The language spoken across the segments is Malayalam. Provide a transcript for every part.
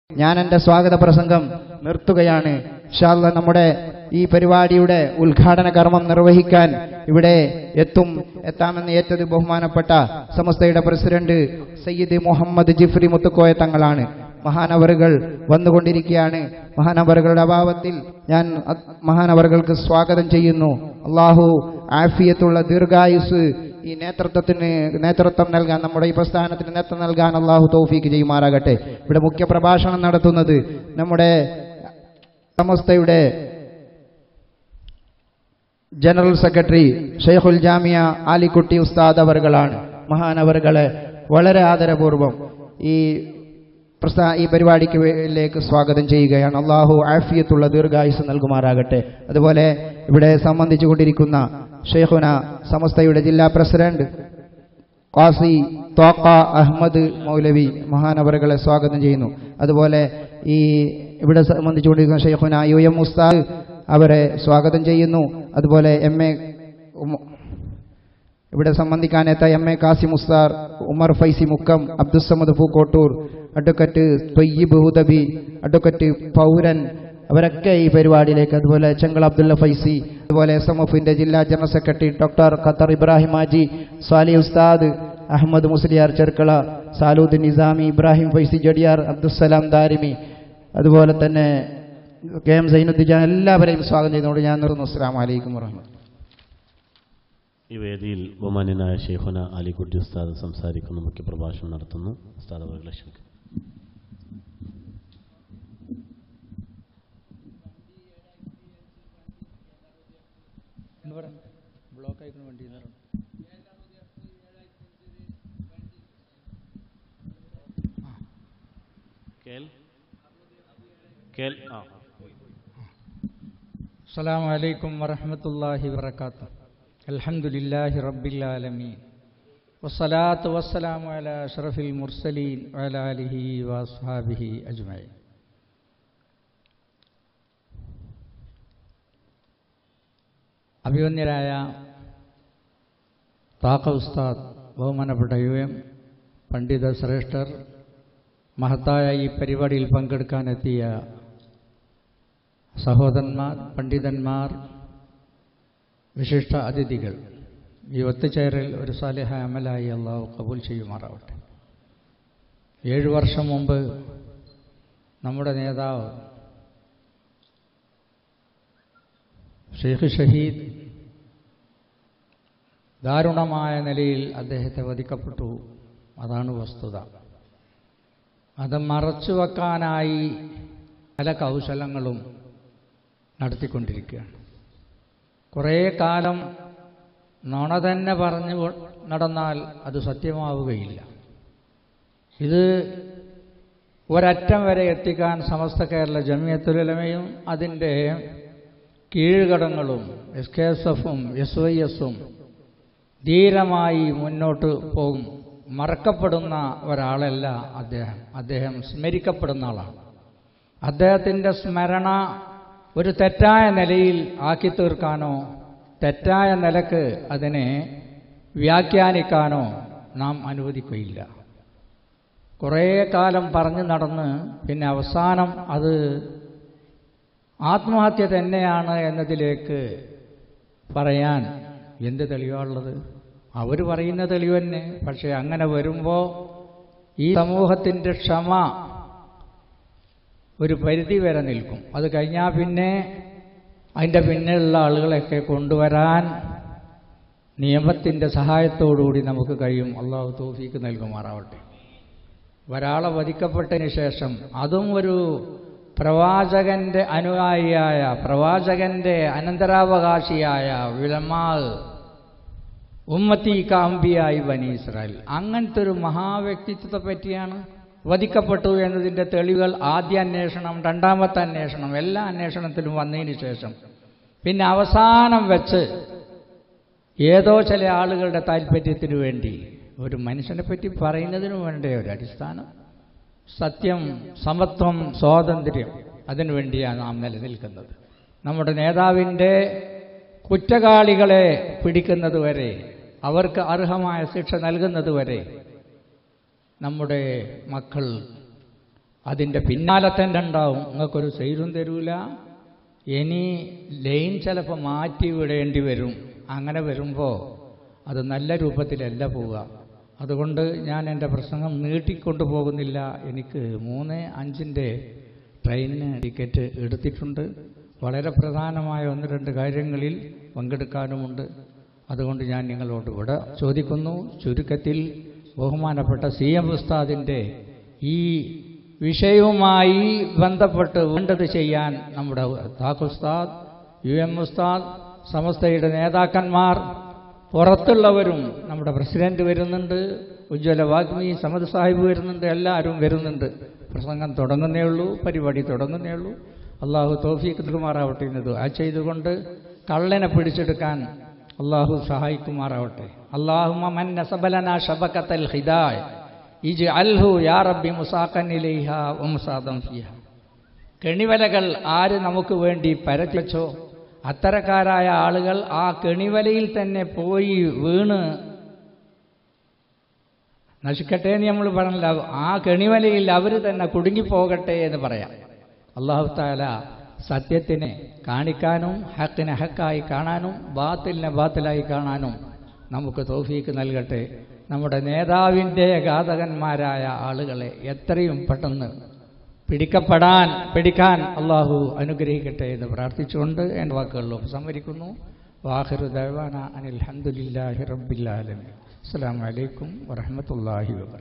ഞാൻ എന്റെ സ്വാഗത പ്രസംഗം നിർത്തുകയാണ് ഇൻഷാല്ല നമ്മുടെ ഈ പരിപാടിയുടെ ഉദ്ഘാടന കർമ്മം നിർവഹിക്കാൻ ഇവിടെ എത്തും എത്താമെന്ന് ഏറ്റത് ബഹുമാനപ്പെട്ട സമസ്തയുടെ പ്രസിഡന്റ് സയ്യിദ് മുഹമ്മദ് ജിഫ്രി മുത്തുക്കോയ തങ്ങളാണ് മഹാനവറുകൾ വന്നുകൊണ്ടിരിക്കുകയാണ് മഹാനവറുകളുടെ അഭാവത്തിൽ ഞാൻ അത് മഹാനവറുകൾക്ക് സ്വാഗതം ചെയ്യുന്നു അള്ളാഹു ആഫിയത്തുള്ള ദീർഘായുസ് ഈ നേതൃത്വത്തിന് നേതൃത്വം നൽകാൻ നമ്മുടെ ഈ പ്രസ്ഥാനത്തിന് നേതൃത്വം നൽകാൻ അള്ളാഹു തൗഫീക്ക് ചെയ്യുമാറാകട്ടെ ഇവിടെ മുഖ്യ പ്രഭാഷണം നടത്തുന്നത് നമ്മുടെ സമസ്തയുടെ ജനറൽ സെക്രട്ടറി ഷെയ്ഖുൽ ജാമിയ ആലിക്കുട്ടി ഉസ്താദ് അവറുകളാണ് മഹാനവറുകളെ വളരെ ആദരപൂർവം ഈ പ്രസ്ഥാ ഈ പരിപാടിക്ക് സ്വാഗതം ചെയ്യുകയാണ് അള്ളാഹു ആഫിയത്തുള്ള ദീർഘായുസ് നൽകുമാറാകട്ടെ അതുപോലെ ഇവിടെ സംബന്ധിച്ചുകൊണ്ടിരിക്കുന്ന ഷെയ്ഖുന സമസ്തയുടെ ജില്ലാ പ്രസിഡന്റ് ഖാസി തോക്ക അഹമ്മദ് മൗലവി മഹാനവറുകളെ സ്വാഗതം ചെയ്യുന്നു അതുപോലെ ഈ ഇവിടെ സംബന്ധിച്ചുകൊണ്ടിരിക്കുന്ന ഷെയ്ഖുന യു എം ഉസ്താദ് അവരെ സ്വാഗതം ചെയ്യുന്നു അതുപോലെ എം എ ഇവിടെ സംബന്ധിക്കാനെത്ത M A Kasim Usthad Umar Faizy Mukkam Abdussamad Pookkottur advocate Thoyyib Hudavi advocate പൗരൻ അവരൊക്കെ ഈ പരിപാടിയിലേക്ക് അതുപോലെ ചെങ്കൾ അബ്ദുള്ള ഫൈസി അതുപോലെ എസ് എം എഫിന്റെ ജില്ലാ general secretary doctor Qatar Ibrahim Haji Sali Ustad Ahmed Musliyar Cherkala സാലൂദ് Nizami Ibrahim Faizy ജഡിയാർ Abdussalam Darimi അതുപോലെ തന്നെ കെ എം സൈനുദ്ദീൻ എല്ലാവരെയും സ്വാഗതം ചെയ്തുകൊണ്ട് ഞാൻ നിർത്തുന്നു അസ്സാം വലൈക്കും വർഹമത്ത് ഈ വേദിയിൽ ബഹുമാന്യനായ ഷെയ്ഖുന അലിക്കുട്ടി ഉസ്താദ് സംസാരിക്കുന്ന മുഖ്യ പ്രഭാഷണം നടത്തുന്നു ഉസ്താദ് അവരുടെ ക്ഷണിക്കുന്നു ബ്ലോക്ക് ആയിക്കുന്ന വണ്ടി കേൽ കേൽ ആ السلام عليكم ورحمة الله وبركاته الحمد لله رب العالمين والصلاة والسلام على أشرف المرسلين وعلى آله وأصحابه أجمعين അഭിവന്യരായ താക്ക ഉസ്താദ് ബഹുമാനപ്പെട്ട യു എം പണ്ഡിത ശ്രേഷ്ഠർ മഹത്തായ ഈ പരിപാടിയിൽ പങ്കെടുക്കാനെത്തിയ സഹോദരന്മാർ പണ്ഡിതന്മാർ വിശിഷ്ട അതിഥികൾ ഈ ഒത്തുചേരൽ ഒരു സാലിഹ അമലായി അള്ളാഹു കബൂൽ ചെയ്യുമാറാവട്ടെ ഏഴു വർഷം മുമ്പ് നമ്മുടെ നേതാവ് ഷെയ്ഖ് ഷഹീദ് ദാരുണമായ നിലയിൽ അദ്ദേഹത്തെ വധിക്കപ്പെട്ടു അതാണ് വസ്തുത അത് മറച്ചു വെക്കാനായി പല കൗശലങ്ങളും നടത്തിക്കൊണ്ടിരിക്കുകയാണ് കുറേ കാലം നുണ തന്നെ പറഞ്ഞു നടന്നാൽ അത് സത്യമാവുകയില്ല ഇത് ഒരറ്റം വരെ എത്തിക്കാൻ സമസ്ത കേരള ജമിയത്തുലമയും അതിൻ്റെ കീഴ്ഘടങ്ങളും എസ് കെ എസ് എഫും എസ് വൈ എസും ധീരമായി മുന്നോട്ട് പോകും മറക്കപ്പെടുന്ന ഒരാളല്ല അദ്ദേഹം അദ്ദേഹം സ്മരിക്കപ്പെടുന്ന ആളാണ് അദ്ദേഹത്തിൻ്റെ സ്മരണ ഒരു തെറ്റായ നിലയിൽ ആക്കി തീർക്കാനോ തെറ്റായ നിലക്ക് അതിനെ വ്യാഖ്യാനിക്കാനോ നാം അനുവദിക്കുകയില്ല കുറേ കാലം പറഞ്ഞു നടന്ന് പിന്നെ അവസാനം അത് ആത്മഹത്യ തന്നെയാണ് എന്നതിലേക്ക് പറയാൻ എന്ത് തെളിവാണുള്ളത് അവർ പറയുന്ന തെളിവ് തന്നെ പക്ഷെ അങ്ങനെ വരുമ്പോൾ ഈ സമൂഹത്തിൻ്റെ ക്ഷമ ഒരു പരിധി വരെ നിൽക്കും അത് കഴിഞ്ഞാൽ പിന്നെ അതിൻ്റെ പിന്നിലുള്ള ആളുകളെയൊക്കെ കൊണ്ടുവരാൻ നിയമത്തിൻ്റെ സഹായത്തോടുകൂടി നമുക്ക് കഴിയും അള്ളാഹു തോഫീക്ക് നൽകുമാറാവട്ടെ ഒരാളെ വധിക്കപ്പെട്ടതിന് ശേഷം അതും ഒരു പ്രവാചകന്റെ അനുയായിയായ പ്രവാചകന്റെ അനന്തരാവകാശിയായ വിലമാവ് ഉമ്മത്തി കാമ്പിയായി ബനി ഇസ്രായേൽ അങ്ങനത്തെ ഒരു മഹാവ്യക്തിത്വത്തെ പറ്റിയാണ് വധിക്കപ്പെട്ടു എന്നതിൻ്റെ തെളിവുകൾ ആദ്യ അന്വേഷണം രണ്ടാമത്തെ അന്വേഷണം എല്ലാ അന്വേഷണത്തിലും വന്നതിന് ശേഷം പിന്നെ അവസാനം വെച്ച് ഏതോ ചില ആളുകളുടെ താല്പര്യത്തിനു വേണ്ടി ഒരു മനുഷ്യനെ പറ്റി പറയുന്നതിനു വേണ്ടേ ഒരു അടിസ്ഥാനം സത്യം സമത്വം സ്വാതന്ത്ര്യം അതിനു വേണ്ടിയാണ് നാം നിലനിൽക്കുന്നത് നമ്മുടെ നേതാവിൻ്റെ കുറ്റവാളികളെ പിടിക്കുന്നതുവരെ അവർക്ക് അർഹമായ ശിക്ഷ നൽകുന്നതുവരെ നമ്മുടെ മക്കൾ അതിൻ്റെ പിന്നാലെ തന്നെ ഉണ്ടാവും നിങ്ങൾക്കൊരു സൈലും തരൂല ഇനി ലൈൻ ചിലപ്പോൾ മാറ്റി വിടേണ്ടി വരും അങ്ങനെ വരുമ്പോൾ അത് നല്ല രൂപത്തിലല്ല പോവുക അതുകൊണ്ട് ഞാൻ എൻ്റെ പ്രസംഗം നീട്ടിക്കൊണ്ടു പോകുന്നില്ല എനിക്ക് മൂന്ന് അഞ്ചിൻ്റെ ട്രെയിനിന് ടിക്കറ്റ് എടുത്തിട്ടുണ്ട് വളരെ പ്രധാനമായ ഒന്ന് രണ്ട് കാര്യങ്ങളിൽ പങ്കെടുക്കാനുമുണ്ട് അതുകൊണ്ട് ഞാൻ നിങ്ങളോട് ഇവിടെ ചോദിക്കുന്നു ചുരുക്കത്തിൽ ബഹുമാനപ്പെട്ട സി എം ഉസ്താദിൻ്റെ ഈ വിഷയവുമായി ബന്ധപ്പെട്ട് വേണ്ടത് ചെയ്യാൻ നമ്മുടെ താഖുസ്താദ് യു എം ഉസ്താദ് സമസ്തയുടെ നേതാക്കന്മാർ പുറത്തുള്ളവരും നമ്മുടെ പ്രസിഡന്റ് വരുന്നുണ്ട് ഉജ്ജ്വല വാഗ്മി സമദ് സാഹിബ് വരുന്നുണ്ട് എല്ലാവരും വരുന്നുണ്ട് പ്രസംഗം തുടങ്ങുന്നേ ഉള്ളൂ പരിപാടി തുടങ്ങുന്നേ ഉള്ളൂ അള്ളാഹു തോഫീക്ക് നൽകുമാറാവട്ടെ എന്നത് ആ ചെയ്തുകൊണ്ട് കള്ളനെ പിടിച്ചെടുക്കാൻ അള്ളാഹു സഹായിക്കുമാറാവട്ടെ അള്ളാഹുമ മൻ നസബലന ഷബക്കത്തൽ ഹിദായ് ഇജ് അൽഹു യാ റബ്ബി മുസാഖൻ ഇലൈഹ വമുസാദം ഫിഹ കെണിവലകൾ ആര് നമുക്ക് വേണ്ടി പരത്തിവെച്ചോ അത്തരക്കാരായ ആളുകൾ ആ കെണിവലയിൽ തന്നെ പോയി വീണ് നശിക്കട്ടെ എന്ന് നമ്മൾ പറഞ്ഞില്ല ആ കെണിവലയിൽ അവർ തന്നെ കുടുങ്ങിപ്പോകട്ടെ എന്ന് പറയാം അള്ളാഹു താല സത്യത്തിനെ കാണിക്കാനും ഹക്കിനെ ഹക്കായി കാണാനും ബാത്തിലിനെ ബാത്തിലായി കാണാനും നമുക്ക് തോഫീക്ക് നൽകട്ടെ നമ്മുടെ നേതാവിൻ്റെ ഘാതകന്മാരായ ആളുകളെ എത്രയും പെട്ടെന്ന് പിടിക്കപ്പെടാൻ പിടിക്കാൻ അള്ളാഹു അനുഗ്രഹിക്കട്ടെ എന്ന് പ്രാർത്ഥിച്ചുകൊണ്ട് എൻ്റെ വാക്കുകളിൽ ഉപസംഹരിക്കുന്നു വാഹിറു ദൈവാന അനിൽ ഹന്ദുലില്ലാഹി റബ്ബില്ലാലമി അസ്സാം വലൈക്കും വറഹമത്തല്ലാഹി വബർക്കാത്തു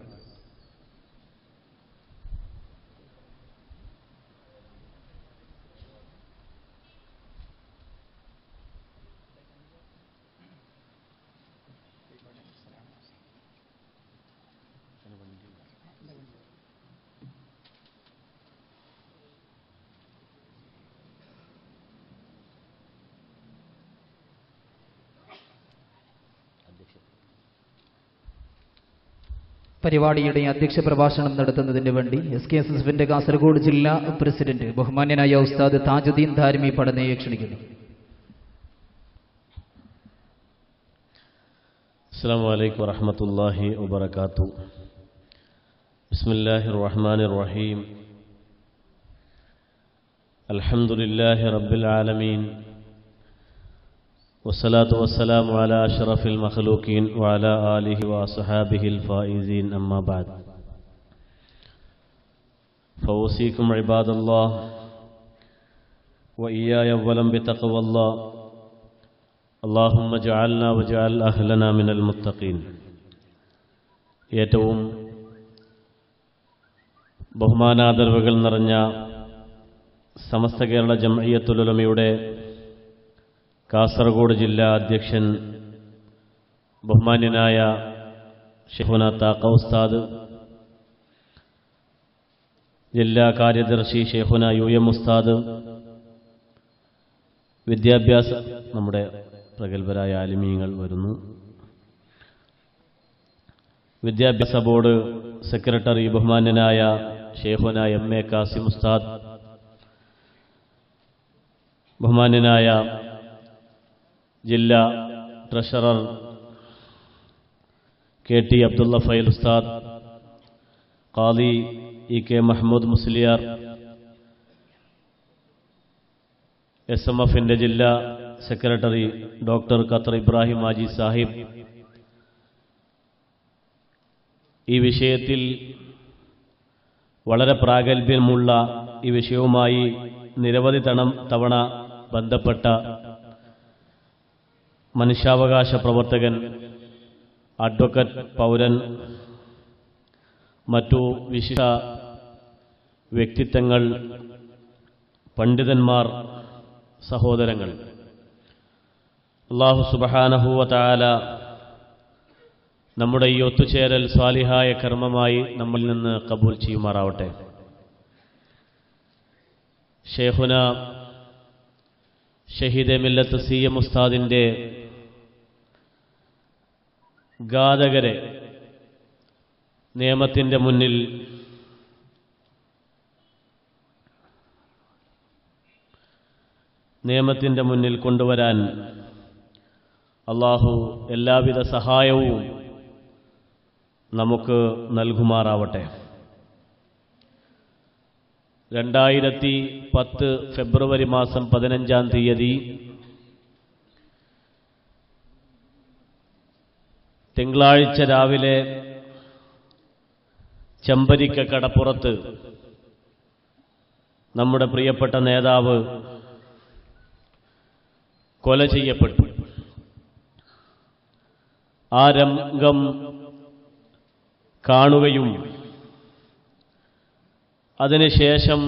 പരിപാടിയുടെ അധ്യക്ഷ പ്രഭാഷണം നടത്തുന്നതിന് വേണ്ടി എസ് കെ എസ് എസ് എഫിന്റെ കാസർഗോഡ് ജില്ലാ പ്രസിഡന്റ് ബഹുമാന്യനായ ഉസ്താദ് താജുദ്ദീൻ ധാരിമി പടനയെ ക്ഷണിക്കുന്നു السلام عليكم ورحمة الله وبركاته بسم الله الرحمن الرحيم الحمد لله رب العالمين والصلاة والسلام على أشرف المخلوقين وعلى آله وأصحابه الفائزين أما بعد فأوصيكم عباد الله وإياي أولا بتقوى الله اللهم اجعلنا واجعل أهلنا من المتقين ഏറ്റവും ബഹുമാനാദരവുകൾ നിറഞ്ഞ സമസ്ത കേരള ജംഇയ്യത്തുലമയുടെ കാസർഗോഡ് ജില്ലാ അധ്യക്ഷൻ ബഹുമാന്യനായ ഷെഹുന താക്ക ഉസ്താദ് ജില്ലാ കാര്യദർശി ഷെഹുന യു എം ഉസ്താദ് വിദ്യാഭ്യാസ നമ്മുടെ പ്രഗത്ഭരായ ആലിമീങ്ങൾ വരുന്നു വിദ്യാഭ്യാസ ബോർഡ് സെക്രട്ടറി ബഹുമാന്യനായ ഷെയ്ഖുന എം എ കാസിം ഉസ്താദ് ബഹുമാന്യനായ ജില്ലാ ട്രഷറർ കെ ടി അബ്ദുള്ള ഫൈൽ Ustad Qazi E K Mahmood Musliyar S M എഫിൻ്റെ ജില്ലാ സെക്രട്ടറി ഡോക്ടർ ഖത്തർ ഇബ്രാഹിം മാജി സാഹിബ് ഈ വിഷയത്തിൽ വളരെ പ്രാഗൽഭ്യമുള്ള ഈ വിഷയവുമായി നിരവധി തണം തവണ ബന്ധപ്പെട്ട മനുഷ്യാവകാശ പ്രവർത്തകൻ അഡ്വക്കറ്റ് പൗരൻ മറ്റു വിശിഷ്ട വ്യക്തിത്വങ്ങൾ പണ്ഡിതന്മാർ സഹോദരങ്ങൾ അള്ളാഹു സുബഹാനഹൂവ താല നമ്മുടെ ഈ ഒത്തുചേരൽ സ്വാലിഹായ കർമ്മമായി നമ്മിൽ നിന്ന് കബൂൽ ചെയ്യുമാറാവട്ടെ ഷേഖുന ഷഹീദെ മില്ലത്ത് സി എം ഉസ്താദിൻ്റെ ഘാതകരെ നിയമത്തിൻ്റെ മുന്നിൽ നിയമത്തിൻ്റെ മുന്നിൽ കൊണ്ടുവരാൻ അള്ളാഹു എല്ലാവിധ സഹായവും നമുക്ക് നൽകുമാറാവട്ടെ രണ്ടായിരത്തി പത്ത് ഫെബ്രുവരി മാസം പതിനഞ്ചാം തീയതി തിങ്കളാഴ്ച രാവിലെ ചെമ്പരിക്ക കടപ്പുറത്ത് നമ്മുടെ പ്രിയപ്പെട്ട നേതാവ് കൊല ചെയ്യപ്പെട്ടു ആ രംഗം കാണുകയും അതിനുശേഷം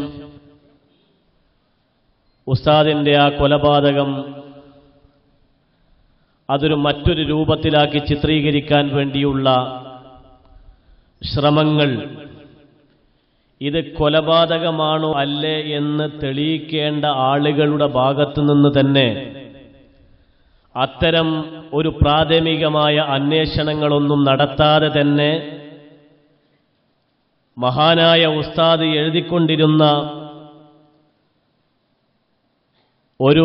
ഉസ്താദിൻ്റെ ആ കൊലപാതകം അതൊരു മറ്റൊരു രൂപത്തിലാക്കി ചിത്രീകരിക്കാൻ വേണ്ടിയുള്ള ശ്രമങ്ങൾ ഇത് കൊലപാതകമാണോ അല്ലേ എന്ന് തെളിയിക്കേണ്ട ആളുകളുടെ ഭാഗത്തു നിന്ന് തന്നെ അത്തരം ഒരു പ്രാഥമികമായ അന്വേഷണങ്ങളൊന്നും നടത്താതെ തന്നെ മഹാനായ ഉസ്താദ് എഴുതിക്കൊണ്ടിരുന്ന ഒരു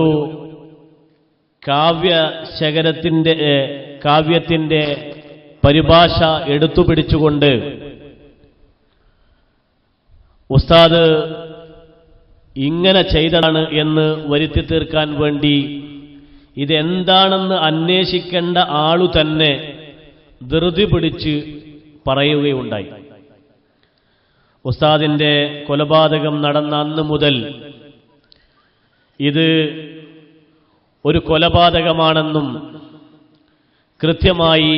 കാവ്യശകരത്തിൻ്റെ ഏ, കാവ്യത്തിൻ്റെ പരിഭാഷ എടുത്തുപിടിച്ചുകൊണ്ട് ഉസ്താദ് ഇങ്ങനെ ചെയ്തതാണ് എന്ന് വരുത്തി തീർക്കാൻ വേണ്ടി ഇതെന്താണെന്ന് അന്വേഷിക്കേണ്ട ആളു തന്നെ ധൃതി പിടിച്ച് പറയുകയുണ്ടായി ഉസ്താദിന്റെ കൊലപാതകം നടന്ന അന്ന് മുതൽ ഇത് ഒരു കൊലപാതകമാണെന്നും കൃത്യമായി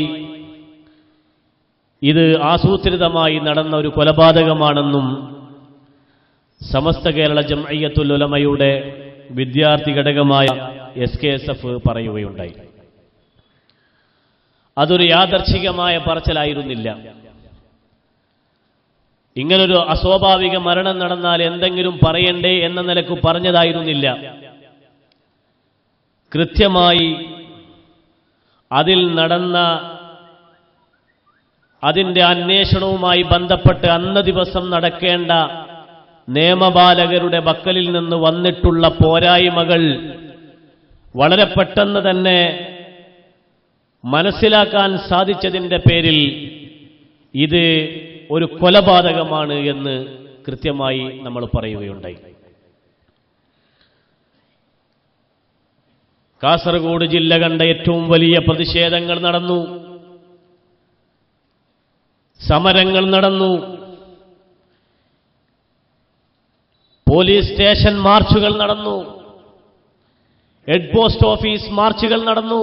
ഇത് ആസൂത്രിതമായി നടന്ന ഒരു കൊലപാതകമാണെന്നും സമസ്ത കേരള ജംഅയ്യത്തുൽ ഉലമയുടെ വിദ്യാർത്ഥി ഘടകമായ എസ് കെ എസ് എഫ് പറയുകയുണ്ടായി അതൊരു യാദർച്ഛികമായ പറച്ചിലായിരുന്നില്ല ഇങ്ങനൊരു അസ്വാഭാവിക മരണം നടന്നാൽ എന്തെങ്കിലും പറയണ്ടേ എന്ന നിലക്ക് പറഞ്ഞതായിരുന്നില്ല കൃത്യമായി അതിൽ നടന്ന അതിന്റെ അന്വേഷണവുമായി ബന്ധപ്പെട്ട് അന്ന ദിവസം നടക്കേണ്ട നിയമപാലകരുടെ ബക്കലിൽ നിന്ന് വന്നിട്ടുള്ള പോരായ്മകൾ വളരെ പെട്ടെന്ന് തന്നെ മനസ്സിലാക്കാൻ സാധിച്ചതിന്റെ പേരിൽ ഇത് ഒരു കൊലപാതകമാണ് എന്ന് കൃത്യമായി നമ്മൾ പറയുകയുണ്ടായി കാസർഗോഡ് ജില്ല കണ്ട ഏറ്റവും വലിയ പ്രതിഷേധങ്ങൾ നടന്നു സമരങ്ങൾ നടന്നു പോലീസ് സ്റ്റേഷൻ മാർച്ചുകൾ നടന്നു ഹെഡ് പോസ്റ്റ് ഓഫീസ് മാർച്ചുകൾ നടന്നു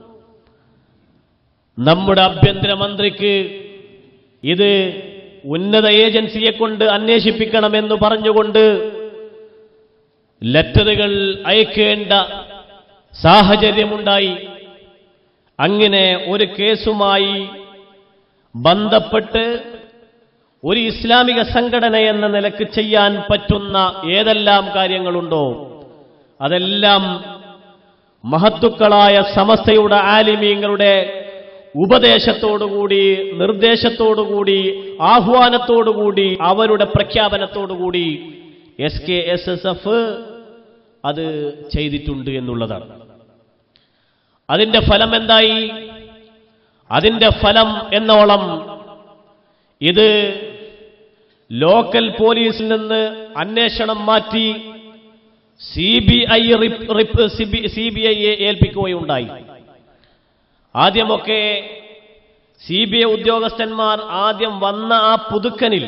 നമ്മുടെ ആഭ്യന്തരമന്ത്രിക്ക് ഇത് ഉന്നത ഏജൻസിയെ കൊണ്ട് അന്വേഷിപ്പിക്കണമെന്ന് പറഞ്ഞുകൊണ്ട് ലെറ്ററുകൾ അയക്കേണ്ട സാഹചര്യമുണ്ടായി അങ്ങനെ ഒരു കേസുമായി ബന്ധപ്പെട്ട് ഒരു ഇസ്ലാമിക സംഘടന എന്ന നിലക്ക് ചെയ്യാൻ പറ്റുന്ന ഏതെല്ലാം കാര്യങ്ങളുണ്ടോ അതെല്ലാം മഹത്തുക്കളായ സമസ്തയുടെ ആലിമീങ്ങളുടെ ഉപദേശത്തോടുകൂടി നിർദ്ദേശത്തോടുകൂടി ആഹ്വാനത്തോടുകൂടി അവരുടെ പ്രഖ്യാപനത്തോടുകൂടി S K S S F അത് ചെയ്തിട്ടുണ്ട് എന്നുള്ളതാണ് അതിന്റെ ഫലം എന്തായി അതിന്റെ ഫലം എന്നോളം ഇത് ലോക്കൽ പോലീസിൽ നിന്ന് അന്വേഷണം മാറ്റി C B I C B ഐയെ ഏൽപ്പിക്കുകയുണ്ടായി ആദ്യമൊക്കെ സി ബി ഐ ഉദ്യോഗസ്ഥന്മാർ ആദ്യം വന്ന ആ പുതുക്കനിൽ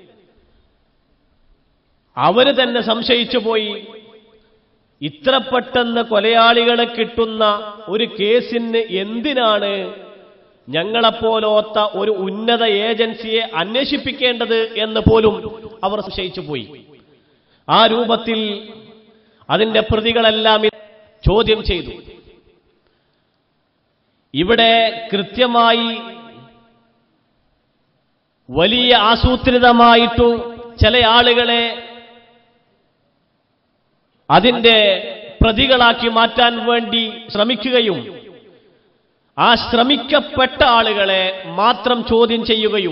അവര് തന്നെ സംശയിച്ചു പോയി ഇത്ര പെട്ടെന്ന് കൊലയാളികളെ കിട്ടുന്ന ഒരു കേസിന് എന്തിനാണ് ഞങ്ങളെപ്പോലോത്ത ഒരു ഉന്നത ഏജൻസിയെ അന്വേഷിപ്പിക്കേണ്ടത് എന്ന് പോലും അവർ സംശയിച്ചു പോയി ആ രൂപത്തിൽ അതിന്റെ പ്രതികളെല്ലാം ചോദ്യം ചെയ്തു ഇവിടെ കൃത്യമായി വലിയ ആസൂത്രിതമായിട്ടു ചില ആളുകളെ അതിന്റെ പ്രതികളാക്കി മാറ്റാൻ വേണ്ടി ശ്രമിക്കുകയും ആ ശ്രമിക്കപ്പെട്ട ആളുകളെ മാത്രം ചോദ്യം ചെയ്യുകയും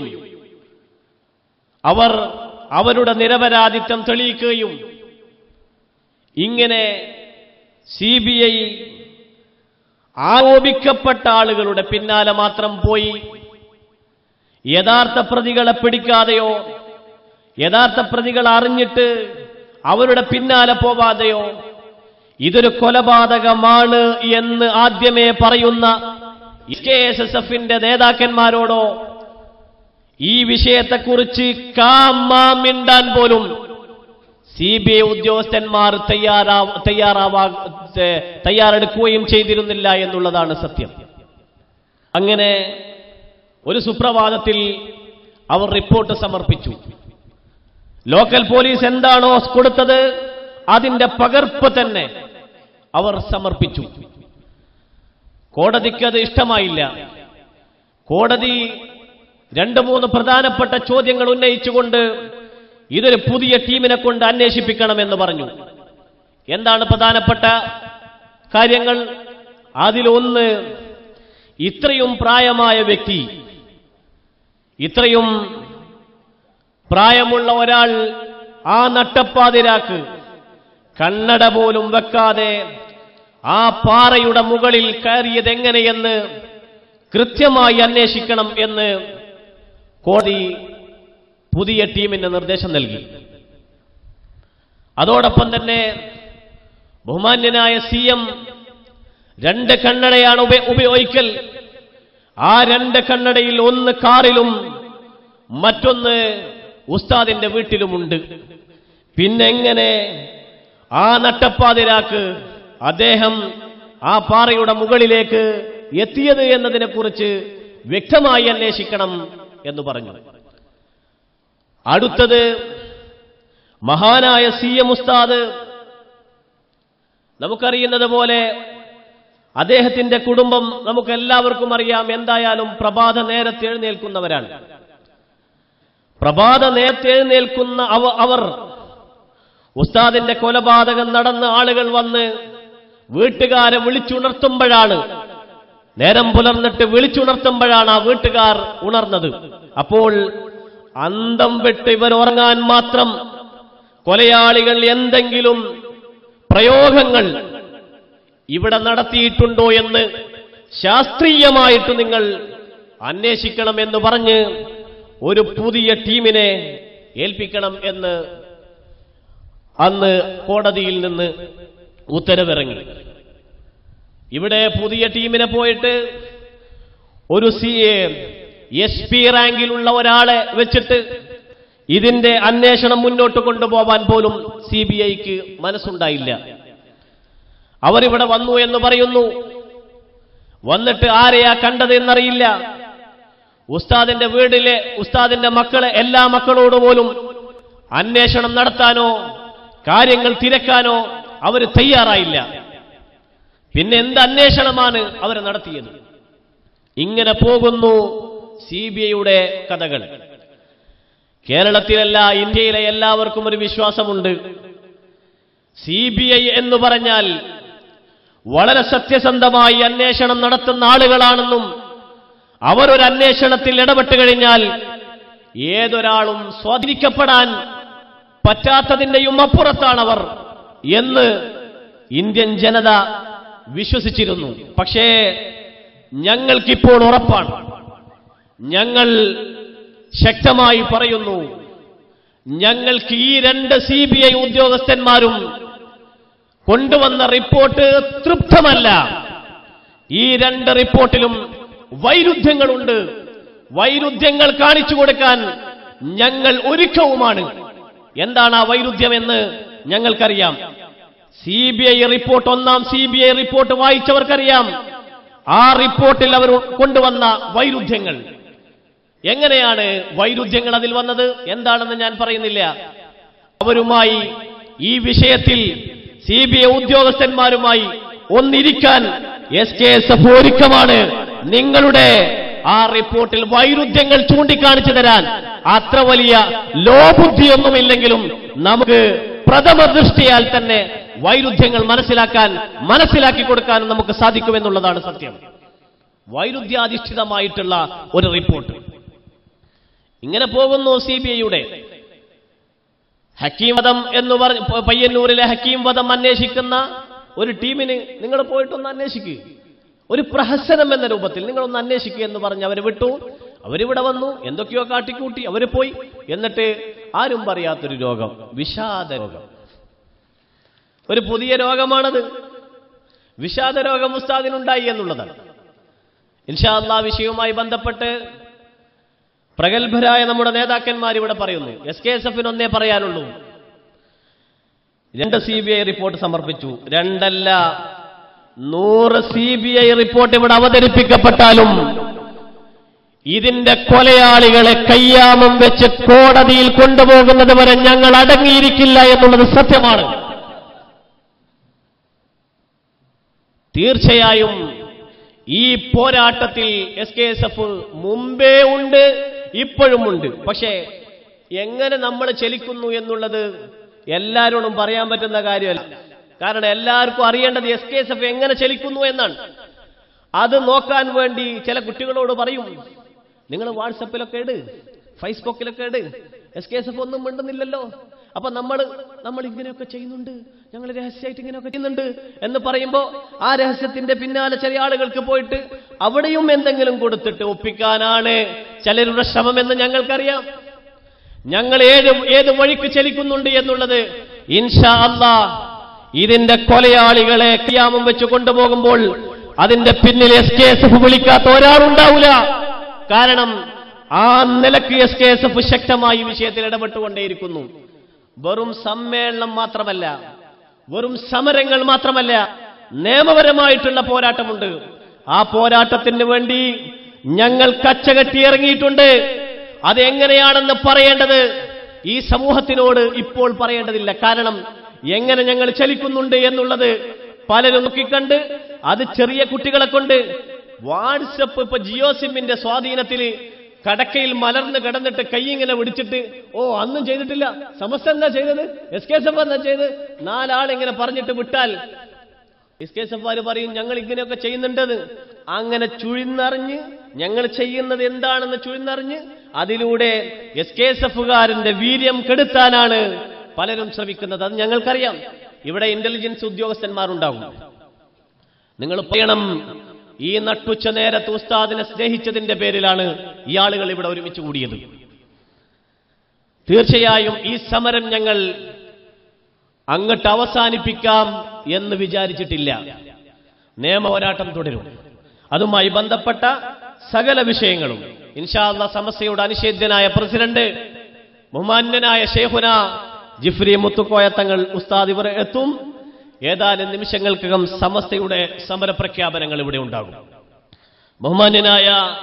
അവർ അവരുടെ നിരപരാധിത്വം തെളിയിക്കുകയും ഇങ്ങനെ സി ബി ഐ ആരോപിക്കപ്പെട്ട ആളുകളുടെ പിന്നാലെ മാത്രം പോയി യഥാർത്ഥ പ്രതികളെ പിടിക്കാതെയോ യഥാർത്ഥ പ്രതികൾ അറിഞ്ഞിട്ട് അവരുടെ പിന്നാലെ പോവാതെയോ ഇതൊരു കൊലപാതകമാണ് എന്ന് ആദ്യമേ പറയുന്ന കെ എസ് എസ് എഫിന്റെ നേതാക്കന്മാരോടോ ഈ വിഷയത്തെക്കുറിച്ച് കാമാ മിണ്ടാൻ പോലും സി ബി ഐ ഉദ്യോഗസ്ഥന്മാർ തയ്യാറാ തയ്യാറാവാ തെ- തയ്യാറെടുക്കുകയും ചെയ്തിരുന്നില്ല എന്നുള്ളതാണ് സത്യം അങ്ങനെ ഒരു സുപ്രഭാതത്തിൽ അവർ റിപ്പോർട്ട് സമർപ്പിച്ചു ലോക്കൽ പോലീസ് എന്താണോ കൊടുത്തത് അതിന്റെ പകർപ്പ് തന്നെ അവർ സമർപ്പിച്ചു കോടതിക്ക് അത് ഇഷ്ടമായില്ല കോടതി രണ്ട് മൂന്ന് പ്രധാനപ്പെട്ട ചോദ്യങ്ങൾ ഉന്നയിച്ചുകൊണ്ട് ഇതൊരു പുതിയ ടീമിനെ കൊണ്ട് അന്വേഷിപ്പിക്കണമെന്ന് പറഞ്ഞു എന്താണ് പ്രധാനപ്പെട്ട കാര്യങ്ങൾ അതിലൊന്ന് ഇത്രയും പ്രായമായ വ്യക്തി ഇത്രയും പ്രായമുള്ള ഒരാൾ ആ നട്ടപ്പാതിരാക്ക് കണ്ണട പോലും വെക്കാതെ ആ പാറയുടെ മുകളിൽ കയറിയത് എങ്ങനെയെന്ന് കൃത്യമായി അന്വേഷിക്കണം എന്ന് കോടതി പുതിയ ടീമിന് നിർദ്ദേശം നൽകി അതോടൊപ്പം തന്നെ ബഹുമാന്യനായ സി എം രണ്ട് കണ്ണടയാണ് ഉപ- ഉപയോഗിക്കൽ ആ രണ്ട് കണ്ണടയിൽ ഒന്ന് കാറിലും മറ്റൊന്ന് ഉസ്താദിന്റെ വീട്ടിലുമുണ്ട് പിന്നെങ്ങനെ ആ നട്ടപ്പാതിരാക്ക് അദ്ദേഹം ആ പാറയുടെ മുകളിലേക്ക് എത്തിയത് എന്നതിനെക്കുറിച്ച് വ്യക്തമായി അന്വേഷിക്കണം എന്ന് പറഞ്ഞു അടുത്തത് മഹാനായ സി എം ഉസ്താദ് നമുക്കറിയുന്നത് പോലെ അദ്ദേഹത്തിന്റെ കുടുംബം നമുക്ക് എല്ലാവർക്കും അറിയാം എന്തായാലും പ്രഭാത നേരത്തെ എഴുന്നേൽക്കുന്നവരാണ് പ്രഭാത നേരത്തെ എഴുന്നേൽക്കുന്ന അവ- അവർ ഉസ്താദിന്റെ കൊലപാതകം നടന്ന ആളുകൾ വന്ന് വീട്ടുകാരെ വിളിച്ചുണർത്തുമ്പോഴാണ് നേരം പുലർന്നിട്ട് വിളിച്ചുണർത്തുമ്പോഴാണ് ആ വീട്ടുകാർ ഉണർന്നത് അപ്പോൾ അന്തം വിട്ട് ഇവർ ഉറങ്ങാൻ മാത്രം കൊലയാളികൾ എന്തെങ്കിലും പ്രയോഗങ്ങൾ ഇവിടെ നടത്തിയിട്ടുണ്ടോ എന്ന് ശാസ്ത്രീയമായിട്ട് നിങ്ങൾ അന്വേഷിക്കണമെന്ന് പറഞ്ഞ് ഒരു പുതിയ ടീമിനെ ഏൽപ്പിക്കണം എന്ന് അന്ന് കോടതിയിൽ നിന്ന് ഉത്തരവിറങ്ങി ഇവിടെ പുതിയ ടീമിനെ പോയിട്ട് ഒരു സി എസ് പി റാങ്കിലുള്ള ഒരാളെ വെച്ചിട്ട് ഇതിന്റെ അന്വേഷണം മുന്നോട്ട് കൊണ്ടുപോവാൻ പോലും സി ബി ഐക്ക് മനസ്സുണ്ടായില്ല അവരിവിടെ വന്നു എന്ന് പറയുന്നു വന്നിട്ട് ആരെയാ കണ്ടത് എന്നറിയില്ല ഉസ്താദിന്റെ വീടിലെ ഉസ്താദിന്റെ മക്കളെ എല്ലാ മക്കളോട് പോലും അന്വേഷണം നടത്താനോ കാര്യങ്ങൾ തിരക്കാനോ അവർ തയ്യാറായില്ല പിന്നെ എന്ത് അന്വേഷണമാണ് അവർ നടത്തിയത് ഇങ്ങനെ പോകുന്നു സി ബി ഐയുടെ കഥകൾ കേരളത്തിലല്ല ഇന്ത്യയിലെ എല്ലാവർക്കും ഒരു വിശ്വാസമുണ്ട് സി ബി ഐ എന്ന് പറഞ്ഞാൽ വളരെ സത്യസന്ധമായി അന്വേഷണം നടത്തുന്ന ആളുകളാണെന്നും അവരൊരു അന്വേഷണത്തിൽ ഇടപെട്ട് കഴിഞ്ഞാൽ ഏതൊരാളും സ്വാധീനിക്കപ്പെടാൻ പറ്റാത്തതിന്റെയും അപ്പുറത്താണവർ എന്ന് ഇന്ത്യൻ ജനത വിശ്വസിച്ചിരുന്നു പക്ഷേ ഞങ്ങൾക്കിപ്പോൾ ഉറപ്പാണ് ഞങ്ങൾ ശക്തമായി പറയുന്നു ഞങ്ങൾക്ക് ഈ രണ്ട് സി ബി ഐ ഉദ്യോഗസ്ഥന്മാരും കൊണ്ടുവന്ന റിപ്പോർട്ട് തൃപ്തമല്ല ഈ രണ്ട് റിപ്പോർട്ടിലും വൈരുദ്ധ്യങ്ങളുണ്ട് വൈരുദ്ധ്യങ്ങൾ കാണിച്ചു കൊടുക്കാൻ ഞങ്ങൾ ഒരുക്കവുമാണ് എന്താണ് ആ വൈരുദ്ധ്യമെന്ന് ഞങ്ങൾക്കറിയാം സി ബി ഐ റിപ്പോർട്ട് ഒന്നാം സി ബി ഐ റിപ്പോർട്ട് വായിച്ചവർക്കറിയാം ആ റിപ്പോർട്ടിൽ അവർ കൊണ്ടുവന്ന വൈരുദ്ധ്യങ്ങൾ എങ്ങനെയാണ് വൈരുദ്ധ്യങ്ങൾ അതിൽ വന്നത് എന്താണെന്ന് ഞാൻ പറയുന്നില്ല അവരുമായി ഈ വിഷയത്തിൽ സി ബി ഐ ഉദ്യോഗസ്ഥന്മാരുമായി ഒന്നിരിക്കാൻ എസ് കെ എസ് എഫ് ഒരുക്കമാണ് നിങ്ങളുടെ ആ റിപ്പോർട്ടിൽ വൈരുദ്ധ്യങ്ങൾ ചൂണ്ടിക്കാണിച്ചു തരാൻ അത്ര വലിയ ലോബുദ്ധിയൊന്നുമില്ലെങ്കിലും നമുക്ക് പ്രഥമ ദൃഷ്ടിയാൽ തന്നെ വൈരുദ്ധ്യങ്ങൾ മനസ്സിലാക്കാൻ മനസ്സിലാക്കി കൊടുക്കാനും നമുക്ക് സാധിക്കുമെന്നുള്ളതാണ് സത്യം വൈരുദ്ധ്യാധിഷ്ഠിതമായിട്ടുള്ള ഒരു റിപ്പോർട്ട് ഇങ്ങനെ പോകുന്നു സി ബി ഐയുടെ ഹക്കീം വധം എന്ന് പറഞ്ഞ് പ- പയ്യന്നൂരിലെ ഹക്കീം വധം അന്വേഷിക്കുന്ന ഒരു ടീമിന് നിങ്ങൾ പോയിട്ടൊന്ന് അന്വേഷിക്കുക ഒരു പ്രഹസനം എന്ന രൂപത്തിൽ നിങ്ങളൊന്ന് അന്വേഷിക്കുക എന്ന് പറഞ്ഞ് അവരെ വിട്ടു അവരിവിടെ വന്നു എന്തൊക്കെയോ കാട്ടിക്കൂട്ടി അവർ പോയി എന്നിട്ട് ആരും പറയാത്തൊരു രോഗം വിഷാദ രോഗം ഒരു പുതിയ രോഗമാണത് വിഷാദ രോഗം ഉസ്താദിനുണ്ടായി എന്നുള്ളതാണ് ഇൻഷാ അള്ളാ വിഷയവുമായി ബന്ധപ്പെട്ട് പ്രഗത്ഭരായ നമ്മുടെ നേതാക്കന്മാർ ഇവിടെ പറയുന്നു എസ് കെ എസ് എഫിന് ഒന്നേ പറയാനുള്ളൂ രണ്ട് സി ബി ഐ റിപ്പോർട്ട് സമർപ്പിച്ചു രണ്ടല്ല നൂറ് സി ബി ഐ റിപ്പോർട്ട് ഇവിടെ അവതരിപ്പിക്കപ്പെട്ടാലും ഇതിന്റെ കൊലയാളികളെ കയ്യാമം വെച്ച് കോടതിയിൽ കൊണ്ടുപോകുന്നത് വരെ ഞങ്ങൾ അടങ്ങിയിരിക്കില്ല എന്നുള്ളത് സത്യമാണ് തീർച്ചയായും ഈ പോരാട്ടത്തിൽ എസ് കെ എസ് എഫ് മുമ്പേ ഉണ്ട് ഇപ്പോഴുമുണ്ട് പക്ഷേ എങ്ങനെ നമ്മൾ ചലിക്കുന്നു എന്നുള്ളത് എല്ലാവരോടും പറയാൻ പറ്റുന്ന കാര്യമല്ല കാരണം എല്ലാവർക്കും അറിയേണ്ടത് എസ് കെ എസ് എഫ് എങ്ങനെ ചലിക്കുന്നു എന്നാണ് അത് നോക്കാൻ വേണ്ടി ചില കുട്ടികളോട് പറയും നിങ്ങൾ വാട്സപ്പിലൊക്കെ ഇട് ഫേസ്ബുക്കിലൊക്കെ ഇട് എസ് കെ എസ് എഫ് ഒന്നും മിണ്ടുന്നില്ലല്ലോ അപ്പൊ നമ്മൾ നമ്മൾ ഇങ്ങനെയൊക്കെ ചെയ്യുന്നുണ്ട് ഞങ്ങൾ രഹസ്യമായിട്ട് ഇങ്ങനെയൊക്കെ ചെയ്യുന്നുണ്ട് എന്ന് പറയുമ്പോൾ ആ രഹസ്യത്തിന്റെ പിന്നാലെ ചില ആളുകൾക്ക് പോയിട്ട് അവിടെയും എന്തെങ്കിലും കൊടുത്തിട്ട് ഒപ്പിക്കാനാണ് ചിലരുടെ ശ്രമമെന്ന് ഞങ്ങൾക്കറിയാം ഞങ്ങൾ ഏത് ഏത് വഴിക്ക് ചലിക്കുന്നുണ്ട് എന്നുള്ളത് ഇൻഷാ അല്ലാ ഇതിന്റെ കൊലയാളികളെ ക്യാമം വെച്ച് കൊണ്ടുപോകുമ്പോൾ അതിന്റെ പിന്നിൽ എസ് കെ എസ് എഫ് വിളിക്കാത്ത ഒരാളുണ്ടാവില്ല കാരണം ആ നിലക്ക് എസ് കെ എസ് എഫ് ശക്തമായി വിഷയത്തിൽ ഇടപെട്ടുകൊണ്ടേയിരിക്കുന്നു വെറും സമ്മേളനം മാത്രമല്ല വെറും സമരങ്ങൾ മാത്രമല്ല നിയമപരമായിട്ടുള്ള പോരാട്ടമുണ്ട് ആ പോരാട്ടത്തിന് വേണ്ടി ഞങ്ങൾ കച്ചകെട്ടി ഇറങ്ങിയിട്ടുണ്ട് അതെങ്ങനെയാണെന്ന് പറയേണ്ടത് ഈ സമൂഹത്തിനോട് ഇപ്പോൾ പറയേണ്ടതില്ല കാരണം എങ്ങനെ ഞങ്ങൾ ചലിക്കുന്നുണ്ട് എന്നുള്ളത് പലരും നോക്കിക്കണ്ട് അത് ചെറിയ കുട്ടികളെ കൊണ്ട് വാട്സപ്പ് ഇപ്പൊ ജിയോ സിമ്മിന്റെ സ്വാധീനത്തിൽ കടക്കയിൽ മലർന്ന് കിടന്നിട്ട് കൈ ഇങ്ങനെ പിടിച്ചിട്ട് ഓ അന്നും ചെയ്തിട്ടില്ല സമസ്ത എന്താ ചെയ്തത് എസ് കെ എസ് എഫ് എന്താ ചെയ്ത് നാലാളിങ്ങനെ പറഞ്ഞിട്ട് വിട്ടാൽ എസ് കെ എസ് എഫ് പറയും ഞങ്ങൾ ഇങ്ങനെയൊക്കെ ചെയ്യുന്നുണ്ടത് അങ്ങനെ ചുഴിന്നറിഞ്ഞ് ഞങ്ങൾ ചെയ്യുന്നത് എന്താണെന്ന് ചുഴിന്നറിഞ്ഞ് അതിലൂടെ എസ് കെ എസ് എഫുകാരന്റെ വീര്യം കെടുത്താനാണ് പലരും ശ്രമിക്കുന്നത് അത് ഞങ്ങൾക്കറിയാം ഇവിടെ ഇന്റലിജൻസ് ഉദ്യോഗസ്ഥന്മാരുണ്ടാകും നിങ്ങൾ പറയണം ഈ നട്ടുച്ച നേരത്ത് ഉസ്താദിനെ സ്നേഹിച്ചതിന്റെ പേരിലാണ് ഈ ആളുകൾ ഇവിടെ ഒരുമിച്ച് കൂടിയത് തീർച്ചയായും ഈ സമരം ഞങ്ങൾ അങ്ങോട്ട് അവസാനിപ്പിക്കാം എന്ന് വിചാരിച്ചിട്ടില്ല നിയമ പോരാട്ടം തുടരും അതുമായി ബന്ധപ്പെട്ട സകല വിഷയങ്ങളും ഇൻഷാല്ല സമസ്യയുടെ അനിഷേധ്യനായ പ്രസിഡന്റ് ബഹുമാന്യനായ ഷെയ്ഖുന ജിഫ്രി മുത്തുക്കോയ തങ്ങൾ ഉസ്താദ് ഇവർ എത്തും ഏതാനും നിമിഷങ്ങൾക്കകം സമസ്തയുടെ സമരപ്രഖ്യാപനങ്ങൾ ഇവിടെ ഉണ്ടാകും ബഹുമാന്യനായ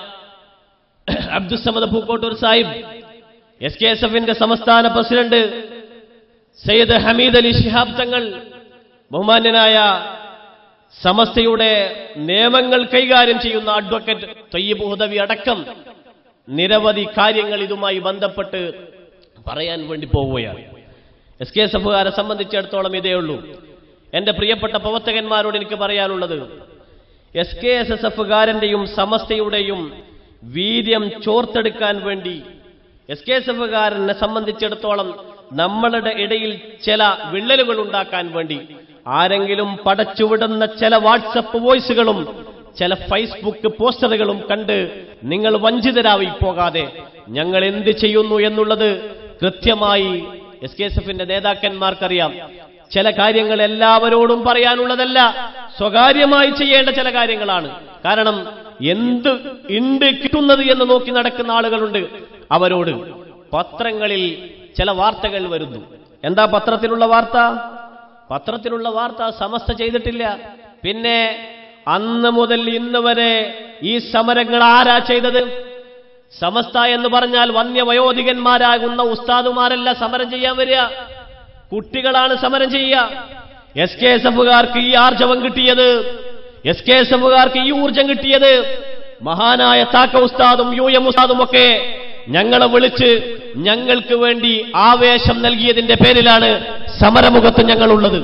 Abdussamad Pookkottur Sahib S K S എഫിന്റെ സംസ്ഥാന പ്രസിഡന്റ് സയ്യിദ് ഹമീദ് അലി ശിഹാബ് തങ്ങൾ ബഹുമാന്യനായ സമസ്തയുടെ നിയമങ്ങൾ കൈകാര്യം ചെയ്യുന്ന അഡ്വക്കേറ്റ് തൊയ്യബ് ഹുദവി അടക്കം നിരവധി കാര്യങ്ങൾ ഇതുമായി ബന്ധപ്പെട്ട് പറയാൻ വേണ്ടി പോവുകയാണ് എസ് കെ എസ് എഫുകാരെ സംബന്ധിച്ചിടത്തോളം ഇതേ ഉള്ളൂ എന്റെ പ്രിയപ്പെട്ട പ്രവർത്തകന്മാരോട് എനിക്ക് പറയാനുള്ളത് എസ് കെ എസ് എസ് എഫുകാരന്റെയും സമസ്തയുടെയും വീര്യം ചോർത്തെടുക്കാൻ വേണ്ടി എസ് കെ എസ് എഫുകാരനെ സംബന്ധിച്ചിടത്തോളം നമ്മളുടെ ഇടയിൽ ചില വിള്ളലുകൾ ഉണ്ടാക്കാൻ വേണ്ടി ആരെങ്കിലും പടച്ചുവിടുന്ന ചില വാട്സപ്പ് വോയിസുകളും ചില ഫേസ്ബുക്ക് പോസ്റ്ററുകളും കണ്ട് നിങ്ങൾ വഞ്ചിതരായി പോകാതെ ഞങ്ങൾ എന്ത് ചെയ്യുന്നു എന്നുള്ളത് കൃത്യമായി എസ് കെ എസ് എഫിന്റെ നേതാക്കന്മാർക്കറിയാം ചില കാര്യങ്ങൾ എല്ലാവരോടും പറയാനുള്ളതല്ല സ്വകാര്യമായി ചെയ്യേണ്ട ചില കാര്യങ്ങളാണ് കാരണം എന്ത് ഉണ്ട് കിട്ടുന്നത് എന്ന് നോക്കി നടക്കുന്ന ആളുകളുണ്ട് അവരോട് പത്രങ്ങളിൽ ചില വാർത്തകൾ വരുന്നു എന്താ പത്രത്തിലുള്ള വാർത്ത പത്രത്തിലുള്ള വാർത്ത സമസ്ത ചെയ്തിട്ടില്ല പിന്നെ അന്ന് മുതൽ ഇന്ന് വരെ ഈ സമരങ്ങൾ ആരാ ചെയ്തത് സമസ്ത എന്ന് പറഞ്ഞാൽ വന്യവയോധികന്മാരാകുന്ന ഉസ്താദുമാരല്ല സമരം ചെയ്യാൻ വരിക കുട്ടികളാണ് സമരം ചെയ്യുക എസ് കെ എസ് എഫുകാർക്ക് ഈ ആർജവം കിട്ടിയത് എസ് കെ എസ് എഫുകാർക്ക് ഈ ഊർജം കിട്ടിയത് മഹാനായ താക്ക ഉസ്താദും യു എം ഉസ്താദും ഒക്കെ ഞങ്ങളെ വിളിച്ച് ഞങ്ങൾക്ക് വേണ്ടി ആവേശം നൽകിയതിന്റെ പേരിലാണ് സമരമുഖത്ത് ഞങ്ങളുള്ളത്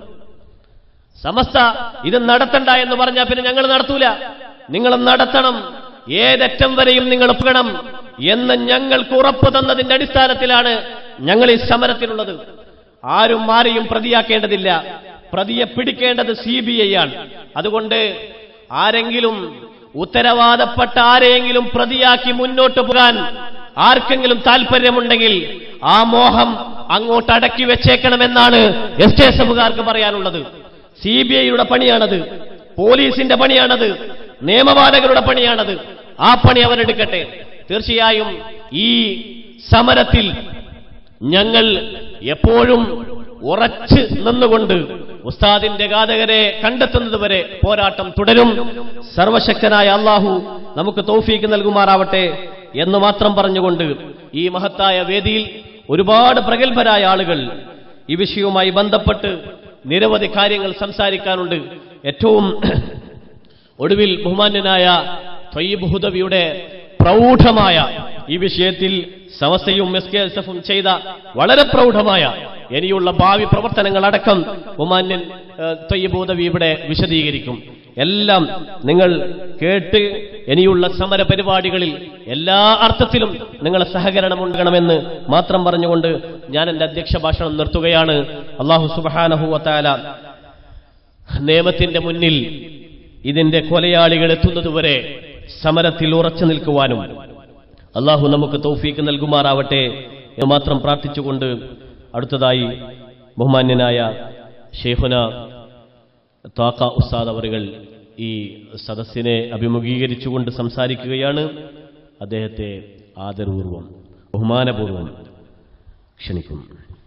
സമസ്ത ഇത് നടത്തണ്ട എന്ന് പറഞ്ഞാൽ പിന്നെ ഞങ്ങൾ നടത്തൂല നിങ്ങൾ നടത്തണം ഏതറ്റം വരെയും നിങ്ങൾ ഒപ്പണം എന്ന് ഞങ്ങൾക്ക് ഉറപ്പ് തന്നതിന്റെ അടിസ്ഥാനത്തിലാണ് ഞങ്ങൾ ഈ സമരത്തിനുള്ളത് ആരും ആരെയും പ്രതിയാക്കേണ്ടതില്ല പ്രതിയെ പിടിക്കേണ്ടത് സി ബി ഐ ആണ് അതുകൊണ്ട് ആരെങ്കിലും ഉത്തരവാദപ്പെട്ട ആരെയെങ്കിലും പ്രതിയാക്കി മുന്നോട്ട് പോകാൻ ആർക്കെങ്കിലും താല്പര്യമുണ്ടെങ്കിൽ ആ മോഹം അങ്ങോട്ട് അടക്കി വെച്ചേക്കണമെന്നാണ് എസ് കെ എസ് എഫുകാർക്ക് പറയാനുള്ളത് സി ബി ഐയുടെ പണിയാണത് പോലീസിന്റെ പണിയാണത് നിയമപാലകരുടെ പണിയാണത് ആ പണി അവരെടുക്കട്ടെ തീർച്ചയായും ഈ സമരത്തിൽ ഞങ്ങൾ എപ്പോഴും ഉറച്ച് നിന്നുകൊണ്ട് ഉസ്താദിന്റെ ഘാതകരെ കണ്ടെത്തുന്നതുവരെ പോരാട്ടം തുടരും സർവശക്തനായ അള്ളാഹു നമുക്ക് തൗഫീക്ക് നൽകുമാറാവട്ടെ എന്ന് മാത്രം പറഞ്ഞുകൊണ്ട് ഈ മഹത്തായ വേദിയിൽ ഒരുപാട് പ്രഗത്ഭരായ ആളുകൾ ഈ വിഷയവുമായി ബന്ധപ്പെട്ട് നിരവധി കാര്യങ്ങൾ സംസാരിക്കാനുണ്ട് ഏറ്റവും ഒടുവിൽ ബഹുമാന്യനായ ത്വയ്യിബ് ഹുദവിയുടെ പ്രൗഢമായ ഈ വിഷയത്തിൽ സമസ്തയും എസ് കെ എസ് എഫും ചെയ്ത വളരെ പ്രൗഢമായ ഇനിയുള്ള ഭാവി പ്രവർത്തനങ്ങളടക്കം ബഹുമാന്യൻ ഏഹ്, ത്വയ്യിബ് ഹുദവി ഇവിടെ വിശദീകരിക്കും എല്ലാം നിങ്ങൾ കേട്ട് ഇനിയുള്ള സമര പരിപാടികളിൽ എല്ലാ അർത്ഥത്തിലും നിങ്ങളെ സഹകരണം ഉണ്ടാകണമെന്ന് മാത്രം പറഞ്ഞുകൊണ്ട് ഞാൻ എന്റെ അധ്യക്ഷ ഭാഷണം നിർത്തുകയാണ് അള്ളാഹു സുബാനഹുവത്താല നിയമത്തിന്റെ മുന്നിൽ ഇതിന്റെ കൊലയാളികൾ എത്തുന്നതുവരെ സമരത്തിൽ ഉറച്ചു നിൽക്കുവാനും അള്ളാഹു നമുക്ക് തൗഫീക്ക് നൽകുമാറാവട്ടെ എന്ന് മാത്രം പ്രാർത്ഥിച്ചുകൊണ്ട് അടുത്തതായി ബഹുമാന്യനായ ഷെയ്ഖുന താക്ക ഉസ്താദ് അവറുകൾ ഈ സദസ്സിനെ അഭിമുഖീകരിച്ചുകൊണ്ട് സംസാരിക്കുകയാണ് അദ്ദേഹത്തെ ആദരപൂർവം ബഹുമാനപൂർവം ക്ഷണിക്കും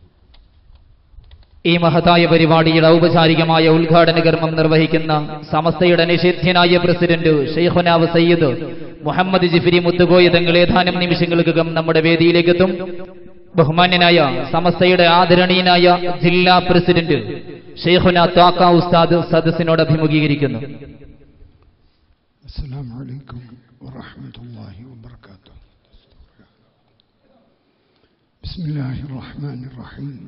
ഈ മഹത്തായ പരിപാടിയുടെ ഔപചാരികമായ ഉദ്ഘാടന കർമ്മം നിർവഹിക്കുന്ന സമസ്തയുടെ നിഷേധ്യനായ പ്രസിഡന്റ് ഷെയ്ഖുനാവ് സയ്യിദ് മുഹമ്മദ് ജിഫിരി മുത്തുകോയ തങ്ങൾ ഏതാനും നിമിഷങ്ങൾക്കകം നമ്മുടെ വേദിയിലേക്കെത്തും ബഹുമാന്യനായ സമസ്തയുടെ ആദരണീയനായ ജില്ലാ പ്രസിഡന്റ് ഷെയ്ഖുന ത്വാക്ക ഉസ്താദ് സദസ്സിനോട് അഭിമുഖീകരിക്കുന്നു السلام عليكم ورحمة الله وبركاته بسم الله الرحمن الرحيم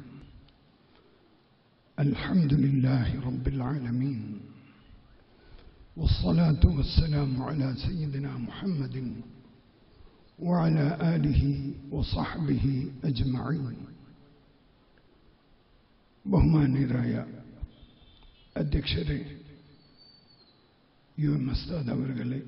الحمد لله رب العالمين والصلاة والسلام على سيدنا محمد وعلى آله وصحبه أجمعين ബഹുമാന്യരായ അധ്യക്ഷരെ യു എം ഉസ്താദ് അവറുകളെ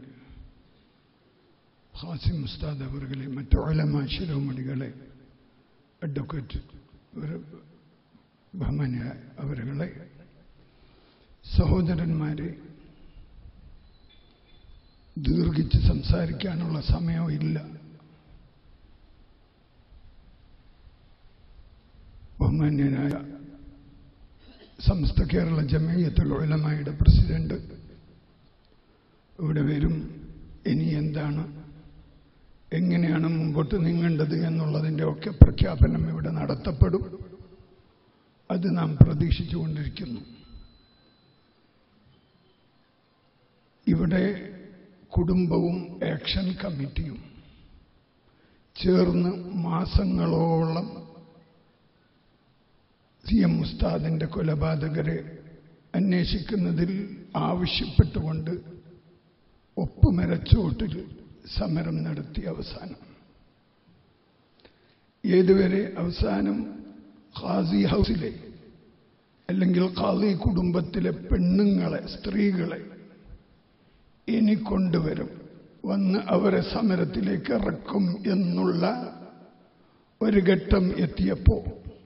ഹാസിം ഉസ്താദ് അവറുകളെ മറ്റു അലമ ശിരോമണികളെ അഡ്വക്കേറ്റ് ഇവര് ബഹുമാന്യ അവരുകളെ സഹോദരന്മാരെ ദീർഘിച്ച് സംസാരിക്കാനുള്ള സമയവും ഇല്ല ബഹുമാന്യനായ സമസ്ത കേരള ജമയത്തുൽ ഉലമയുടെ പ്രസിഡന്റ് ഇവിടെ വരും ഇനി എന്താണ് എങ്ങനെയാണ് മുമ്പോട്ട് നീങ്ങേണ്ടത് എന്നുള്ളതിൻ്റെ ഒക്കെ പ്രഖ്യാപനം ഇവിടെ നടത്തപ്പെടും അത് നാം പ്രതീക്ഷിച്ചുകൊണ്ടിരിക്കുന്നു ഇവിടെ കുടുംബവും ആക്ഷൻ കമ്മിറ്റിയും ചേർന്ന് മാസങ്ങളോളം സി എം ഉസ്താദിന്റെ കൊലപാതകരെ അന്വേഷിക്കുന്നതിൽ ആവശ്യപ്പെട്ടുകൊണ്ട് ഒപ്പുമരച്ചോട്ടിൽ സമരം നടത്തി അവസാനം ഏതുവരെ അവസാനം ഖാസി ഹൗസിലെ അല്ലെങ്കിൽ ഖാസി കുടുംബത്തിലെ പെണ്ണുങ്ങളെ സ്ത്രീകളെ ഇനി കൊണ്ടുവരും വന്ന് അവരെ സമരത്തിലേക്ക് ഇറക്കും എന്നുള്ള ഒരു ഘട്ടം എത്തിയപ്പോൾ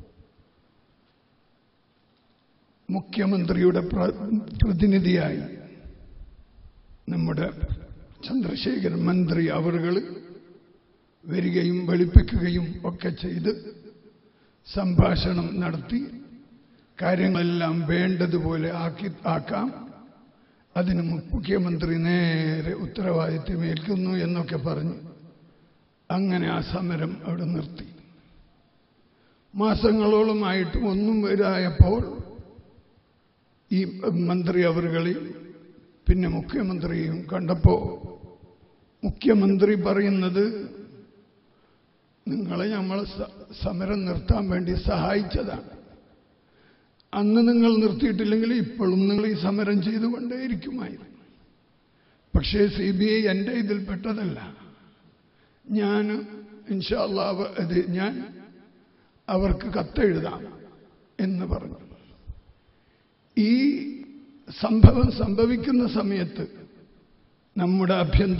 മുഖ്യമന്ത്രിയുടെ പ്ര- പ്രതിനിധിയായി നമ്മുടെ ചന്ദ്രശേഖരൻ മന്ത്രി അവറുകൾ വരികയും വെളുപ്പിക്കുകയും ഒക്കെ ചെയ്ത് സംഭാഷണം നടത്തി കാര്യങ്ങളെല്ലാം വേണ്ടതുപോലെ ആക്കി ആക്കാം അതിന് മുഖ്യമന്ത്രി നേരെ ഉത്തരവാദിത്വമേൽക്കുന്നു എന്നൊക്കെ പറഞ്ഞ് അങ്ങനെ ആ സമരം അവിടെ നിർത്തി മാസങ്ങളോളമായിട്ട് ഒന്നും വരായപ്പോൾ ഈ മന്ത്രി അവറുകളെയും പിന്നെ മുഖ്യമന്ത്രിയെയും കണ്ടപ്പോൾ മുഖ്യമന്ത്രി പറയുന്നത് നിങ്ങളെ നമ്മൾ സ- സമരം നിർത്താൻ വേണ്ടി സഹായിച്ചതാണ് അന്ന് നിങ്ങൾ നിർത്തിയിട്ടില്ലെങ്കിൽ ഇപ്പോഴും നിങ്ങൾ ഈ സമരം ചെയ്തുകൊണ്ടേയിരിക്കുമായിരുന്നു പക്ഷേ സി ബി ഐ എൻ്റെ ഇതിൽപ്പെട്ടതല്ല ഞാൻ ഇൻഷാല്ല അത് ഞാൻ അവർക്ക് കത്തെഴുതാം എന്ന് പറഞ്ഞു ഈ സംഭവം സംഭവിക്കുന്ന സമയത്ത് നമ്മുടെ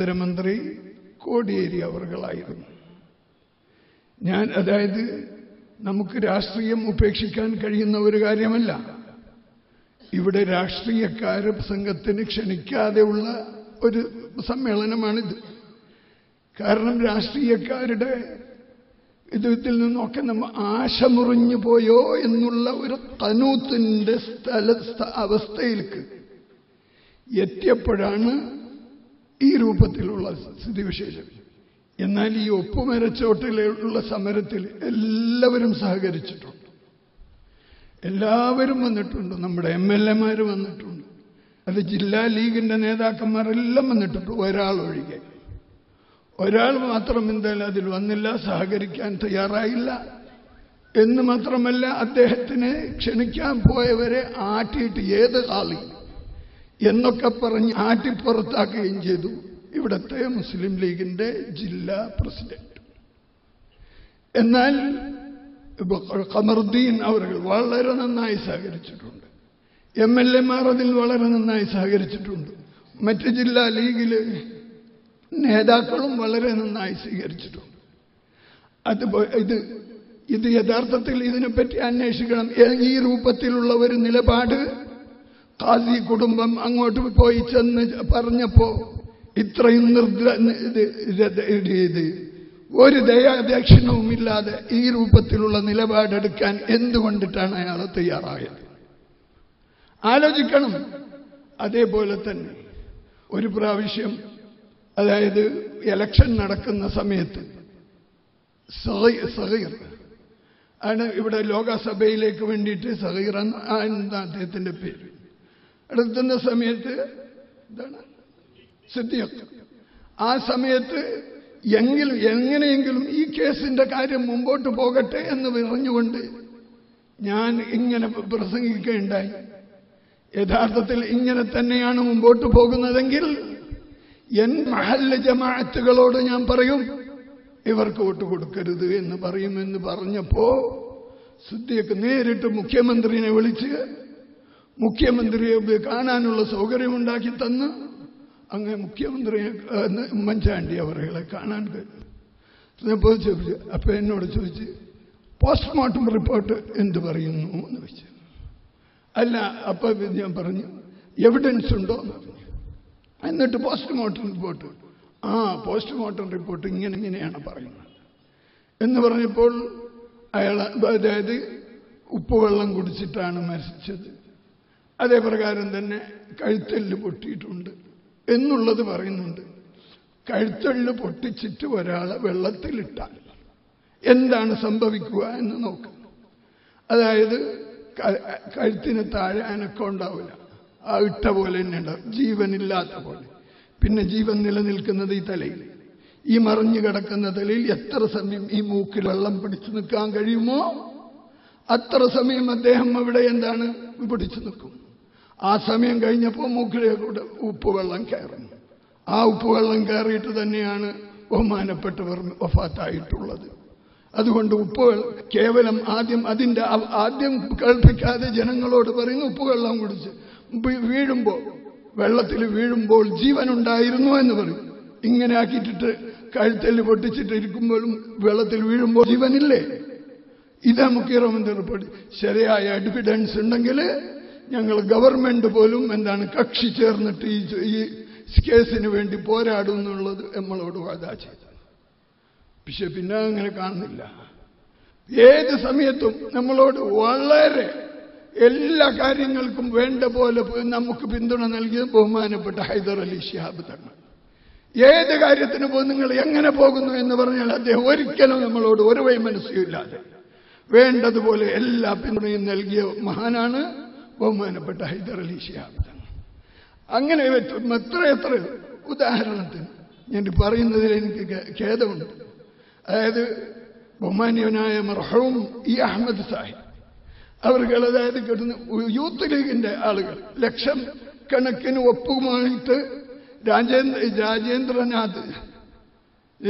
ആഭ്യന്തരമന്ത്രി കോടിയേരി അവർകളായിരുന്നു ഞാൻ അതായത് നമുക്ക് രാഷ്ട്രീയം ഉപേക്ഷിക്കാൻ കഴിയുന്ന ഒരു കാര്യമല്ല ഇവിടെ രാഷ്ട്രീയക്കാരെ സംഘത്തിന് ക്ഷണിക്കാതെയുള്ള ഒരു സമ്മേളനമാണിത് കാരണം രാഷ്ട്രീയക്കാരുടെ ഇത് ഇതിൽ നിന്നൊക്കെ നമ്മ ആശ മുറിഞ്ഞു പോയോ എന്നുള്ള ഒരു തനൂത്തിന്റെ സ്ഥല സ്ഥ- അവസ്ഥയിലേക്ക് എത്തിയപ്പോഴാണ് ഈ രൂപത്തിലുള്ള സ്ഥിതിവിശേഷം എന്നാൽ ഈ ഒപ്പുമരച്ചോട്ടിലുള്ള സമരത്തിൽ എല്ലാവരും സഹകരിച്ചിട്ടുണ്ട് എല്ലാവരും വന്നിട്ടുണ്ട് നമ്മുടെ എം എൽ എമാർ വന്നിട്ടുണ്ട് അത് ജില്ലാ ലീഗിന്റെ നേതാക്കന്മാരെല്ലാം വന്നിട്ടുണ്ട് ഒരാൾ ഒഴികെ ഒരാൾ മാത്രം എന്തായാലും അതിൽ വന്നില്ല സഹകരിക്കാൻ തയ്യാറായില്ല എന്ന് മാത്രമല്ല അദ്ദേഹത്തിന് ക്ഷണിക്കാൻ പോയവരെ ആട്ടിയിട്ട് ഏത് കാളി എന്നൊക്കെ പറഞ്ഞ് ആട്ടിപ്പുറത്താക്കുകയും ചെയ്തു ഇവിടുത്തെ മുസ്ലിം ലീഗിന്റെ ജില്ലാ പ്രസിഡന്റ് എന്നാൽ ഇപ്പൊ ഖമറുദ്ദീൻ അവർ വളരെ നന്നായി സഹകരിച്ചിട്ടുണ്ട് എം എൽ എമാർ അതിൽ വളരെ നന്നായി സഹകരിച്ചിട്ടുണ്ട് മറ്റ് ജില്ലാ ലീഗില് നേതാക്കളും വളരെ നന്നായി സ്വീകരിച്ചിട്ടുണ്ട് അത് പോ- ഇത് ഇത് യഥാർത്ഥത്തിൽ ഇതിനെപ്പറ്റി അന്വേഷിക്കണം ഏ- ഈ രൂപത്തിലുള്ള ഒരു നിലപാട് ഖാസി കുടുംബം അങ്ങോട്ട് പോയി ചെന്ന് പറഞ്ഞപ്പോ ഇത്രയും നിർദ്ര ഇത് ഇത് ഇത് ഒരു ദയാദക്ഷിണവുമില്ലാതെ ഈ രൂപത്തിലുള്ള നിലപാടെടുക്കാൻ എന്തുകൊണ്ടിട്ടാണ് അയാൾ തയ്യാറായത് ആലോചിക്കണം അതേപോലെ തന്നെ ഒരു പ്രാവശ്യം അതായത് ഇലക്ഷൻ നടക്കുന്ന സമയത്ത് സഹീർ സഹീർ ആണ് ഇവിടെ ലോകസഭയിലേക്ക് വേണ്ടിയിട്ട് സഹീർ എന്ന ആ എന്താ അദ്ദേഹത്തിന്റെ പേര് എടുത്തുന്ന സമയത്ത് എന്താണ് സിദ്ദീഖ് ആ സമയത്ത് എങ്കിലും എങ്ങനെയെങ്കിലും ഈ കേസിന്റെ കാര്യം മുമ്പോട്ട് പോകട്ടെ എന്ന് പറഞ്ഞുകൊണ്ട് ഞാൻ ഇങ്ങനെ പ്രസംഗിക്കുകയുണ്ടായി യഥാർത്ഥത്തിൽ ഇങ്ങനെ തന്നെയാണ് മുമ്പോട്ട് പോകുന്നതെങ്കിൽ എൻ മഹല്ല ജമാഅത്തുകളോട് ഞാൻ പറയും ഇവർക്ക് വോട്ട് കൊടുക്കരുത് എന്ന് പറയുമെന്ന് പറഞ്ഞപ്പോ സിദ്ദീഖ് നേരിട്ട് മുഖ്യമന്ത്രിനെ വിളിച്ച് മുഖ്യമന്ത്രിയെ കാണാനുള്ള സൗകര്യമുണ്ടാക്കി തന്ന് അങ്ങ് മുഖ്യമന്ത്രിയെ ഏഹ്, ഉമ്മൻചാണ്ടി അവരെ കാണാൻ കഴിഞ്ഞു അപ്പോൾ ചോദിച്ചു അപ്പൊ എന്നോട് ചോദിച്ച് പോസ്റ്റ്മോർട്ടം റിപ്പോർട്ട് എന്ത് പറയുന്നു എന്ന് വെച്ചു അല്ല അപ്പൊ ഞാൻ പറഞ്ഞു എവിഡൻസ് ഉണ്ടോ എന്ന് പറഞ്ഞു എന്നിട്ട് പോസ്റ്റ്മോർട്ടം റിപ്പോർട്ട് ആ പോസ്റ്റ്മോർട്ടം റിപ്പോർട്ട് ഇങ്ങനെ ഇങ്ങനെയാണ് പറയുന്നത് എന്ന് പറഞ്ഞപ്പോൾ അയാൾ അതായത് ഉപ്പുവെള്ളം കുടിച്ചിട്ടാണ് മരിച്ചത് അതേ പ്രകാരം തന്നെ കഴുത്തെല്ല് പൊട്ടിയിട്ടുണ്ട് എന്നുള്ളത് പറയുന്നുണ്ട് കഴുത്തെല്ല് പൊട്ടിച്ചിട്ട് ഒരാളെ വെള്ളത്തിലിട്ടാൽ എന്താണ് സംഭവിക്കുക എന്ന് നോക്കുക അതായത് ക- കഴുത്തിന് താഴെ അനക്കം ഉണ്ടാവില്ല ആ ഇട്ട പോലെ തന്നെ ഉണ്ടാവും ജീവനില്ലാത്ത പോലെ പിന്നെ ജീവൻ നിലനിൽക്കുന്നത് ഈ തലയിൽ ഈ മറിഞ്ഞു കിടക്കുന്ന തലയിൽ എത്ര സമയം ഈ മൂക്കിൽ വെള്ളം പിടിച്ചു നിൽക്കാൻ കഴിയുമോ അത്ര സമയം അദ്ദേഹം അവിടെ എന്താണ് പിടിച്ചു നിൽക്കും ആ സമയം കഴിഞ്ഞപ്പോൾ മൂക്കിലെ കൂടെ ഉപ്പുവെള്ളം കയറും ആ ഉപ്പുവെള്ളം കയറിയിട്ട് തന്നെയാണ് ബഹുമാനപ്പെട്ടവർ വഫാത്തായിട്ടുള്ളത് അതുകൊണ്ട് ഉപ്പ് കേവലം ആദ്യം അതിന്റെ ആ- ആദ്യം കേൾപ്പിക്കാതെ ജനങ്ങളോട് പറയുന്നു ഉപ്പുവെള്ളം കുടിച്ച് വീ- വീഴുമ്പോൾ വെള്ളത്തിൽ വീഴുമ്പോൾ ജീവനുണ്ടായിരുന്നു എന്ന് പറയും ഇങ്ങനെ ആക്കിയിട്ടിട്ട് കഴുത്തല് പൊട്ടിച്ചിട്ട് ഇരിക്കുമ്പോഴും വെള്ളത്തിൽ വീഴുമ്പോൾ ജീവനില്ലേ ഇതാ മുഖ്യമന്ത്രി റിപ്പോർട്ട് ശരിയായ എവിഡൻസ് ഉണ്ടെങ്കിൽ ഞങ്ങൾ ഗവൺമെന്റ് പോലും എന്താണ് കക്ഷി ചേർന്നിട്ട് ഈ ഈ കേസിന് വേണ്ടി പോരാടും എന്നുള്ളത് നമ്മളോട് വാദാ ചെയ്തു പക്ഷെ പിന്നെ അങ്ങനെ കാണുന്നില്ല ഏത് സമയത്തും നമ്മളോട് വളരെ എല്ലാ കാര്യങ്ങൾക്കും വേണ്ട പോലെ നമുക്ക് പിന്തുണ നൽകിയത് ബഹുമാനപ്പെട്ട ഹൈദർ അലി ഷിഹാബ് തങ്ങൾ ഏത് കാര്യത്തിന് പോകും നിങ്ങൾ എങ്ങനെ പോകുന്നു എന്ന് പറഞ്ഞാൽ അദ്ദേഹം ഒരിക്കലും നമ്മളോട് ഒരു വൈമനസ്യമില്ലാതെ വേണ്ടതുപോലെ എല്ലാ പിന്തുണയും നൽകിയ മഹാനാണ് ബഹുമാനപ്പെട്ട ഹൈദർ അലി ഷിഹാബ് തങ്ങൾ അങ്ങനെ വെച്ച് എത്ര എത്ര ഉദാഹരണത്തിന് ഞാൻ പറയുന്നതിൽ എനിക്ക് ഖേ- ഖേദമുണ്ട് അതായത് ബഹുമാന്യവനായ മർഹൂം ഇ അഹമ്മദ് സാഹിബ് അവർക്ക് അതായത് കിട്ടുന്ന യൂത്ത് ലീഗിന്റെ ആളുകൾ ലക്ഷം കണക്കിന് ഒപ്പുമായിട്ട് രാജേന്ദ്ര രാജേന്ദ്രനാഥ് ഈ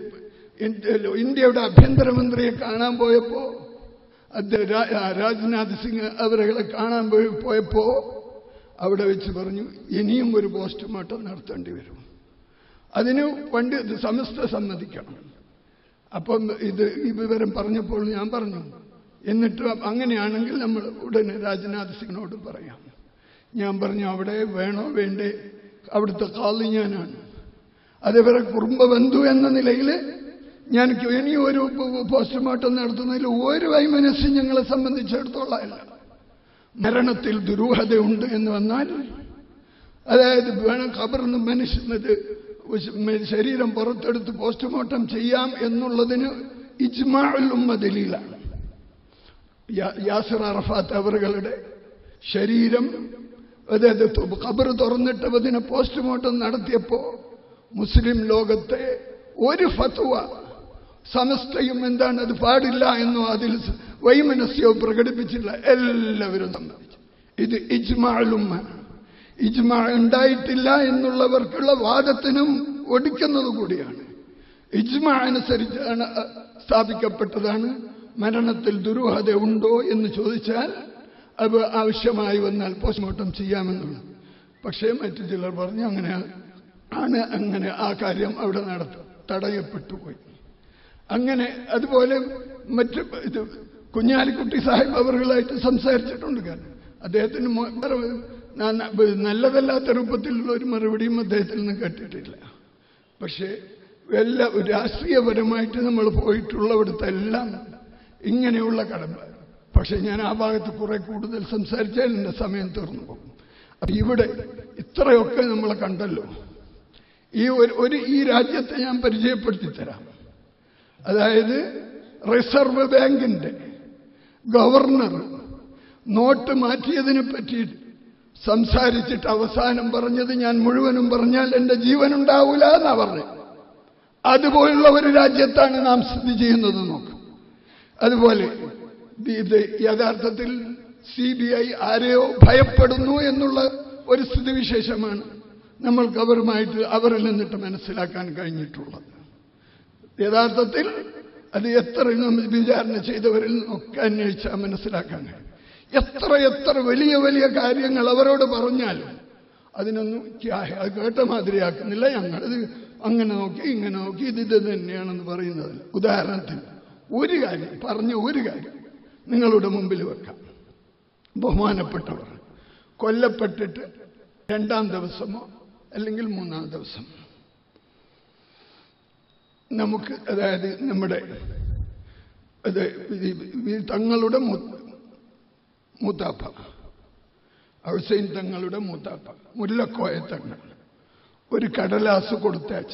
ഇന്ത്യ- ഇന്ത്യയുടെ ആഭ്യന്തരമന്ത്രിയെ കാണാൻ പോയപ്പോ അദ്ദേഹം രാ- രാജ്നാഥ് സിംഗ് അവരെ കാണാൻ പോയി പോയപ്പോ അവിടെ വെച്ച് പറഞ്ഞു ഇനിയും ഒരു പോസ്റ്റ്മോർട്ടം നടത്തേണ്ടി വരും അതിന് പണ്ട് സമസ്ത സമ്മതിക്കണം അപ്പം ഇത് ഈ വിവരം പറഞ്ഞപ്പോൾ ഞാൻ പറഞ്ഞു എന്നിട്ട് അങ്ങനെയാണെങ്കിൽ നമ്മൾ ഉടനെ രാജ്നാഥ് സിംഗിനോട് പറയാം ഞാൻ പറഞ്ഞു അവിടെ വേണോ വേണ്ടേ അവിടുത്തെ കാളി ഞാനാണ് അതേപോലെ കുടുംബ ബന്ധു എന്ന നിലയിൽ ഞാൻ ഇനി ഒരു പോസ്റ്റ്മോർട്ടം നടത്തുന്നതിൽ ഒരു വൈമനസ്സും ഞങ്ങളെ സംബന്ധിച്ചിടത്തോളം അല്ല മരണത്തിൽ ദുരൂഹതയുണ്ട് എന്ന് വന്നാൽ അതായത് വേണം ഖബറിന്ന് മനുഷ്യനത് ശരീരം പുറത്തെടുത്ത് പോസ്റ്റ്മോർട്ടം ചെയ്യാം എന്നുള്ളതിന് ഇജ്മാഉൽ ഉമ്മ ദലീലാണ് യാ- യാസിർ അറഫാത്ത് അവറുകളുടെ ശരീരം അതായത് ഖബർ തുറന്നിട്ട് അതിനെ പോസ്റ്റ്മോർട്ടം നടത്തിയപ്പോ മുസ്ലിം ലോകത്തെ ഒരു ഫത്വ സമസ്തയും എന്താണ് അത് പാടില്ല എന്നോ അതിൽ വൈമനസ്യോ പ്രകടിപ്പിച്ചില്ല എല്ലാവരും സമ്മതിച്ചു ഇത് ഇജ്മാലുമ്മ ഇജ്മാ ഉണ്ടായിട്ടില്ല എന്നുള്ളവർക്കുള്ള വാദത്തിനും ഒടിക്കുന്നത് കൂടിയാണ് ഇജ്മാ അനുസരിച്ചാണ് അ- സ്ഥാപിക്കപ്പെട്ടതാണ് മരണത്തിൽ ദുരൂഹത ഉണ്ടോ എന്ന് ചോദിച്ചാൽ അത് ആവശ്യമായി വന്നാൽ പോസ്റ്റ്മോർട്ടം ചെയ്യാമെന്നുള്ളത് പക്ഷേ മറ്റു ചിലർ പറഞ്ഞു അങ്ങനെ ആണ് അങ്ങനെ ആ കാര്യം അവിടെ നടത്ത തടയപ്പെട്ടു പോയി അങ്ങനെ അതുപോലെ മറ്റ് ഇത് കുഞ്ഞാലിക്കുട്ടി സാഹിബ് അവറുകളായിട്ട് സംസാരിച്ചിട്ടുണ്ട് കാരണം അദ്ദേഹത്തിന് മൊ- വേറെ ന- ന- നല്ലതല്ലാത്ത രൂപത്തിലുള്ള ഒരു മറുപടിയും അദ്ദേഹത്തിൽ നിന്ന് കേട്ടിട്ടില്ല പക്ഷേ എല്ലാ രാഷ്ട്രീയപരമായിട്ട് നമ്മൾ പോയിട്ടുള്ളവിടുത്തെ എല്ലാം ഇങ്ങനെയുള്ള കടമ്പ പക്ഷെ ഞാൻ ആ ഭാഗത്ത് കുറെ കൂടുതൽ സംസാരിച്ചാൽ എൻ്റെ സമയം തീർന്നു പോകും അപ്പൊ ഇവിടെ ഇത്രയൊക്കെ നമ്മൾ കണ്ടല്ലോ ഈ ഒരു ഒരു ഈ രാജ്യത്തെ ഞാൻ പരിചയപ്പെടുത്തി തരാം അതായത് റിസർവ് ബാങ്കിന്റെ ഗവർണർ നോട്ട് മാറ്റിയതിനെ പറ്റി സംസാരിച്ചിട്ട് അവസാനം പറഞ്ഞത് ഞാൻ മുഴുവനും പറഞ്ഞാൽ എന്റെ ജീവനുണ്ടാവൂല എന്നാ പറഞ്ഞത് അതുപോലുള്ള ഒരു രാജ്യത്താണ് നാം സ്ഥിതി ചെയ്യുന്നത് നോക്കും അതുപോലെ ഇത് യഥാർത്ഥത്തിൽ സി ബി ഐ ആരെയോ ഭയപ്പെടുന്നു എന്നുള്ള ഒരു സ്ഥിതിവിശേഷമാണ് നമ്മൾക്ക് അവരുമായിട്ട് അവരിൽ നിന്നിട്ട് മനസ്സിലാക്കാൻ കഴിഞ്ഞിട്ടുള്ളത് യഥാർത്ഥത്തിൽ അത് എത്ര നമ്മൾ വിചാരണ ചെയ്തവരിൽ നിന്നൊക്കെ അന്വേഷിച്ചാൽ മനസ്സിലാക്കാൻ കഴിയും എത്ര എത്ര വലിയ വലിയ കാര്യങ്ങൾ അവരോട് പറഞ്ഞാലും അതിനൊന്നും ക്യാ- അത് കേട്ട മാതിരിയാക്കുന്നില്ല ഞങ്ങളത് അങ്ങനെ നോക്കി ഇങ്ങനെ നോക്കി ഇത് ഇത് തന്നെയാണെന്ന് പറയുന്നത് ഉദാഹരണത്തിന് ഒരു കാര്യം പറഞ്ഞ ഒരു കാര്യം നിങ്ങളുടെ മുമ്പിൽ വെക്കാം ബഹുമാനപ്പെട്ടവർ കൊല്ലപ്പെട്ടിട്ട് രണ്ടാം ദിവസമോ അല്ലെങ്കിൽ മൂന്നാം ദിവസം നമുക്ക് അതായത് നമ്മുടെ അത് ഈ- ഈ തങ്ങളുടെ മൂ- മൂത്താപ്പ ഹുസൈൻ തങ്ങളുടെ മൂത്താപ്പ മുല്ലക്കോയ തങ്ങൾ ഒരു കടലാസ് കൊടുത്തയച്ച്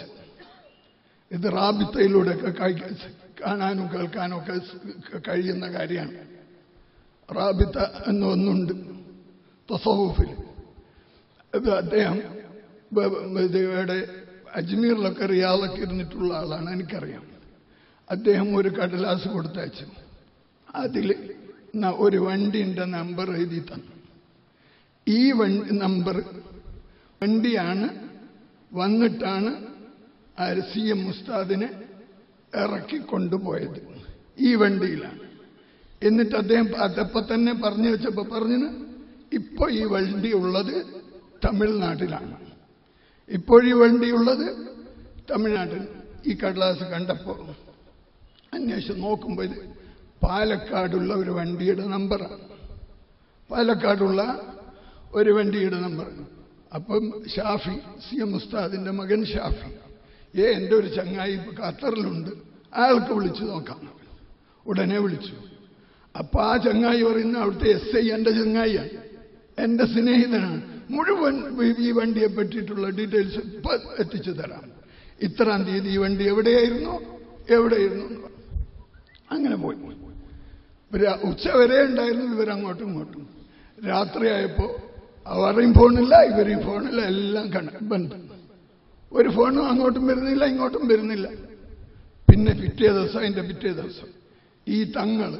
ഇത് റാബിത്തയിലൂടെയൊക്കെ കഴി- കാണാനും കേൾക്കാനും ഒക്കെ സ് കഴിയുന്ന കാര്യമാണ് റാബിത്ത എന്ന് ഒന്നുണ്ട് തസവുഫിൽ ഇത് അദ്ദേഹം ബ- ബ- ഇത് ഇവിടെ അജ്മീറിലൊക്കെ റിയാദൊക്കെ ഇരുന്നിട്ടുള്ള ആളാണ് എനിക്കറിയാം അദ്ദേഹം ഒരു കടലാസ് കൊടുത്തയച്ചു അതിൽ ഒരു വണ്ടിന്റെ നമ്പർ എഴുതി തന്നു ഈ വണ്ടി നമ്പർ വണ്ടിയാണ് വന്നിട്ടാണ് ആര് സി എം ഉസ്താദിനെ ഇറക്കി കൊണ്ടുപോയത് ഈ വണ്ടിയിലാണ് എന്നിട്ട് അദ്ദേഹം അതപ്പം തന്നെ പറഞ്ഞു വെച്ചപ്പോ പറഞ്ഞു ഇപ്പൊ ഈ വണ്ടി ഉള്ളത് തമിഴ്നാട്ടിലാണ് ഇപ്പോഴീ വണ്ടിയുള്ളത് തമിഴ്നാട്ടിൽ ഈ കടലാസ് കണ്ടപ്പോൾ അന്വേഷിച്ച് നോക്കുമ്പോൾ ഇത് പാലക്കാടുള്ള ഒരു വണ്ടിയുടെ നമ്പറാണ് പാലക്കാടുള്ള ഒരു വണ്ടിയുടെ നമ്പർ അപ്പം ഷാഫി സി എം ഉസ്താദിന്റെ മകൻ ഷാഫി ഏ എൻ്റെ ഒരു ചങ്ങായി ഇപ്പൊ ഖത്തറിലുണ്ട് അയാൾക്ക് വിളിച്ചു നോക്കാം ഉടനെ വിളിച്ചു അപ്പൊ ആ ചങ്ങായി പറയുന്ന അവിടുത്തെ എസ് ഐ എൻ്റെ ചങ്ങായിയാണ് എൻ്റെ സ്നേഹിതനാണ് മുഴുവൻ ഈ- ഈ വണ്ടിയെ പറ്റിയിട്ടുള്ള ഡീറ്റെയിൽസ് ഇപ്പൊ എത്തിച്ചു തരാം ഇത്രാം തീയതി ഈ വണ്ടി എവിടെയായിരുന്നു എവിടെയായിരുന്നു എന്ന് പറഞ്ഞു. അങ്ങനെ പോയി ഇവര് ഉച്ച വരെ ഉണ്ടായിരുന്നു ഇവരങ്ങോട്ടും ഇങ്ങോട്ടും രാത്രിയായപ്പോ അവരെയും ഫോണില്ല ഇവരെയും ഫോണില്ല എല്ലാം കണ ബന്ധം ഒരു ഫോണും അങ്ങോട്ടും വരുന്നില്ല ഇങ്ങോട്ടും വരുന്നില്ല പിന്നെ പിറ്റേ ദിവസം അതിന്റെ പിറ്റേ ദിവസം ഈ തങ്ങള്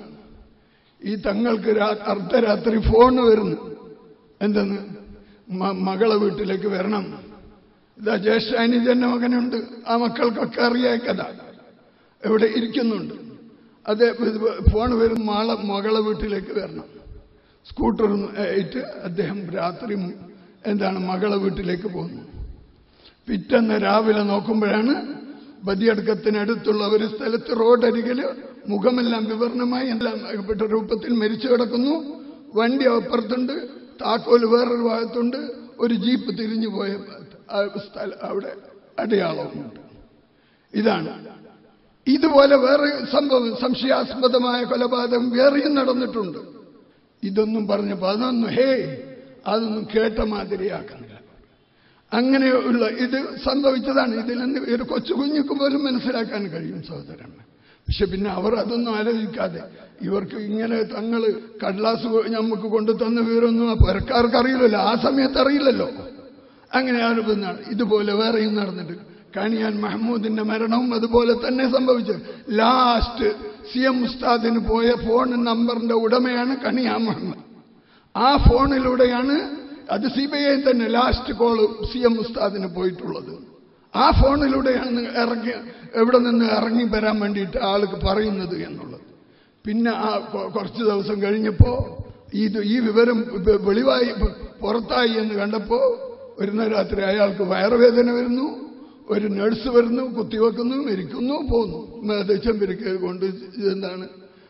ഈ തങ്ങൾക്ക് രാ- അർദ്ധരാത്രി ഫോണ് വരുന്നു എന്തെന്ന് മ- മകളെ വീട്ടിലേക്ക് വരണം ഇതാ ജ്യേഷ്ഠാനിജന്റെ മകനുണ്ട് ആ മക്കൾക്കൊക്കെ അറിയാം കഥ എവിടെ ഇരിക്കുന്നുണ്ട് അത് ഫോൺ വരും മാളെ മകളെ വീട്ടിലേക്ക് വരണം സ്കൂട്ടർ ആയിട്ട് അദ്ദേഹം രാത്രി എന്താണ് മകളെ വീട്ടിലേക്ക് പോകുന്നു പിറ്റന്ന് രാവിലെ നോക്കുമ്പോഴാണ് ബദിയടക്കത്തിനടുത്തുള്ള ഒരു സ്ഥലത്ത് റോഡരികിൽ മുഖമെല്ലാം വിവരണമായി എല്ലാം അകപ്പെട്ട രൂപത്തിൽ മരിച്ചു കിടക്കുന്നു വണ്ടി അപ്പുറത്തുണ്ട് താക്കോല് വേറൊരു ഭാഗത്തുണ്ട് ഒരു ജീപ്പ് തിരിഞ്ഞു പോയ ആ സ്ഥലം അവിടെ അടയാളവുമുണ്ട് ഇതാണ് ഇതുപോലെ വേറെ സംഭവം സംശയാസ്പദമായ കൊലപാതകം വേറെയും നടന്നിട്ടുണ്ട് ഇതൊന്നും പറഞ്ഞപ്പോ അതൊന്നും ഹേ അതൊന്നും കേട്ട മാതിരിയാക്കുന്നില്ല അങ്ങനെയുള്ള ഇത് സംഭവിച്ചതാണ് ഇതിൽ നിന്ന് ഒരു കൊച്ചു കുഞ്ഞുക്ക് പോലും മനസ്സിലാക്കാൻ കഴിയും സഹോദരൻ പക്ഷെ പിന്നെ അവർ അതൊന്നും ആലോചിക്കാതെ ഇവർക്ക് ഇങ്ങനെ തങ്ങൾ കടലാസ് നമുക്ക് കൊണ്ടു തന്ന വിവരമൊന്നും ആ പുരക്കാർക്ക് അറിയില്ലല്ലോ ആ സമയത്ത് അറിയില്ലല്ലോ അങ്ങനെ ആരോപിന്നാണ് ഇതുപോലെ വേറെയും നടന്നിട്ട് കണിയാൻ മഹമ്മൂദിന്റെ മരണവും അതുപോലെ തന്നെ സംഭവിച്ചു ലാസ്റ്റ് സി എം ഉസ്താദിന് പോയ ഫോൺ നമ്പറിന്റെ ഉടമയാണ് കണിയാൻ മുഹമ്മദ് ആ ഫോണിലൂടെയാണ് അത് സി ബി ഐ തന്നെ ലാസ്റ്റ് കോള് സി എം ഉസ്താദിന് പോയിട്ടുള്ളത് ആ ഫോണിലൂടെയാണ് ഇറങ്ങി എവിടെ നിന്ന് ഇറങ്ങി വരാൻ വേണ്ടിയിട്ട് ആൾക്ക് പറയുന്നത് എന്നുള്ളത് പിന്നെ ആ കൊ- കുറച്ച് ദിവസം കഴിഞ്ഞപ്പോ ഇത് ഈ വിവരം വെ- വെളിവായി പുറത്തായി എന്ന് കണ്ടപ്പോ ഒരു നാൾ രാത്രി അയാൾക്ക് വയറുവേദന വരുന്നു ഒരു നഴ്സ് വരുന്നു കുത്തിവെക്കുന്നു മരിക്കുന്നു പോകുന്നു ചെമ്പരിക്ക കൊണ്ട് എന്താണ്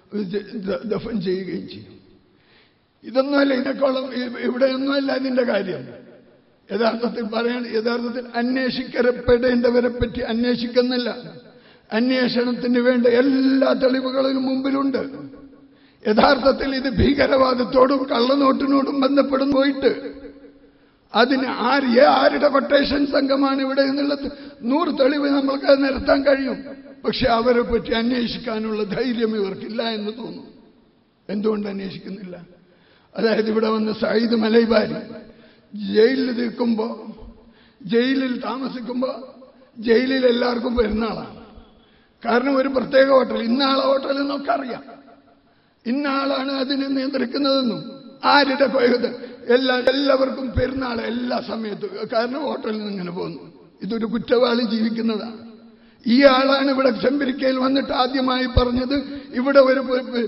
ദ- ദഫൻ ചെയ്യുകയും ചെയ്യും ഇതൊന്നുമല്ല ഇതിനേക്കോളം ഇ- ഇവിടെയൊന്നുമല്ല അതിന്റെ കാര്യം യഥാർത്ഥത്തിൽ പറയാൻ യഥാർത്ഥത്തിൽ അന്വേഷിക്കപ്പെടേണ്ടവരെ പറ്റി അന്വേഷിക്കുന്നില്ല അന്വേഷണത്തിന് വേണ്ട എല്ലാ തെളിവുകളും മുമ്പിലുണ്ട് യഥാർത്ഥത്തിൽ ഇത് ഭീകരവാദത്തോടും കള്ളനോട്ടിനോടും ബന്ധപ്പെടും പോയിട്ട് അതിന് ആര് ഏ- ആരുടെ കൊട്ടേഷൻ സംഘമാണ് ഇവിടെ എന്നുള്ളത് നൂറ് തെളിവ് നമ്മൾക്ക് അത് നിരത്താൻ കഴിയും പക്ഷെ അവരെ പറ്റി അന്വേഷിക്കാനുള്ള ധൈര്യം ഇവർക്കില്ല എന്ന് തോന്നുന്നു എന്തുകൊണ്ട് അന്വേഷിക്കുന്നില്ല അതായത് ഇവിടെ വന്ന് സയ്യിദ് മലൈബാരി ജയിലിൽ നിൽക്കുമ്പോൾ ജയിലിൽ താമസിക്കുമ്പോൾ ജയിലിൽ എല്ലാവർക്കും പെരുന്നാളാണ് കാരണം ഒരു പ്രത്യേക ഹോട്ടൽ ഇന്ന ആളെ ഹോട്ടൽ എന്നൊക്കെ അറിയാം ഇന്ന ആളാണ് അതിനെ നിയന്ത്രിക്കുന്നതെന്നും ആരുടെ കൊയ്ത് എല്ലാ എല്ലാവർക്കും പെരുന്നാൾ എല്ലാ സമയത്തും കാരണം ഹോട്ടലിൽ നിന്ന് ഇങ്ങനെ പോകുന്നു ഇതൊരു കുറ്റവാളി ജീവിക്കുന്നതാണ് ഈ ആളാണ് ഇവിടെ ചെമ്പരിക്കയിൽ വന്നിട്ട് ആദ്യമായി പറഞ്ഞത് ഇവിടെ ഒരു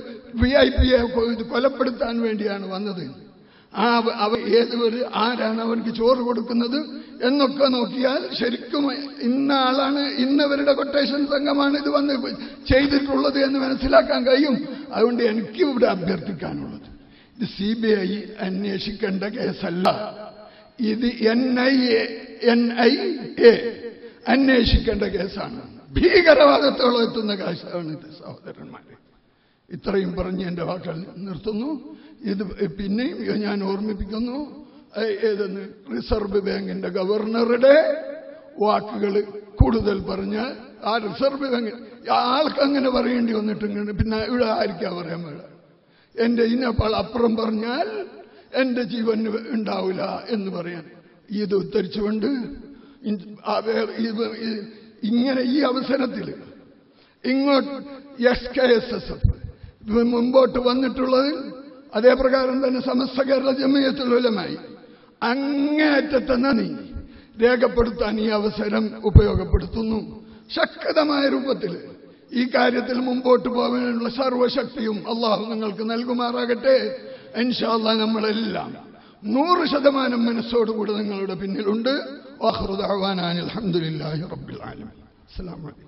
വി ഐ പിയെ കൊലപ്പെടുത്താൻ വേണ്ടിയാണ് വന്നത് ആ അവ- അവ ഏത് ഒരു ആരാണ് അവർക്ക് ചോറ് കൊടുക്കുന്നത് എന്നൊക്കെ നോക്കിയാൽ ശരിക്കും ഇന്ന ആളാണ് ഇന്നവരുടെ കൊട്ടേഷൻ സംഘമാണ് ഇത് വന്ന് ചെയ്തിട്ടുള്ളത് എന്ന് മനസ്സിലാക്കാൻ കഴിയും അതുകൊണ്ട് എനിക്ക് ഇവിടെ അഭ്യർത്ഥിക്കാനുള്ളത് ഇത് സി ബി ഐ അന്വേഷിക്കേണ്ട കേസല്ല ഇത് N I A N I A അന്വേഷിക്കേണ്ട കേസാണ് ഭീകരവാദത്തോളം എത്തുന്ന കേസാണ് ഇത് സഹോദരന്മാരെ ഇത്രയും പറഞ്ഞ് എന്റെ വാക്കുകൾ നിർത്തുന്നു ഇത് പിന്നെയും ഞാൻ ഓർമ്മിപ്പിക്കുന്നു ഏ- ഏതെന്ന് റിസർവ് ബാങ്കിന്റെ ഗവർണറുടെ വാക്കുകൾ കൂടുതൽ പറഞ്ഞാൽ ആ റിസർവ് ബാങ്ക് ആൾക്ക് അങ്ങനെ പറയേണ്ടി വന്നിട്ടുണ്ട് പിന്നെ ഇവിടെ ആയിരിക്കാം പറയാൻ വേണ്ട എന്റെ ഇന്നപ്പോൾ അപ്പുറം പറഞ്ഞാൽ എന്റെ ജീവന് ഉണ്ടാവില്ല എന്ന് പറയാൻ ഇത് ഉത്തരിച്ചുകൊണ്ട് ഇൻ- ആ വേ- ഇത് ഈ- ഇങ്ങനെ ഈ അവസരത്തിൽ ഇങ്ങോട്ട് S K S S F മുമ്പോട്ട് വന്നിട്ടുള്ളതിൽ അതേ പ്രകാരം തന്നെ സമസ്ത കേരള ജമയത്തുലമായി അങ്ങേയറ്റത്തെ നന്ദി രേഖപ്പെടുത്താൻ ഈ അവസരം ഉപയോഗപ്പെടുത്തുന്നു ശക്തമായ രൂപത്തിൽ ഈ കാര്യത്തിൽ മുമ്പോട്ട് പോകാനുള്ള സർവശക്തിയും അള്ളാഹു നിങ്ങൾക്ക് നൽകുമാറാകട്ടെ ഇൻഷാല്ല നമ്മളെല്ലാം നൂറ് ശതമാനം മനസ്സോടുകൂടി നിങ്ങളുടെ പിന്നിലുണ്ട് അലഹമുല്ലാഹി റബ്ബിൽ ആലമീൻ അസ്സലാമു അലൈക്കും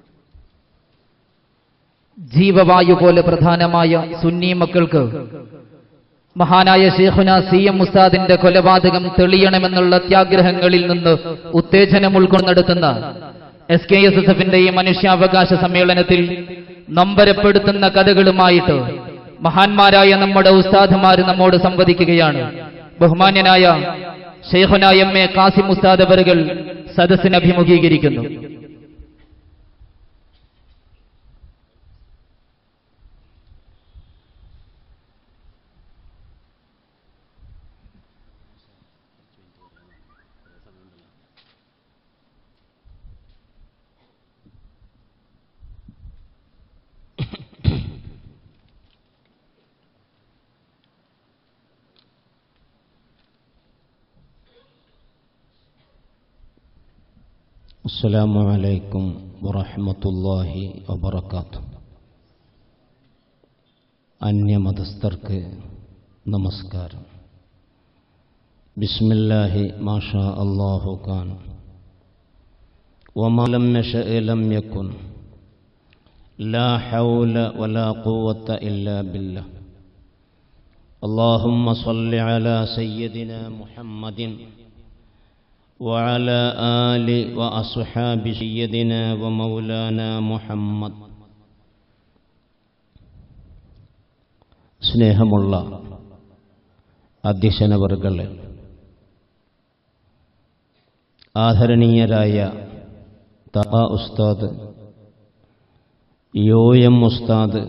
ജീവവായു പോലെ പ്രധാനമായ സുന്നി മക്കൾക്ക് മഹാനായ ഷേഖുന സി എം മുസാദിന്റെ കൊലപാതകം തെളിയണമെന്നുള്ള അത്യാഗ്രഹങ്ങളിൽ നിന്ന് ഉത്തേജനം ഉൾക്കൊണ്ട് നടത്തുന്ന എസ് കെ എസ് എസ് എഫിന്റെ ഈ മനുഷ്യാവകാശ സമ്മേളനത്തിൽ നമ്പരപ്പെടുത്തുന്ന കഥകളുമായിട്ട് മഹാന്മാരായ നമ്മുടെ ഉസ്താദുമാര് നമ്മോട് സംവദിക്കുകയാണ് ബഹുമാന്യനായ ഷെയ്ഖുന എം എ കാസിം ഉസ്താദ് അവരുകൾ സദസ്സിനെ അഭിമുഖീകരിക്കുന്നു السلام عليكم ورحمة الله وبركاته അന്യമതസ്ഥർക്ക് നമസ്കാരം ബിസ്മില്ലാഹി മാഷാ അല്ലാഹു ഖാൻ وما لم يشأ لم يكن لا حول ولا قوة إلا بالله اللهم صل على سيدنا محمد وعلى آل وأصحاب سيدنا ومولانا محمد സ്നേഹമുള്ള അധ്യക്ഷനവർകളെ ആദരണീയരായ തഹ ഉസ്താദ് യോ എം ഉസ്താദ്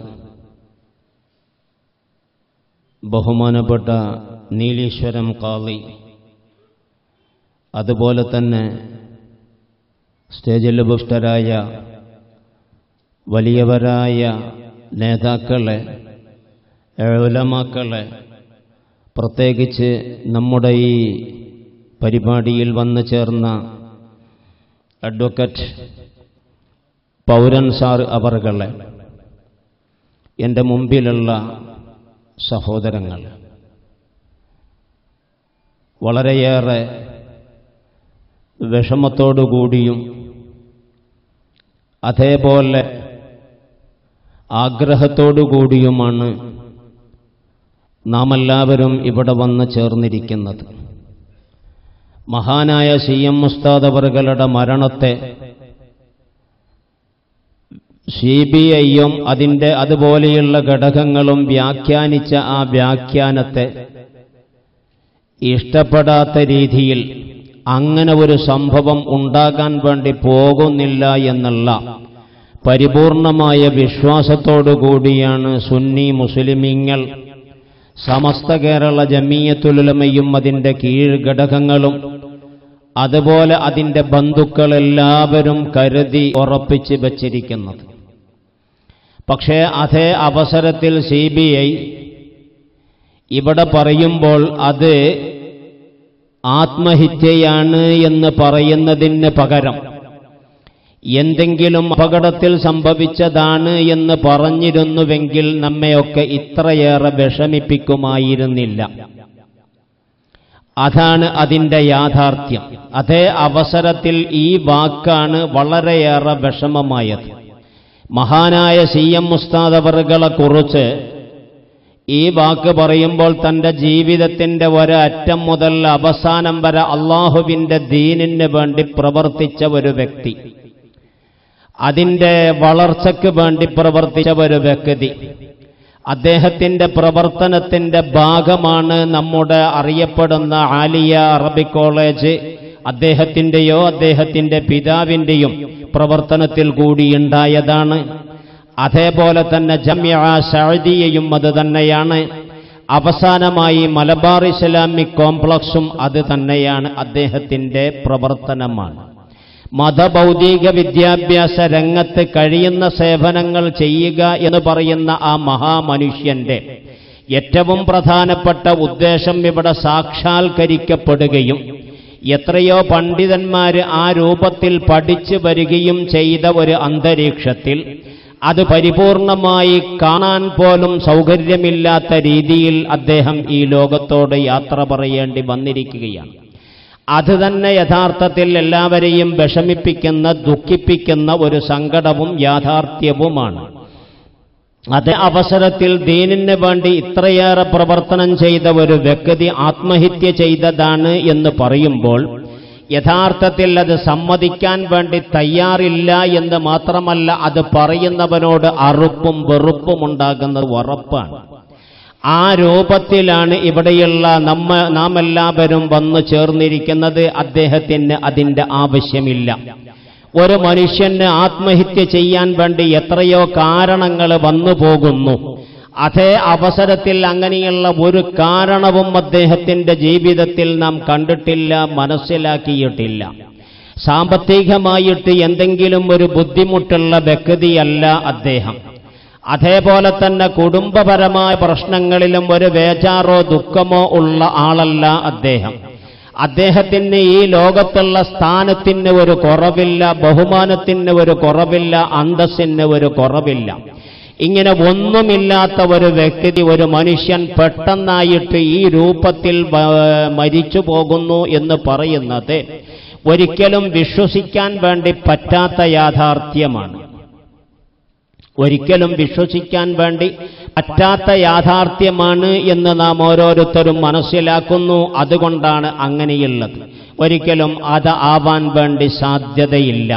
ബഹുമാനപ്പെട്ട നീലീശ്വരം കാളി അതുപോലെ തന്നെ സ്റ്റേജിൽ പുഷ്ടരായ വലിയവരായ നേതാക്കളെ ഉലമാക്കളെ പ്രത്യേകിച്ച് നമ്മുടെ ഈ പരിപാടിയിൽ വന്നു ചേർന്ന അഡ്വക്കറ്റ് പൗരൻ സാർ അവർകളെ എൻ്റെ മുമ്പിലുള്ള സഹോദരങ്ങൾ വളരെയേറെ വിഷമത്തോടുകൂടിയും അതേപോലെ ആഗ്രഹത്തോടുകൂടിയുമാണ് നാം എല്ലാവരും ഇവിടെ വന്ന് ചേർന്നിരിക്കുന്നത് മഹാനായ സി എം മുസ്താദ് അവറുകളുടെ മരണത്തെ സി ബി ഐയും അതിൻ്റെ അതുപോലെയുള്ള ഘടകങ്ങളും വ്യാഖ്യാനിച്ച ആ വ്യാഖ്യാനത്തെ ഇഷ്ടപ്പെടാത്ത രീതിയിൽ അങ്ങനെ ഒരു സംഭവം ഉണ്ടാകാൻ വേണ്ടി പോകുന്നില്ല എന്നുള്ള പരിപൂർണമായ വിശ്വാസത്തോടു കൂടിയാണ് സുന്നി മുസ്ലിമീങ്ങൾ സമസ്ത കേരള ജമീയത്തുലമയും അതിൻ്റെ കീഴ് ഘടകങ്ങളും അതുപോലെ അതിൻ്റെ ബന്ധുക്കളെല്ലാവരും കരുതി ഉറപ്പിച്ച് വച്ചിരിക്കുന്നത് പക്ഷേ അതേ അവസരത്തിൽ സി ബി ഐ ഇവിടെ പറയുമ്പോൾ അത് ആത്മഹത്യയാണ് എന്ന് പറയുന്നതിന് പകരം എന്തെങ്കിലും അപകടത്തിൽ സംഭവിച്ചതാണ് എന്ന് പറഞ്ഞിരുന്നുവെങ്കിൽ നമ്മയൊക്കെ ഇത്രയേറെ വിഷമിപ്പിക്കുമായിരുന്നില്ല അതാണ് അതിൻ്റെ യാഥാർത്ഥ്യം അതേ അവസരത്തിൽ ഈ വാക്കാണ് വളരെയേറെ വിഷമമായത് മഹാനായ സി എം മുസ്താദ് അവറുകളെ കുറിച്ച് ഈ വാക്ക് പറയുമ്പോൾ തൻ്റെ ജീവിതത്തിൻ്റെ ഒരറ്റം മുതൽ അവസാനം വരെ അള്ളാഹുവിൻ്റെ ദീനിന് വേണ്ടി പ്രവർത്തിച്ച ഒരു വ്യക്തി അതിൻ്റെ വളർച്ചയ്ക്ക് വേണ്ടി പ്രവർത്തിച്ച ഒരു വ്യക്തി അദ്ദേഹത്തിൻ്റെ പ്രവർത്തനത്തിൻ്റെ ഭാഗമാണ് നമ്മുടെ അറിയപ്പെടുന്ന ആലിയ അറബിക് കോളേജ് അദ്ദേഹത്തിൻ്റെയോ അദ്ദേഹത്തിൻ്റെ പിതാവിൻ്റെയും പ്രവർത്തനത്തിൽ കൂടിയുണ്ടായതാണ് അതേപോലെ തന്നെ ജമ്യ സഅദിയയും അത് തന്നെയാണ് അവസാനമായി മലബാർ ഇസ്ലാമിക് കോംപ്ലക്സും അത് തന്നെയാണ് അദ്ദേഹത്തിൻ്റെ പ്രവർത്തനമാണ് മതഭൗതിക വിദ്യാഭ്യാസ രംഗത്ത് കഴിയുന്ന സേവനങ്ങൾ ചെയ്യുക എന്ന് പറയുന്ന ആ മഹാമനുഷ്യന്റെ ഏറ്റവും പ്രധാനപ്പെട്ട ഉദ്ദേശം ഇവിടെ സാക്ഷാത്കരിക്കപ്പെടുകയും എത്രയോ പണ്ഡിതന്മാർ ആ രൂപത്തിൽ പഠിച്ചു വരികയും ചെയ്ത ഒരു അന്തരീക്ഷത്തിൽ അത് പരിപൂർണമായി കാണാൻ പോലും സൗകര്യമില്ലാത്ത രീതിയിൽ അദ്ദേഹം ഈ ലോകത്തോട് യാത്ര പറയേണ്ടി വന്നിരിക്കുകയാണ് അത് തന്നെ യഥാർത്ഥത്തിൽ എല്ലാവരെയും വിഷമിപ്പിക്കുന്ന ദുഃഖിപ്പിക്കുന്ന ഒരു സങ്കടവും യാഥാർത്ഥ്യവുമാണ് അതേ അവസരത്തിൽ ദീനിന് വേണ്ടി ഇത്രയേറെ പ്രവർത്തനം ചെയ്ത ഒരു വ്യക്തി ആത്മഹത്യ ചെയ്തതാണ് എന്ന് പറയുമ്പോൾ യഥാർത്ഥത്തിൽ അത് സമ്മതിക്കാൻ വേണ്ടി തയ്യാറില്ല എന്ന് മാത്രമല്ല അത് പറയുന്നവനോട് അറുപ്പും വെറുപ്പും ഉണ്ടാകുന്നത് ഉറപ്പാണ് ആ രൂപത്തിലാണ് ഇവിടെയുള്ള നമ്മ നാം എല്ലാവരും വന്നു ചേർന്നിരിക്കുന്നത് അദ്ദേഹത്തിന് അതിൻ്റെ ആവശ്യമില്ല ഒരു മനുഷ്യന് ആത്മഹത്യ ചെയ്യാൻ വേണ്ടി എത്രയോ കാരണങ്ങൾ വന്നു പോകുന്നു അതേ അവസരത്തിൽ അങ്ങനെയുള്ള ഒരു കാരണവും അദ്ദേഹത്തിൻ്റെ ജീവിതത്തിൽ നാം കണ്ടിട്ടില്ല മനസ്സിലാക്കിയിട്ടില്ല സാമ്പത്തികമായിട്ട് എന്തെങ്കിലും ഒരു ബുദ്ധിമുട്ടുള്ള വ്യക്തിയല്ല അദ്ദേഹം അതേപോലെ തന്നെ കുടുംബപരമായ പ്രശ്നങ്ങളിലും ഒരു വേചാറോ ദുഃഖമോ ഉള്ള ആളല്ല അദ്ദേഹം അദ്ദേഹത്തിന് ഈ ലോകത്തുള്ള സ്ഥാനത്തിന് ഒരു കുറവില്ല ബഹുമാനത്തിന് ഒരു കുറവില്ല അന്തസ്സിന് ഒരു കുറവില്ല ഇങ്ങനെ ഒന്നുമില്ലാത്ത ഒരു വ്യക്തി ഒരു മനുഷ്യൻ പെട്ടെന്നായിട്ട് ഈ രൂപത്തിൽ വ- മരിച്ചു പോകുന്നു എന്ന് പറയുന്നത് ഒരിക്കലും വിശ്വസിക്കാൻ വേണ്ടി പറ്റാത്ത യാഥാർത്ഥ്യമാണ് ഒരിക്കലും വിശ്വസിക്കാൻ വേണ്ടി പറ്റാത്ത യാഥാർത്ഥ്യമാണ് എന്ന് നാം ഓരോരുത്തരും മനസ്സിലാക്കുന്നു അതുകൊണ്ടാണ് അങ്ങനെയുള്ളത് ഒരിക്കലും അത് ആവാൻ വേണ്ടി സാധ്യതയില്ല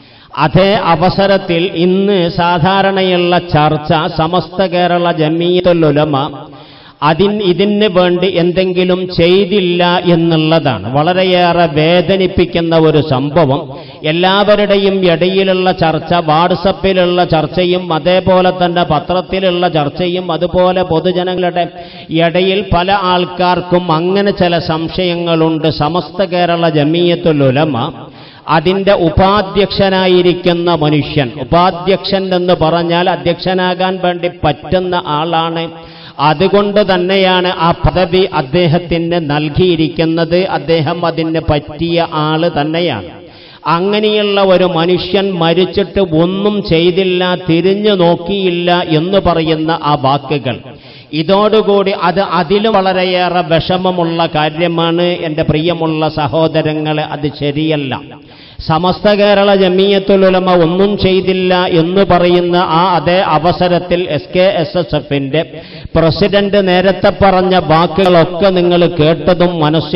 അതേ അവസരത്തിൽ ഇന്ന് സാധാരണയുള്ള ചർച്ച സമസ്ത കേരള ജമീയത്തുലുലമ അതിൻ ഇതിന് വേണ്ടി എന്തെങ്കിലും ചെയ്തില്ല എന്നുള്ളതാണ് വളരെയേറെ വേദനിപ്പിക്കുന്ന ഒരു സംഭവം എല്ലാവരുടെയും ഇടയിലുള്ള ചർച്ച വാട്സപ്പിലുള്ള ചർച്ചയും അതേപോലെ തന്നെ പത്രത്തിലുള്ള ചർച്ചയും അതുപോലെ പൊതുജനങ്ങളുടെ ഇടയിൽ പല ആൾക്കാർക്കും അങ്ങനെ ചില സംശയങ്ങളുണ്ട് സമസ്ത കേരള ജമീയത്തുലുലമ അതിന്റെ ഉപാധ്യക്ഷനായിരിക്കുന്ന മനുഷ്യൻ ഉപാധ്യക്ഷൻ എന്ന് പറഞ്ഞാൽ അധ്യക്ഷനാകാൻ വേണ്ടി പറ്റുന്ന ആളാണ് അതുകൊണ്ട് തന്നെയാണ് ആ പദവി അദ്ദേഹത്തിന് നൽകിയിരിക്കുന്നത് അദ്ദേഹം അതിന് പറ്റിയ ആള് തന്നെയാണ് അങ്ങനെയുള്ള ഒരു മനുഷ്യൻ മരിച്ചിട്ട് ഒന്നും ചെയ്തില്ല തിരിഞ്ഞു നോക്കിയില്ല എന്ന് പറയുന്ന ആ വാക്കുകൾ ഇതോടുകൂടി അത് അതിലും വളരെയേറെ വിഷമമുള്ള കാര്യമാണ് എൻ്റെ പ്രിയമുള്ള സഹോദരങ്ങളെ അത് ശരിയല്ല സമസ്ത കേരള ജമീയത്തുലുലമ ഒന്നും ചെയ്തില്ല എന്ന് പറയുന്ന ആ അതേ അവസരത്തിൽ എസ് കെ എസ് എസ് എഫിന്റെ പ്രസിഡന്റ് നേരത്തെ പറഞ്ഞ വാക്കുകളൊക്കെ നിങ്ങൾ കേട്ടതും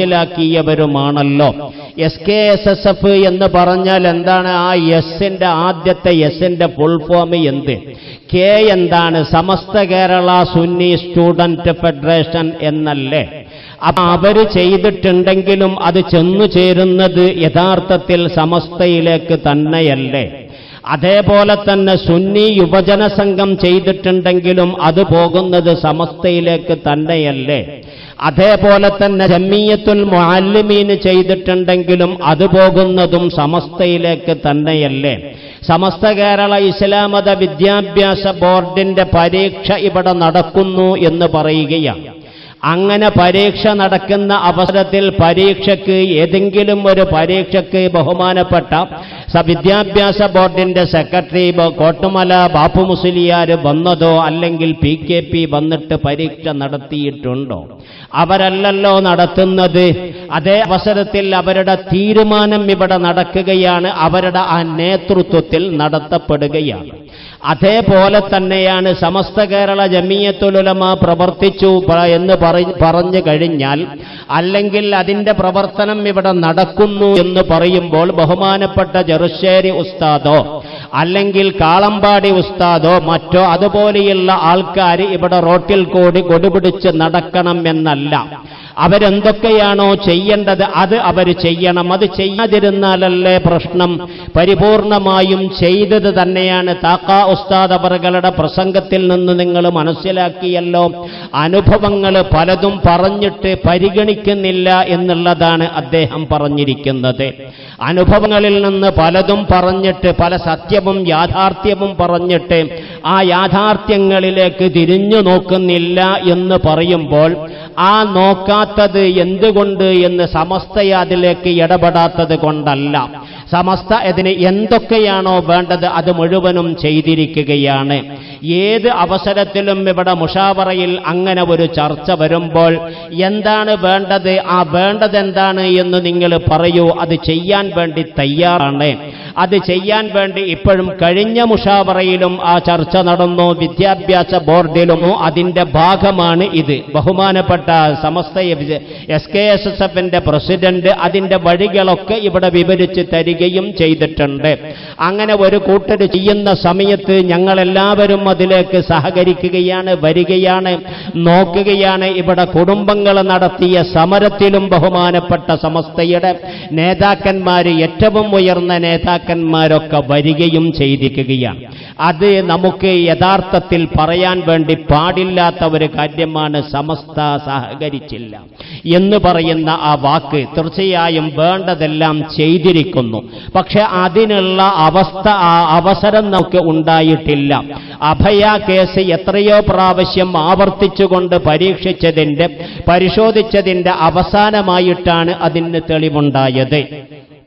മനസ്സിലാക്കിയവരുമാണല്ലോ S K S S F എന്ന് പറഞ്ഞാൽ എന്താണ് ആ എസിന്റെ ആദ്യത്തെ എസിന്റെ ഫുൾ ഫോം എന്ത് കെ എന്താണ് Samastha Kerala Sunni student federation എന്നല്ലേ അപ്പൊ അവര് ചെയ്തിട്ടുണ്ടെങ്കിലും അത് ചെന്നു ചേരുന്നത് യഥാർത്ഥത്തിൽ സമസ്തയിലേക്ക് തന്നെയല്ലേ അതേപോലെ തന്നെ സുന്നി യുവജന സംഘം ചെയ്തിട്ടുണ്ടെങ്കിലും അത് പോകുന്നത് സമസ്തയിലേക്ക് തന്നെയല്ലേ അതേപോലെ തന്നെ ജമ്മിയത്തുൽ മുഅല്ലിമീന് ചെയ്തിട്ടുണ്ടെങ്കിലും അത് പോകുന്നതും സമസ്തയിലേക്ക് തന്നെയല്ലേ സമസ്ത കേരള ഇസ്ലാമത വിദ്യാഭ്യാസ ബോർഡിന്റെ പരീക്ഷ ഇവിടെ നടക്കുന്നു എന്ന് പറയുകയാണ് അങ്ങനെ പരീക്ഷ നടക്കുന്ന അവസരത്തിൽ പരീക്ഷയ്ക്ക് ഏതെങ്കിലും ഒരു പരീക്ഷയ്ക്ക് ബഹുമാനപ്പെട്ട സ- വിദ്യാഭ്യാസ ബോർഡിന്റെ സെക്രട്ടറി ബ- കോട്ടുമല ബാപ്പു മുസ്ലിയാർ വന്നതോ അല്ലെങ്കിൽ പി കെ പി വന്നിട്ട് പരീക്ഷ നടത്തിയിട്ടുണ്ടോ അവരല്ലല്ലോ നടത്തുന്നത് അതേ അവസരത്തിൽ അവരുടെ തീരുമാനം ഇവിടെ നടക്കുകയാണ് അവരുടെ ആ നേതൃത്വത്തിൽ നടത്തപ്പെടുകയാണ് അതേപോലെ തന്നെയാണ് സമസ്ത കേരള ജമീയത്തുലുലമ പ്രവർത്തിച്ചു പ- എന്ന് പറ- പറഞ്ഞു കഴിഞ്ഞാൽ അല്ലെങ്കിൽ അതിന്റെ പ്രവർത്തനം ഇവിടെ നടക്കുന്നു എന്ന് പറയുമ്പോൾ ബഹുമാനപ്പെട്ട ചെറുശ്ശേരി ഉസ്താദോ അല്ലെങ്കിൽ കാളമ്പാടി ഉസ്താദോ മറ്റോ അതുപോലെയുള്ള ആൾക്കാർ ഇവിടെ റോട്ടിൽ കൂടി കൊടിപിടിച്ച് നടക്കണം എന്നല്ല അവരെന്തൊക്കെയാണോ ചെയ്യേണ്ടത് അത് അവർ ചെയ്യണം അത് ചെയ്യാതിരുന്നാലല്ലേ പ്രശ്നം പരിപൂർണമായും ചെയ്തത് തന്നെയാണ് താക്ക ഉസ്താദ് അവറുകളുടെ പ്രസംഗത്തിൽ നിന്ന് നിങ്ങൾ മനസ്സിലാക്കിയല്ലോ അനുഭവങ്ങൾ പലതും പറഞ്ഞിട്ട് പരിഗണിക്കുന്നില്ല എന്നുള്ളതാണ് അദ്ദേഹം പറഞ്ഞിരിക്കുന്നത് അനുഭവങ്ങളിൽ നിന്ന് പലതും പറഞ്ഞിട്ട് പല സത്യവും യാഥാർത്ഥ്യവും പറഞ്ഞിട്ട് ആ യാഥാർത്ഥ്യങ്ങളിലേക്ക് തിരിഞ്ഞു നോക്കുന്നില്ല എന്ന് പറയുമ്പോൾ ആ നോക്കാത്തത് എന്തുകൊണ്ട് എന്ന് സമസ്തയെ അതിലേക്ക് ഇടപെടാത്തത് കൊണ്ടല്ല സമസ്ത ഇതിന് എന്തൊക്കെയാണോ വേണ്ടത് അത് മുഴുവനും ചെയ്തിരിക്കുകയാണ് ഏത് അവസരത്തിലും ഇവിടെ മുഷാവറയിൽ അങ്ങനെ ഒരു ചർച്ച വരുമ്പോൾ എന്താണ് വേണ്ടത് ആ വേണ്ടത് എന്താണ് എന്ന് നിങ്ങൾ പറയൂ അത് ചെയ്യാൻ വേണ്ടി തയ്യാറാണ് അത് ചെയ്യാൻ വേണ്ടി ഇപ്പോഴും കഴിഞ്ഞ മുഷാവറയിലും ആ ചർച്ച നടന്നു വിദ്യാഭ്യാസ ബോർഡിലും അതിന്റെ ഭാഗമാണ് ഇത് ബഹുമാനപ്പെട്ട Samastha S K S S എഫിന്റെ പ്രസിഡന്റ് അതിന്റെ വഴികളൊക്കെ ഇവിടെ വിവരിച്ച് തരികയും ചെയ്തിട്ടുണ്ട് അങ്ങനെ ഒരു കൂട്ടർ ചെയ്യുന്ന സമയത്ത് ഞങ്ങളെല്ലാവരും അതിലേക്ക് സഹകരിക്കുകയാണ് വരികയാണ് നോക്കുകയാണ് ഇവിടെ കുടുംബങ്ങൾ നടത്തിയ സമരത്തിലും ബഹുമാനപ്പെട്ട സമസ്തയുടെ നേതാക്കന്മാർ ഏറ്റവും ഉയർന്ന നേതാക്കന്മാരൊക്കെ വരികയും ചെയ്തിരിക്കുകയാണ് അത് നമുക്ക് യഥാർത്ഥത്തിൽ പറയാൻ വേണ്ടി പാടില്ലാത്ത ഒരു കാര്യമാണ് സമസ്ത സഹകരിച്ചില്ല എന്ന് പറയുന്ന ആ വാക്ക് തീർച്ചയായും വേണ്ടതെല്ലാം ചെയ്തിരിക്കുന്നു പക്ഷെ അതിനുള്ള അവസ്ഥ ആ അവസരം നമുക്ക് ഉണ്ടായിട്ടില്ല അഭയ കേസ് എത്രയോ പ്രാവശ്യം ആവർത്തിച്ചുകൊണ്ട് പരീക്ഷിച്ചതിന്റെ പരിശോധിച്ചതിന്റെ അവസാനമായിട്ടാണ് അതിന് തെളിവുണ്ടായത്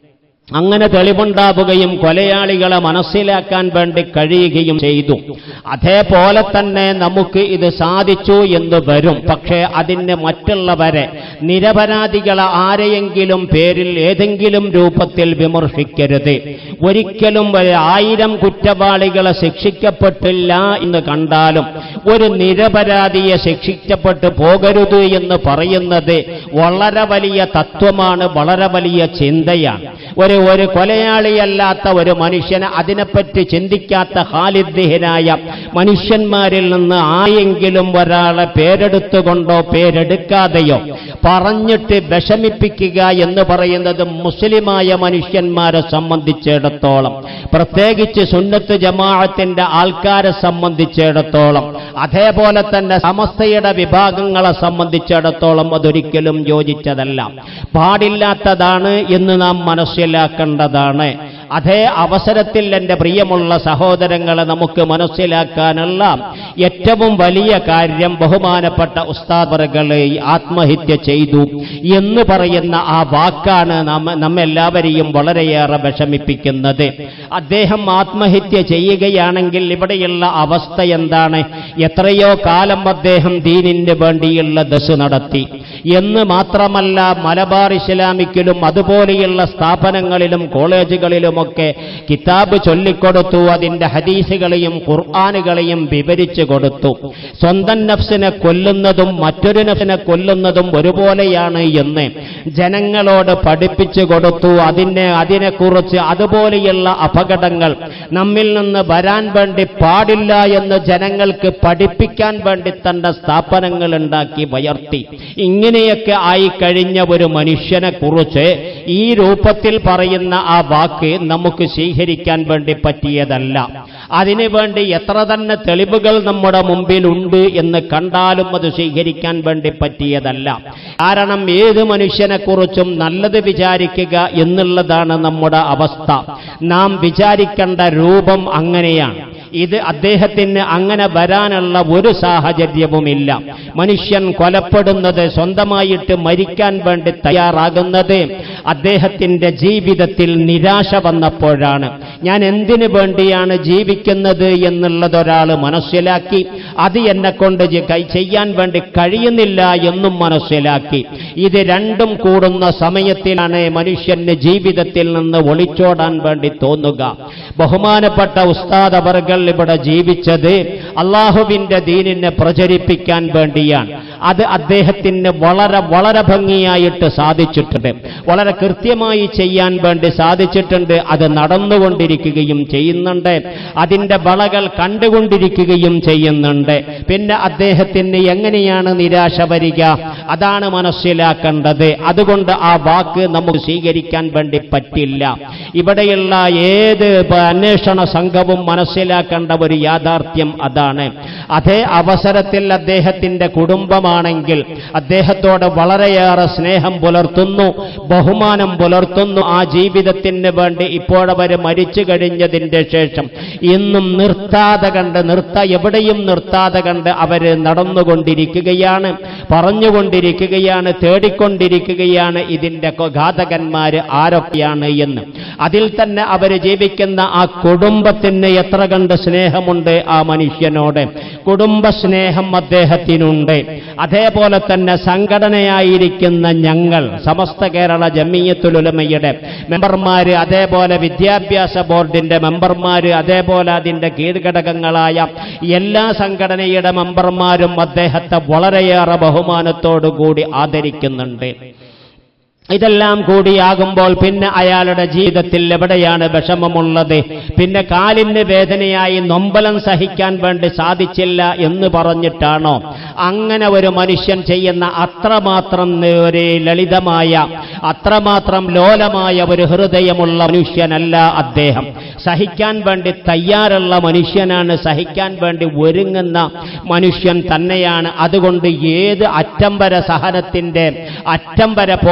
അങ്ങനെ തെളിവുണ്ടാവുകയും കൊലയാളികളെ മനസ്സിലാക്കാൻ വേണ്ടി കഴിയുകയും ചെയ്തു അതേപോലെ തന്നെ നമുക്ക് ഇത് സാധിച്ചു എന്ന് വരും പക്ഷേ അതിന് മറ്റുള്ളവരെ നിരപരാധികളെ ആരെയെങ്കിലും പേരിൽ ഏതെങ്കിലും രൂപത്തിൽ വിമർശിക്കരുത് ഒരിക്കലും ഒരു ആയിരം കുറ്റവാളികളെ ശിക്ഷിക്കപ്പെട്ടില്ല എന്ന് കണ്ടാലും ഒരു നിരപരാധിയെ ശിക്ഷിക്കപ്പെട്ടു പോകരുത് എന്ന് പറയുന്നത് വളരെ വലിയ തത്വമാണ് വളരെ വലിയ ചിന്തയാണ് ഒരു ഒരു കൊലയാളിയല്ലാത്ത ഒരു മനുഷ്യന് അതിനെപ്പറ്റി ചിന്തിക്കാത്ത ഹാലിദ്ദിഹനായ മനുഷ്യന്മാരിൽ നിന്ന് ആയെങ്കിലും ഒരാളെ പേരെടുത്തുകൊണ്ടോ പേരെടുക്കാതെയോ പറഞ്ഞിട്ട് വിഷമിപ്പിക്കുക എന്ന് പറയുന്നത് മുസ്ലിമായ മനുഷ്യന്മാരെ സംബന്ധിച്ചിടത്തോളം പ്രത്യേകിച്ച് സുന്നത്ത് ജമാഅത്തിന്റെ ആൾക്കാരെ സംബന്ധിച്ചിടത്തോളം അതേപോലെ തന്നെ സമസ്തയുടെ വിഭാഗങ്ങളെ സംബന്ധിച്ചിടത്തോളം അതൊരിക്കലും യോജിച്ചതല്ല പാടില്ലാത്തതാണ് എന്ന് നാം മനസ്സിലാക്കേണ്ടതാണ് അതേ അവസരത്തിൽ എൻ്റെ പ്രിയമുള്ള സഹോദരങ്ങളെ നമുക്ക് മനസ്സിലാക്കാനുള്ള ഏറ്റവും വലിയ കാര്യം ബഹുമാനപ്പെട്ട ഉസ്താദറുകളെ ആത്മഹത്യ ചെയ്തു എന്ന് പറയുന്ന ആ വാക്കാണ് നാം നമ്മെല്ലാവരെയും വളരെയേറെ വിഷമിപ്പിക്കുന്നത് അദ്ദേഹം ആത്മഹത്യ ചെയ്യുകയാണെങ്കിൽ ഇവിടെയുള്ള അവസ്ഥ എന്താണ് എത്രയോ കാലം അദ്ദേഹം ദീനിന് വേണ്ടിയുള്ള ദശ നടത്തി എന്ന് മാത്രമല്ല മലബാർ ഇസ്ലാമിക്കിലും അതുപോലെയുള്ള സ്ഥാപനങ്ങളിലും കോളേജുകളിലുമൊക്കെ കിതാബ് ചൊല്ലിക്കൊടുത്തു അതിന്റെ ഹദീസുകളെയും ഖുർആാനുകളെയും വിവരിച്ചു കൊടുത്തു സ്വന്തം നഫ്സിനെ കൊല്ലുന്നതും മറ്റൊരു നഫ്സിനെ കൊല്ലുന്നതും ഒരുപോലെയാണ് എന്ന് ജനങ്ങളോട് പഠിപ്പിച്ചു കൊടുത്തു അതിനെ അതിനെക്കുറിച്ച് അതുപോലെയുള്ള അപകടങ്ങൾ നമ്മിൽ നിന്ന് വരാൻ വേണ്ടി പാടില്ല എന്ന് ജനങ്ങൾക്ക് പഠിപ്പിക്കാൻ വേണ്ടി തന്റെ സ്ഥാപനങ്ങൾ ഉണ്ടാക്കി വയർത്തി ഇങ്ങനെയൊക്കെ ആയി കഴിഞ്ഞ ഒരു മനുഷ്യനെ കുറിച്ച് ഈ രൂപത്തിൽ പറയുന്ന ആ വാക്ക് നമുക്ക് സ്വീകരിക്കാൻ വേണ്ടി പറ്റിയതല്ല അതിനു വേണ്ടി എത്ര തന്നെ തെളിവുകൾ നമ്മുടെ മുമ്പിൽ ഉണ്ട് എന്ന് കണ്ടാലും അത് സ്വീകരിക്കാൻ വേണ്ടി പറ്റിയതല്ല കാരണം ഏത് മനുഷ്യനെക്കുറിച്ചും നല്ലത് വിചാരിക്കുക എന്നുള്ളതാണ് നമ്മുടെ അവസ്ഥ നാം വിചാരിക്കേണ്ട രൂപം അങ്ങനെയാണ് ഇത് അദ്ദേഹത്തിന് അങ്ങനെ വരാനുള്ള ഒരു സാഹചര്യവുമില്ല മനുഷ്യൻ കൊലപ്പെടുന്നത് സ്വന്തമായിട്ട് മരിക്കാൻ വേണ്ടി തയ്യാറാകുന്നത് അദ്ദേഹത്തിന്റെ ജീവിതത്തിൽ നിരാശ വന്നപ്പോഴാണ് ഞാൻ എന്തിനു വേണ്ടിയാണ് ജീവിക്കുന്നത് എന്നുള്ളത് ഒരാൾ മനസ്സിലാക്കി അത് എന്നെ കൊണ്ട് ജെ- കൈ- ചെയ്യാൻ വേണ്ടി കഴിയുന്നില്ല എന്നും മനസ്സിലാക്കി ഇത് രണ്ടും കൂടുന്ന സമയത്തിലാണ് മനുഷ്യന് ജീവിതത്തിൽ നിന്ന് ഒളിച്ചോടാൻ വേണ്ടി തോന്നുക ബഹുമാനപ്പെട്ട ഉസ്താദ് അവർകൾ ഇവിടെ ജീവിച്ചത് അള്ളാഹുവിന്റെ ദീനിനെ പ്രചരിപ്പിക്കാൻ വേണ്ടിയാണ് അത് അദ്ദേഹത്തിന് വളരെ വളരെ ഭംഗിയായിട്ട് സാധിച്ചിട്ടുണ്ട് വളരെ കൃത്യമായി ചെയ്യാൻ വേണ്ടി സാധിച്ചിട്ടുണ്ട് അത് നടന്നുകൊണ്ടിരിക്കുകയും ചെയ്യുന്നുണ്ട് അതിന്റെ വളകൾ കണ്ടുകൊണ്ടിരിക്കുകയും ചെയ്യുന്നുണ്ട് പിന്നെ അദ്ദേഹത്തിന് എങ്ങനെയാണ് നിരാശ വരിക അതാണ് മനസ്സിലാക്കേണ്ടത് അതുകൊണ്ട് ആ വാക്ക് നമുക്ക് സ്വീകരിക്കാൻ വേണ്ടി പറ്റില്ല ഇവിടെയുള്ള ഏത് പ- അന്വേഷണ സംഘവും മനസ്സിലാക്കേണ്ട ഒരു യാഥാർത്ഥ്യം അതാണ് അതേ അവസരത്തിൽ അദ്ദേഹത്തിന്റെ കുടുംബമാണെങ്കിൽ അദ്ദേഹത്തോട് വളരെയേറെ സ്നേഹം പുലർത്തുന്നു ബഹുമാനം പുലർത്തുന്നു ആ ജീവിതത്തിന് വേണ്ടി ഇപ്പോഴവർ മരിച്ചു കഴിഞ്ഞതിന്റെ ശേഷം ഇന്നും നിർത്താതെ കണ്ട് നിർത്ത എവിടെയും നിർത്താതെ കണ്ട് അവര് നടന്നുകൊണ്ടിരിക്കുകയാണ് പറഞ്ഞുകൊണ്ടിരിക്കുകയാണ് തേടിക്കൊണ്ടിരിക്കുകയാണ് ഇതിന്റെ കൊ- ഘാതകന്മാര് ആരൊക്കെയാണ് എന്ന് അതിൽ തന്നെ അവർ ജീവിക്കുന്ന ആ കുടുംബത്തിന് എത്ര കണ്ട് സ്നേഹമുണ്ട് ആ മനുഷ്യനോട് കുടുംബ സ്നേഹം അദ്ദേഹത്തിനുണ്ട് അതേപോലെ തന്നെ സംഘടനയായിരിക്കുന്ന ഞങ്ങൾ സമസ്ത കേരള ജമീയത്തുലുലമയുടെ മെമ്പർമാര് അതേപോലെ വിദ്യാഭ്യാസ ബോർഡിന്റെ മെമ്പർമാര് അതേപോലെ അതിന്റെ കീഴ്ഘടകങ്ങളായ എല്ലാ സംഘടനയുടെ മെമ്പർമാരും അദ്ദേഹത്തെ വളരെയേറെ ബഹുമാനത്തോടുകൂടി ആദരിക്കുന്നുണ്ട് ഇതെല്ലാം കൂടിയാകുമ്പോൾ പിന്നെ അയാളുടെ ജീവിതത്തിൽ എവിടെയാണ് വിഷമമുള്ളത് പിന്നെ കാലിന് വേദനയായി നൊമ്പലം സഹിക്കാൻ വേണ്ടി സാധിച്ചില്ല എന്ന് പറഞ്ഞിട്ടാണോ അങ്ങനെ ഒരു മനുഷ്യൻ ചെയ്യുന്ന അത്രമാത്രം ഒരു ലളിതമായ അത്രമാത്രം ലോലമായ ഒരു ഹൃദയമുള്ള മനുഷ്യനല്ല അദ്ദേഹം സഹിക്കാൻ വേണ്ടി തയ്യാറുള്ള മനുഷ്യനാണ് സഹിക്കാൻ വേണ്ടി ഒരുങ്ങുന്ന മനുഷ്യൻ തന്നെയാണ് അതുകൊണ്ട് ഏത് അറ്റം വരെ സഹനത്തിന്റെ അറ്റം വരെ പോകാൻ വേണ്ടി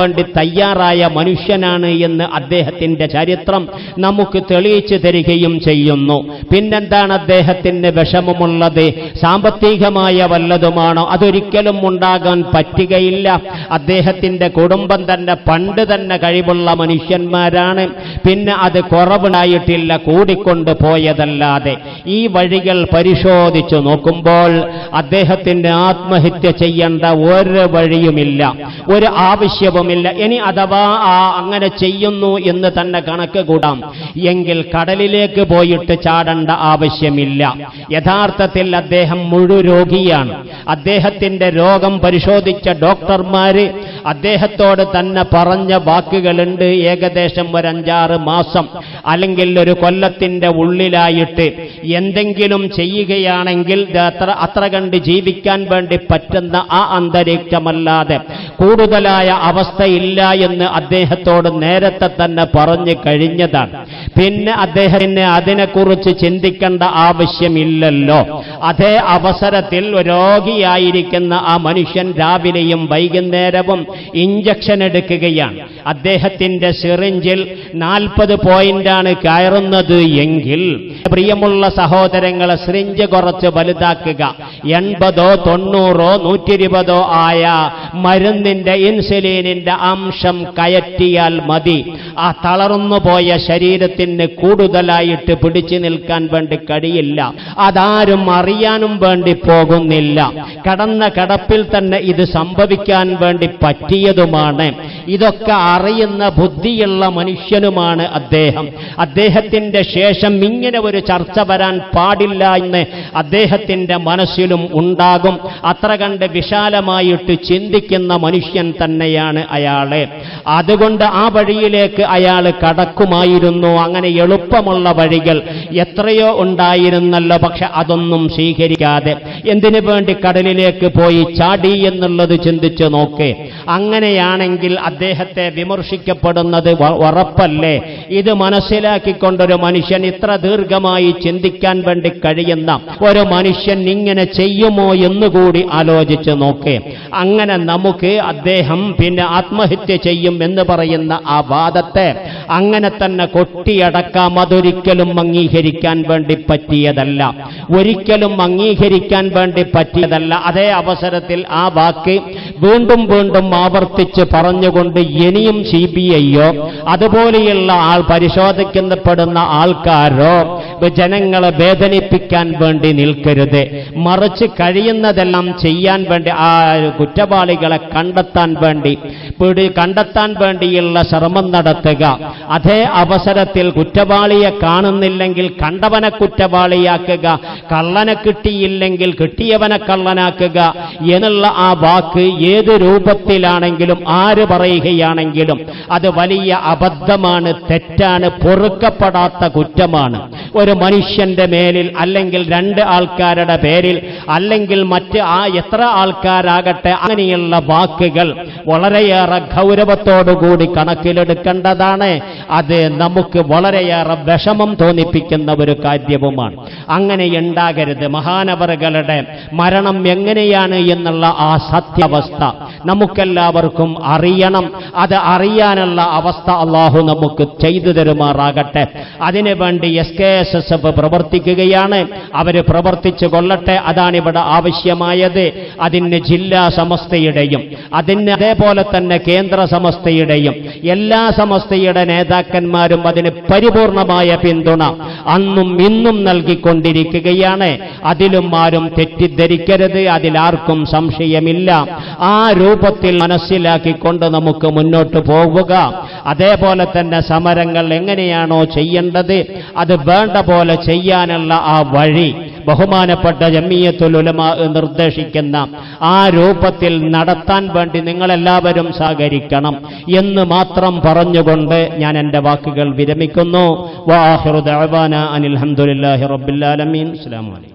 വേണ്ടി തയ്യാറായ മനുഷ്യനാണ് എന്ന് അദ്ദേഹത്തിന്റെ ചരിത്രം നമുക്ക് തെളിയിച്ചു തരികയും ചെയ്യുന്നു പിന്നെന്താണ് അദ്ദേഹത്തിന് വിഷമമുള്ളത് സാമ്പത്തികമായ വല്ലതുമാണോ അതൊരിക്കലും ഉണ്ടാകാൻ പറ്റുകയില്ല അദ്ദേഹത്തിന്റെ കുടുംബം തന്നെ പണ്ട് തന്നെ കഴിവുള്ള മനുഷ്യന്മാരാണ് പിന്നെ അത് കുറവുണ്ടായിട്ടില്ല കൂടിക്കൊണ്ട് പോയതല്ലാതെ ഈ വഴികൾ പരിശോധിച്ചു നോക്കുമ്പോൾ അദ്ദേഹത്തിന് ആത്മഹത്യ ചെയ്യേണ്ട ഒരു വഴിയുമില്ല ഒരു ആവശ്യവുമില്ല ഇനി അഥവാ ആ അങ്ങനെ ചെയ്യുന്നു എന്ന് തന്നെ കണക്ക് കൂടാം എങ്കിൽ കടലിലേക്ക് പോയിട്ട് ചാടേണ്ട ആവശ്യമില്ല യഥാർത്ഥത്തിൽ അദ്ദേഹം മുഴു രോഗിയാണ് അദ്ദേഹത്തിന്റെ രോഗം പരിശോധിച്ച ഡോക്ടർമാര് അദ്ദേഹത്തോട് തന്നെ പറഞ്ഞ വാക്കുകളുണ്ട് ഏകദേശം ഒരു അഞ്ചാറ് മാസം അല്ലെങ്കിൽ ഒരു കൊല്ലത്തിന്റെ ഉള്ളിലായിട്ട് എന്തെങ്കിലും ചെയ്യുകയാണെങ്കിൽ ഇത് അത്ര അത്ര കണ്ട് ജീവിക്കാൻ വേണ്ടി പറ്റുന്ന ആ അന്തരീക്ഷമല്ലാതെ കൂടുതലായ അവസ്ഥയില്ല എന്ന് അദ്ദേഹത്തോട് നേരത്തെ തന്നെ പറഞ്ഞു കഴിഞ്ഞതാണ് പിന്നെ അദ്ദേഹത്തിന് അതിനെക്കുറിച്ച് ചിന്തിക്കേണ്ട ആവശ്യമില്ലല്ലോ അതേ അവസരത്തിൽ രോഗിയായിരിക്കുന്ന ആ മനുഷ്യൻ രാവിലെയും വൈകുന്നേരവും ഇഞ്ചക്ഷൻ എടുക്കുകയാണ് അദ്ദേഹത്തിന്റെ സിറിഞ്ചിൽ നാൽപ്പത് പോയിന്റാണ് കയറുന്നത് എങ്കിൽ പ്രിയമുള്ള സഹോദരങ്ങളെ സിറിഞ്ച് കുറച്ച് വലുതാക്കുക എൺപതോ തൊണ്ണൂറോ നൂറ്റി ഇരുപതോ ആയ മരുന്നിന്റെ ഇൻസുലിനിന്റെ അംശം കയറ്റിയാൽ മതി ആ തളർന്നു പോയ ശരീരത്തിന് കൂടുതലായിട്ട് പിടിച്ചു നിൽക്കാൻ വേണ്ടി കഴിയില്ല അതാരും അറിയാനും വേണ്ടി പോകുന്നില്ല കടന്ന കടപ്പിൽ തന്നെ ഇത് സംഭവിക്കാൻ വേണ്ടി പറ്റിയതുമാണ് ഇതൊക്കെ അറിയുന്ന ബുദ്ധിയുള്ള മനുഷ്യനുമാണ് അദ്ദേഹം അദ്ദേഹത്തിന്റെ ശേഷം ഇങ്ങനെ ഒരു ചർച്ച വരാൻ പാടില്ല എന്ന് അദ്ദേഹത്തിന്റെ മനസ്സിലും ഉണ്ടാകും അത്ര കണ്ട് വിശാലമായിട്ട് ചിന്തിക്കുന്ന മനുഷ്യൻ തന്നെയാണ് അയാളെ അതുകൊണ്ട് ആ വഴിയിലേക്ക് അയാൾ കടക്കുമായിരുന്നു അങ്ങനെ എളുപ്പമുള്ള വഴികൾ എത്രയോ ഉണ്ടായിരുന്നല്ലോ പക്ഷെ അതൊന്നും സ്വീകരിക്കാതെ എന്തിനു വേണ്ടി കടലിലേക്ക് പോയി ചാടി എന്നുള്ളത് ചിന്തിച്ചു നോക്കേ അങ്ങനെയാണെങ്കിൽ അദ്ദേഹത്തെ വിമർശിക്കപ്പെടുന്നത് വ- ഉറപ്പല്ലേ ഇത് മനസ്സിലാക്കിക്കൊണ്ടൊരു മനുഷ്യൻ ഇത്ര ദീർഘമായി ചിന്തിക്കാൻ വേണ്ടി കഴിയുന്ന ഒരു മനുഷ്യൻ ഇങ്ങനെ ചെയ്യുമോ എന്നുകൂടി ആലോചിച്ച് നോക്കേ അങ്ങനെ നമുക്ക് അദ്ദേഹം പിന്നെ ആത്മഹത്യ ചെയ്യും എന്ന് പറയുന്ന ആ വാദത്തെ അങ്ങനെ തന്നെ കൊട്ടിയടക്കാം അതൊരിക്കലും അംഗീകരിക്കാൻ വേണ്ടി പറ്റിയതല്ല ഒരിക്കലും അംഗീകരിക്കാൻ വേണ്ടി പറ്റിയതല്ല അതേ അവസരത്തിൽ ആ വാക്ക് വീണ്ടും വീണ്ടും ആവർത്തിച്ച് പറഞ്ഞുകൊണ്ട് ഇനിയും സി ബി ഐയോ അതുപോലെയുള്ള ആൾ പരിശോധിക്കപ്പെടുന്ന ആൾക്കാരോ ജനങ്ങളെ വേദനിപ്പിക്കാൻ വേണ്ടി നിൽക്കരുത് മറിച്ച് കഴിയുന്നതെല്ലാം ചെയ്യാൻ വേണ്ടി ആ കുറ്റവാളികളെ കണ്ടെത്താൻ വേണ്ടി പിടി കണ്ടെത്താൻ വേണ്ടിയുള്ള ശ്രമം നടത്തുക അതേ അവസരത്തിൽ കുറ്റവാളിയെ കാണുന്നില്ലെങ്കിൽ കണ്ടവനെ കുറ്റവാളിയാക്കുക കള്ളനെ കിട്ടിയില്ലെങ്കിൽ കിട്ടിയവനെ കള്ളനാക്കുക എന്നുള്ള ആ വാക്ക് ഏത് രൂപത്തിലാണെങ്കിലും ആര് പറയുകയാണെങ്കിലും അത് വലിയ അബദ്ധമാണ് തെറ്റാണ് പൊറുക്കപ്പെടാത്ത കുറ്റമാണ് ഒരു മനുഷ്യന്റെ മേലിൽ അല്ലെങ്കിൽ രണ്ട് ആൾക്കാരുടെ പേരിൽ അല്ലെങ്കിൽ മറ്റ് ആ എത്ര ആൾക്കാരാകട്ടെ അങ്ങനെയുള്ള വാക്കുകൾ വളരെയേറെ ഗൗരവത്തോടുകൂടി കണക്കിലെടുക്കേണ്ടതാണ് അത് നമുക്ക് വളരെയേറെ വിഷമം തോന്നിപ്പിക്കുന്ന ഒരു കാര്യവുമാണ് അങ്ങനെ ഉണ്ടാകരുത് മഹാനവറുകളുടെ മരണം എങ്ങനെയാണ് എന്നുള്ള ആ സത്യാവസ്ഥ നമുക്കെല്ലാവർക്കും അറിയണം അത് അറിയാനുള്ള അവസ്ഥ അള്ളാഹു നമുക്ക് ചെയ്തു തരുമാറാകട്ടെ അതിനുവേണ്ടി S K S S F പ്രവർത്തിക്കുകയാണ് അവര് പ്രവർത്തിച്ചു കൊള്ളട്ടെ അതാണ് ഇവിടെ ആവശ്യമായത് അതിന് ജില്ലാ സമസ്തയുടെയും അതിന് അതേപോലെ തന്നെ കേന്ദ്ര സമസ്തയുടെയും എല്ലാ സമസ്തയുടെ നേതാക്കന്മാരും അതിന് പരിപൂർണമായ പിന്തുണ അന്നും ഇന്നും നൽകിക്കൊണ്ടിരിക്കുകയാണ് അതിലും ആരും തെറ്റിദ്ധരിക്കരുത് അതിലാർക്കും സംശയമില്ല ആ രൂപത്തിൽ മനസ്സിലാക്കിക്കൊണ്ട് നമുക്ക് മുന്നോട്ട് പോവുക അതേപോലെ തന്നെ സമരങ്ങൾ എങ്ങനെയാണോ ചെയ്യേണ്ടത് അത് വേണ്ട പോലെ ചെയ്യാനുള്ള ആ വഴി ബഹുമാനപ്പെട്ട ജമ്മിയത്തുൽ ഉലമ നിർദ്ദേശിക്കുന്ന ആ രൂപത്തിൽ നടത്താൻ വേണ്ടി നിങ്ങളെല്ലാവരും സഹകരിക്കണം എന്ന് മാത്രം പറഞ്ഞുകൊണ്ട് ഞാൻ എൻ്റെ വാക്കുകൾ വിരമിക്കുന്നു വാഹിറു ദഅവാന അനിൽ ഹംദുലില്ലാഹി റബ്ബിൽ ആലമീൻ അസ്സലാമു അലൈക്കും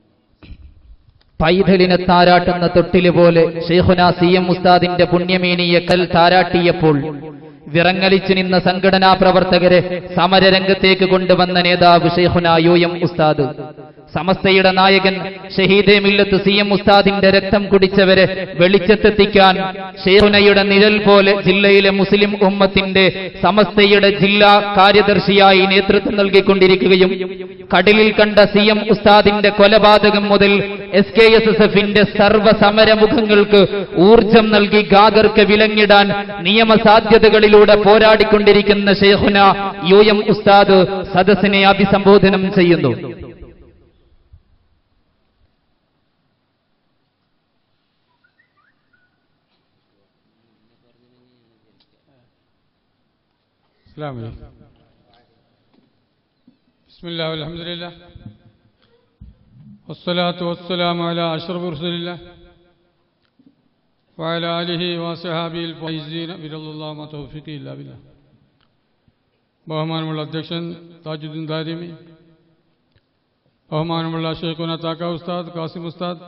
പൈതലിനെ താരാട്ടുന്ന തൊട്ടില് പോലെ ഷെയ്ഖുന സി എം ഉസ്താദിന്റെ പുണ്യമേനിയെ കൽ താരാട്ടിയപ്പോൾ വിറങ്ങലിച്ചു നിന്ന സംഘടനാ പ്രവർത്തകരെ സമരരംഗത്തേക്ക് കൊണ്ടുവന്ന നേതാവ് ഷെയ്ഖുന യു എം ഉസ്താദ് സമസ്തയുടെ നായകൻ ഷഹീദെ മില്ലത്ത് സി എം ഉസ്താദിന്റെ രക്തം കുടിച്ചവരെ വെളിച്ചത്തെത്തിക്കാൻ ഷെയ്ഖുനയുടെ നിഴൽ പോലെ ജില്ലയിലെ മുസ്ലിം ഉമ്മത്തിന്റെ സമസ്തയുടെ ജില്ലാ കാര്യദർശിയായി നേതൃത്വം നൽകിക്കൊണ്ടിരിക്കുകയും കടലിൽ കണ്ട സി എം ഉസ്താദിന്റെ കൊലപാതകം മുതൽ എസ് കെ എസ് എസ് എഫിന്റെ സർവ്വസമരമുഖങ്ങൾക്ക് ഊർജം നൽകി ഗാഗർക്ക് വിലങ്ങിടാൻ നിയമസാധ്യതകളിലൂടെ പോരാടിക്കൊണ്ടിരിക്കുന്ന ഷെയ്ഖുന യു എം ഉസ്താദ് സദസ്സിനെ അഭിസംബോധനം ചെയ്യുന്നു السلام عليكم بسم الله والحمد لله والصلاة والسلام على أشرف رسول الله وعلى آله وصحابه الفائزين برضا الله ما توفيقي إلا بالله ബഹുമാനമുള്ള അധ്യക്ഷൻ താജുദ്ദീൻ ദാരിമി ബഹുമാനമുള്ള ഷെയ്ഖുന താക്ക ഉസ്താദ് കാസിം ഉസ്താദ്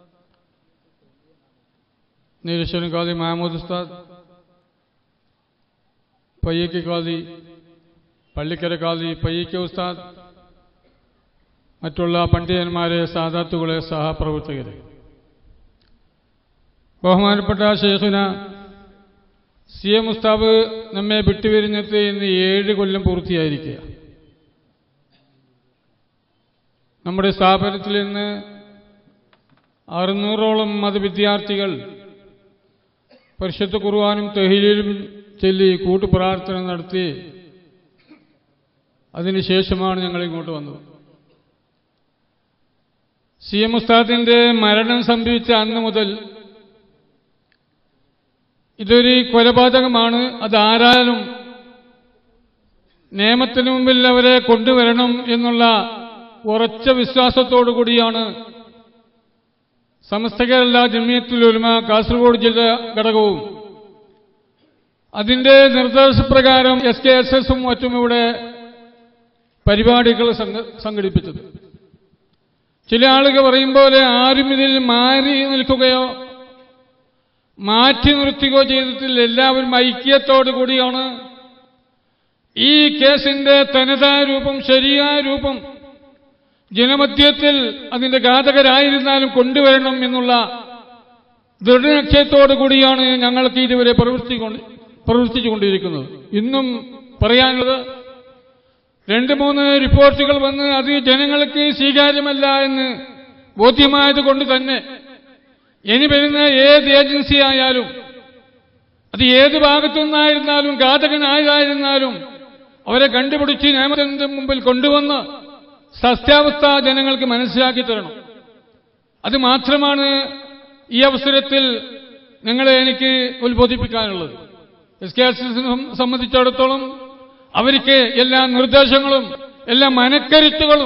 നീലേശ്വരൻ ഖാദി മഹമ്മൂദ് ഉസ്താദ് പയ്യക്ക് ഖാദി പള്ളിക്കര ഖാദി പയ്യക്ക് ഉസ്താദ് മറ്റുള്ള പണ്ഡിതന്മാരെ സാദാത്തുകളെ സഹപ്രവർത്തകരെ ബഹുമാനപ്പെട്ട ഷെയ്ഖുന സി എം മുസ്താബ് നമ്മെ വിട്ടുപിരിഞ്ഞിട്ട് ഇന്ന് ഏഴ് കൊല്ലം പൂർത്തിയായിരിക്കുക നമ്മുടെ സ്ഥാപനത്തിൽ ഇന്ന് അറുന്നൂറോളം മതവിദ്യാർത്ഥികൾ പരിശുദ്ധ കുർവാനും തെഹിലും ചൊല്ലി കൂട്ടുപ്രാർത്ഥന നടത്തി അതിനുശേഷമാണ് ഞങ്ങൾ ഇങ്ങോട്ട് വന്നത് സി എം ഉസ്താദിന്റെ മരണം സംഭവിച്ച അന്ന് മുതൽ ഇതൊരു കൊലപാതകമാണ് അത് ആരായാലും നിയമത്തിന് മുമ്പിൽ അവരെ കൊണ്ടുവരണം എന്നുള്ള ഉറച്ച വിശ്വാസത്തോടു കൂടിയാണ് സമസ്ത കേരള ജമിയത്തുൽ ഉലമ കാസർഗോഡ് ജില്ലാ ഘടകവും അതിന്റെ നിർദ്ദേശപ്രകാരം എസ് കെ എസ് എസും മറ്റും ഇവിടെ പരിപാടികൾ സംഘ- സംഘടിപ്പിച്ചത് ചില ആളുകൾ പറയും പോലെ ആരും ഇതിൽ മാറി നിൽക്കുകയോ മാറ്റി നിർത്തുകയോ ചെയ്തിട്ടില്ല എല്ലാവരും ഐക്യത്തോടു കൂടിയാണ് ഈ കേസിന്റെ തനതായ രൂപം ശരിയായ രൂപം ജനമധ്യത്തിൽ അതിന്റെ ഘാതകരായിരുന്നാലും കൊണ്ടുവരണം എന്നുള്ള ദൃഢനിശ്ചയത്തോടു കൂടിയാണ് ഞങ്ങൾക്ക് ഇതുവരെ പ്രവർത്തിക്കൊണ്ട് പ്രവർത്തിച്ചുകൊണ്ടിരിക്കുന്നത് ഇന്നും പറയാനുള്ളത് രണ്ട് മൂന്ന് റിപ്പോർട്ടുകൾ വന്ന് അത് ജനങ്ങൾക്ക് സ്വീകാര്യമല്ല എന്ന് ബോധ്യമായത് കൊണ്ട് തന്നെ ഇനി വരുന്ന ഏത് ഏജൻസി ആയാലും അത് ഏത് ഭാഗത്തു നിന്നായിരുന്നാലും ഘാതകനായതായിരുന്നാലും അവരെ കണ്ടുപിടിച്ച് നിയമത്തിന്റെ മുമ്പിൽ കൊണ്ടുവന്ന് സത്യാവസ്ഥ ജനങ്ങൾക്ക് മനസ്സിലാക്കി തരണം അത് മാത്രമാണ് ഈ അവസരത്തിൽ നിങ്ങളെ എനിക്ക് ഉത്ബോധിപ്പിക്കാനുള്ളത് എസ് കെ എസ് എസിനെ സംബന്ധിച്ചിടത്തോളം അവർക്ക് എല്ലാ നിർദ്ദേശങ്ങളും എല്ലാ മനക്കരുത്തുകളും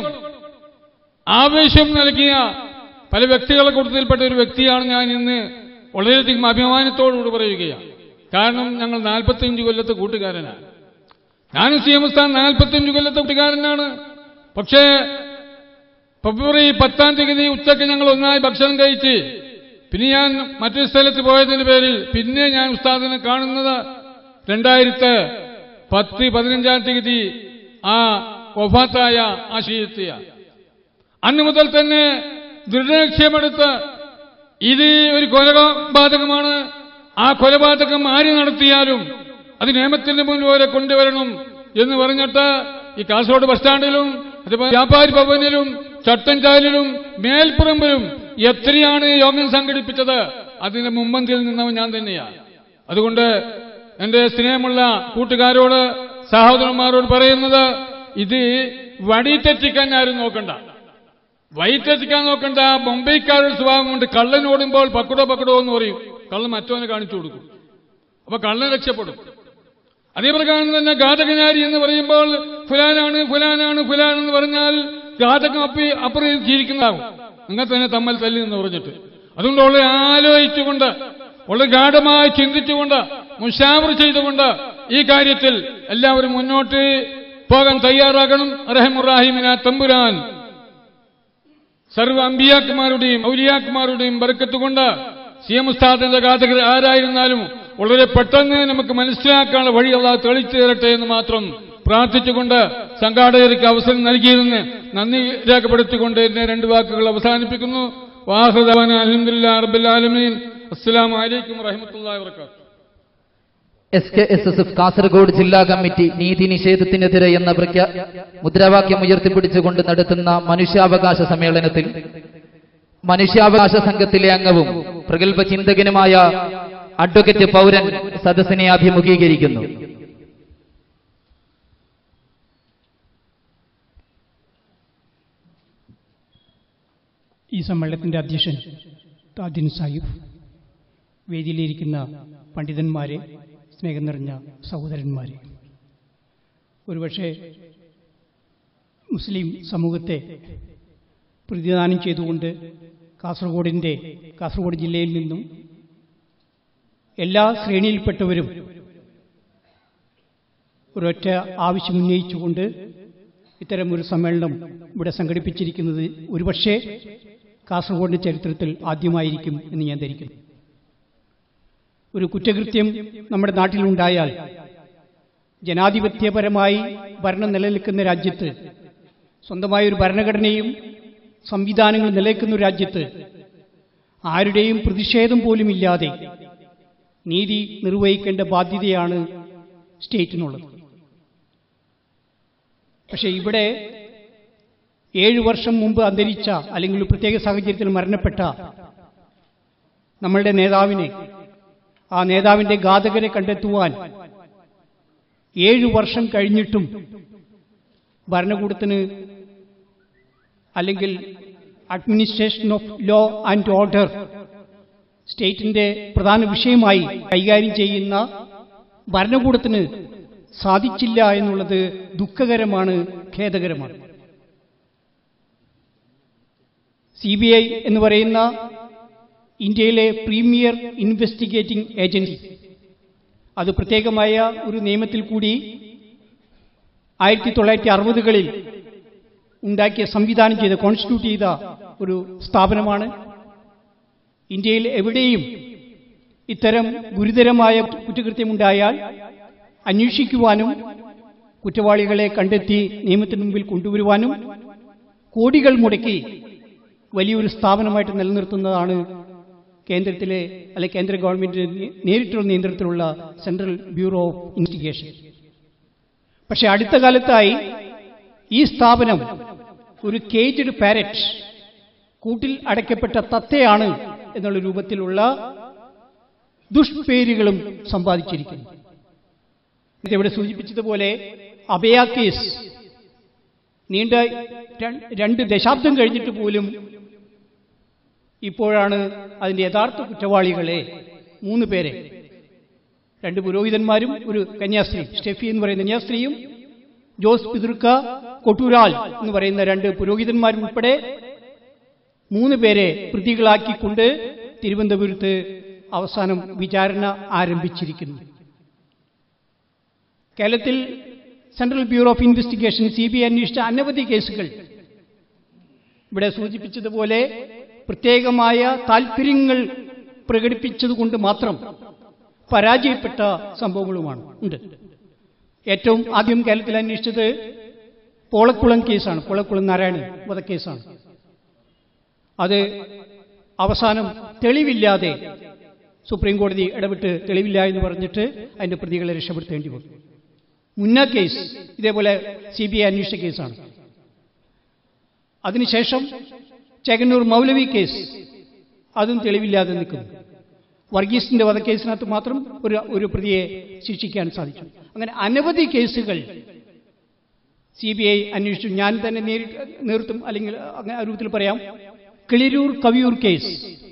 ആവേശം നൽകിയ പല വ്യക്തികളെ കൂട്ടത്തിൽപ്പെട്ട ഒരു വ്യക്തിയാണ് ഞാൻ ഇന്ന് വളരെയധികം അഭിമാനത്തോടുകൂടി പറയുകയാണ് കാരണം ഞങ്ങൾ നാൽപ്പത്തിയഞ്ച് കൊല്ലത്തെ കൂട്ടുകാരനാണ് ഞാനും സി എം സ്ഥാൻ നാൽപ്പത്തിയഞ്ച് കൊല്ലത്തെ കൂട്ടുകാരനാണ് പക്ഷേ ഫെബ്രുവരി പത്താം തീയതി ഉച്ചയ്ക്ക് ഞങ്ങൾ ഒന്നായി ഭക്ഷണം കഴിച്ച് പിന്നെ ഞാൻ മറ്റൊരു സ്ഥലത്ത് പോയതിന്റെ പേരിൽ പിന്നെ ഞാൻ ഉസ്താദിനെ കാണുന്നത് രണ്ടായിരത്തി പത്ത് പതിനഞ്ചാം തീയതി ആ ഒഫാത്തായ ആ ശീലത്തിയ അന്ന് മുതൽ തന്നെ ദൃഢലക്ഷ്യമെടുത്ത് ഇത് ഒരു കൊലപാതകമാണ് ആ കൊലപാതകം ആര് നടത്തിയാലും അത് നിയമത്തിന്റെ മുന്നിൽ വരെ കൊണ്ടുവരണം എന്ന് പറഞ്ഞിട്ട് ഈ കാസർഗോഡ് ബസ് സ്റ്റാൻഡിലും അതുപോലെ വ്യാപാരി ഭവനിലും ചട്ടഞ്ചാലിലും മേൽപ്പുറമ്പിലും എത്രയാണ് യോഗം സംഘടിപ്പിച്ചത് അതിന്റെ മുമ്പന്തിയിൽ നിന്നവൻ ഞാൻ തന്നെയാണ് അതുകൊണ്ട് എന്റെ സ്നേഹമുള്ള കൂട്ടുകാരോട് സഹോദരന്മാരോട് പറയുന്നത് ഇത് വടിതെറ്റിക്കാൻ ആരും നോക്കണ്ട വൈറ്റെത്തിക്കാൻ നോക്കണ്ട മുംബൈക്കാരുടെ സ്വഭാവം കൊണ്ട് കള്ളനോടുമ്പോൾ പക്കടോ പക്കടോ എന്ന് പറയും കള്ളൻ മറ്റവനെ കാണിച്ചു കൊടുക്കും അപ്പൊ കള്ളൻ രക്ഷപ്പെടും അതേപ്രകാരം തന്നെ ഘാതകനാരി എന്ന് പറയുമ്പോൾ ഫുലാനാണ് ഫുലാനാണ് ഫുലാൻ എന്ന് പറഞ്ഞാൽ ഘാതകം അപ്പി അപ്പുറം ജീവിക്കുന്നതാകും നിങ്ങൾ തന്നെ തമ്മിൽ തല്ലി എന്ന് പറഞ്ഞിട്ട് അതുകൊണ്ട് ഉള്ള ആലോചിച്ചുകൊണ്ട് ഉള്ള ഗാഠമായി ചിന്തിച്ചുകൊണ്ട് മുഷാവർ ചെയ്തുകൊണ്ട് ഈ കാര്യത്തിൽ എല്ലാവരും മുന്നോട്ട് പോകാൻ തയ്യാറാകണം റഹമുറാഹിമിന തമ്പുരാൻ സർവ്വ അമ്പിയാക്കുമാരുടെയും ഔലിയാക്കുമാരുടെയും ബർക്കത്തുകൊണ്ട് സി എം ഉസ്താദിന്റെ ഘാതകർ ആരായിരുന്നാലും വളരെ പെട്ടെന്ന് നമുക്ക് മനസ്സിലാക്കാനുള്ള വഴി അള്ളാഹ് തെളിച്ചു തരട്ടെ എന്ന് മാത്രം പ്രാർത്ഥിച്ചുകൊണ്ട് സംഘാടകർക്ക് അവസരം നൽകിയതെന്ന് നന്ദി രേഖപ്പെടുത്തിക്കൊണ്ട് എന്നെ രണ്ട് വാക്കുകൾ അവസാനിപ്പിക്കുന്നു വാഹൃദാന അലഹദില്ല റബ്ബുലാലമീൻ അസ്സലാമു അലൈക്കും വറഹമത്തുള്ളാഹി വബറകാതുഹു S K S S F Kasaragod ജില്ലാ കമ്മിറ്റി നീതി നിഷേധത്തിനെതിരെ എന്ന പ്രഖ്യാ മുദ്രാവാക്യം ഉയർത്തിപ്പിടിച്ചുകൊണ്ട് നടത്തുന്ന മനുഷ്യാവകാശ സമ്മേളനത്തിൽ മനുഷ്യാവകാശ സംഘത്തിലെ അംഗവും പ്രഗത്ഭ ചിന്തകനുമായ അഡ്വക്കേറ്റ് പൗരൻ സദസ്സിനെ അഭിമുഖീകരിക്കുന്നു ഈ സമ്മേളനത്തിൻ്റെ അധ്യക്ഷൻ താദിൻ സാഹിബ് വേദിയിലിരിക്കുന്ന പണ്ഡിതന്മാരെ സ്നേഹം നിറഞ്ഞ സഹോദരന്മാരെ ഒരുപക്ഷെ മുസ്ലിം സമൂഹത്തെ പ്രതിദാനം ചെയ്തുകൊണ്ട് കാസർഗോഡിൻ്റെ കാസർഗോഡ് ജില്ലയിൽ നിന്നും എല്ലാ ശ്രേണിയിൽപ്പെട്ടവരും ഒരൊറ്റ ആവശ്യം ഉന്നയിച്ചുകൊണ്ട് ഇത്തരം ഒരു സമ്മേളനം ഇവിടെ സംഘടിപ്പിച്ചിരിക്കുന്നത് ഒരുപക്ഷെ കാസർഗോഡിന്റെ ചരിത്രത്തിൽ ആദ്യമായിരിക്കും എന്ന് ഞാൻ ധരിക്കുന്നു ഒരു കുറ്റകൃത്യം നമ്മുടെ നാട്ടിലുണ്ടായാൽ ജനാധിപത്യപരമായി ഭരണം നിലനിൽക്കുന്ന രാജ്യത്ത് സ്വന്തമായ ഒരു ഭരണഘടനയും സംവിധാനങ്ങളും നിലനിൽക്കുന്ന ഒരു രാജ്യത്ത് ആരുടെയും പ്രതിഷേധം പോലും ഇല്ലാതെ നീതി നിർവഹിക്കേണ്ട ബാധ്യതയാണ് സ്റ്റേറ്റിനുള്ളത് പക്ഷേ ഇവിടെ ഏഴു വർഷം മുമ്പ് അന്തരിച്ച അല്ലെങ്കിൽ ഒരു പ്രത്യേക സാഹചര്യത്തിൽ മരണപ്പെട്ട നമ്മളുടെ നേതാവിനെ ആ നേതാവിന്റെ ഘാതകരെ കണ്ടെത്തുവാൻ ഏഴു വർഷം കഴിഞ്ഞിട്ടും ഭരണകൂടത്തിന് അല്ലെങ്കിൽ administration of law and order സ്റ്റേറ്റിന്റെ പ്രധാന വിഷയമായി കൈകാര്യം ചെയ്യുന്ന ഭരണകൂടത്തിന് സാധിച്ചില്ല എന്നുള്ളത് ദുഃഖകരമാണ് ഖേദകരമാണ് സി ബി ഐ എന്ന് പറയുന്ന ഇന്ത്യയിലെ പ്രീമിയർ ഇൻവെസ്റ്റിഗേറ്റിംഗ് ഏജൻസി അത് പ്രത്യേകമായ ഒരു നിയമത്തിൽ കൂടി ആയിരത്തി തൊള്ളായിരത്തി അറുപതുകളിൽ ഉണ്ടാക്കിയ സംവിധാനം ചെയ്ത കോൺസ്റ്റിറ്റ്യൂട്ട് ചെയ്ത ഒരു സ്ഥാപനമാണ് ഇന്ത്യയിൽ എവിടെയും ഇത്തരം ഗുരുതരമായ കുറ്റകൃത്യമുണ്ടായാൽ അന്വേഷിക്കുവാനും കുറ്റവാളികളെ കണ്ടെത്തി നിയമത്തിന് മുമ്പിൽ കൊണ്ടുവരുവാനും കോടികൾ മുടക്കി വലിയൊരു സ്ഥാപനമായിട്ട് നിലനിർത്തുന്നതാണ് കേന്ദ്രത്തിലെ അല്ലെ കേന്ദ്ര ഗവൺമെന്റിന്റെ നേരിട്ടുള്ള നിയന്ത്രണത്തിലുള്ള സെൻട്രൽ ബ്യൂറോ ഓഫ് ഇൻവെസ്റ്റിഗേഷൻ പക്ഷെ അടുത്ത കാലത്തായി ഈ സ്ഥാപനം ഒരു കേജ്ഡ് പാരറ്റ് കൂട്ടിൽ അടയ്ക്കപ്പെട്ട തത്തയാണ് എന്നുള്ള രൂപത്തിലുള്ള ദുഷ്പേരുകളും സമ്പാദിച്ചിരിക്കുന്നു ഇത് ഇവിടെ സൂചിപ്പിച്ചതുപോലെ അഭയ കേസ് നീണ്ട ര- രണ്ട് ദശാബ്ദം കഴിഞ്ഞിട്ട് പോലും ഇപ്പോഴാണ് അതിന്റെ യഥാർത്ഥ കുറ്റവാളികളെ മൂന്ന് പേരെ രണ്ട് പുരോഹിതന്മാരും ഒരു കന്യാസ്ത്രീ സ്റ്റെഫി എന്ന് പറയുന്ന കന്യാസ്ത്രീയും ജോസ് പിതൃക്ക കൊട്ടൂരാൽ എന്ന് പറയുന്ന രണ്ട് പുരോഹിതന്മാരും ഉൾപ്പെടെ മൂന്ന് പേരെ പ്രതികളാക്കിക്കൊണ്ട് തിരുവനന്തപുരത്ത് അവസാനം വിചാരണ ആരംഭിച്ചിരിക്കുന്നു കേരളത്തിൽ central bureau of investigation C B I അന്വേഷിച്ച അനവധി കേസുകൾ ഇവിടെ സൂചിപ്പിച്ചതുപോലെ പ്രത്യേകമായ താൽപ്പര്യങ്ങൾ പ്രകടിപ്പിച്ചതുകൊണ്ട് മാത്രം പരാജയപ്പെട്ട സംഭവങ്ങളുമാണ് ഉണ്ട് ഏറ്റവും ആദ്യം കേരളത്തിൽ അന്വേഷിച്ചത് പോളക്കുളം കേസാണ് പോളക്കുളം നാരായണൻ വധക്കേസാണ് അത് അവസാനം തെളിവില്ലാതെ സുപ്രീം കോടതി ഇടപെട്ട് തെളിവില്ല എന്ന് പറഞ്ഞിട്ട് അതിന്റെ പ്രതികളെ രക്ഷപ്പെടുത്തേണ്ടി വന്നു മുന്ന കേസ് ഇതേപോലെ സി ബി ഐ അന്വേഷിച്ച കേസാണ് അതിനുശേഷം ചെങ്ങന്നൂർ മൗലവി കേസ് അതും തെളിവില്ലാതെ നിൽക്കുന്നു വർഗീസിന്റെ വധക്കേസിനകത്ത് മാത്രം ഒരു ഒരു പ്രതിയെ ശിക്ഷിക്കാൻ സാധിച്ചു അങ്ങനെ അനവധി കേസുകൾ സി ബി ഐ അന്വേഷിച്ചു ഞാൻ തന്നെ നേരിട്ട് നേതൃത്വം അല്ലെങ്കിൽ അങ്ങനെ ആ രൂപത്തിൽ പറയാം കിളിരൂർ കവിയൂർ കേസ്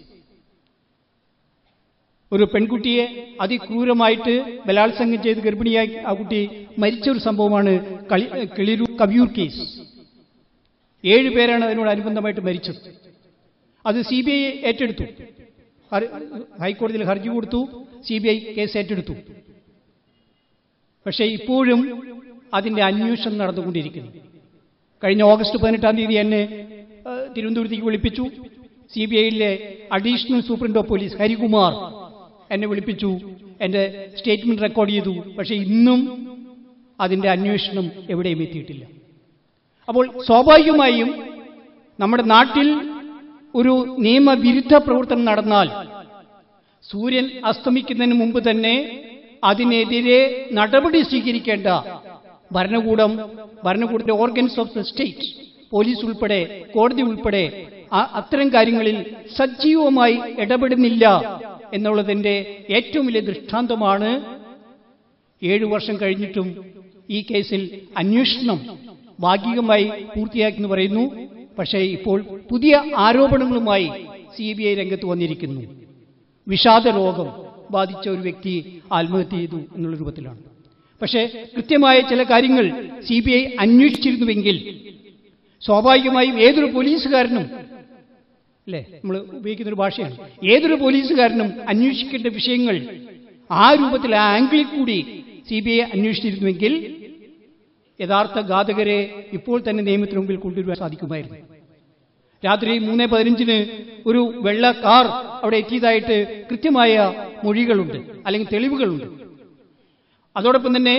ഒരു പെൺകുട്ടിയെ അതിക്രൂരമായിട്ട് ബലാത്സംഗം ചെയ്ത് ഗർഭിണിയായി ആ കുട്ടി മരിച്ച ഒരു സംഭവമാണ് കളി കിളിരൂർ കവിയൂർ കേസ് ഏഴ് പേരാണ് അതിനോടനുബന്ധമായിട്ട് മരിച്ചത് അത് സി ബി ഐ ഏറ്റെടുത്തു ഹർ- ഹൈക്കോടതിയിൽ ഹർജി കൊടുത്തു സി ബി ഐ കേസ് ഏറ്റെടുത്തു പക്ഷേ ഇപ്പോഴും അതിന്റെ അന്വേഷണം നടന്നുകൊണ്ടിരിക്കുന്നു കഴിഞ്ഞ ഓഗസ്റ്റ് പതിനെട്ടാം തീയതി എന്നെ ആ, തിരുവനന്തപുരത്തേക്ക് വിളിപ്പിച്ചു സി ബി ഐയിലെ additional superintendent of police Harikumar എന്നെ വിളിപ്പിച്ചു എന്റെ സ്റ്റേറ്റ്മെന്റ് റെക്കോർഡ് ചെയ്തു പക്ഷേ ഇന്നും അതിൻ്റെ അന്വേഷണം എവിടെയും എത്തിയിട്ടില്ല അപ്പോൾ സ്വാഭാവികമായും നമ്മുടെ നാട്ടിൽ ഒരു നിയമവിരുദ്ധ പ്രവർത്തനം നടന്നാൽ സൂര്യൻ അസ്തമിക്കുന്നതിന് മുമ്പ് തന്നെ അതിനെതിരെ നടപടി സ്വീകരിക്കേണ്ട ഭരണകൂടം ഭരണകൂടത്തിന്റെ organs of the state police ഉൾപ്പെടെ കോടതി ഉൾപ്പെടെ ആ- അത്തരം കാര്യങ്ങളിൽ സജീവമായി ഇടപെടുന്നില്ല എന്നുള്ളതിന്റെ ഏറ്റവും വലിയ ദൃഷ്ടാന്തമാണ് ഏഴു വർഷം കഴിഞ്ഞിട്ടും ഈ കേസിൽ അന്വേഷണം ഭാഗികമായി പൂർത്തിയാക്കി എന്ന് പറയുന്നു പക്ഷേ ഇപ്പോൾ പുതിയ ആരോപണങ്ങളുമായി സി ബി ഐ രംഗത്ത് വന്നിരിക്കുന്നു വിഷാദ രോഗം ബാധിച്ച ഒരു വ്യക്തി ആത്മഹത്യ ചെയ്തു എന്നുള്ള രൂപത്തിലാണ് പക്ഷേ കൃത്യമായ ചില കാര്യങ്ങൾ സി ബി ഐ അന്വേഷിച്ചിരുന്നുവെങ്കിൽ സ്വാഭാവികമായും ഏതൊരു പോലീസുകാരനും അല്ലേ നമ്മൾ ഉപയോഗിക്കുന്ന ഒരു ഭാഷയാണ് ഏതൊരു പോലീസുകാരനും അന്വേഷിക്കേണ്ട വിഷയങ്ങൾ ആ രൂപത്തിൽ ആ ആംഗിളിൽ കൂടി സി ബി ഐ അന്വേഷിച്ചിരുന്നുവെങ്കിൽ യഥാർത്ഥ ഘാതകരെ ഇപ്പോൾ തന്നെ നിയമത്തിന് മുമ്പിൽ കൊണ്ടുവരുവാൻ സാധിക്കുമായിരുന്നു രാത്രി മൂന്ന് പതിനഞ്ചിന് ഒരു വെള്ള കാർ അവിടെ എത്തിയതായിട്ട് കൃത്യമായ മൊഴികളുണ്ട് അല്ലെങ്കിൽ തെളിവുകളുണ്ട് അതോടൊപ്പം തന്നെ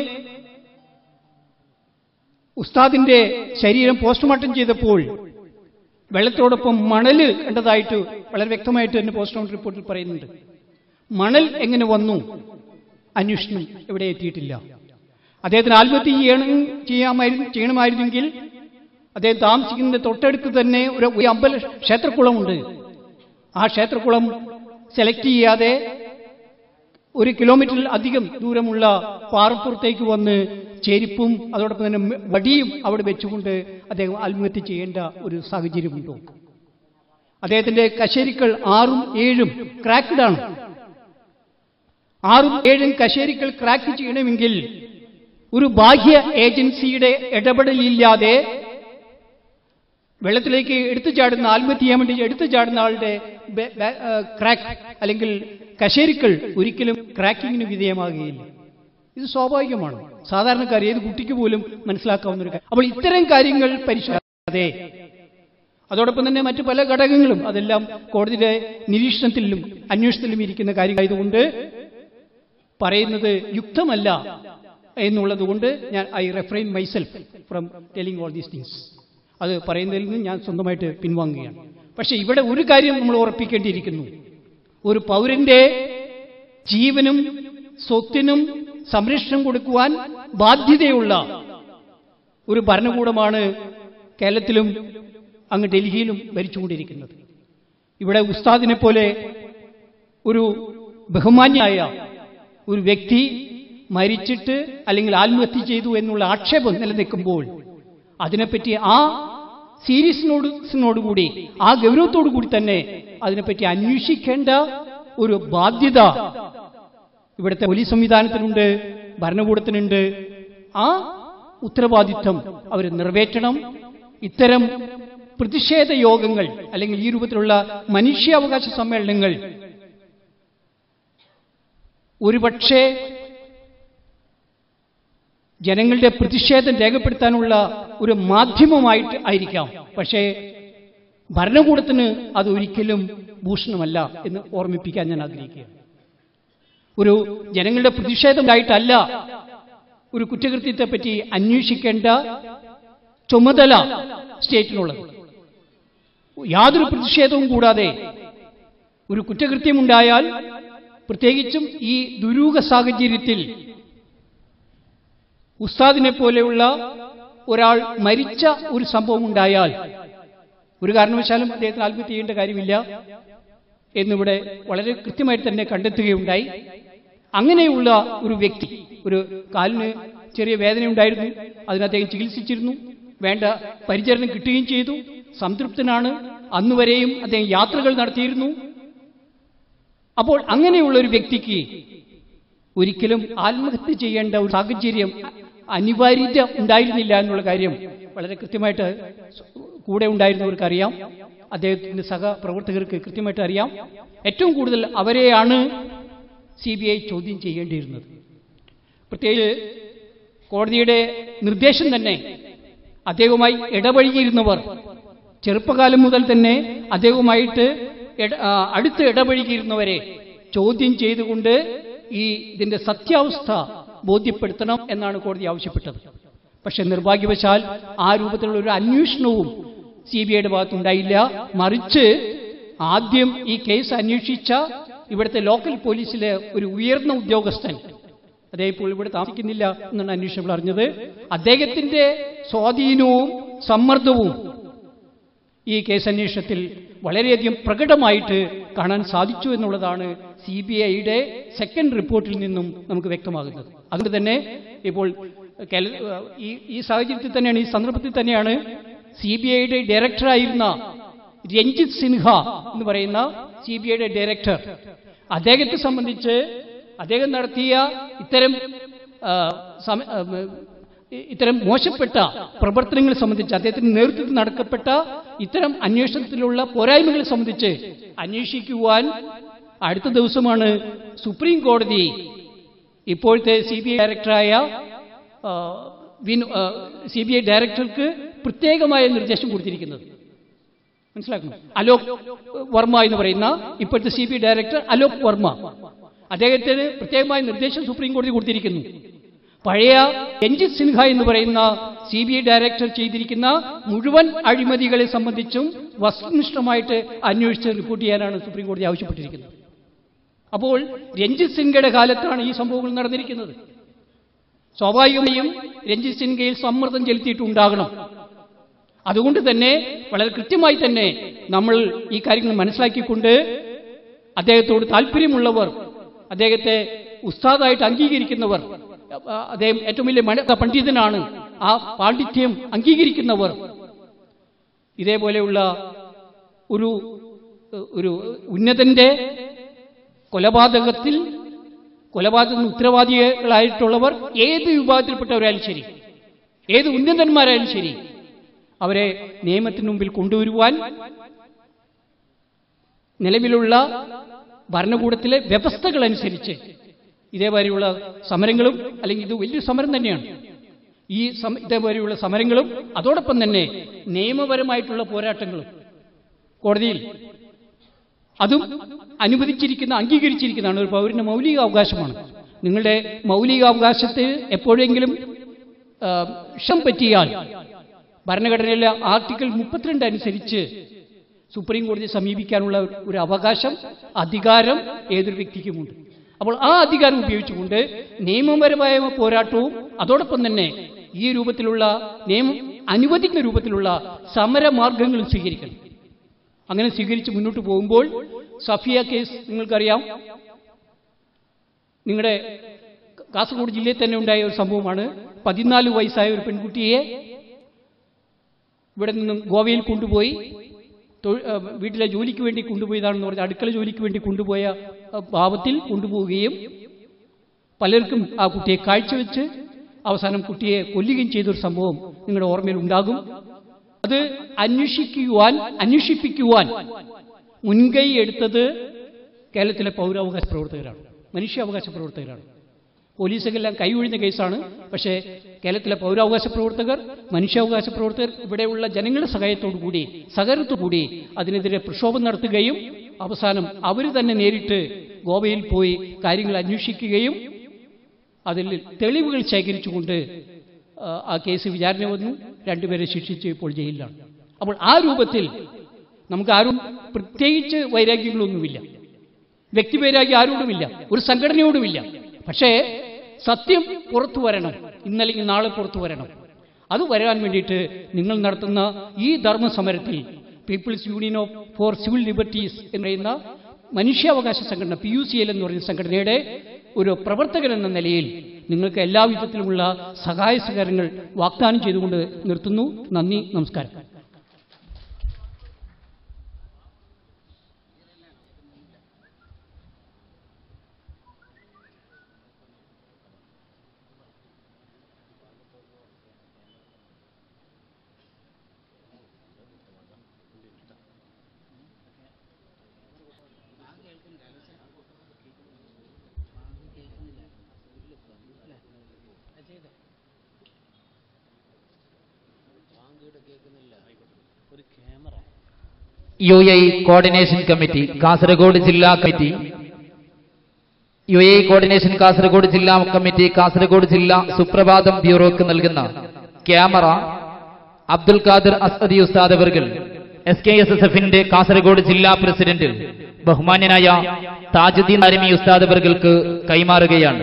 ഉസ്താദിന്റെ ശരീരം പോസ്റ്റ്മോർട്ടം ചെയ്തപ്പോൾ വെള്ളത്തോടൊപ്പം മണല് കണ്ടതായിട്ട് വളരെ വ്യക്തമായിട്ട് തന്നെ പോസ്റ്റ്മോർട്ടം റിപ്പോർട്ടിൽ പറയുന്നുണ്ട് മണൽ എങ്ങനെ വന്നു അന്വേഷണം എവിടെ എത്തിയിട്ടില്ല അദ്ദേഹത്തിന് ആത്മഹത്യ ചെയ്യണം ചെയ്യാമായിരുന്നു ചെയ്യണമായിരുന്നെങ്കിൽ അദ്ദേഹം താമസിക്കുന്ന തൊട്ടടുത്ത് തന്നെ ഒരു ഒരു അമ്പല ക്ഷേത്രക്കുളമുണ്ട് ആ ക്ഷേത്രക്കുളം സെലക്ട് ചെയ്യാതെ ഒരു കിലോമീറ്ററിൽ അധികം ദൂരമുള്ള പാറപ്പുറത്തേക്ക് വന്ന് ചെരുപ്പും അതോടൊപ്പം തന്നെ മെ- വടിയും അവിടെ വെച്ചുകൊണ്ട് അദ്ദേഹം ആത്മഹത്യ ചെയ്യേണ്ട ഒരു സാഹചര്യമുണ്ടോ അദ്ദേഹത്തിന്റെ കശേരിക്കൾ ആറും ഏഴും ക്രാക്ക്ഡ് ആണ് ആറും ഏഴും കശേരിക്കൾ ക്രാക്ക് ചെയ്യണമെങ്കിൽ ഒരു ബാഹ്യ ഏജൻസിയുടെ ഇടപെടലില്ലാതെ വെള്ളത്തിലേക്ക് എടുത്തു ചാടുന്ന ആത്മഹത്യ ചെയ്യാൻ വേണ്ടി എടുത്തു ചാടുന്ന ആളുടെ ബെ- ബെ- ആ, ക്രാക്ക് അല്ലെങ്കിൽ കശേരിക്കൾ ഒരിക്കലും ക്രാക്കിങ്ങിന് വിധേയമാകുകയില്ല ഇത് സ്വാഭാവികമാണ് സാധാരണക്കാർ ഏത് കുട്ടിക്ക് പോലും മനസ്സിലാക്കാവുന്ന ഒരു കാര്യം അപ്പോൾ ഇത്തരം കാര്യങ്ങൾ പരിശോധിക്കാതെ അതോടൊപ്പം തന്നെ മറ്റു പല ഘടകങ്ങളും അതെല്ലാം കോടതിയുടെ നിരീക്ഷണത്തിലും അന്വേഷണത്തിലും ഇരിക്കുന്ന കാര്യമായതുകൊണ്ട് പറയുന്നത് യുക്തമല്ല എന്നുള്ളത് കൊണ്ട് ഞാൻ I refrain myself from telling all these things അത് പറയുന്നതിൽ നിന്ന് ഞാൻ സ്വന്തമായിട്ട് പിൻവാങ്ങുകയാണ് പക്ഷേ ഇവിടെ ഒരു കാര്യം നമ്മൾ ഉറപ്പിക്കേണ്ടിയിരിക്കുന്നു ഒരു പൗരന്റെ ജീവനും സ്വത്തിനും സംരക്ഷണം കൊടുക്കുവാൻ ബാധ്യതയുള്ള ഒരു ഭരണകൂടമാണ് കേരളത്തിലും അങ്ങ് ഡൽഹിയിലും ഭരിച്ചുകൊണ്ടിരിക്കുന്നത് ഇവിടെ ഉസ്താദിനെ പോലെ ഒരു ബഹുമാന്യായ ഒരു വ്യക്തി മരിച്ചിട്ട് അല്ലെങ്കിൽ ആത്മഹത്യ ചെയ്തു എന്നുള്ള ആക്ഷേപം നിലനിൽക്കുമ്പോൾ അതിനെപ്പറ്റി ആ സീരിയസിനോടുകൂടി ആ ഗൗരവത്തോടു കൂടി തന്നെ അതിനെപ്പറ്റി അന്വേഷിക്കേണ്ട ഒരു ബാധ്യത ഇവിടുത്തെ പോലീസ് സംവിധാനത്തിനുണ്ട് ഭരണകൂടത്തിനുണ്ട് ആ ഉത്തരവാദിത്വം അവർ നിറവേറ്റണം ഇത്തരം പ്രതിഷേധ യോഗങ്ങൾ അല്ലെങ്കിൽ ഈ രൂപത്തിലുള്ള മനുഷ്യാവകാശ സമ്മേളനങ്ങൾ ഒരുപക്ഷെ ജനങ്ങളുടെ പ്രതിഷേധം രേഖപ്പെടുത്താനുള്ള ഒരു മാധ്യമമായിട്ട് ആയിരിക്കാം പക്ഷേ ഭരണകൂടത്തിന് അത് ഒരിക്കലും ഭൂഷണമല്ല എന്ന് ഓർമ്മിപ്പിക്കാൻ ഞാൻ ആഗ്രഹിക്കുകയാണ് ഒരു ജനങ്ങളുടെ പ്രതിഷേധമായിട്ടല്ല ഒരു കുറ്റകൃത്യത്തെപ്പറ്റി അന്വേഷിക്കേണ്ട ചുമതല സ്റ്റേറ്റിനുള്ളത് യാതൊരു പ്രതിഷേധവും കൂടാതെ ഒരു കുറ്റകൃത്യമുണ്ടായാൽ പ്രത്യേകിച്ചും ഈ ദുരൂഹ സാഹചര്യത്തിൽ ഉസ്താദിനെ പോലെയുള്ള ഒരാൾ മരിച്ച ഒരു സംഭവം ഉണ്ടായാൽ ഒരു കാരണവശാലും അദ്ദേഹത്തിന് ആത്മഹത്യ ചെയ്യേണ്ട കാര്യമില്ല എന്നിവിടെ വളരെ കൃത്യമായി തന്നെ കണ്ടെത്തുകയുണ്ടായി അങ്ങനെയുള്ള ഒരു വ്യക്തി ഒരു കാലിന് ചെറിയ വേദന ഉണ്ടായിരുന്നു അതിന് അദ്ദേഹം ചികിത്സിച്ചിരുന്നു വേണ്ട പരിചരണം കിട്ടുകയും ചെയ്തു സംതൃപ്തനാണ് അന്നുവരെയും അദ്ദേഹം യാത്രകൾ നടത്തിയിരുന്നു അപ്പോൾ അങ്ങനെയുള്ള ഒരു വ്യക്തിക്ക് ഒരിക്കലും ആത്മഹത്യ ചെയ്യേണ്ട ഒരു സാഹചര്യം അനിവാര്യത ഉണ്ടായിരുന്നില്ല എന്നുള്ള കാര്യം വളരെ കൃത്യമായിട്ട് കൂടെ ഉണ്ടായിരുന്നവർക്ക് അറിയാം അദ്ദേഹത്തിന്റെ സഹപ്രവർത്തകർക്ക് കൃത്യമായിട്ട് അറിയാം ഏറ്റവും കൂടുതൽ അവരെയാണ് സി ബി ഐ ചോദ്യം ചെയ്യേണ്ടിയിരുന്നത് പ്രത്യേകിച്ച് കോടതിയുടെ നിർദ്ദേശം തന്നെ അദ്ദേഹവുമായി ഇടപഴകിയിരുന്നവർ ചെറുപ്പകാലം മുതൽ തന്നെ അദ്ദേഹവുമായിട്ട് ഇട- ആ, അടുത്ത് ഇടപഴകിയിരുന്നവരെ ചോദ്യം ചെയ്തുകൊണ്ട് ഈ ഇതിന്റെ സത്യാവസ്ഥ ബോധ്യപ്പെടുത്തണം എന്നാണ് കോടതി ആവശ്യപ്പെട്ടത് പക്ഷെ നിർഭാഗ്യവശാൽ ആ രൂപത്തിലുള്ള ഒരു അന്വേഷണവും സി ബി ഐയുടെ ഭാഗത്തുണ്ടായില്ല മറിച്ച് ആദ്യം ഈ കേസ് അന്വേഷിച്ച ഇവിടുത്തെ ലോക്കൽ പോലീസിലെ ഒരു ഉയർന്ന ഉദ്യോഗസ്ഥൻ അദ്ദേഹം ഇപ്പോൾ ഇവിടെ താമസിക്കുന്നില്ല എന്നാണ് അന്വേഷണം അറിഞ്ഞത് അദ്ദേഹത്തിന്റെ സ്വാധീനവും സമ്മർദ്ദവും ഈ കേസ് അന്വേഷണത്തിൽ വളരെയധികം പ്രകടമായിട്ട് കാണാൻ സാധിച്ചു എന്നുള്ളതാണ് സി ബി ഐയുടെ സെക്കൻഡ് റിപ്പോർട്ടിൽ നിന്നും നമുക്ക് വ്യക്തമാകുന്നത് അതുകൊണ്ട് തന്നെ ഇപ്പോൾ കേര- ഈ ഈ സാഹചര്യത്തിൽ തന്നെയാണ് ഈ സന്ദർഭത്തിൽ തന്നെയാണ് സി ബി ഐയുടെ ഡയറക്ടറായിരുന്ന രഞ്ജിത് സിൻഹ എന്ന് പറയുന്ന സി ബി ഐയുടെ ഡയറക്ടർ അദ്ദേഹത്തെ സംബന്ധിച്ച് അദ്ദേഹം നടത്തിയ ഇത്തരം ആ, സമ- ആ, ഇ- ഇത്തരം മോശപ്പെട്ട പ്രവർത്തനങ്ങളെ സംബന്ധിച്ച് അദ്ദേഹത്തിന്റെ നേതൃത്വത്തിൽ നടക്കപ്പെട്ട ഇത്തരം അന്വേഷണത്തിലുള്ള പോരായ്മകളെ സംബന്ധിച്ച് അന്വേഷിക്കുവാൻ അടുത്ത ദിവസമാണ് സുപ്രീം കോടതി ഇപ്പോഴത്തെ സി ബി ഐ ഡയറക്ടറായ സി ബി ഐ ഡയറക്ടർക്ക് പ്രത്യേകമായ നിർദ്ദേശം കൊടുത്തിരിക്കുന്നത് മനസ്സിലാക്കണം അലോക് വർമ്മ എന്ന് പറയുന്ന ഇപ്പോഴത്തെ C B I director Alok Varma അദ്ദേഹത്തിന് പ്രത്യേകമായ നിർദ്ദേശം സുപ്രീം കോടതി കൊടുത്തിരിക്കുന്നു പഴയ രഞ്ജിത് സിൻഹ എന്ന് പറയുന്ന സി ബി ഐ ഡയറക്ടർ ചെയ്തിരിക്കുന്ന മുഴുവൻ അഴിമതികളെ സംബന്ധിച്ചും വസ്തുനിഷ്ഠമായിട്ട് അന്വേഷിച്ച് റിപ്പോർട്ട് ചെയ്യാനാണ് സുപ്രീം കോടതി ആവശ്യപ്പെട്ടിരിക്കുന്നത് അപ്പോൾ രഞ്ജിത് സിൻഹയുടെ കാലത്താണ് ഈ സംഭവങ്ങൾ നടന്നിരിക്കുന്നത് സ്വാഭാവികമായും രഞ്ജിത് സിൻഹയിൽ സമ്മർദ്ദം ചെലുത്തിയിട്ടുണ്ടാകണം അതുകൊണ്ട് തന്നെ വളരെ കൃത്യമായി തന്നെ നമ്മൾ ഈ കാര്യങ്ങൾ മനസ്സിലാക്കിക്കൊണ്ട് അദ്ദേഹത്തോട് താല്പര്യമുള്ളവർ അദ്ദേഹത്തെ ഉസ്താദായിട്ട് അംഗീകരിക്കുന്നവർ അഹ് അദ്ദേഹം ഏറ്റവും വലിയ മണ പണ്ഡിതനാണ് ആ പാണ്ഡിത്യം അംഗീകരിക്കുന്നവർ ഇതേപോലെയുള്ള ഒരു ഒരു ഉന്നതന്റെ കൊലപാതകത്തിൽ കൊലപാതകത്തിന് ഉത്തരവാദികളായിട്ടുള്ളവർ ഏത് വിഭാഗത്തിൽപ്പെട്ടവരായാലും ശരി ഏത് ഉന്നതന്മാരായാലും ശരി അവരെ നിയമത്തിന് മുമ്പിൽ കൊണ്ടുവരുവാൻ നിലവിലുള്ള ഭരണകൂടത്തിലെ വ്യവസ്ഥകളനുസരിച്ച് ഇതേപോലെയുള്ള സമരങ്ങളും അല്ലെങ്കിൽ ഇത് വലിയൊരു സമരം തന്നെയാണ് ഈ സം- ഇതേപോലെയുള്ള സമരങ്ങളും അതോടൊപ്പം തന്നെ നിയമപരമായിട്ടുള്ള പോരാട്ടങ്ങളും കോടതിയിൽ അതും അനുവദിച്ചിരിക്കുന്ന അംഗീകരിച്ചിരിക്കുന്നതാണ് ഒരു പൗരന്റെ മൗലിക അവകാശമാണ് നിങ്ങളുടെ മൗലികാവകാശത്തെ എപ്പോഴെങ്കിലും ആ, ഷം പറ്റിയാൽ ഭരണഘടനയിലെ ആർട്ടിക്കിൾ മുപ്പത്തിരണ്ട് അനുസരിച്ച് സുപ്രീം കോടതിയെ സമീപിക്കാനുള്ള ഒരു അവകാശം അധികാരം ഏതൊരു വ്യക്തിക്കുമുണ്ട് അപ്പോൾ ആ അധികാരം ഉപയോഗിച്ചുകൊണ്ട് നിയമപരമായ പോരാട്ടവും അതോടൊപ്പം തന്നെ ഈ രൂപത്തിലുള്ള നിയമം അനുവദിക്കുന്ന രൂപത്തിലുള്ള സമരമാർഗങ്ങളും സ്വീകരിക്കണം അങ്ങനെ സ്വീകരിച്ച് മുന്നോട്ട് പോകുമ്പോൾ സഫിയ കേസ് നിങ്ങൾക്കറിയാം നിങ്ങളുടെ കാസർഗോഡ് ജില്ലയിൽ തന്നെ ഉണ്ടായ ഒരു സംഭവമാണ് പതിനാല് വയസ്സായ ഒരു പെൺകുട്ടിയെ ഇവിടെ നിന്നും ഗോവയിൽ കൊണ്ടുപോയി തൊഴി- ആ, വീട്ടിലെ ജോലിക്ക് വേണ്ടി കൊണ്ടുപോയതാണെന്ന് പറഞ്ഞ് അടുക്കള ജോലിക്ക് വേണ്ടി കൊണ്ടുപോയ ആ, ഭാവത്തിൽ കൊണ്ടുപോവുകയും പലർക്കും ആ കുട്ടിയെ കാഴ്ചവെച്ച് അവസാനം കുട്ടിയെ കൊല്ലുകയും ചെയ്തൊരു സംഭവം നിങ്ങളുടെ ഓർമ്മയിൽ ഉണ്ടാകും അത് അന്വേഷിക്കുവാൻ അന്വേഷിപ്പിക്കുവാൻ മുൻകൈ എടുത്തത് കേരളത്തിലെ പൗരാവകാശ പ്രവർത്തകരാണ് മനുഷ്യാവകാശ പ്രവർത്തകരാണ് പോലീസൊക്കെല്ലാം കൈയൊഴിഞ്ഞ കേസാണ് പക്ഷേ കേരളത്തിലെ പൗരാവകാശ പ്രവർത്തകർ മനുഷ്യാവകാശ പ്രവർത്തകർ ഇവിടെയുള്ള ജനങ്ങളുടെ സഹായത്തോടു കൂടി സഹകരണത്തോടു കൂടി അതിനെതിരെ പ്രക്ഷോഭം നടത്തുകയും അവസാനം അവർ തന്നെ നേരിട്ട് ഗോവയിൽ പോയി കാര്യങ്ങൾ അന്വേഷിക്കുകയും അതിൽ തെളിവുകൾ ശേഖരിച്ചുകൊണ്ട് ആ, ആ കേസ് വിചാരണ വന്നു രണ്ടുപേരെ ശിക്ഷിച്ച് ഇപ്പോൾ ജയിലിലാണ് അപ്പോൾ ആ രൂപത്തിൽ നമുക്ക് ആരും പ്രത്യേകിച്ച് വൈരാഗ്യങ്ങളൊന്നുമില്ല വ്യക്തിവൈരാഗ്യം ആരോടുമില്ല ഒരു സംഘടനയോടുമില്ല പക്ഷേ സത്യം പുറത്തു വരണം ഇന്നല്ലെങ്കിൽ നാളെ പുറത്തു വരണം അത് വരാൻ വേണ്ടിയിട്ട് നിങ്ങൾ നടത്തുന്ന ഈ ധർമ്മസമരത്തിൽ people's union of for civil liberties എന്ന് പറയുന്ന മനുഷ്യാവകാശ സംഘടന പി യു സി എൽ എന്ന് പറയുന്ന സംഘടനയുടെ ഒരു പ്രവർത്തകൻ എന്ന നിലയിൽ നിങ്ങൾക്ക് എല്ലാ വിധത്തിലുമുള്ള സഹായ സഹകരണങ്ങൾ വാഗ്ദാനം ചെയ്തുകൊണ്ട് നിർത്തുന്നു നന്ദി നമസ്കാരം U I coordination committee Kasaragod ജില്ലാ committee U A coordination Kasaragod ജില്ലാ കമ്മിറ്റി കാസർഗോഡ് ജില്ലാ സുപ്രഭാതം ബ്യൂറോക്ക് നൽകുന്ന ക്യാമറ അബ്ദുൽ ഖാദർ അസ്അദി ഉസ്താദ് അവർകൾ എസ് കെ എസ് എസ് എഫിന്റെ കാസർഗോഡ് ജില്ലാ പ്രസിഡന്റ് ബഹുമാന്യനായ താജുദ്ദീൻ അരിമി ഉസ്താദ് അവർകൾക്ക് കൈമാറുകയാണ്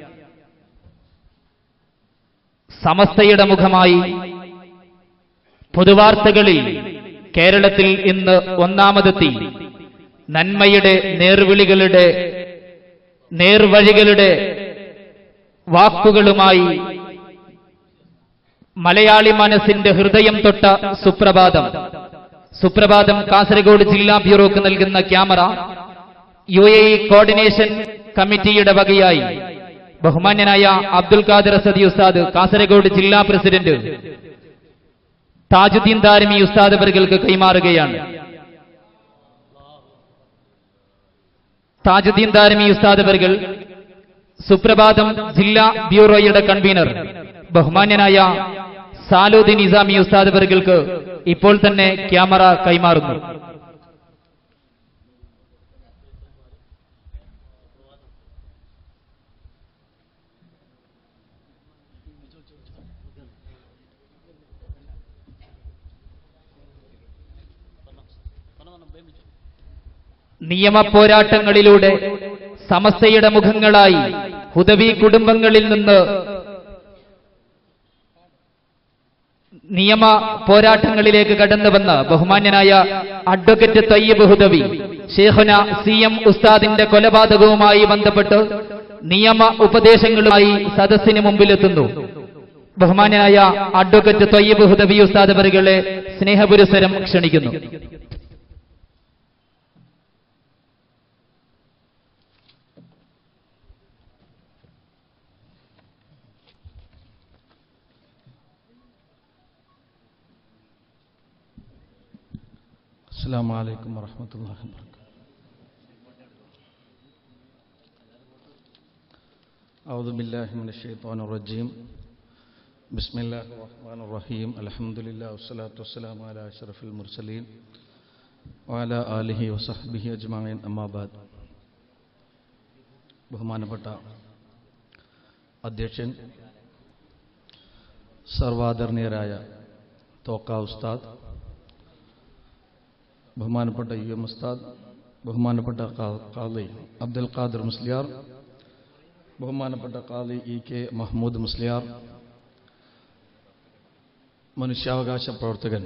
സമസ്തയുടെ മുഖമായി പൊതുവാർത്തകളിൽ കേരളത്തിൽ ഇന്ന് ഒന്നാമതെത്തി നന്മയുടെ നേർവിളികളുടെ നേർവഴികളുടെ വാക്കുകളുമായി മലയാളി മനസ്സിന്റെ ഹൃദയം തൊട്ട സുപ്രഭാതം സുപ്രഭാതം കാസർഗോഡ് ജില്ലാ ബ്യൂറോക്ക് നൽകുന്ന camera U A E coordination കമ്മിറ്റിയുടെ വകയായി ബഹുമാന്യനായ അബ്ദുൽ ഖാദർ അസദി ഉസ്താദ് കാസർഗോഡ് ജില്ലാ പ്രസിഡന്റ് താജുദ്ദീൻ ദാരിമി ഉസ്താദ് അവർക്ക് കൈമാറുകയാണ് താജുദ്ദീൻ ദാരിമി ഉസ്താദ് അവർകൾ സുപ്രഭാതം ജില്ലാ ബ്യൂറോയുടെ കൺവീനർ ബഹുമാന്യനായ സാലൂദ്ദീൻ നിസാമി ഉസ്താദ് അവർകൾക്ക് ഇപ്പോൾ തന്നെ ക്യാമറ കൈമാറുന്നു നിയമ പോരാട്ടങ്ങളിലൂടെ സമസ്തയുടെ മുഖങ്ങളായി ഹുദവി കുടുംബങ്ങളിൽ നിന്ന് നിയമ പോരാട്ടങ്ങളിലേക്ക് കടന്നു വന്ന ബഹുമാന്യനായ അഡ്വക്കേറ്റ് തയ്യബ് ഹുദവി ഷേഖുന സി എം ഉസ്താദിന്റെ കൊലപാതകവുമായി ബന്ധപ്പെട്ട് നിയമ ഉപദേശങ്ങളുമായി സദസ്സിന് മുമ്പിലെത്തുന്നു ബഹുമാന്യനായ അഡ്വക്കേറ്റ് തയ്യബ് ഹുദവി ഉസ്താദ് അവരുകളെ സ്നേഹപുരസരം ക്ഷണിക്കുന്നു السلام عليكم ورحمة الله وبركاته أعوذ بالله من الشيطان الرجيم بسم الله الرحمن الرحيم الحمد لله والصلاة والسلام على أشرف المرسلين وعلى آله وصحبه أجمعين أما بعد ബഹുമാനപ്പെട്ട അധ്യക്ഷൻ സർവാദരണീയരായ തോക്ക ഉസ്താദ് ബഹുമാനപ്പെട്ട യു എം ഉസ്താദ് ബഹുമാനപ്പെട്ട ഖാ- ഖാദി അബ്ദുൽ ഖാദർ മുസ്ലിയാർ ബഹുമാനപ്പെട്ട ഖാദി ഇ കെ മഹ്മൂദ് മുസ്ലിയാർ മനുഷ്യാവകാശ പ്രവർത്തകൻ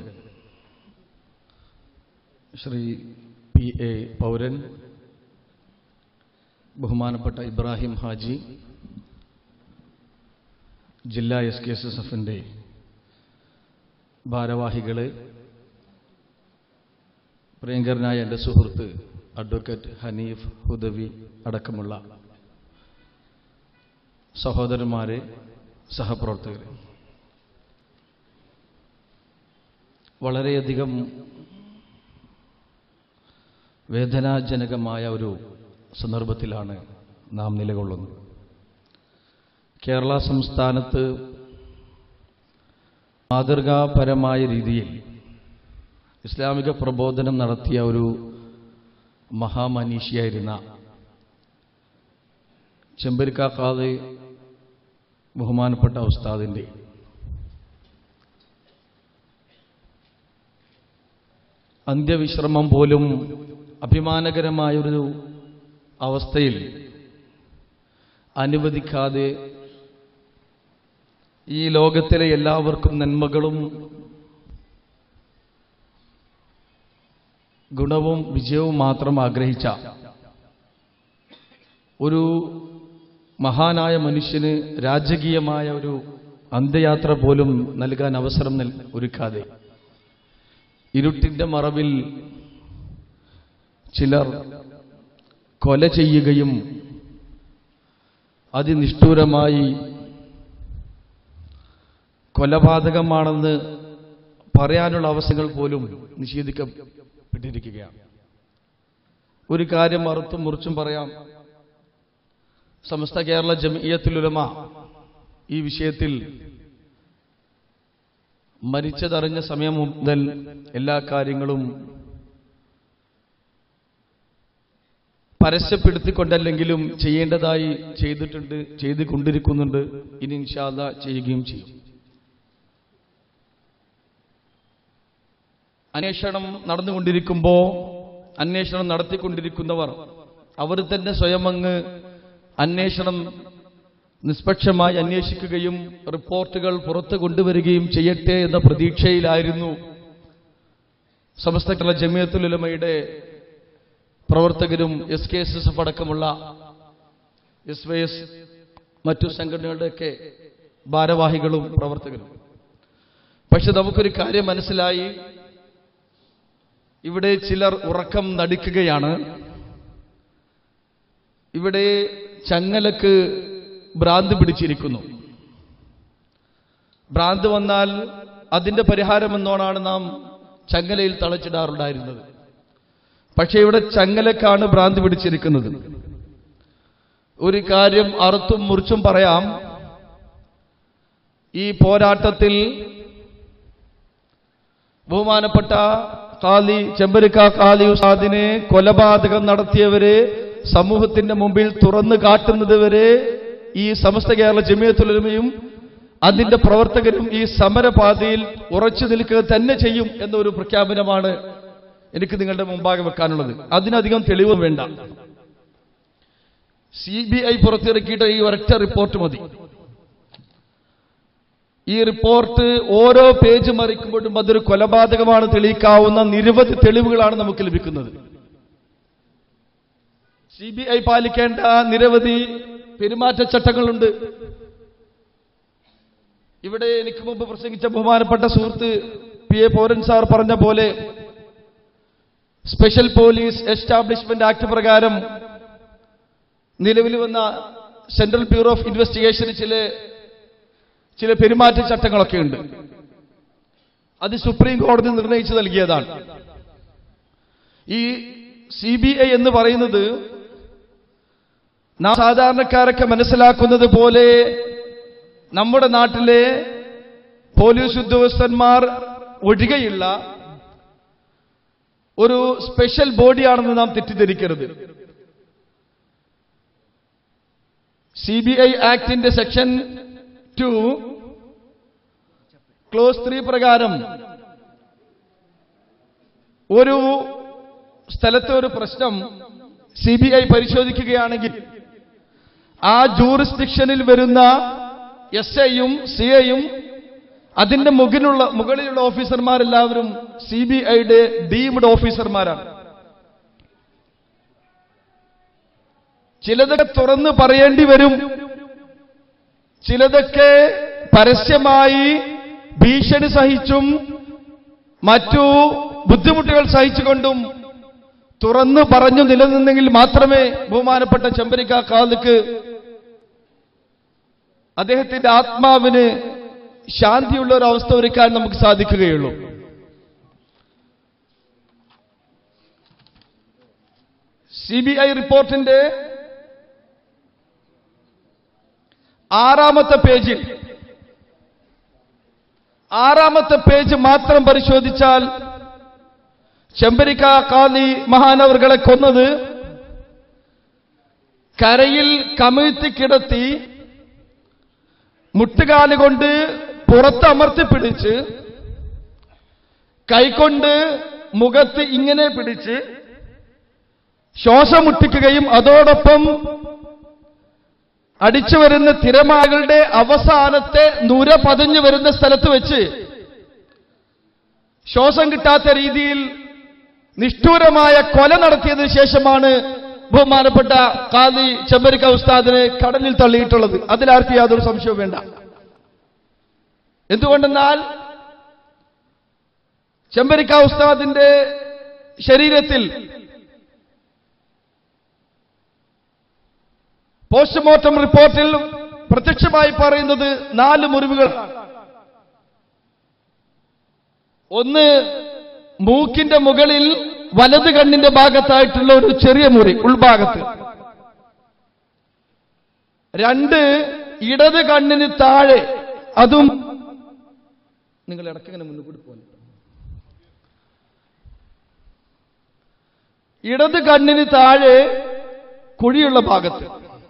ശ്രീ പി എ പൗരൻ ബഹുമാനപ്പെട്ട ഇബ്രാഹിം ഹാജി ജില്ലാ എസ് കെ എസ് എസ് എഫിൻ്റെ ഭാരവാഹികളെ പ്രിയങ്കരനായ എൻ്റെ സുഹൃത്ത് അഡ്വക്കേറ്റ് ഹനീഫ് ഹുദവി അടക്കമുള്ള സഹോദരന്മാരെ സഹപ്രവർത്തകരെ വളരെയധികം വേദനാജനകമായ ഒരു സന്ദർഭത്തിലാണ് നാം നിലകൊള്ളുന്നത് കേരള സംസ്ഥാനത്ത് മാതൃകാപരമായ രീതിയിൽ ഇസ്ലാമിക പ്രബോധനം നടത്തിയ ഒരു മഹാമനീഷിയായിരുന്ന ചെമ്പരിക്കാക്കാതെ ബഹുമാനപ്പെട്ട ഉസ്താദിൻ്റെ അന്ത്യവിശ്രമം പോലും അഭിമാനകരമായൊരു അവസ്ഥയിൽ അനുവദിക്കാതെ ഈ ലോകത്തിലെ എല്ലാവർക്കും നന്മകളും ഗുണവും വിജയവും മാത്രം ആഗ്രഹിച്ച ഒരു മഹാനായ മനുഷ്യന് രാജകീയമായ ഒരു അന്ത്യയാത്ര പോലും നൽകാൻ അവസരം നൽ- ഒരുക്കാതെ ഇരുട്ടിന്റെ മറവിൽ ചിലർ കൊല ചെയ്യുകയും അതിനിഷ്ഠൂരമായി കൊലപാതകമാണെന്ന് പറയാനുള്ള അവസരങ്ങൾ പോലും നിഷേധിക്കപ്പെട്ടിരിക്കുകയാണ് ഒരു കാര്യം മറുത്തും മുറിച്ചും പറയാം സമസ്ത കേരള ജമിയത്തുലുലമ ഈ വിഷയത്തിൽ മരിച്ചതറിഞ്ഞ സമയം മുതൽ എല്ലാ കാര്യങ്ങളും പരസ്യപ്പെടുത്തിക്കൊണ്ടല്ലെങ്കിലും ചെയ്യേണ്ടതായി ചെയ്തിട്ടുണ്ട് ചെയ്തു കൊണ്ടിരിക്കുന്നുണ്ട് ഇനി ഇൻഷാല്ല ചെയ്യുകയും ചെയ്യും അന്വേഷണം നടന്നുകൊണ്ടിരിക്കുമ്പോൾ അന്വേഷണം നടത്തിക്കൊണ്ടിരിക്കുന്നവർ അവർ തന്നെ സ്വയം അങ്ങ് അന്വേഷണം നിഷ്പക്ഷമായി അന്വേഷിക്കുകയും റിപ്പോർട്ടുകൾ പുറത്തു കൊണ്ടുവരികയും ചെയ്യട്ടെ എന്ന പ്രതീക്ഷയിലായിരുന്നു സമസ്ത കേരള ജമിയത്തുലമയുടെ പ്രവർത്തകരും S K S S F അടക്കമുള്ള എസ് വൈ എസ് മറ്റു സംഘടനകളുടെയൊക്കെ ഭാരവാഹികളും പ്രവർത്തകരും പക്ഷെ നമുക്കൊരു കാര്യം മനസ്സിലായി ഇവിടെ ചിലർ ഉറക്കം നടിക്കുകയാണ് ഇവിടെ ചങ്ങലക്ക് ഭ്രാന്ത് പിടിച്ചിരിക്കുന്നു ഭ്രാന്ത് വന്നാൽ അതിന്റെ പരിഹാരമെന്നോണാണ് നാം ചങ്ങലയിൽ തളച്ചിടാറുണ്ടായിരുന്നത് പക്ഷേ ഇവിടെ ചങ്ങലക്കാണ് ഭ്രാന്ത് പിടിച്ചിരിക്കുന്നത് ഒരു കാര്യം അറുത്തും മുറിച്ചും പറയാം ഈ പോരാട്ടത്തിൽ ബഹുമാനപ്പെട്ട കാലി ചെമ്പരിക്ക കാലി ഉസാദിനെ കൊലപാതകം നടത്തിയവരെ സമൂഹത്തിന്റെ മുമ്പിൽ തുറന്നു കാട്ടുന്നത് വരെ ഈ സമസ്ത കേരള ജമിയത്തുലമയും അതിന്റെ പ്രവർത്തകരും ഈ സമരപാതയിൽ ഉറച്ചു നിൽക്കുക തന്നെ ചെയ്യും എന്നൊരു പ്രഖ്യാപനമാണ് എനിക്ക് നിങ്ങളുടെ മുമ്പാകെ വെക്കാനുള്ളത് അതിനധികം തെളിവ് വേണ്ട സി ബി ഐ പുറത്തിറക്കിയിട്ട് ഈ ഒരൊറ്റ റിപ്പോർട്ട് മതി ഈ റിപ്പോർട്ട് ഓരോ പേജ് മറിക്കുമ്പോഴും അതൊരു കൊലപാതകമാണ് തെളിയിക്കാവുന്ന നിരവധി തെളിവുകളാണ് നമുക്ക് ലഭിക്കുന്നത് സി ബി ഐ പാലിക്കേണ്ട നിരവധി പെരുമാറ്റച്ചട്ടങ്ങളുണ്ട് ഇവിടെ എനിക്ക് മുമ്പ് പ്രസംഗിച്ച ബഹുമാനപ്പെട്ട സുഹൃത്ത് പി എ പൗരൻ സാർ പറഞ്ഞ പോലെ സ്പെഷ്യൽ പോലീസ് എസ്റ്റാബ്ലിഷ്മെന്റ് ആക്ട് പ്രകാരം നിലവിൽ വന്ന സെൻട്രൽ ബ്യൂറോ ഓഫ് ഇൻവെസ്റ്റിഗേഷന് ചില ചില പെരുമാറ്റച്ചട്ടങ്ങളൊക്കെ ഉണ്ട് അത് സുപ്രീം കോടതി നിർണയിച്ചു നൽകിയതാണ് ഈ സി ബി ഐ എന്ന് പറയുന്നത് നാം സാധാരണക്കാരൊക്കെ മനസ്സിലാക്കുന്നത് പോലെ നമ്മുടെ നാട്ടിലെ പോലീസ് ഉദ്യോഗസ്ഥന്മാർ ഒഴികെയുള്ള ഒരു സ്പെഷ്യൽ ബോഡിയാണെന്ന് നാം തെറ്റിദ്ധരിക്കരുത് സി ബി ഐ ആക്ടിന്റെ സെക്ഷൻ ടു ക്ലോസ് ത്രീ പ്രകാരം ഒരു സ്ഥലത്തെ ഒരു പ്രശ്നം സി ബി ഐ പരിശോധിക്കുകയാണെങ്കിൽ ആ ജൂറിസ്ഡിക്ഷനിൽ വരുന്ന എസ് ഐയും സി ഐയും അതിന്റെ മുകളിലുള്ള മുകളിലുള്ള ഓഫീസർമാരെല്ലാവരും സി ബി ഐയുടെ ഡീംഡ് ഓഫീസർമാരാണ് ചിലതൊക്കെ തുറന്ന് പറയേണ്ടി വരും ചിലതൊക്കെ പരസ്യമായി ഭീഷണി സഹിച്ചും മറ്റു ബുദ്ധിമുട്ടുകൾ സഹിച്ചുകൊണ്ടും തുറന്നു പറഞ്ഞു നിലനിന്നെങ്കിൽ മാത്രമേ ബഹുമാനപ്പെട്ട ചെമ്പരിക്ക കാലക്ക് അദ്ദേഹത്തിന്റെ ആത്മാവിന് ശാന്തിയുള്ള ഒരു അവസ്ഥ ഒരുക്കാൻ നമുക്ക് സാധിക്കുകയുള്ളൂ സി ബി ഐ റിപ്പോർട്ടിന്റെ ആറാമത്തെ പേജിൽ ആറാമത്തെ പേജ് മാത്രം പരിശോധിച്ചാൽ ചെമ്പരിക്ക കാലി മഹാനവറുകളെ കൊന്നത് കരയിൽ കമിഴ്ത്തി കിടത്തി മുട്ടുകാലുകൊണ്ട് പുറത്തമർത്തി പിടിച്ച് കൈകൊണ്ട് മുഖത്ത് ഇങ്ങനെ പിടിച്ച് ശ്വാസം മുട്ടിക്കുകയും അതോടൊപ്പം അടിച്ചു വരുന്ന തിരമാലകളുടെ അവസാനത്തെ നുര പതിഞ്ഞു വരുന്ന സ്ഥലത്ത് വെച്ച് ശ്വാസം കിട്ടാത്ത രീതിയിൽ നിഷ്ഠൂരമായ കൊല നടത്തിയതിനു ശേഷമാണ് ബഹുമാനപ്പെട്ട കാലി ചെമ്പരിക്ക ഉസ്താദിനെ കടലിൽ തള്ളിയിട്ടുള്ളത് അതിലാർക്കും യാതൊരു സംശയവും വേണ്ട എന്തുകൊണ്ടെന്നാൽ ചെമ്പരിക്ക ഉസ്താദിന്റെ ശരീരത്തിൽ പോസ്റ്റ്മോർട്ടം റിപ്പോർട്ടിൽ പ്രത്യക്ഷമായി പറയുന്നത് നാല് മുറിവുകൾ ഒന്ന് മൂക്കിന്റെ മുകളിൽ വലത് കണ്ണിന്റെ ഭാഗത്തായിട്ടുള്ള ഒരു ചെറിയ മുറി ഉൾഭാഗത്ത് രണ്ട് ഇടത് കണ്ണിന് താഴെ അതും നിങ്ങൾ ഇടക്കിങ്ങനെ മുന്നിൽ പോലെ ഇടത് കണ്ണിന് താഴെ കുഴിയുള്ള ഭാഗത്ത്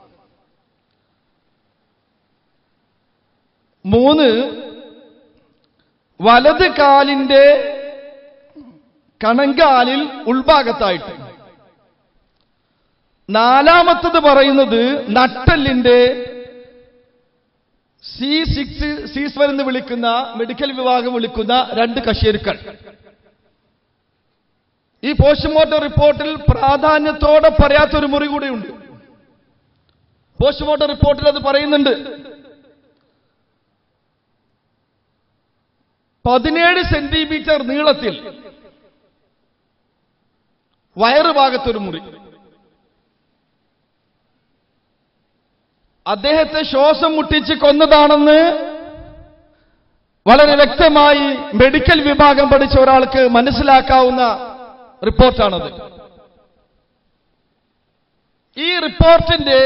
മൂന്ന് വലത് കാലിന്റെ കണങ്കാലിൽ ഉൾഭാഗത്തായിട്ട് നാലാമത്തത് പറയുന്നത് നട്ടലിന്റെ സി സിക്സ് സി സെവൻ എന്ന് വിളിക്കുന്ന മെഡിക്കൽ വിഭാഗം വിളിക്കുന്ന രണ്ട് കശേരുക്കൾ ഈ പോസ്റ്റ്മോർട്ടം റിപ്പോർട്ടിൽ പ്രാധാന്യത്തോടെ പറയാത്തൊരു മുറി കൂടിയുണ്ട് പോസ്റ്റ്മോർട്ടം റിപ്പോർട്ടിൽ അത് പറയുന്നുണ്ട് പതിനേഴ് സെന്റിമീറ്റർ നീളത്തിൽ വയറ് ഭാഗത്തൊരു മുറി അദ്ദേഹത്തെ ശ്വാസം മുട്ടിച്ച് കൊന്നതാണെന്ന് വളരെ വ്യക്തമായി മെഡിക്കൽ വിഭാഗം പഠിച്ച ഒരാൾക്ക് മനസ്സിലാക്കാവുന്ന റിപ്പോർട്ടാണത് ഈ റിപ്പോർട്ടിന്റെ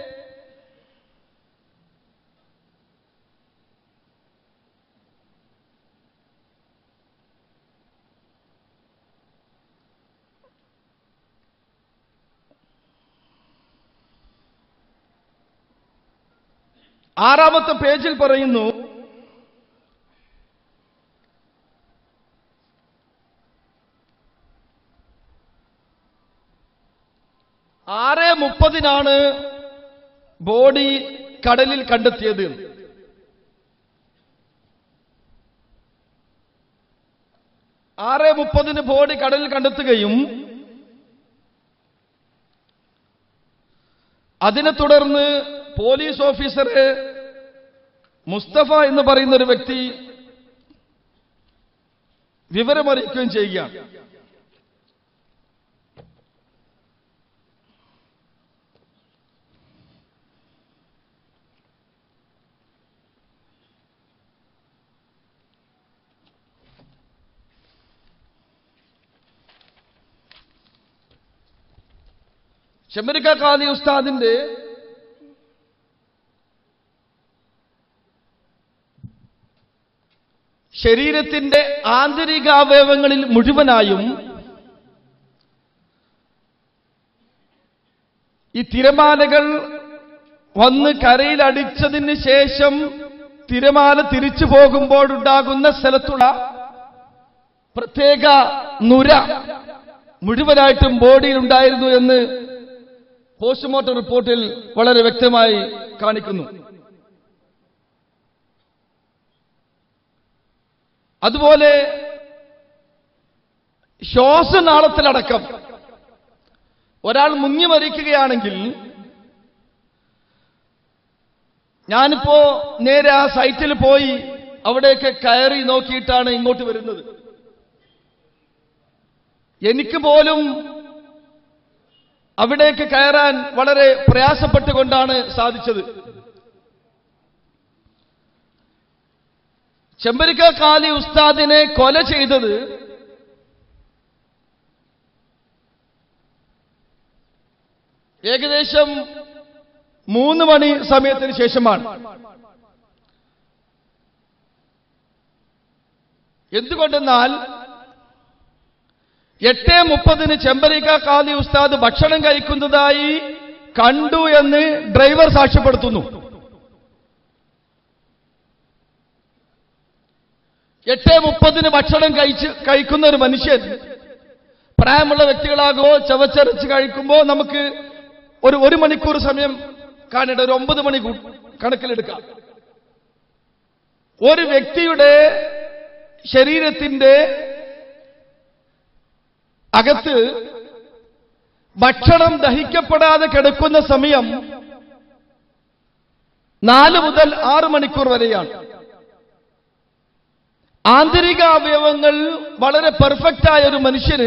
ആറാമത്തെ പേജിൽ പറയുന്നു ആറ് മുപ്പതിനാണ് ബോഡി കടലിൽ കണ്ടെത്തിയത് ആറ് മുപ്പതിന് ബോഡി കടലിൽ കണ്ടെത്തുകയും അതിനെ തുടർന്ന് പോലീസ് ഓഫീസർ മുസ്തഫ എന്ന് പറയുന്ന ഒരു വ്യക്തി വിവരമറിയിക്കുകയും ചെയ്യുകയാണ് ഷമരിക്ക ഖാദി ഉസ്താദിന്റെ ശരീരത്തിന്റെ ആന്തരികാവയവങ്ങളിൽ മുഴുവനായും ഈ തിരമാലകൾ വന്ന് കരയിലടിച്ചതിന് ശേഷം തിരമാല തിരിച്ചു പോകുമ്പോഴുണ്ടാകുന്ന സ്ഥലത്തുള്ള പ്രത്യേക നുര മുഴുവനായിട്ടും ബോഡിയിൽ ഉണ്ടായിരുന്നു എന്ന് പോസ്റ്റ്മോർട്ടം റിപ്പോർട്ടിൽ വളരെ വ്യക്തമായി കാണിക്കുന്നു അതുപോലെ ശ്വാസനാളത്തിലടക്കം ഒരാൾ മുങ്ങി മരിക്കുകയാണെങ്കിൽ ഞാനിപ്പോ നേരെ ആ സൈറ്റിൽ പോയി അവിടെയൊക്കെ കയറി നോക്കിയിട്ടാണ് ഇങ്ങോട്ട് വരുന്നത് എനിക്ക് പോലും അവിടേക്ക് കയറാൻ വളരെ പ്രയാസപ്പെട്ടുകൊണ്ടാണ് സാധിച്ചത് ചെമ്പരിക്ക കാലി ഉസ്താദിനെ കൊല ചെയ്തത് ഏകദേശം മൂന്ന് മണി സമയത്തിന് ശേഷമാണ് എന്തുകൊണ്ടെന്നാൽ എട്ട് മുപ്പതിന് ചെമ്പരിക്ക കാലി ഉസ്താദ് ഭക്ഷണം കഴിക്കുന്നതായി കണ്ടു എന്ന് ഡ്രൈവർ സാക്ഷ്യപ്പെടുത്തുന്നു എട്ട് മുപ്പതിന് ഭക്ഷണം കഴിച്ച് കഴിക്കുന്ന ഒരു മനുഷ്യൻ പ്രായമുള്ള വ്യക്തികളാകോ ചവച്ചരച്ച് കഴിക്കുമ്പോൾ നമുക്ക് ഒരു ഒരു മണിക്കൂർ സമയം കാണേണ്ട ഒരു ഒമ്പത് മണി കൂ- കണക്കിലെടുക്കാം ഒരു വ്യക്തിയുടെ ശരീരത്തിന്റെ അകത്ത് ഭക്ഷണം ദഹിക്കപ്പെടാതെ കിടക്കുന്ന സമയം നാല് മുതൽ ആറ് മണിക്കൂർ വരെയാണ് ആന്തരിക അവയവങ്ങൾ വളരെ പെർഫെക്റ്റ് ആയ ഒരു മനുഷ്യന്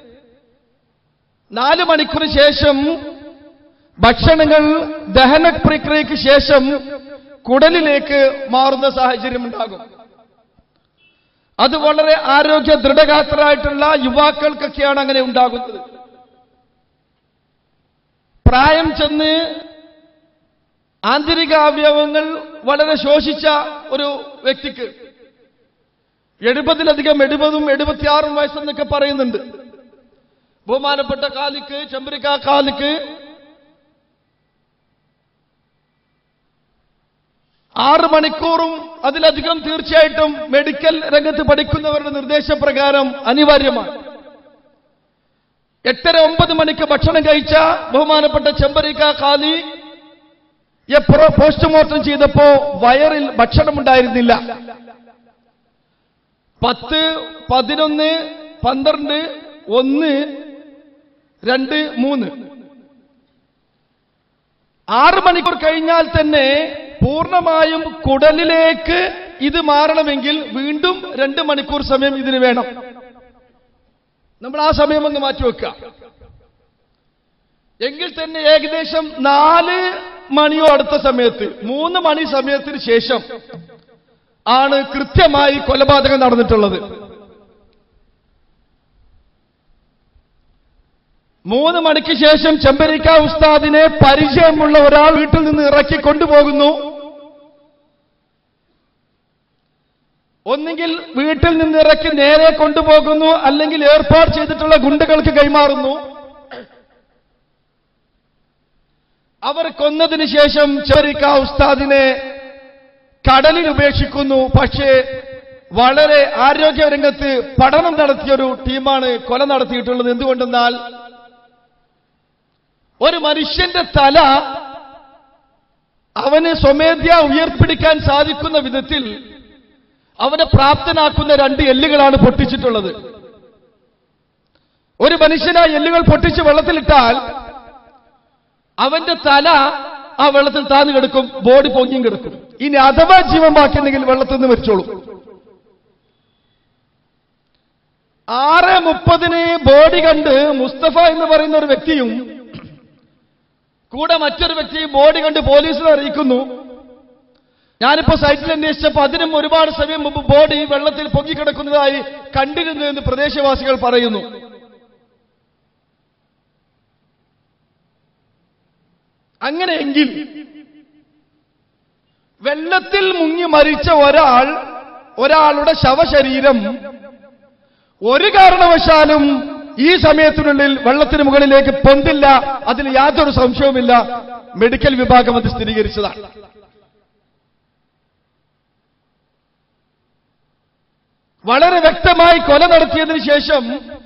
നാല് മണിക്കൂർ ശേഷം ഭക്ഷണങ്ങൾ ദഹന പ്രക്രിയയ്ക്ക് ശേഷം കുടലിലേക്ക് മാറുന്ന സാഹചര്യം ഉണ്ടാകും അത് വളരെ ആരോഗ്യ ദൃഢഗാത്രരായിട്ടുള്ള യുവാക്കൾക്കൊക്കെയാണ് അങ്ങനെ ഉണ്ടാകുന്നത് പ്രായം ചെന്ന് ആന്തരിക അവയവങ്ങൾ വളരെ ശോഷിച്ച ഒരു വ്യക്തിക്ക് എഴുപതിലധികം എഴുപതും എഴുപത്തിയാറും വയസ്സെന്നൊക്കെ പറയുന്നുണ്ട് ബഹുമാനപ്പെട്ട കാലിക്ക് ചെമ്പരിക്ക കാലിക്ക് ആറ് മണിക്കൂറും അതിലധികം തീർച്ചയായിട്ടും മെഡിക്കൽ രംഗത്ത് പഠിക്കുന്നവരുടെ നിർദ്ദേശപ്രകാരം അനിവാര്യമാണ് എട്ടര ഒമ്പത് മണിക്ക് ഭക്ഷണം കഴിച്ച ബഹുമാനപ്പെട്ട ചെമ്പരിക്ക കാലി എപ്പോ പോസ്റ്റ്മോർട്ടം ചെയ്തപ്പോ വയറിൽ ഭക്ഷണം ഉണ്ടായിരുന്നില്ല പത്ത് പതിനൊന്ന് പന്ത്രണ്ട് ഒന്ന് രണ്ട് മൂന്ന് ആറ് മണിക്കൂർ കഴിഞ്ഞാൽ തന്നെ പൂർണ്ണമായും കുടലിലേക്ക് ഇത് മാറണമെങ്കിൽ വീണ്ടും രണ്ട് മണിക്കൂർ സമയം ഇതിന് വേണം നമ്മൾ ആ സമയം ഒന്ന് മാറ്റിവെക്കുക എങ്കിൽ തന്നെ ഏകദേശം നാല് മണിയോ അടുത്ത സമയത്ത് മൂന്ന് മണി സമയത്തിന് ശേഷം ആണ് കൃത്യമായി കൊലപാതകം നടന്നിട്ടുള്ളത് മൂന്ന് മണിക്ക് ശേഷം ചെമ്പരിക്ക ഉസ്താദിനെ പരിചയമുള്ള ഒരാൾ വീട്ടിൽ നിന്ന് ഇറക്കി കൊണ്ടുപോകുന്നു ഒന്നുകിൽ വീട്ടിൽ നിന്ന് ഇറക്കി നേരെ കൊണ്ടുപോകുന്നു അല്ലെങ്കിൽ ഏർപ്പാട് ചെയ്തിട്ടുള്ള ഗുണ്ടകൾക്ക് കൈമാറുന്നു അവർ കൊന്നതിന് ശേഷം ചെറിക്ക ഉസ്താദിനെ കടലിൽ ഉപേക്ഷിക്കുന്നു പക്ഷേ വളരെ ആരോഗ്യരംഗത്ത് പഠനം നടത്തിയൊരു ടീമാണ് കൊല നടത്തിയിട്ടുള്ളത് എന്തുകൊണ്ടെന്നാൽ ഒരു മനുഷ്യന്റെ തല അവന് സ്വമേധ്യ ഉയർപ്പിടിക്കാൻ സാധിക്കുന്ന വിധത്തിൽ അവനെ പ്രാപ്തനാക്കുന്ന രണ്ട് എല്ലുകളാണ് പൊട്ടിച്ചിട്ടുള്ളത് ഒരു മനുഷ്യൻ ആ എല്ലുകൾ പൊട്ടിച്ച് വെള്ളത്തിലിട്ടാൽ അവന്റെ തല ആ വെള്ളത്തിൽ താന്നു കിടക്കും ബോഡി പൊങ്ങിയും കിടക്കും ഇനി അഥവാ ജീവൻ ബാക്കിയുണ്ടെങ്കിൽ വെള്ളത്തിൽ നിന്ന് മരിച്ചോളും ആറ് മുപ്പതിന് ബോഡി കണ്ട് മുസ്തഫ എന്ന് പറയുന്ന ഒരു വ്യക്തിയും കൂടെ മറ്റൊരു വ്യക്തി ബോഡി കണ്ട് പോലീസിനെ അറിയിക്കുന്നു ഞാനിപ്പോ സൈറ്റിൽ അന്വേഷിച്ചപ്പോൾ അതിനും ഒരുപാട് സമയം മുമ്പ് ബോഡി വെള്ളത്തിൽ പൊങ്ങിക്കിടക്കുന്നതായി കണ്ടിരുന്നു എന്ന് പ്രദേശവാസികൾ പറയുന്നു അങ്ങനെയെങ്കിൽ വെള്ളത്തിൽ മുങ്ങി മരിച്ച ഒരാൾ ഒരാളുടെ ശവശരീരം ഒരു കാരണവശാലും ഈ സമയത്തിനുള്ളിൽ വെള്ളത്തിന് മുകളിലേക്ക് പൊന്തില്ല അതിൽ യാതൊരു സംശയവുമില്ല മെഡിക്കൽ വിഭാഗം അത് സ്ഥിരീകരിച്ചതാണ് വളരെ വ്യക്തമായി കൊല നടത്തിയതിനു ശേഷം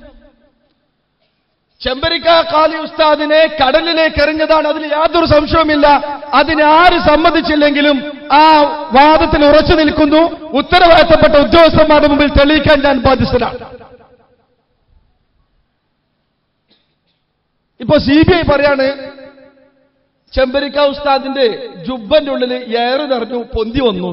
ചെമ്പരിക്ക കാലി ഉസ്താദിനെ കടലിലേക്ക് എറിഞ്ഞതാണ് അതിൽ യാതൊരു സംശയവുമില്ല അതിന് ആര് സമ്മതിച്ചില്ലെങ്കിലും ആ വാദത്തിൽ ഉറച്ചു നിൽക്കുന്നു ഉത്തരവാദിത്തപ്പെട്ട ഉദ്യോഗസ്ഥന്മാരുടെ മുമ്പിൽ തെളിയിക്കാൻ ഞാൻ ബാധ്യസ്ഥനാണ് ഇപ്പൊ സി ബി ഐ പറയാണ് ചെമ്പരിക്ക ഉസ്താദിന്റെ ജുബന്റെ ഉള്ളിൽ ഏറ് നിറഞ്ഞു പൊന്തി വന്നു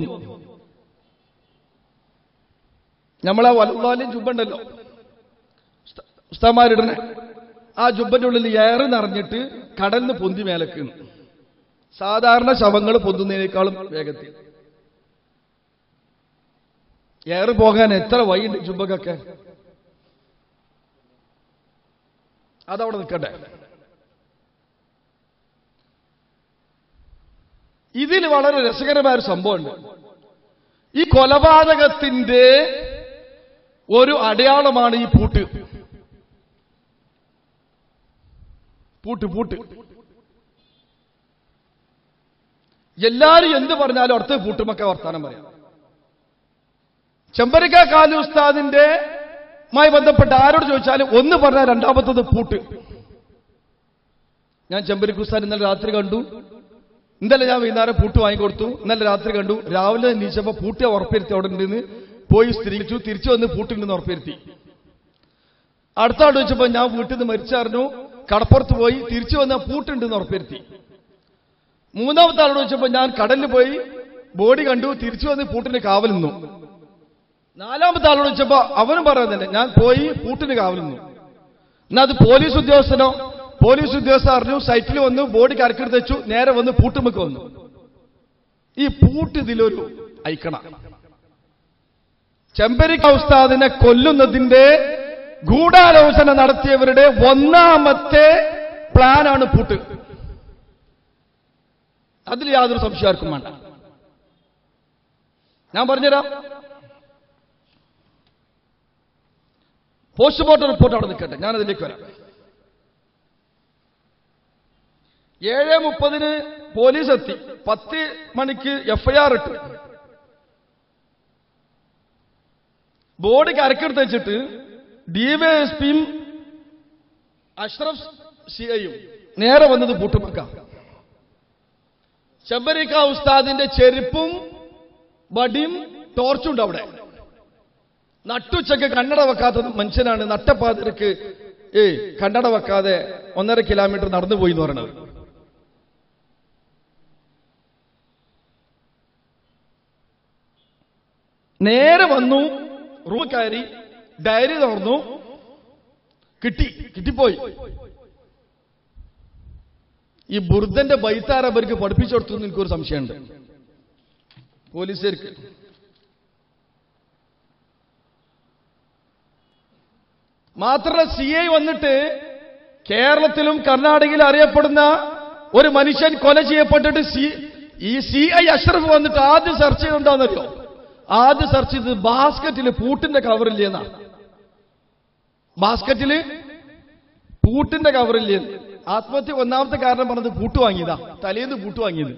നമ്മളെ വലുതാലും ജുബുണ്ടല്ലോ ഉസ്താമാരിടണേ ആ ജുബന്റെ ഉള്ളിൽ ഏറ് നിറഞ്ഞിട്ട് കടലിന് പൊന്തി മേലക്ക് സാധാരണ ശവങ്ങൾ പൊന്തുന്നതിനേക്കാളും വേഗത്തിൽ ഏറ് പോകാൻ എത്ര വഴിയുണ്ട് ജുബക്കൊക്കെ അതവിടെ നിൽക്കട്ടെ ഇതിൽ വളരെ രസകരമായ ഒരു സംഭവമുണ്ട് ഈ കൊലപാതകത്തിന്റെ ഒരു അടയാളമാണ് ഈ പൂട്ട് പൂട്ട് പൂട്ട് എല്ലാരും എന്ത് പറഞ്ഞാലും അടുത്ത പൂട്ടുമൊക്കെ വർത്താനം പറയാം ചെമ്പരിക്ക കാലു ഉസ്താദിന്റെ മായി ബന്ധപ്പെട്ട് ആരോട് ചോദിച്ചാലും ഒന്ന് പറഞ്ഞാൽ രണ്ടാമത്തത് പൂട്ട് ഞാൻ ചെമ്പരിക്ക ഉസ്താദ് ഇന്നലെ രാത്രി കണ്ടു ഇന്നലെ ഞാൻ വൈകുന്നേരം പൂട്ട് വാങ്ങിക്കൊടുത്തു ഇന്നലെ രാത്രി കണ്ടു രാവിലെ നീച്ചപ്പോ പൂട്ടിയ ഉറപ്പിരുത്തി അവിടെ ഉണ്ടെന്ന് പോയി സ്ഥിരീകരിച്ചു തിരിച്ചു വന്ന് പൂട്ടുണ്ടെന്ന് ഉറപ്പിരുത്തി അടുത്ത ആൾ ചോദിച്ചപ്പോ ഞാൻ വീട്ടിൽ നിന്ന് മരിച്ചറിഞ്ഞു കടപ്പുറത്ത് പോയി തിരിച്ചു വന്ന പൂട്ടുണ്ടെന്ന് ഉറപ്പിരുത്തി മൂന്നാമത്തെ ആളോട് ചോദിച്ചപ്പോ ഞാൻ കടലിൽ പോയി ബോഡി കണ്ടു തിരിച്ചു വന്ന് പൂട്ടിന് കാവൽ നിന്നു നാലാമത്തെ ആളോട് ചോദിച്ചപ്പോ അവനും പറയുന്നില്ല ഞാൻ പോയി പൂട്ടിന് കാവൽ നിന്നു എന്നാ അത് പോലീസ് ഉദ്യോഗസ്ഥനോ പോലീസ് ഉദ്യോഗസ്ഥർ അറിഞ്ഞു സൈറ്റിൽ വന്നു ബോഡി കരക്കെടുത്ത് വെച്ചു നേരെ വന്ന് പൂട്ടുമുക്ക് വന്നു ഈ പൂട്ട് ഇതിലൊരു ഐക്കണ ചെമ്പരിക്ക ഉസ്താദിനെ കൊല്ലുന്നതിന്റെ ഗൂഢാലോചന നടത്തിയവരുടെ ഒന്നാമത്തെ പ്ലാനാണ് പൂട്ട് അതിൽ യാതൊരു സംശയം ആർക്കും വേണ്ട ഞാൻ പറഞ്ഞുതരാം പോസ്റ്റ്മോർട്ടം റിപ്പോർട്ട് അവിടെ നിൽക്കട്ടെ ഞാനതിലേക്ക് വരാം ഏഴ് മുപ്പതിന് പോലീസ് എത്തി പത്ത് മണിക്ക് എഫ്ഐആർ ഇട്ടു ബോർഡ് കരക്കെടുത്ത് വെച്ചിട്ട് ഡിവൈഎസ്പിയും അഷ്റഫ് സിഐയും നേരെ വന്നത് പൂട്ടുമക്ക ചെമ്പരിക്ക ഉസ്താദിന്റെ ചെരുപ്പും വടിയും ടോർച്ചും ഉണ്ട് അവിടെ നട്ടുച്ചക്ക് കണ്ണട വെക്കാത്ത മനുഷ്യനാണ് നട്ടപ്പാതിരക്ക് ഏ കണ്ണട വെക്കാതെ ഒന്നര കിലോമീറ്റർ നടന്നു പോയി എന്ന് പറയണത് നേരെ വന്നു റൂം കയറി ഡയറി തുറന്നു കിട്ടി കിട്ടിപ്പോയി ഈ ബുർദന്റെ ബൈത്താർ അവർക്ക് പഠിപ്പിച്ചു കൊടുത്തു എന്ന് എനിക്കൊരു സംശയമുണ്ട് പോലീസുകാർക്ക് മാത്രമല്ല സി ഐ വന്നിട്ട് കേരളത്തിലും കർണാടകയിലും അറിയപ്പെടുന്ന ഒരു മനുഷ്യൻ കൊല ചെയ്യപ്പെട്ടിട്ട് സി ഈ സി ഐ അഷ്റഫ് വന്നിട്ട് ആദ്യം സെർച്ച് ചെയ്തെന്താണെന്നറിയോ ആദ്യം സെർച്ച് ചെയ്തത് ബാസ്ക്കറ്റിൽ പൂട്ടിന്റെ കവറില്ലേന്നാ ബാസ്ക്കറ്റില് പൂട്ടിന്റെ കവറില്ലേ ആത്മഹത്യ ഒന്നാമത്തെ കാരണം പറഞ്ഞത് പൂട്ട് വാങ്ങിയതാ തലേന്ന് പൂട്ട് വാങ്ങിയത്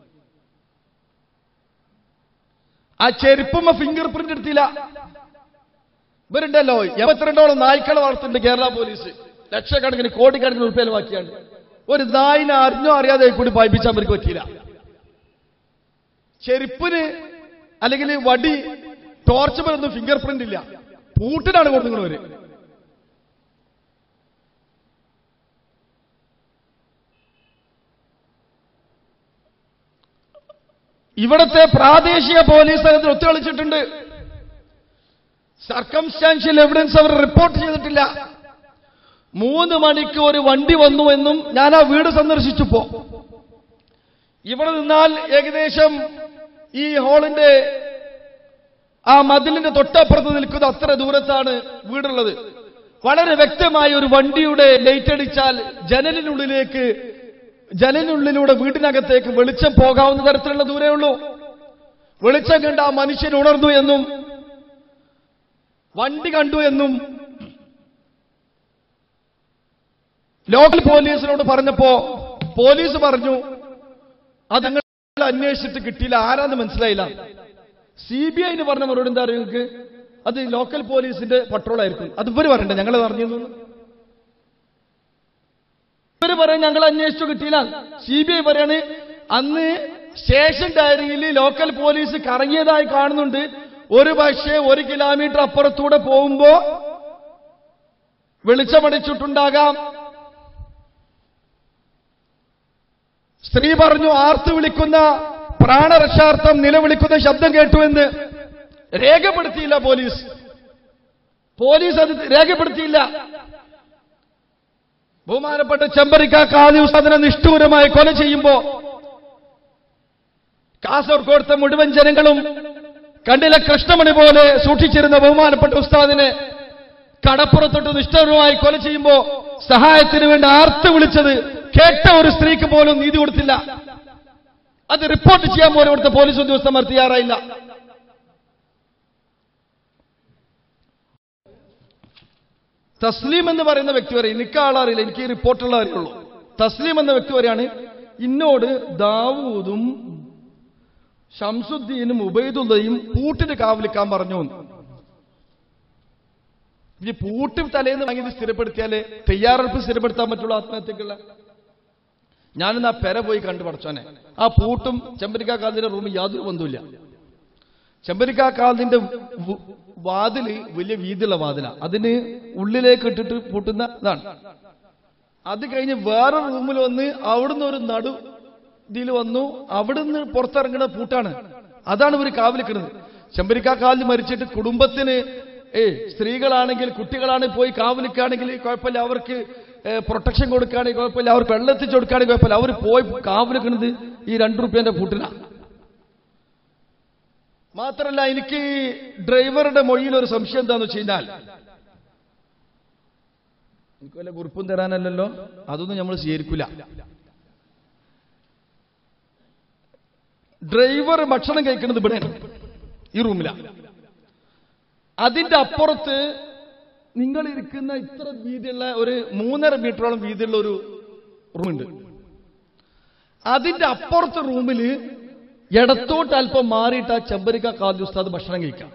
ആ ചെരുപ്പുമ്മ ഫിംഗർ പ്രിന്റ് എടുത്തില്ല ഇവരുണ്ടല്ലോ എൺപത്തിരണ്ടോളം നായ്ക്കളെ വളർത്തുന്നുണ്ട് കേരള പോലീസ് ലക്ഷക്കണക്കിന് കോടിക്കണക്കിന് ഉറുപ്പ്യ ചെലവാക്കിയാണ് ഒരു നായിനെ അറിഞ്ഞോ അറിയാതെ കൂടി പായിപ്പിച്ചാൽ അവർക്ക് പറ്റിയില്ല ചെരുപ്പിന് അല്ലെങ്കിൽ വടി ടോർച്ച് പോലൊന്നും ഫിംഗർ പ്രിന്റ് ഇല്ല പൂട്ടിനാണ് കൊടുക്കുന്നവര് ഇവിടുത്തെ പ്രാദേശിക പോലീസ് അതിൽ ഒത്തുകളിച്ചിട്ടുണ്ട് സർക്കംസ്റ്റാൻഷ്യൽ എവിഡൻസ് അവർ റിപ്പോർട്ട് ചെയ്തിട്ടില്ല മൂന്ന് മണിക്ക് ഒരു വണ്ടി വന്നു എന്നും ഞാൻ ആ വീട് സന്ദർശിച്ചപ്പോ ഇവിടെ നിന്നാൽ ഏകദേശം ഈ ഹാളിന്റെ ആ മതിലിന്റെ തൊട്ടപ്പുറത്ത് നിൽക്കുന്ന അത്ര ദൂരത്താണ് വീടുള്ളത് വളരെ വ്യക്തമായ ഒരു വണ്ടിയുടെ ലൈറ്റ് അടിച്ചാൽ ജനലിനുള്ളിലേക്ക് ജനലിനുള്ളിലൂടെ വീടിനകത്തേക്ക് വെളിച്ചം പോകാവുന്ന തരത്തിലുള്ള ദൂരേ ഉള്ളൂ വെളിച്ചം കണ്ട ആ മനുഷ്യൻ ഉണർന്നു എന്നും വണ്ടി കണ്ടു എന്നും ലോക്കൽ പോലീസിനോട് പറഞ്ഞപ്പോ പോലീസ് പറഞ്ഞു അത് നിങ്ങൾ അന്വേഷിച്ചിട്ട് കിട്ടിയില്ല ആരാന്ന് മനസ്സിലായില്ല സി ബി ഐന് പറഞ്ഞ മറുപടി എന്താ അറിയോ നിങ്ങൾക്ക് അത് ലോക്കൽ പോലീസിന്റെ പട്രോൾ ആയിരിക്കും അത് ഇവര് പറയണ്ടേ ഞങ്ങൾ അറിഞ്ഞു ഇവര് പറയാൻ ഞങ്ങൾ അന്വേഷിച്ചു കിട്ടിയില്ല സി ബി ഐ പറയാണ് അന്ന് സ്റ്റേഷൻ ഡയറിയിൽ ലോക്കൽ പോലീസ് കറങ്ങിയതായി കാണുന്നുണ്ട് ഒരു പക്ഷേ ഒരു കിലോമീറ്റർ അപ്പുറത്തൂടെ പോകുമ്പോ വെളിച്ചമടിച്ചിട്ടുണ്ടാകാം സ്ത്രീ പറഞ്ഞു ആർത്തു വിളിക്കുന്ന പ്രാണരക്ഷാർത്ഥം നിലവിളിക്കുന്ന ശബ്ദം കേട്ടു എന്ന് രേഖപ്പെടുത്തിയില്ല പോലീസ് പോലീസ് അത് രേഖപ്പെടുത്തിയില്ല ബഹുമാനപ്പെട്ട ചെമ്പരിക്ക കാതി ഉസ്താദിനെ നിഷ്ഠൂരമായി കൊല ചെയ്യുമ്പോ കാസർഗോഡത്തെ മുഴുവൻ ജനങ്ങളും കണ്ണിലെ കൃഷ്ണമണി പോലെ സൂക്ഷിച്ചിരുന്ന ബഹുമാനപ്പെട്ട ഉസ്താദിനെ കടപ്പുറത്തൊട്ട് നിഷ്ഠൂരമായി കൊല ചെയ്യുമ്പോ സഹായത്തിന് വേണ്ടി ആർത്ത് വിളിച്ചത് കേട്ട ഒരു സ്ത്രീക്ക് പോലും നീതി കൊടുത്തില്ല അത് റിപ്പോർട്ട് ചെയ്യാൻ പോലും ഇവിടുത്തെ പോലീസ് ഉദ്യോഗസ്ഥന്മാർ തയ്യാറായില്ല തസ്ലീം എന്ന് പറയുന്ന വ്യക്തി പറയും എനിക്ക് ആളറിയില്ല എനിക്ക് ഈ റിപ്പോർട്ടുള്ള അറിയുള്ളൂ തസ്ലീം എന്ന വ്യക്തി പറയാണ് ഇന്നോട് ദാവൂദും ഷംസുദ്ദീനും ഉബൈദുള്ളയും പൂട്ടിന് കാവലിക്കാൻ പറഞ്ഞു എന്ന്. ഈ പൂട്ട് തലേന്ന് വാങ്ങിയത് സ്ഥിരപ്പെടുത്തിയാലേ തയ്യാറെടുപ്പ് സ്ഥിരപ്പെടുത്താൻ പറ്റുള്ളൂ ആത്മഹത്യക്കുള്ള ഞാനിന്ന് ആ പെര പോയി കണ്ടു പഠിച്ചോനെ ആ പൂട്ടും ചെമ്പരിക്കാക്കാലിന്റെ റൂമിൽ യാതൊരു ബന്ധവുമില്ല ചെമ്പരിക്കാക്കാലിന്റെ വ്- വാതില് വലിയ വീതിയുള്ള വാതില അതിന് ഉള്ളിലേക്ക് ഇട്ടിട്ട് പൂട്ടുന്ന ഇതാണ് അത് കഴിഞ്ഞ് വേറെ റൂമിൽ വന്ന് അവിടുന്ന് ഒരു നടു ഇതിൽ വന്നു അവിടുന്ന് പുറത്തിറങ്ങുന്ന പൂട്ടാണ് അതാണ് ഇവർ കാവലിക്കുന്നത് ചെമ്പരിക്കാക്കാലിൽ മരിച്ചിട്ട് കുടുംബത്തിന് ഏ സ്ത്രീകളാണെങ്കിൽ കുട്ടികളാണെങ്കിൽ പോയി കാവലിക്കാണെങ്കിൽ കുഴപ്പമില്ല അവർക്ക് പ്രൊട്ടക്ഷൻ കൊടുക്കുകയാണെങ്കിൽ കുഴപ്പമില്ല അവർക്ക് വെള്ളത്തിച്ച് കൊടുക്കുകയാണെങ്കിൽ കുഴപ്പമില്ല അവർ പോയി കാവലിക്കുന്നത് ഈ രണ്ടു റുപ്യന്റെ പൂട്ടിനാ മാത്രമല്ല എനിക്ക് ഡ്രൈവറുടെ മൊഴിയിൽ ഒരു സംശയം എന്താന്ന് വെച്ച് കഴിഞ്ഞാൽ എനിക്ക് വല്ല കുറിപ്പും തരാനല്ലല്ലോ അതൊന്നും നമ്മൾ സ്വീകരിക്കില്ല ഡ്രൈവർ ഭക്ഷണം കഴിക്കുന്നത് ഇവിടെയാണ് ഈ റൂമിലാണ് അതിന്റെ അപ്പുറത്ത് നിങ്ങൾ ഇരിക്കുന്ന ഇത്ര വീതിയുള്ള ഒരു മൂന്നര മീറ്ററോളം വീതിയുള്ള ഒരു റൂമുണ്ട് അതിന്റെ അപ്പുറത്തെ റൂമിൽ ഇടത്തോട്ട് അല്പം മാറിയിട്ട് ആ ചെമ്പരിക്ക കാലി ഉസ്താദ് ഭക്ഷണം കഴിക്കാം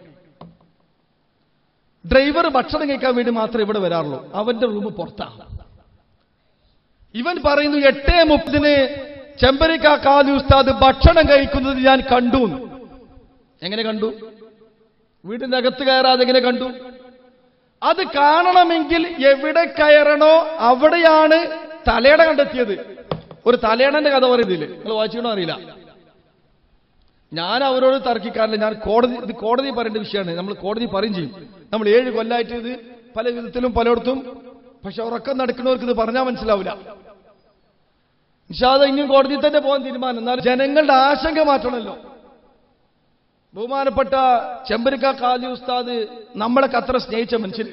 ഡ്രൈവർ ഭക്ഷണം കഴിക്കാൻ വേണ്ടി മാത്രമേ ഇവിടെ വരാറുള്ളൂ അവന്റെ റൂം പുറത്താണ് ഇവൻ പറയുന്നു എട്ടേ മുപ്പതിന് ചെമ്പരിക്ക കാലി ഉസ്താദ് ഭക്ഷണം കഴിക്കുന്നത് ഞാൻ കണ്ടു എന്ന്. എങ്ങനെ കണ്ടു വീടിന്റെ അകത്ത് കയറാതെ എങ്ങനെ കണ്ടു അത് കാണണമെങ്കിൽ എവിടെ കയറണോ അവിടെയാണ് തലയണ കണ്ടെത്തിയത് ഒരു തലയണന്റെ കഥ പറയുന്നില്ലേ നിങ്ങൾ വായിച്ചോ അറിയില്ല ഞാൻ അവരോട് തർക്കിക്കാറില്ല ഞാൻ കോടതി ഇത് കോടതി പറയേണ്ട വിഷയമാണ് നമ്മൾ കോടതി പറയും ചെയ്യും നമ്മൾ ഏഴ് കൊല്ലായിട്ട് ഇത് പല വിധത്തിലും പലയിടത്തും പക്ഷെ ഉറക്കം നടക്കുന്നവർക്ക് ഇത് പറഞ്ഞാൽ മനസ്സിലാവില്ല നിഷാദ ഇനിയും കോടതിയിൽ തന്നെ പോകാൻ തീരുമാനം എന്നാൽ ജനങ്ങളുടെ ആശങ്ക മാറ്റണമല്ലോ ബഹുമാനപ്പെട്ട ചെമ്പരിക്ക കാലി ഉസ്താദ് നമ്മളൊക്കെ അത്ര സ്നേഹിച്ച മനുഷ്യൻ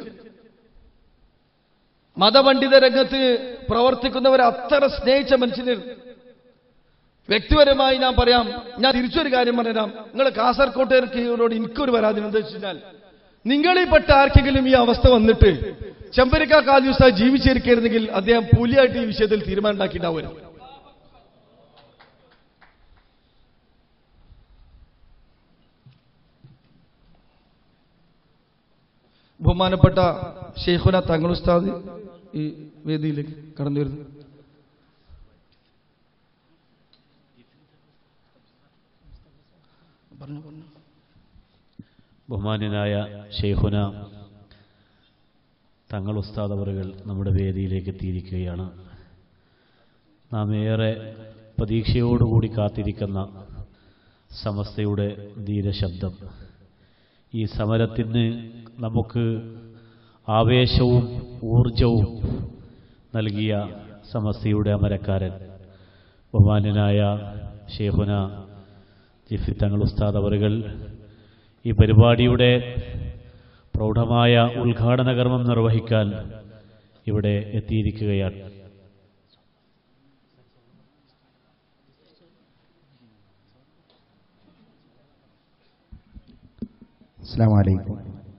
മതപണ്ഡിത രംഗത്ത് പ്രവർത്തിക്കുന്നവരെ അത്ര സ്നേഹിച്ച മനുഷ്യനാണ് വ്യക്തിപരമായി ഞാൻ പറയാം ഞാൻ തിരിച്ചൊരു കാര്യം പറഞ്ഞുതരാം നിങ്ങൾ കാസർകോട്ടുകാർക്കോട് എനിക്കൊരു പരാതി എന്താ വെച്ച് കഴിഞ്ഞാൽ നിങ്ങളിൽപ്പെട്ട ആർക്കെങ്കിലും ഈ അവസ്ഥ വന്നിട്ട് ചെമ്പരിക്ക കാലി ഉസ്താദ് ജീവിച്ചിരിക്കരുന്നെങ്കിൽ അദ്ദേഹം പുലിയായിട്ട് ഈ വിഷയത്തിൽ തീരുമാനം ഉണ്ടാക്കിയിട്ടുണ്ടാവും ബഹുമാനപ്പെട്ട ഷെയ്ഖുന തങ്ങൾ ഉസ്താദ് ഈ വേദിയിലേക്ക് കടന്നു വരുന്നു പറഞ്ഞു പറഞ്ഞു ബഹുമാന്യനായ ഷെയ്ഖുന തങ്ങൾ ഉസ്താദ് അവറുകൾ നമ്മുടെ വേദിയിലേക്ക് എത്തിയിരിക്കുകയാണ് നാം ഏറെ പ്രതീക്ഷയോടുകൂടി കാത്തിരിക്കുന്ന സമസ്തയുടെ ധീരശബ്ദം ഈ സമരത്തിന് നമുക്ക് ആവേശവും ഊർജവും നൽകിയ സമസ്തയുടെ അമരക്കാരൻ ബഹുമാന്യനായ ഷേഖുന ജിഫി തങ്ങൾ ഉസ്താദ് അവറുകൾ ഈ പരിപാടിയുടെ പ്രൗഢമായ ഉദ്ഘാടന കർമ്മം നിർവഹിക്കാൻ ഇവിടെ എത്തിയിരിക്കുകയാണ് അസ്സാം വലൈക്കും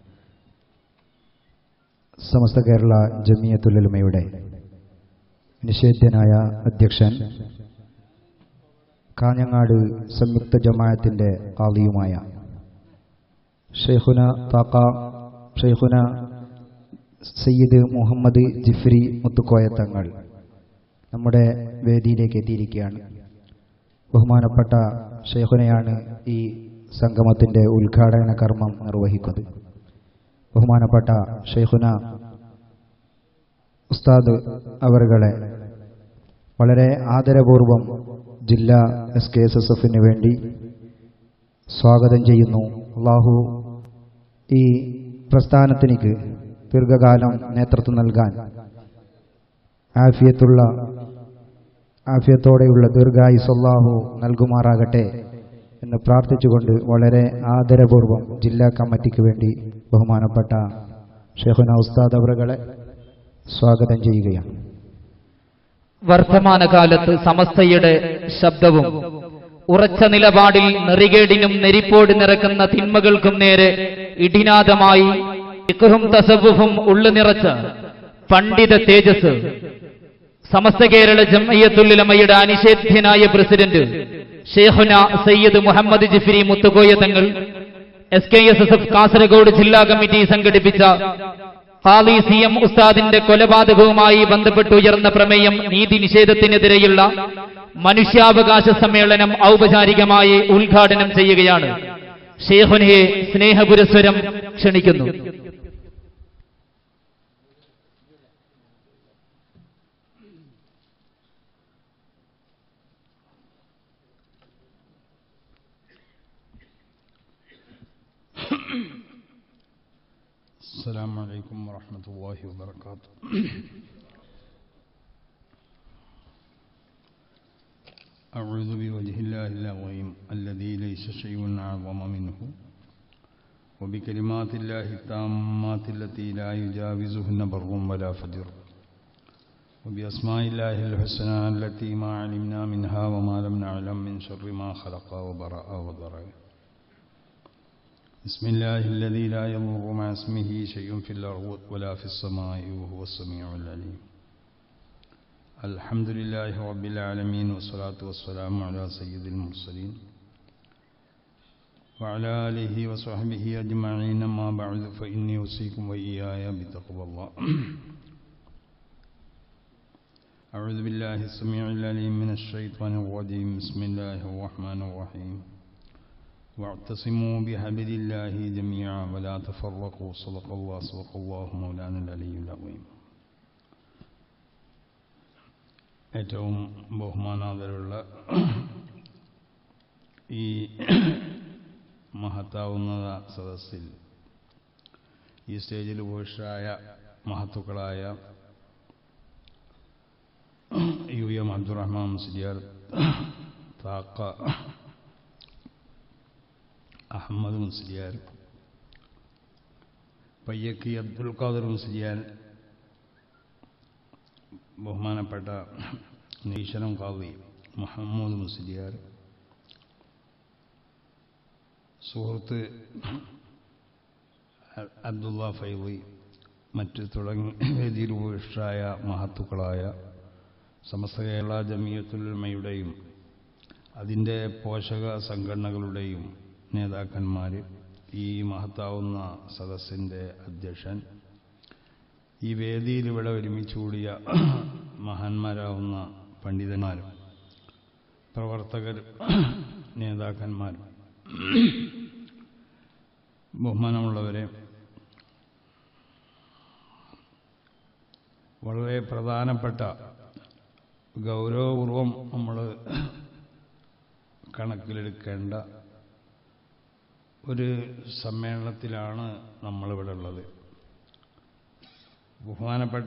സമസ്ത കേരള ജമിയത്തുലമയുടെ നിഷേധ്യനായ അധ്യക്ഷൻ കാഞ്ഞങ്ങാട് സംയുക്ത ജമാഅത്തിന്റെ ആദിയുമായ ഷെയ്ഖുന താക്ക ഷെയ്ഖുന സയ്യിദ് മുഹമ്മദ് ജിഫ്രി മുത്തുക്കോയ തങ്ങൾ നമ്മുടെ വേദിയിലേക്ക് എത്തിയിരിക്കുകയാണ് ബഹുമാനപ്പെട്ട ഷെയ്ഖുനയാണ് ഈ സംഗമത്തിന്റെ ഉദ്ഘാടന കർമ്മം നിർവഹിക്കുന്നത് ബഹുമാനപ്പെട്ട ഷെയ്ഖുന ഉസ്താദ് അവറുകളെ വളരെ ആദരപൂർവം ജില്ലാ എസ് കെ എസ് എസ് എഫിന് വേണ്ടി സ്വാഗതം ചെയ്യുന്നു അള്ളാഹു ഈ പ്രസ്ഥാനത്തിനിക്ക് ദീർഘകാലം നേതൃത്വം നൽകാൻ ആഫിയത്തുള്ള ആഫിയത്തോടെയുള്ള ദീർഘായുസ് അള്ളാഹു നൽകുമാറാകട്ടെ എന്ന് പ്രാർത്ഥിച്ചുകൊണ്ട് വളരെ ആദരപൂർവം ജില്ലാ കമ്മിറ്റിക്ക് വേണ്ടി ബഹുമാനപ്പെട്ട ഷെഹുന ഉസ്താദ് അവറുകളെ സ്വാഗതം ചെയ്യുകയാണ് വർത്തമാനകാലത്ത് സമസ്തയുടെ ശബ്ദവും ഉറച്ച നിലപാടിൽ നെറികേടിനും നെരിപ്പോട് നിറക്കുന്ന തിന്മകൾക്കും നേരെ ഇടിനാദമായി ഇക്കുഹും തസവുഫും ഉള്ളു നിറച്ച പണ്ഡിത തേജസ് സമസ്ത കേരള ജംഅയ്യത്തുല്ലുലമയുടെ അനിഷേധ്യനായ പ്രസിഡന്റ് ഷേഖുന Sayyid Muhammad Jifri Muthukoya Thangal S K S S F Kasaragod ജില്ലാ കമ്മിറ്റി സംഘടിപ്പിച്ച ഖാദി സി എം ഉസ്താദിന്റെ കൊലപാതകവുമായി ബന്ധപ്പെട്ടുയർന്ന പ്രമേയം നീതി നിഷേധത്തിനെതിരെയുള്ള മനുഷ്യാവകാശ സമ്മേളനം ഔപചാരികമായി ഉദ്ഘാടനം ചെയ്യുകയാണ് ഷേഖുനയെ സ്നേഹപുരസ്വരം ക്ഷണിക്കുന്നു السلام عليكم ورحمة الله وبركاته أعوذ بوجه الله العظيم الذي ليس شيء أعظم منه وبكلمات الله التامات التي لا يجاوزهن بر ولا فجر وبأسماء الله الحسنى التي ما علمنا منها وما لم نعلم من شر ما خلق وبرأ وضرأ بسم الله الذي لا يضر مع اسمه شيء في الأرض ولا في السماء وهو السميع العليم الحمد لله رب العالمين والصلاة والسلام على سيد المرسلين وعلى آله وصحبه أجمعين ما بعد فإني أوصيكم وإياي بتقوى الله أعوذ بالله السميع العليم من الشيطان الرجيم بسم الله الرحمن الرحيم واعتصموا بحبل الله جميعا ولا تفرقوا صدق الله صدق الله مولانا العلي العظيم ഏറ്റവും ബഹുമാനാദരവുള്ള ഈ മഹത്താവുന്ന സദസ്സിൽ ഈ സ്റ്റേജിൽ ഉപേക്ഷായ മഹത്തുക്കളായ യു എം അബ്ദുറഹ്മാൻ മുസ്ലിയാർ താക്ക അഹമ്മദ് മുസ്ലിയാർ പയ്യക്കി അബ്ദുൽ ഖാദർ മുസ്ലിയാർ ബഹുമാനപ്പെട്ട നീശനം കാവി മുഹമ്മദ് മുസ്ലിയാർ സുഹൃത്ത് അബ്ദുള്ള ഫൈവി മറ്റ് തുടങ്ങി വേദിയിൽ ഉപേക്ഷായ മഹത്തുക്കളായ സമസ്ത കേരള ജമിയത്തുൽമയുടെയും അതിൻ്റെ പോഷക സംഘടനകളുടെയും നേതാക്കന്മാർ ഈ മഹത്താവുന്ന സദസ്സിൻ്റെ അധ്യക്ഷൻ ഈ വേദിയിൽ ഇവിടെ ഒരുമിച്ച് കൂടിയ മഹാന്മാരാവുന്ന പണ്ഡിതന്മാരും പ്രവർത്തകർ നേതാക്കന്മാരും ബഹുമാനമുള്ളവരെ വളരെ പ്രധാനപ്പെട്ട ഗൗരവപൂർവം നമ്മൾ കണക്കിലെടുക്കേണ്ട ഒരു സമ്മേളനത്തിലാണ് നമ്മളിവിടെ ഉള്ളത് ബഹുമാനപ്പെട്ട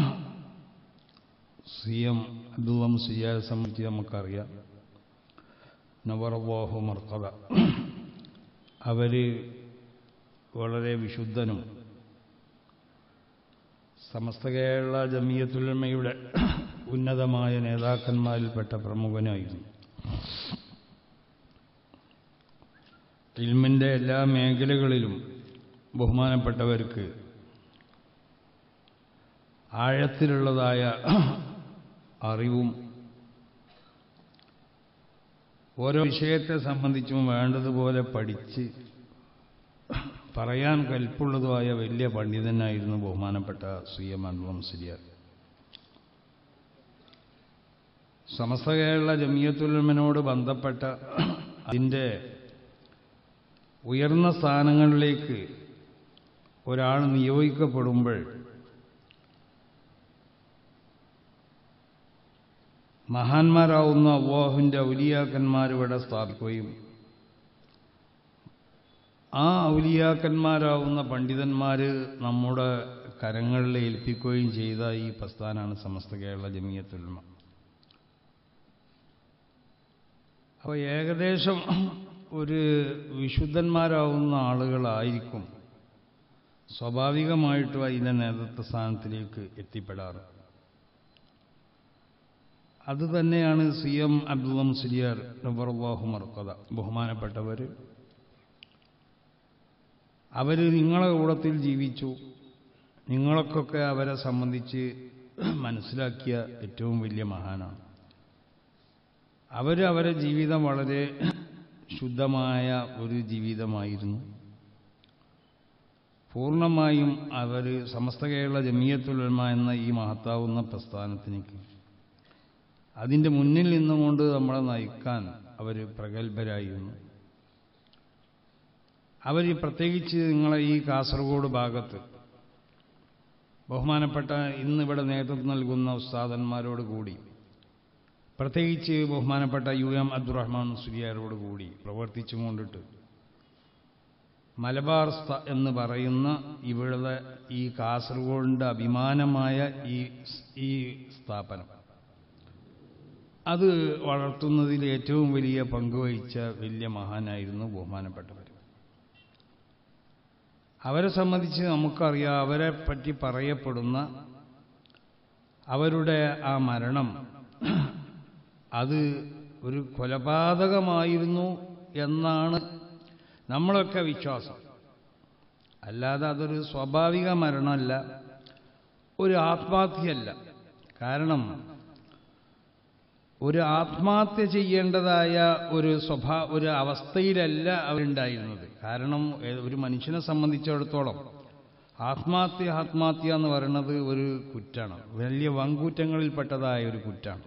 സി എം അബ്ദുള്ള മുസിയാരെ സംബന്ധിച്ച് നമുക്കറിയാം നവറബോഹു മർക്കത അവർ വളരെ വിശുദ്ധനും സമസ്ത കേരള ജമിയത്തുലമയുടെ ഉന്നതമായ നേതാക്കന്മാരിൽപ്പെട്ട പ്രമുഖനായിരുന്നു ഇൽമിൻ്റെ എല്ലാ മേഖലകളിലും ബഹുമാനപ്പെട്ടവർക്ക് ആഴത്തിലുള്ളതായ അറിവും ഓരോ വിഷയത്തെ സംബന്ധിച്ചും വേണ്ടതുപോലെ പഠിച്ച് പറയാൻ കൽപ്പുള്ളതുമായ വലിയ പണ്ഡിതനായിരുന്നു ബഹുമാനപ്പെട്ട സി എം അൻവം സിരിയാർ സമസ്ത കേരള ജമിയത്തുലമനോട് ബന്ധപ്പെട്ട അതിൻ്റെ ഉയർന്ന സ്ഥാനങ്ങളിലേക്ക് ഒരാൾ നിയോഗിക്കപ്പെടുമ്പോൾ മഹാന്മാരാവുന്ന അള്ളാഹുവിൻ്റെ ഔലിയാക്കന്മാരിവിടെ സ്ഥാപിക്കുകയും ആ ഔലിയാക്കന്മാരാവുന്ന പണ്ഡിതന്മാർ നമ്മുടെ കരങ്ങളിൽ ഏൽപ്പിക്കുകയും ചെയ്ത ഈ പ്രസ്ഥാനമാണ് സമസ്ത കേരള ജമിയത്തുൽമ അപ്പോൾ ഏകദേശം ഒരു വിശുദ്ധന്മാരാവുന്ന ആളുകളായിരിക്കും സ്വാഭാവികമായിട്ടും അതിൻ്റെ നേതൃത്വ സ്ഥാനത്തിലേക്ക് എത്തിപ്പെടാറ് അത് തന്നെയാണ് സി എം അബ്ദുള്ള മുസ്ലിയാർ നബർവാഹു മർക്കത ബഹുമാനപ്പെട്ടവർ അവർ നിങ്ങളെ കൂടത്തിൽ ജീവിച്ചു നിങ്ങളൊക്കെ അവരെ സംബന്ധിച്ച് മനസ്സിലാക്കിയ ഏറ്റവും വലിയ മഹാനാണ് അവർ അവരെ ജീവിതം വളരെ ശുദ്ധമായ ഒരു ജീവിതമായിരുന്നു പൂർണ്ണമായും അവർ സമസ്ത കേരള ജമിയത്തുലമ എന്ന ഈ മഹത്താവുന്ന പ്രസ്ഥാനത്തിലേക്ക് അതിൻ്റെ മുന്നിൽ നിന്നുകൊണ്ട് നമ്മളെ നയിക്കാൻ അവർ പ്രഗത്ഭരായിരുന്നു അവർ പ്രത്യേകിച്ച് നിങ്ങളെ ഈ കാസർഗോഡ് ഭാഗത്ത് ബഹുമാനപ്പെട്ട ഇന്നിവിടെ നേതൃത്വം നൽകുന്ന ഉസ്താദന്മാരോട് കൂടി പ്രത്യേകിച്ച് ബഹുമാനപ്പെട്ട യു എം അബ്ദുറഹ്മാൻ സുരിയാരോട് കൂടി പ്രവർത്തിച്ചും കൊണ്ടിട്ട് മലബാർ എന്ന് പറയുന്ന ഇവിടുത്തെ ഈ കാസർഗോഡിൻ്റെ അഭിമാനമായ ഈ ഈ സ്ഥാപനം അത് വളർത്തുന്നതിൽ ഏറ്റവും വലിയ പങ്കുവഹിച്ച വലിയ മഹാനായിരുന്നു ബഹുമാനപ്പെട്ടവർ അവരെ സംബന്ധിച്ച് നമുക്കറിയാം അവരെ പറ്റി പറയപ്പെടുന്ന അവരുടെ ആ മരണം അത് ഒരു കൊലപാതകമായിരുന്നു എന്നാണ് നമ്മളൊക്കെ വിശ്വാസം അല്ലാതെ അതൊരു സ്വാഭാവിക മരണമല്ല ഒരു ആത്മഹത്യയല്ല കാരണം ഒരു ആത്മഹത്യ ചെയ്യേണ്ടതായ ഒരു സ്വഭാ ഒരു അവസ്ഥയിലല്ല അവരുണ്ടായിരുന്നത് കാരണം ഏ- ഒരു മനുഷ്യനെ സംബന്ധിച്ചിടത്തോളം ആത്മഹത്യ ആത്മഹത്യ എന്ന് പറയുന്നത് ഒരു കുറ്റാണ് വലിയ വങ്കൂറ്റങ്ങളിൽപ്പെട്ടതായ ഒരു കുറ്റാണ്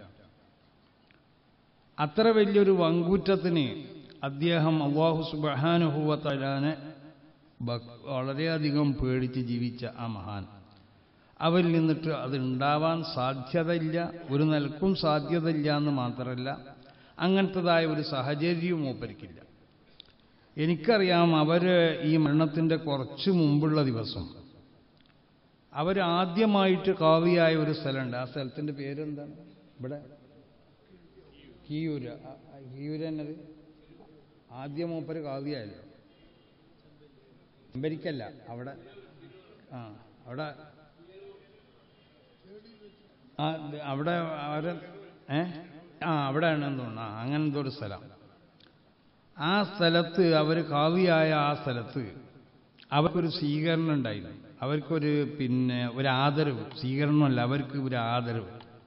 അത്ര വലിയൊരു വങ്കൂറ്റത്തിന് അദ്ദേഹം അള്ളാഹു സുബാനുഭൂവത്തലാനെ വളരെയധികം പേടിച്ച് ജീവിച്ച ആ മഹാൻ അവരിൽ നിന്നിട്ട് അത് ഉണ്ടാവാൻ സാധ്യതയില്ല ഒരു നിലക്കും സാധ്യതയില്ല എന്ന് മാത്രമല്ല അങ്ങനത്തതായ ഒരു സാഹചര്യവും മൂപ്പരിക്കില്ല എനിക്കറിയാം അവർ ഈ മരണത്തിൻ്റെ കുറച്ച് മുമ്പുള്ള ദിവസം അവർ ആദ്യമായിട്ട് കാവിയായ ഒരു സ്ഥലമുണ്ട് ആ സ്ഥലത്തിൻ്റെ പേരെന്താണ് ഇവിടെ കീയൂര് ആ- ആ കീയൂര് എന്നത് ആദ്യം മൂപ്പര് കാവിയായല്ലോ അമ്പരിക്കല്ല അവിടെ ആ അവിടെ ആ ഇത് അവിടെ അവര് ഏ ആ അവിടെയാണെന്ന് തോന്നുന്നു ആ അങ്ങനത്തെ ഒരു സ്ഥലം ആ സ്ഥലത്ത് അവർ കാവിയായ ആ സ്ഥലത്ത് അവർക്കൊരു സ്വീകരണം ഉണ്ടായിരുന്നു അവർക്കൊരു പിന്നെ ഒരു ആദരവ് സ്വീകരണമല്ല അവർക്ക് ഒരു ആദരവ്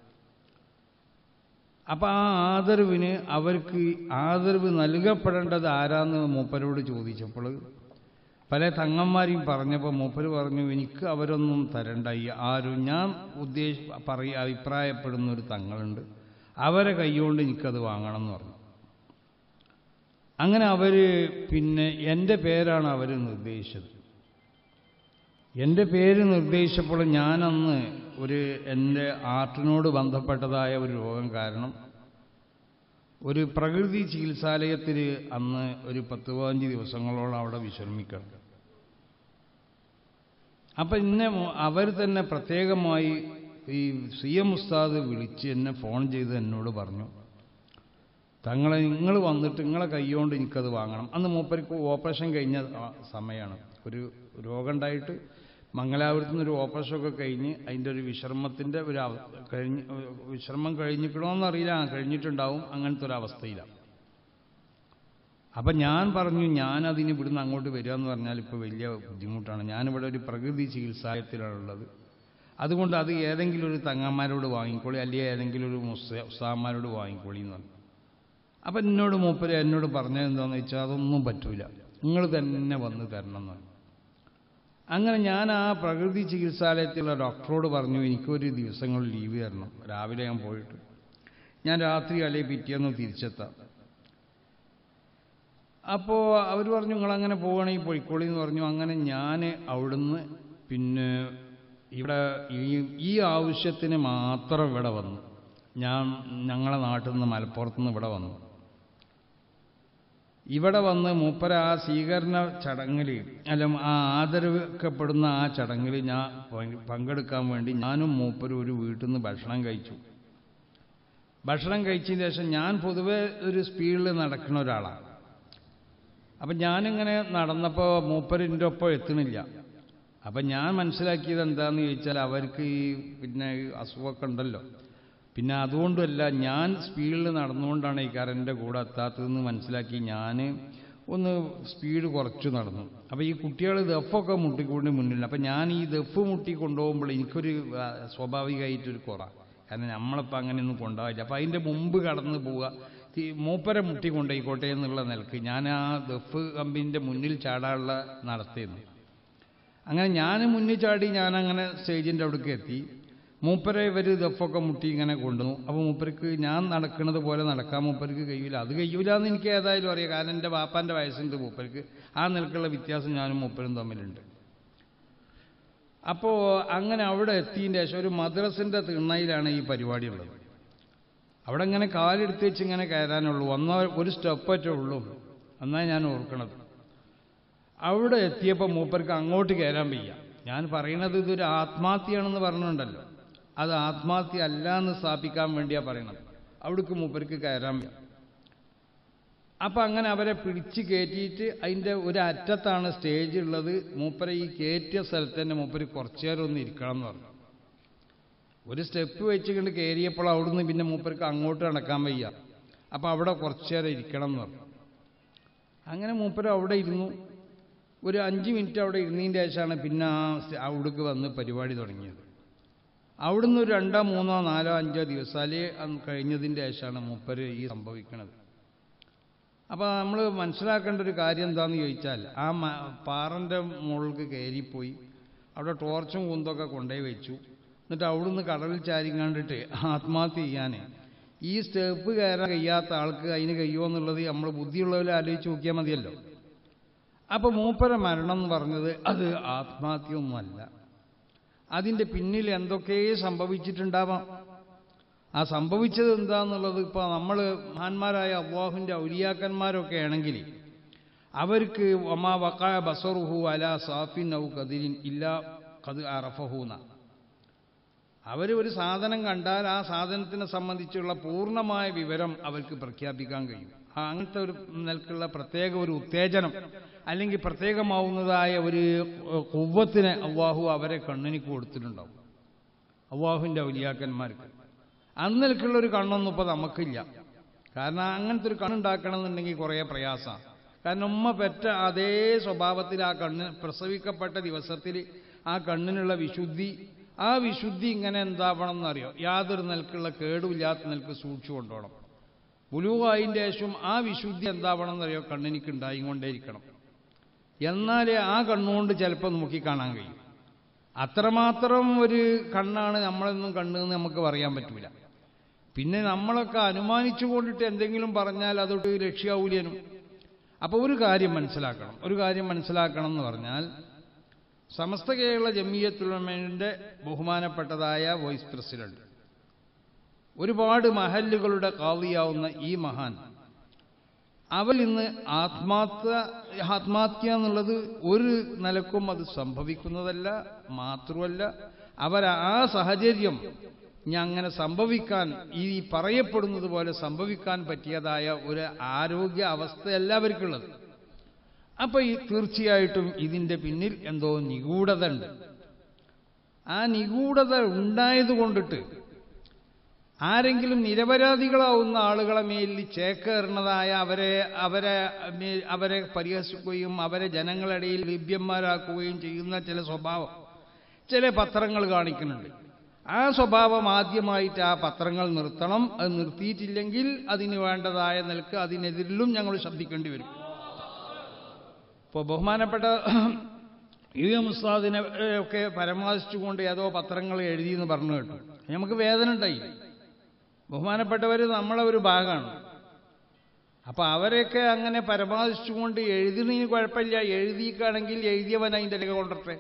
അപ്പൊ ആ ആദരവിന് അവർക്ക് ആദരവ് നൽകപ്പെടേണ്ടത് ആരാന്ന് മൂപ്പരോട് ചോദിച്ചപ്പോൾ പല തങ്ങന്മാരെയും പറഞ്ഞപ്പോൾ മൂപ്പര് പറഞ്ഞു എനിക്ക് അവരൊന്നും തരണ്ട ഈ ആരും ഞാൻ ഉദ്ദേശ പറയ അഭിപ്രായപ്പെടുന്ന ഒരു തങ്ങളുണ്ട് അവരെ കൈകൊണ്ട് എനിക്കത് വാങ്ങണം എന്ന് പറഞ്ഞു അങ്ങനെ അവര് പിന്നെ എൻ്റെ പേരാണ് അവർ നിർദ്ദേശിച്ചത് എൻ്റെ പേര് നിർദ്ദേശിച്ചപ്പോൾ ഞാനന്ന് ഒരു എൻ്റെ ആർട്ടിനോട് ബന്ധപ്പെട്ടതായ ഒരു രോഗം കാരണം ഒരു പ്രകൃതി ചികിത്സാലയത്തിൽ അന്ന് ഒരു പത്ത് പതിനഞ്ച് ദിവസങ്ങളോളം അവിടെ വിശ്രമിക്കണം അപ്പം ഇന്നെ അവർ തന്നെ പ്രത്യേകമായി ഈ സി എം ഉസ്താദ് വിളിച്ച് എന്നെ ഫോൺ ചെയ്ത് എന്നോട് പറഞ്ഞു തങ്ങളെ നിങ്ങൾ വന്നിട്ട് നിങ്ങളെ കൈകൊണ്ട് എനിക്കത് വാങ്ങണം അന്ന് മൂപ്പർക്ക് ഓപ്പറേഷൻ കഴിഞ്ഞ ആ സമയമാണ് ഒരു രോഗം ഉണ്ടായിട്ട് മംഗലാപുരത്ത് നിന്ന് ഒരു ഓപ്പറേഷനൊക്കെ കഴിഞ്ഞ് അതിൻ്റെ ഒരു വിശ്രമത്തിൻ്റെ ഒരു അവ- കഴിഞ്ഞ് വിശ്രമം കഴിഞ്ഞിക്കണമെന്നറിയില്ല ആ, കഴിഞ്ഞിട്ടുണ്ടാവും അങ്ങനത്തെ ഒരു അവസ്ഥയിലാണ് അപ്പം ഞാൻ പറഞ്ഞു ഞാനതിന് ഇവിടുന്ന് അങ്ങോട്ട് വരിക എന്ന് പറഞ്ഞാൽ ഇപ്പോൾ വലിയ ബുദ്ധിമുട്ടാണ് ഞാനിവിടെ ഒരു പ്രകൃതി ചികിത്സാലയത്തിലാണുള്ളത് അതുകൊണ്ട് അത് ഏതെങ്കിലും ഒരു തങ്ങന്മാരോട് വാങ്ങിക്കോളി അല്ലെങ്കിൽ ഏതെങ്കിലും ഒരു മുസ്ത ഉസ്താന്മാരോട് വാങ്ങിക്കോളി എന്ന് പറഞ്ഞു അപ്പം എന്നോട് മൂപ്പര് എന്നോട് പറഞ്ഞത് എന്താണെന്ന് വെച്ചാൽ അതൊന്നും പറ്റൂല നിങ്ങൾ തന്നെ വന്ന് തരണം എന്ന് പറഞ്ഞു അങ്ങനെ ഞാൻ ആ പ്രകൃതി ചികിത്സാലയത്തിലുള്ള ഡോക്ടറോട് പറഞ്ഞു എനിക്കൊരു ദിവസങ്ങൾ ലീവ് തരണം രാവിലെ ഞാൻ പോയിട്ട് ഞാൻ രാത്രി അല്ലെങ്കിൽ പിറ്റേന്ന് തിരിച്ചെത്താം അപ്പോൾ അവർ പറഞ്ഞു നിങ്ങളങ്ങനെ പോവുകയാണെങ്കിൽ പോയിക്കോളി എന്ന് പറഞ്ഞു അങ്ങനെ ഞാൻ അവിടുന്ന് പിന്നെ ഇവിടെ ഈ ഈ ആവശ്യത്തിന് മാത്രം ഇവിടെ വന്നു ഞാൻ ഞങ്ങളെ നാട്ടിൽ നിന്ന് മലപ്പുറത്ത് നിന്ന് ഇവിടെ വന്നു ഇവിടെ വന്ന് മൂപ്പര ആ സ്വീകരണ ചടങ്ങിൽ അല്ല ആ ആദരവിക്കപ്പെടുന്ന ആ ചടങ്ങിൽ ഞാൻ പങ്ക് പങ്കെടുക്കാൻ വേണ്ടി ഞാനും മൂപ്പരും ഒരു വീട്ടിൽ നിന്ന് ഭക്ഷണം കഴിച്ചു ഭക്ഷണം കഴിച്ചതിന് ശേഷം ഞാൻ പൊതുവെ ഒരു സ്പീഡിൽ നടക്കുന്ന ഒരാളാണ് അപ്പം ഞാനിങ്ങനെ നടന്നപ്പോൾ മൂപ്പരിൻ്റെ ഒപ്പം എത്തണില്ല അപ്പം ഞാൻ മനസ്സിലാക്കിയത് എന്താണെന്ന് ചോദിച്ചാൽ അവർക്ക് ഈ പിന്നെ ഈ അസുഖമൊക്കെ ഉണ്ടല്ലോ പിന്നെ അതുകൊണ്ടല്ല ഞാൻ സ്പീഡിൽ നടന്നുകൊണ്ടാണ് ഈ കരൻ്റെ കൂടെ എത്താത്തതെന്ന് മനസ്സിലാക്കി ഞാൻ ഒന്ന് സ്പീഡ് കുറച്ച് നടന്നു അപ്പോൾ ഈ കുട്ടികൾ ദഫൊക്കെ മുട്ടിക്കൊണ്ട് മുന്നിൽ അപ്പം ഞാൻ ഈ ദഫ് മുട്ടി കൊണ്ടുപോകുമ്പോൾ എനിക്കൊരു ആ, സ്വാഭാവികമായിട്ടൊരു കുറ കാരണം നമ്മളിപ്പോൾ അങ്ങനെയൊന്നും കൊണ്ടുപോകില്ല അപ്പം അതിൻ്റെ മുമ്പ് കടന്നു പോവുക ഈ മൂപ്പരെ മുട്ടി കൊണ്ടുപോയിക്കോട്ടെ എന്നുള്ള നിലക്ക് ഞാൻ ആ ദഫ് കമ്പിൻ്റെ മുന്നിൽ ചാടാനുള്ള നടത്തിയിരുന്നു അങ്ങനെ ഞാൻ മുന്നിൽ ചാടി ഞാൻ അങ്ങനെ സ്റ്റേജിൻ്റെ അവിടേക്ക് എത്തി മൂപ്പരെ ഇവർ ദഫൊക്കെ മുട്ടി ഇങ്ങനെ കൊണ്ടുവന്നു അപ്പോൾ മൂപ്പർക്ക് ഞാൻ നടക്കുന്നത് പോലെ നടക്കാൻ മൂപ്പർക്ക് കഴിയില്ല അത് കഴിയൂല എന്ന് എനിക്ക് ഏതായാലും അറിയാം കാരണം എൻ്റെ വാപ്പാൻ്റെ വയസ്സുണ്ട് മൂപ്പർക്ക് ആ നിലക്കുള്ള വ്യത്യാസം ഞാനും മൂപ്പരും തമ്മിലുണ്ട് അപ്പോൾ അങ്ങനെ അവിടെ എത്തിയതിൻ്റെ ശേഷം ഒരു മദ്രസിൻ്റെ തിണ്ണയിലാണ് ഈ പരിപാടി ഉള്ളത് അവിടെ ഇങ്ങനെ കാലെടുത്ത് വെച്ച് ഇങ്ങനെ കയറാനുള്ളൂ ഒന്നോ ഒരു സ്റ്റെപ്പറ്റേ ഉള്ളൂ എന്നാണ് ഞാൻ ഓർക്കണത് അവിടെ എത്തിയപ്പോൾ മൂപ്പർക്ക് അങ്ങോട്ട് കയറാൻ വയ്യ ഞാൻ പറയണത് ഇതൊരു ആത്മഹത്യയാണെന്ന് പറഞ്ഞിട്ടുണ്ടല്ലോ അത് ആത്മഹത്യ അല്ല എന്ന് സ്ഥാപിക്കാൻ വേണ്ടിയാണ് പറയണത് അവിടേക്ക് മൂപ്പർക്ക് കയറാൻ വയ്യ അപ്പം അങ്ങനെ അവരെ പിടിച്ച് കയറ്റിയിട്ട് അതിൻ്റെ ഒരു അറ്റത്താണ് സ്റ്റേജ് ഉള്ളത് മൂപ്പരെ ഈ കയറ്റിയ സ്ഥലത്ത് തന്നെ മൂപ്പര് കുറച്ചു നേരം ഒന്ന് ഇരിക്കണം എന്ന് പറഞ്ഞു ഒരു സ്റ്റെപ്പ് വെച്ചുകൊണ്ട് കയറിയപ്പോൾ അവിടുന്ന് പിന്നെ മൂപ്പർക്ക് അങ്ങോട്ട് നടക്കാൻ വയ്യ അപ്പം അവിടെ കുറച്ചു നേരം ഇരിക്കണം എന്ന് പറഞ്ഞു അങ്ങനെ മൂപ്പര് അവിടെ ഇരുന്നു ഒരു അഞ്ച് മിനിറ്റ് അവിടെ ഇരുന്നതിൻ്റെ ശേഷമാണ് പിന്നെ ആ സ്റ്റ- അവിടേക്ക് വന്ന് പരിപാടി തുടങ്ങിയത് അവിടുന്ന് ഒരു രണ്ടോ മൂന്നോ നാലോ അഞ്ചോ ദിവസാലേ കഴിഞ്ഞതിൻ്റെ ശേഷമാണ് മൂപ്പര് ഈ സംഭവിക്കുന്നത് അപ്പോൾ നമ്മൾ മനസ്സിലാക്കേണ്ട ഒരു കാര്യം എന്താണെന്ന് ചോദിച്ചാൽ ആ മ- പാറൻ്റെ മുകളിലേക്ക് കയറിപ്പോയി അവിടെ ടോർച്ചും കുന്തൊക്കെ കൊണ്ടുപോയി വെച്ചു എന്നിട്ട് അവിടുന്ന് കടലിൽ ചാരി കണ്ടിട്ട് ആത്മഹത്യ ചെയ്യാൻ ഈ സ്റ്റെപ്പ് കയറാൻ കഴിയാത്ത ആൾക്ക് അതിന് കഴിയുമോ എന്നുള്ളത് നമ്മൾ ബുദ്ധിയുള്ളവരെ ആലോചിച്ച് നോക്കിയാൽ മതിയല്ലോ അപ്പോൾ മൂപ്പര മരണം എന്ന് പറഞ്ഞത് അത് ആത്മഹത്യയൊന്നുമല്ല അതിൻ്റെ പിന്നിൽ എന്തൊക്കെ സംഭവിച്ചിട്ടുണ്ടാവാം ആ സംഭവിച്ചത് എന്താന്നുള്ളത് ഇപ്പോൾ നമ്മൾ മഹാന്മാരായ അള്ളാഹുവിൻ്റെ ഔലിയാക്കന്മാരൊക്കെ ആണെങ്കിൽ അവർക്ക് ഒമാ വക്കായ ബസറുഹു അല സാഫിൻ ഔ കതിരിൻ ഇല്ല കത് അറഫഹൂന അവർ ഒരു സാധനം കണ്ടാൽ ആ സാധനത്തിനെ സംബന്ധിച്ചുള്ള പൂർണ്ണമായ വിവരം അവർക്ക് പ്രഖ്യാപിക്കാൻ കഴിയും ആ അങ്ങനത്തെ ഒരു നിലക്കുള്ള പ്രത്യേക ഒരു ഉത്തേജനം അല്ലെങ്കിൽ പ്രത്യേകമാവുന്നതായ ഒരു കുവ്വത്തിനെ അള്ളാഹു അവരെ കണ്ണിനിക്ക് കൊടുത്തിട്ടുണ്ടാവും അള്ളാഹുവിൻ്റെ ഔലിയാക്കന്മാർക്ക് അന്നിലേക്കുള്ള ഒരു കണ്ണൊന്നും ഇപ്പോൾ നമുക്കില്ല കാരണം അങ്ങനത്തെ ഒരു കണ്ണുണ്ടാക്കണം എന്നുണ്ടെങ്കിൽ കുറേ പ്രയാസമാണ് കാരണം ഉമ്മ പെറ്റ അതേ സ്വഭാവത്തിൽ ആ കണ്ണ് പ്രസവിക്കപ്പെട്ട ദിവസത്തിൽ ആ കണ്ണിനുള്ള വിശുദ്ധി ആ വിശുദ്ധി ഇങ്ങനെ എന്താവണം എന്നറിയോ യാതൊരു നിലക്കുള്ള കേടുമില്ലാത്ത നിലക്ക് സൂക്ഷിച്ചു കൊണ്ടോണം പുലുവായിൻ്റെ ശേഷം ആ വിശുദ്ധി എന്താവണം എന്നറിയോ കണ്ണിനിക്ക് ഉണ്ടായിക്കൊണ്ടേയിരിക്കണം എന്നാലേ ആ കണ്ണുകൊണ്ട് ചിലപ്പോൾ നോക്കി കാണാൻ കഴിയും അത്രമാത്രം ഒരു കണ്ണാണ് നമ്മളെന്നും കണ്ണെന്ന് നമുക്ക് പറയാൻ പറ്റൂല പിന്നെ നമ്മളൊക്കെ അനുമാനിച്ചു കൊണ്ടിട്ട് എന്തെങ്കിലും പറഞ്ഞാൽ അതൊട്ട് രക്ഷ്യാവൂല്യനും അപ്പോൾ ഒരു കാര്യം മനസ്സിലാക്കണം ഒരു കാര്യം മനസ്സിലാക്കണം എന്ന് പറഞ്ഞാൽ സമസ്ത കേരള ജമീയത്തുലമയുടെ ബഹുമാനപ്പെട്ടതായ വൈസ് പ്രസിഡന്റ് ഒരുപാട് മഹല്ലുകളുടെ കാവിയാവുന്ന ഈ മഹാൻ അവൽ ഇന്ന് ആത്മാർത്ഥ ആത്മഹത്യ എന്നുള്ളത് ഒരു നിലക്കും അത് സംഭവിക്കുന്നതല്ല മാത്രമല്ല അവർ ആ സാഹചര്യം ഞാൻ അങ്ങനെ സംഭവിക്കാൻ ഈ പറയപ്പെടുന്നത് പോലെ സംഭവിക്കാൻ പറ്റിയതായ ഒരു ആരോഗ്യ അവസ്ഥയല്ല അവർക്കുള്ളത് അപ്പൊ ഈ തീർച്ചയായിട്ടും ഇതിന്റെ പിന്നിൽ എന്തോ നിഗൂഢത ഉണ്ട് ആ നിഗൂഢത ഉണ്ടായത് കൊണ്ടിട്ട് ആരെങ്കിലും നിരപരാധികളാവുന്ന ആളുകളെ മേലിൽ ചേക്കേറുന്നതായ അവരെ അവരെ മേ- അവരെ പരിഹസിക്കുകയും അവരെ ജനങ്ങളിടയിൽ ലഭ്യന്മാരാക്കുകയും ചെയ്യുന്ന ചില സ്വഭാവം ചില പത്രങ്ങൾ കാണിക്കുന്നുണ്ട് ആ സ്വഭാവം ആദ്യമായിട്ട് ആ പത്രങ്ങൾ നിർത്തണം അത് നിർത്തിയിട്ടില്ലെങ്കിൽ അതിന് വേണ്ടതായ നിലക്ക് അതിനെതിരിലും ഞങ്ങൾ ശബ്ദിക്കേണ്ടി വരും ഇപ്പോൾ ബഹുമാനപ്പെട്ട യു എം ഉസ്താദിനെ ഏഹ്, ഒക്കെ പരാമർശിച്ചുകൊണ്ട് ഏതോ പത്രങ്ങൾ എഴുതിയെന്ന് പറഞ്ഞു കേട്ടു നമുക്ക് വേദന ഉണ്ടായി ബഹുമാനപ്പെട്ടവർ നമ്മളെ ഒരു ഭാഗമാണ് അപ്പൊ അവരെയൊക്കെ അങ്ങനെ പരാമർശിച്ചുകൊണ്ട് എഴുതുന്നതിന് കുഴപ്പമില്ല എഴുതിയിക്കാണെങ്കിൽ എഴുതിയവൻ അതിന്റെ രേഖ കൊണ്ടട്ടെ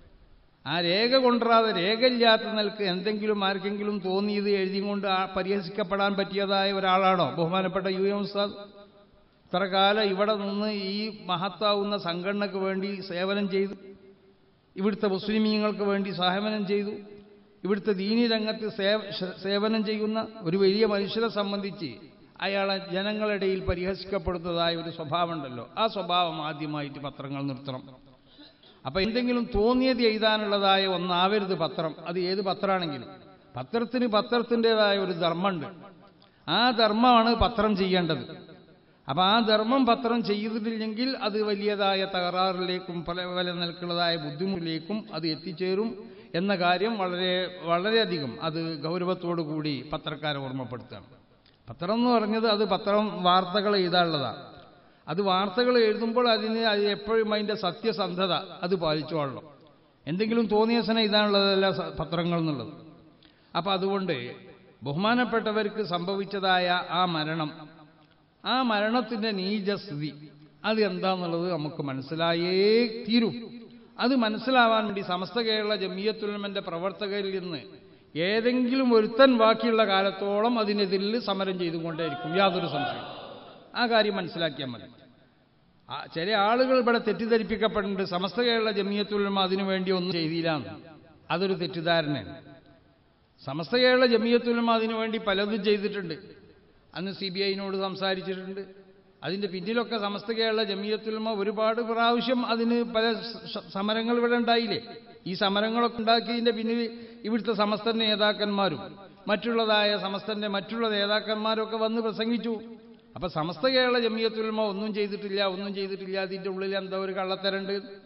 ആ രേഖ കൊണ്ടുവരാതെ രേഖയില്ലാത്ത നിലക്ക് എന്തെങ്കിലും ആർക്കെങ്കിലും തോന്നിയത് എഴുതി കൊണ്ട് ആ പരിഹസിക്കപ്പെടാൻ പറ്റിയതായ ഒരാളാണോ ബഹുമാനപ്പെട്ട യു എം ഉസ്താദ് ഇത്ര കാലം ഇവിടെ നിന്ന് ഈ മഹത്താവുന്ന സംഘടനയ്ക്ക് വേണ്ടി സേവനം ചെയ്തു ഇവിടുത്തെ മുസ്ലിമീങ്ങൾക്ക് വേണ്ടി സേവനം ചെയ്തു ഇവിടുത്തെ ദീനി രംഗത്ത് സേവ- ശ- സേവനം ചെയ്യുന്ന ഒരു വലിയ മനുഷ്യരെ സംബന്ധിച്ച് അയാളെ ജനങ്ങളിടയിൽ പരിഹസിക്കപ്പെടുന്നതായ ഒരു സ്വഭാവമുണ്ടല്ലോ ആ സ്വഭാവം ആദ്യമായിട്ട് പത്രങ്ങൾ നിർത്തണം അപ്പൊ എന്തെങ്കിലും തോന്നിയത് എഴുതാനുള്ളതായ ഒന്നാവരുത് പത്രം അത് ഏത് പത്രമാണെങ്കിലും പത്രത്തിന് പത്രത്തിൻ്റെതായ ഒരു ധർമ്മമുണ്ട് ആ ധർമ്മമാണ് പത്രം ചെയ്യേണ്ടത് അപ്പൊ ആ ധർമ്മം പത്രം ചെയ്തിട്ടില്ലെങ്കിൽ അത് വലിയതായ തകരാറിലേക്കും പല പല നിലക്കുള്ളതായ ബുദ്ധിമുട്ടിലേക്കും അത് എത്തിച്ചേരും എന്ന കാര്യം വളരെ വളരെയധികം അത് ഗൗരവത്തോടു കൂടി പത്രക്കാരെ ഓർമ്മപ്പെടുത്തുകയാണ് പത്രം എന്ന് പറഞ്ഞത് അത് പത്രം വാർത്തകൾ എഴുതാനുള്ളതാണ് അത് വാർത്തകൾ എഴുതുമ്പോൾ അതിന് അത് എപ്പോഴും അതിൻ്റെ സത്യസന്ധത അത് പാലിച്ചോളണം എന്തെങ്കിലും തോന്നിയ സന എഴുതാനുള്ളതല്ല സ- പത്രങ്ങൾ എന്നുള്ളത് അപ്പം അതുകൊണ്ട് ബഹുമാനപ്പെട്ടവർക്ക് സംഭവിച്ചതായ ആ മരണം ആ മരണത്തിൻ്റെ നീചസ്ഥിതി അത് എന്താന്നുള്ളത് നമുക്ക് മനസ്സിലായേ തീരൂ അത് മനസ്സിലാവാൻ വേണ്ടി സമസ്ത കേരള ജമിയത്തുലമന്റെ പ്രവർത്തകരിൽ നിന്ന് ഏതെങ്കിലും ഒരുത്തൻ ബാക്കിയുള്ള കാലത്തോളം അതിനെതിരിൽ സമരം ചെയ്തുകൊണ്ടേയിരിക്കും യാതൊരു സംശയം ആ കാര്യം മനസ്സിലാക്കിയാൽ മതി ആ, ചില ആളുകൾ ഇവിടെ തെറ്റിദ്ധരിപ്പിക്കപ്പെടുന്നുണ്ട് സമസ്ത കേരള ജമിയത്തുലമ അതിനു വേണ്ടി ഒന്നും ചെയ്തില്ല എന്ന്. അതൊരു തെറ്റിദ്ധാരണയാണ് സമസ്ത കേരള ജമിയത്തുലമ അതിനു വേണ്ടി പലതും ചെയ്തിട്ടുണ്ട് അന്ന് സി ബി ഐനോട് സംസാരിച്ചിട്ടുണ്ട് അതിൻ്റെ പിന്നിലൊക്കെ സമസ്ത കേരള ജമിയത്തുലമ ഒരുപാട് പ്രാവശ്യം അതിന് പല സ- സമരങ്ങൾ ഇവിടെ ഉണ്ടായില്ലേ ഈ സമരങ്ങളൊക്കെ ഉണ്ടാക്കിയതിൻ്റെ പിന്നിൽ ഇവിടുത്തെ സമസ്ത നേതാക്കന്മാരും മറ്റുള്ളതായ സമസ്തന്റെ മറ്റുള്ള നേതാക്കന്മാരൊക്കെ വന്ന് പ്രസംഗിച്ചു അപ്പൊ സമസ്ത കേരള ജമിയത്തുലമ ഒന്നും ചെയ്തിട്ടില്ല ഒന്നും ചെയ്തിട്ടില്ല അതിൻ്റെ ഉള്ളിൽ എന്താ ഒരു കള്ളത്തരണ്ട്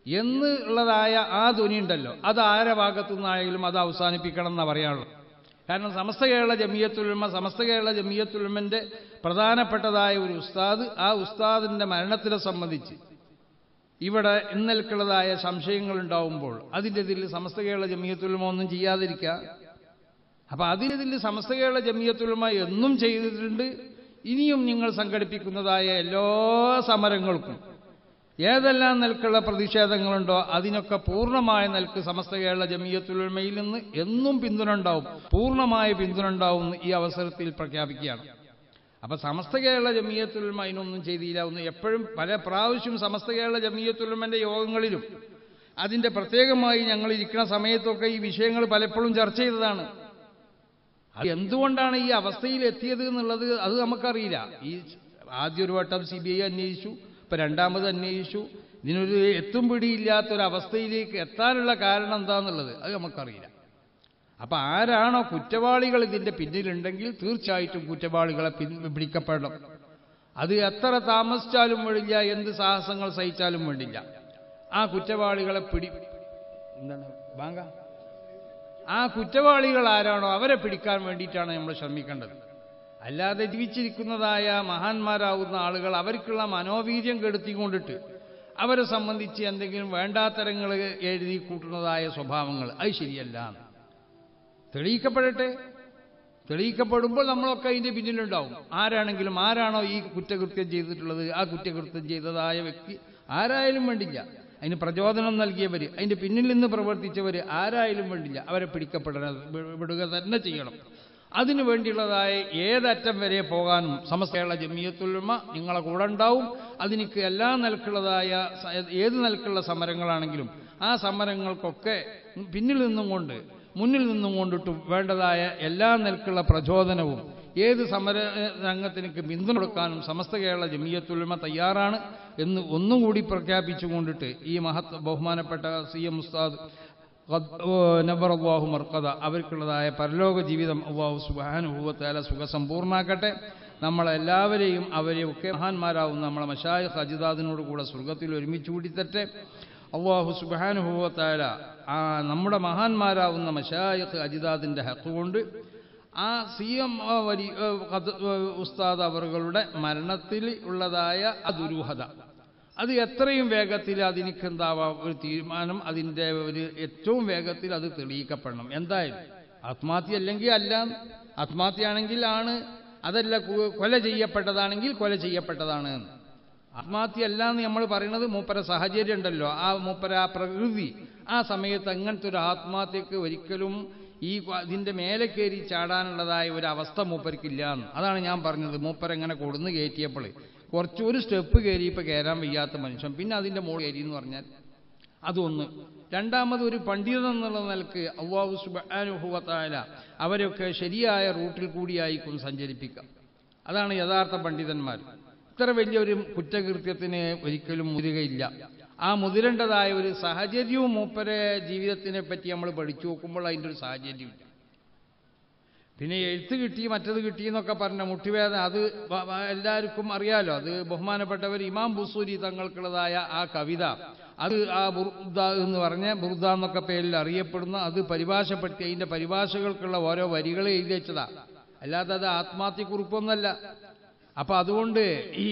എന്നുള്ളതായ ആ ധ്വനി ഉണ്ടല്ലോ അത് ആരെ ഭാഗത്തു നിന്നായാലും അത് അവസാനിപ്പിക്കണം എന്നാണ് പറയാനുള്ളത് കാരണം സമസ്ത കേരള ജമിയത്തുൽമ സമസ്ത കേരള ജമിയത്തുൽമന്റെ പ്രധാനപ്പെട്ടതായ ഒരു ഉസ്താദ് ആ ഉസ്താദിന്റെ മരണത്തിനെ സംബന്ധിച്ച് ഇവിടെ ഇന്നൽക്കുള്ളതായ സംശയങ്ങൾ ഉണ്ടാവുമ്പോൾ അതിൻ്റെ ഇതിൽ സമസ്ത കേരള ജമിയത്തുൽമ ഒന്നും ചെയ്യാതിരിക്കുക അപ്പൊ അതിനിതിൽ സമസ്ത കേരള ജമിയത്തുൽമ എന്നും ചെയ്തിട്ടുണ്ട് ഇനിയും നിങ്ങൾ സംഘടിപ്പിക്കുന്നതായ എല്ലാ സമരങ്ങൾക്കും ഏതെല്ലാം നിലക്കുള്ള പ്രതിഷേധങ്ങളുണ്ടോ അതിനൊക്കെ പൂർണ്ണമായ നിലക്ക് സമസ്ത കേരള ജമിയത്തുൽമയിൽ നിന്ന് എന്നും പിന്തുണ ഉണ്ടാവും പൂർണ്ണമായ പിന്തുണ ഉണ്ടാവും എന്ന് ഈ അവസരത്തിൽ പ്രഖ്യാപിക്കുകയാണ് അപ്പൊ സമസ്ത കേരള ജമിയത്തുൽമ അതിനൊന്നും ചെയ്തില്ല ഒന്ന് എപ്പോഴും പല പ്രാവശ്യം സമസ്ത കേരള ജമിയത്തുൽമന്റെ യോഗങ്ങളിലും അതിന്റെ പ്രത്യേകമായി ഞങ്ങൾ ഇരിക്കുന്ന സമയത്തൊക്കെ ഈ വിഷയങ്ങൾ പലപ്പോഴും ചർച്ച ചെയ്തതാണ് അത് എന്തുകൊണ്ടാണ് ഈ അവസ്ഥയിൽ എത്തിയത് എന്നുള്ളത് അത് നമുക്കറിയില്ല ഈ ആദ്യ ഒരു വട്ടം സി ബി ഐ അന്വേഷിച്ചു ഇപ്പൊ രണ്ടാമത് അന്വേഷിച്ചു ഇതിനൊരു എത്തും പിടിയില്ലാത്തൊരവസ്ഥയിലേക്ക് എത്താനുള്ള കാരണം എന്താന്നുള്ളത് അത് നമുക്കറിയില്ല അപ്പൊ ആരാണോ കുറ്റവാളികൾ ഇതിന്റെ പിന്നിലുണ്ടെങ്കിൽ തീർച്ചയായിട്ടും കുറ്റവാളികളെ പിൻ പിടിക്കപ്പെടണം അത് എത്ര താമസിച്ചാലും വേണ്ടില്ല എന്ത് സാഹസങ്ങൾ സഹിച്ചാലും വേണ്ടില്ല ആ കുറ്റവാളികളെ പിടി എന്താണ് ബാങ്ക ആ കുറ്റവാളികൾ ആരാണോ അവരെ പിടിക്കാൻ വേണ്ടിയിട്ടാണ് നമ്മൾ ശ്രമിക്കേണ്ടത് അല്ലാതെ ജീവിച്ചിരിക്കുന്നതായ മഹാന്മാരാവുന്ന ആളുകൾ അവർക്കുള്ള മനോവീര്യം കെടുത്തിക്കൊണ്ടിട്ട് അവരെ സംബന്ധിച്ച് എന്തെങ്കിലും വേണ്ടാത്തരങ്ങൾ എഴുതി കൂട്ടുന്നതായ സ്വഭാവങ്ങൾ അത് ശരിയല്ല തെളിയിക്കപ്പെടട്ടെ തെളിയിക്കപ്പെടുമ്പോൾ നമ്മളൊക്കെ അതിന്റെ പിന്നിലുണ്ടാവും ആരാണെങ്കിലും ആരാണോ ഈ കുറ്റകൃത്യം ചെയ്തിട്ടുള്ളത് ആ കുറ്റകൃത്യം ചെയ്തതായ വ്യക്തി ആരായാലും വേണ്ടില്ല അതിന് പ്രചോദനം നൽകിയവർ അതിന്റെ പിന്നിൽ നിന്ന് പ്രവർത്തിച്ചവർ ആരായാലും വേണ്ടില്ല അവരെ പിടിക്കപ്പെടണം വിടുക തന്നെ ചെയ്യണം അതിനു വേണ്ടിയുള്ളതായ ഏതറ്റം വരെ പോകാനും സമസ്ത കേരള ജമിയത്തുൽമ നിങ്ങളെ കൂടെ ഉണ്ടാവും അതിനിക്ക് എല്ലാ നിലക്കുള്ളതായ സ- ഏത് നിലക്കുള്ള സമരങ്ങളാണെങ്കിലും ആ സമരങ്ങൾക്കൊക്കെ പിന്നിൽ നിന്നും കൊണ്ട് മുന്നിൽ നിന്നും കൊണ്ടിട്ട് വേണ്ടതായ എല്ലാ നിലക്കുള്ള പ്രചോദനവും ഏത് സമര ഏഹ്, രംഗത്തിനക്ക് പിന്തുണ കൊടുക്കാനും സമസ്ത കേരള ജമിയത്തുൽമ തയ്യാറാണ് എന്ന് ഒന്നുകൂടി പ്രഖ്യാപിച്ചുകൊണ്ടിട്ട് ഈ മഹത് ബഹുമാനപ്പെട്ട സി എം ഉസ്താദ് നബർ അള്ളാഹു മർക്കത അവർക്കുള്ളതായ പരലോക ജീവിതം അള്ളാഹു സുബാനുഭൂവത്താല സുഖസമ്പൂർണ്ണാക്കട്ടെ നമ്മളെല്ലാവരെയും അവരെയൊക്കെ മഹാന്മാരാവുന്ന നമ്മളെ മഷായ് അജിദാദിനോട് കൂടെ സ്വർഗത്തിൽ ഒരുമിച്ച് കൂടിത്തട്ടെ അള്ളാഹു സുബാനുഭൂവത്താല ആ നമ്മുടെ മഹാന്മാരാവുന്ന മഷായഖ് അജിദാദിന്റെ ഹക്ക് കൊണ്ട് ആ സി എം വരി ഉസ്താദ് അവറുകളുടെ മരണത്തിൽ ഉള്ളതായ ആ ദുരൂഹത അത് എത്രയും വേഗത്തിൽ അതിനിക്ക് എന്താവാം ഒരു തീരുമാനം അതിൻ്റെ ഒരു ഏറ്റവും വേഗത്തിൽ അത് തെളിയിക്കപ്പെടണം എന്തായാലും ആത്മഹത്യ അല്ലെങ്കിൽ അല്ല ആത്മഹത്യയാണെങ്കിൽ ആണ് അതല്ല കു- കൊല ചെയ്യപ്പെട്ടതാണെങ്കിൽ കൊല ചെയ്യപ്പെട്ടതാണ് ആത്മഹത്യ അല്ല എന്ന് നമ്മൾ പറയുന്നത് മൂപ്പര സാഹചര്യം ഉണ്ടല്ലോ ആ മൂപ്പര ആ പ്രകൃതി ആ സമയത്ത് അങ്ങനത്തെ ഒരു ആത്മഹത്യക്ക് ഒരിക്കലും ഈ ക- ഇതിന്റെ മേലെ കയറി ചാടാനുള്ളതായ ഒരു അവസ്ഥ മൂപ്പർക്കില്ല എന്ന് അതാണ് ഞാൻ പറഞ്ഞത് മൂപ്പരെങ്ങനെ കൊടുന്ന് കയറ്റിയപ്പോൾ കുറച്ച് ഒരു സ്റ്റെപ്പ് കയറി ഇപ്പൊ കയറാൻ വയ്യാത്ത മനുഷ്യൻ പിന്നെ അതിന്റെ മുകളിൽ കയറി എന്ന് പറഞ്ഞാൽ അതൊന്ന് രണ്ടാമത് ഒരു പണ്ഡിതൻ എന്നുള്ള നിലക്ക് അള്ളാഹു സുബാനുഭവത്തായ അവരൊക്കെ ശരിയായ റൂട്ടിൽ കൂടിയായിരിക്കും സഞ്ചരിപ്പിക്കാം അതാണ് യഥാർത്ഥ പണ്ഡിതന്മാർ ഇത്ര വലിയൊരു കുറ്റകൃത്യത്തിന് ഒരിക്കലും മുതിരുകയില്ല ആ മുതിരേണ്ടതായ ഒരു സാഹചര്യവും മൂപ്പരെ ജീവിതത്തിനെ പറ്റി നമ്മൾ പഠിച്ചു നോക്കുമ്പോൾ അതിൻ്റെ ഒരു സാഹചര്യമില്ല പിന്നെ എഴുത്ത് കിട്ടി മറ്റത് കിട്ടി എന്നൊക്കെ പറഞ്ഞ മുട്ടിവേദന അത് വ- വ- എല്ലാവർക്കും അറിയാലോ അത് ബഹുമാനപ്പെട്ടവർ ഇമാം ബുസൂരി തങ്ങൾക്കുള്ളതായ ആ കവിത അത് ആ ബുർദ എന്ന് പറഞ്ഞ ബുർദ എന്നൊക്കെ പേരിൽ അറിയപ്പെടുന്ന അത് പരിഭാഷപ്പെടുത്തി അതിന്റെ പരിഭാഷകൾക്കുള്ള ഓരോ വരികൾ എഴുതി വെച്ചതാ അല്ലാതെ അത് ആത്മഹത്യക്കുറിപ്പൊന്നല്ല അപ്പൊ അതുകൊണ്ട് ഈ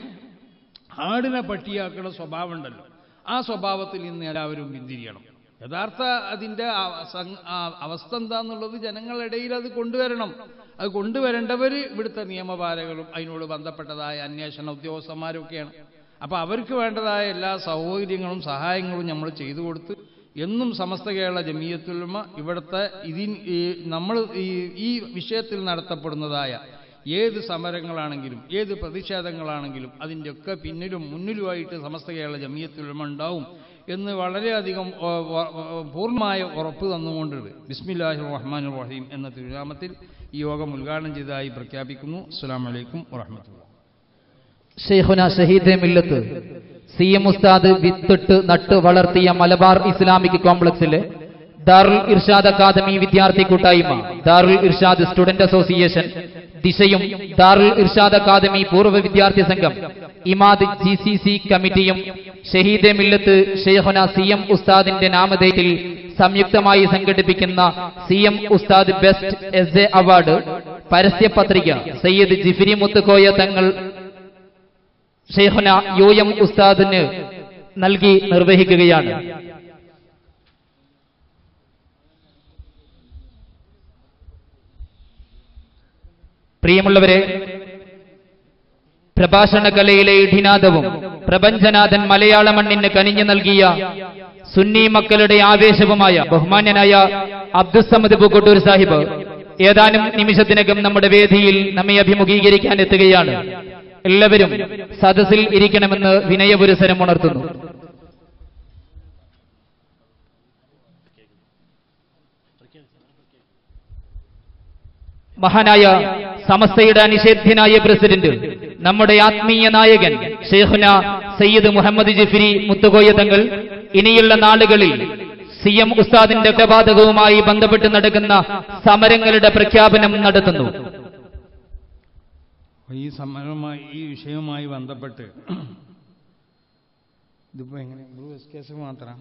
ആടിനെ പട്ടിയാക്കുന്ന സ്വഭാവം ഉണ്ടല്ലോ ആ സ്വഭാവത്തിൽ നിന്ന് എല്ലാവരും പിന്തിരിയണം യഥാർത്ഥ അതിന്റെ ആ- സം- ആ അവസ്ഥ എന്താന്നുള്ളത് ജനങ്ങളിടയിൽ അത് കൊണ്ടുവരണം അത് കൊണ്ടുവരേണ്ടവർ ഇവിടുത്തെ നിയമപാലകരും അതിനോട് ബന്ധപ്പെട്ടതായ അന്വേഷണ ഉദ്യോഗസ്ഥന്മാരൊക്കെയാണ് അപ്പൊ അവർക്ക് വേണ്ടതായ എല്ലാ സൗകര്യങ്ങളും സഹായങ്ങളും നമ്മൾ ചെയ്തു കൊടുത്ത് എന്നും സമസ്ത കേരള ജമീയത്തുൽമ ഇവിടുത്തെ ഇതിൻ ഈ നമ്മൾ ഈ ഈ വിഷയത്തിൽ നടത്തപ്പെടുന്നതായ ഏത് സമരങ്ങളാണെങ്കിലും ഏത് പ്രതിഷേധങ്ങളാണെങ്കിലും അതിൻ്റെയൊക്കെ പിന്നിലും മുന്നിലുമായിട്ട് സമസ്ത കേരള ജമീയത്തുൽമ ഉണ്ടാവും എന്ന് വളരെയധികം ഓ, വ- വ- പൂർണ്ണമായ ഉറപ്പ് തന്നുകൊണ്ടിട്ട് ബിസ്മില്ലാഹി റഹ്മാൻ റഹീം എന്ന തിരുനാമത്തിൽ ഈ യോഗം ഉദ്ഘാടനം ചെയ്തതായി പ്രഖ്യാപിക്കുന്നു അസ്സാം വലൈക്കും വറഹമത്തുള്ള ഷെയ്ഖുന ഷഹീദെ മില്ലത്ത് സി എം ഉസ്താദ് വിത്തിട്ട് നട്ട് വളർത്തിയ മലബാർ ഇസ്ലാമിക് കോംപ്ലക്സിലെ ദാറുൽ ഇർഷാദ് അക്കാദമി വിദ്യാർത്ഥി കൂട്ടായ്മ ദാറുൽ ഇർഷാദ് സ്റ്റുഡന്റ് അസോസിയേഷൻ ദിശയും ദാറുൽ ഇർഷാദ് അക്കാദമി പൂർവ്വ വിദ്യാർത്ഥി സംഘം ഇമാദ് ജി സി സി കമ്മിറ്റിയും ഷഹീദെ മില്ലത്ത് ഷെയ്ഖുന സി എം ഉസ്താദിന്റെ നാമധേയത്തിൽ സംയുക്തമായി സംഘടിപ്പിക്കുന്ന സി എം ഉസ്താദ് ബെസ്റ്റ് എസ് എ അവാർഡ് പരസ്യ പത്രിക സയ്യിദ് ജിഫിരി മുത്തുക്കോയ തങ്ങൾ ഷെയ്ഖുന യു എം ഉസ്താദിന് നൽകി നിർവഹിക്കുകയാണ് പ്രിയമുള്ളവരെ പ്രഭാഷണ കലയിലെ ഇഠിനാദവും പ്രപഞ്ചനാഥൻ മലയാള മണ്ണിന് കനിഞ്ഞു നൽകിയ സുന്നി മക്കളുടെ ആവേശവുമായ ബഹുമാന്യനായ അബ്ദുസമദ് പൂക്കോട്ടൂർ സാഹിബ് ഏതാനും നിമിഷത്തിനകം നമ്മുടെ വേദിയിൽ നമ്മെ അഭിമുഖീകരിക്കാൻ എത്തുകയാണ് എല്ലാവരും സദസ്സിൽ ഇരിക്കണമെന്ന് വിനയപുരസരം ഉണർത്തുന്നു മഹാനായ സമസ്തയുടെ അനിഷേധ്യനായ പ്രസിഡന്റ് നമ്മുടെ ആത്മീയ നായകൻ ഷെയ്ഖുന സയ്യിദ് മുഹമ്മദ് ജിഫിരി മുത്തുകോയ തങ്ങൾ ഇനിയുള്ള നാളുകളിൽ സി എം ഉസ്താദിന്റെ കൊലപാതകവുമായി ബന്ധപ്പെട്ട് നടക്കുന്ന സമരങ്ങളുടെ പ്രഖ്യാപനം നടത്തുന്നു ഈ സമരവുമായി ഈ വിഷയവുമായി ബന്ധപ്പെട്ട് ഇതിപ്പോ എങ്ങനെ ബ്ലൂ എസ് കേസ് മാത്രം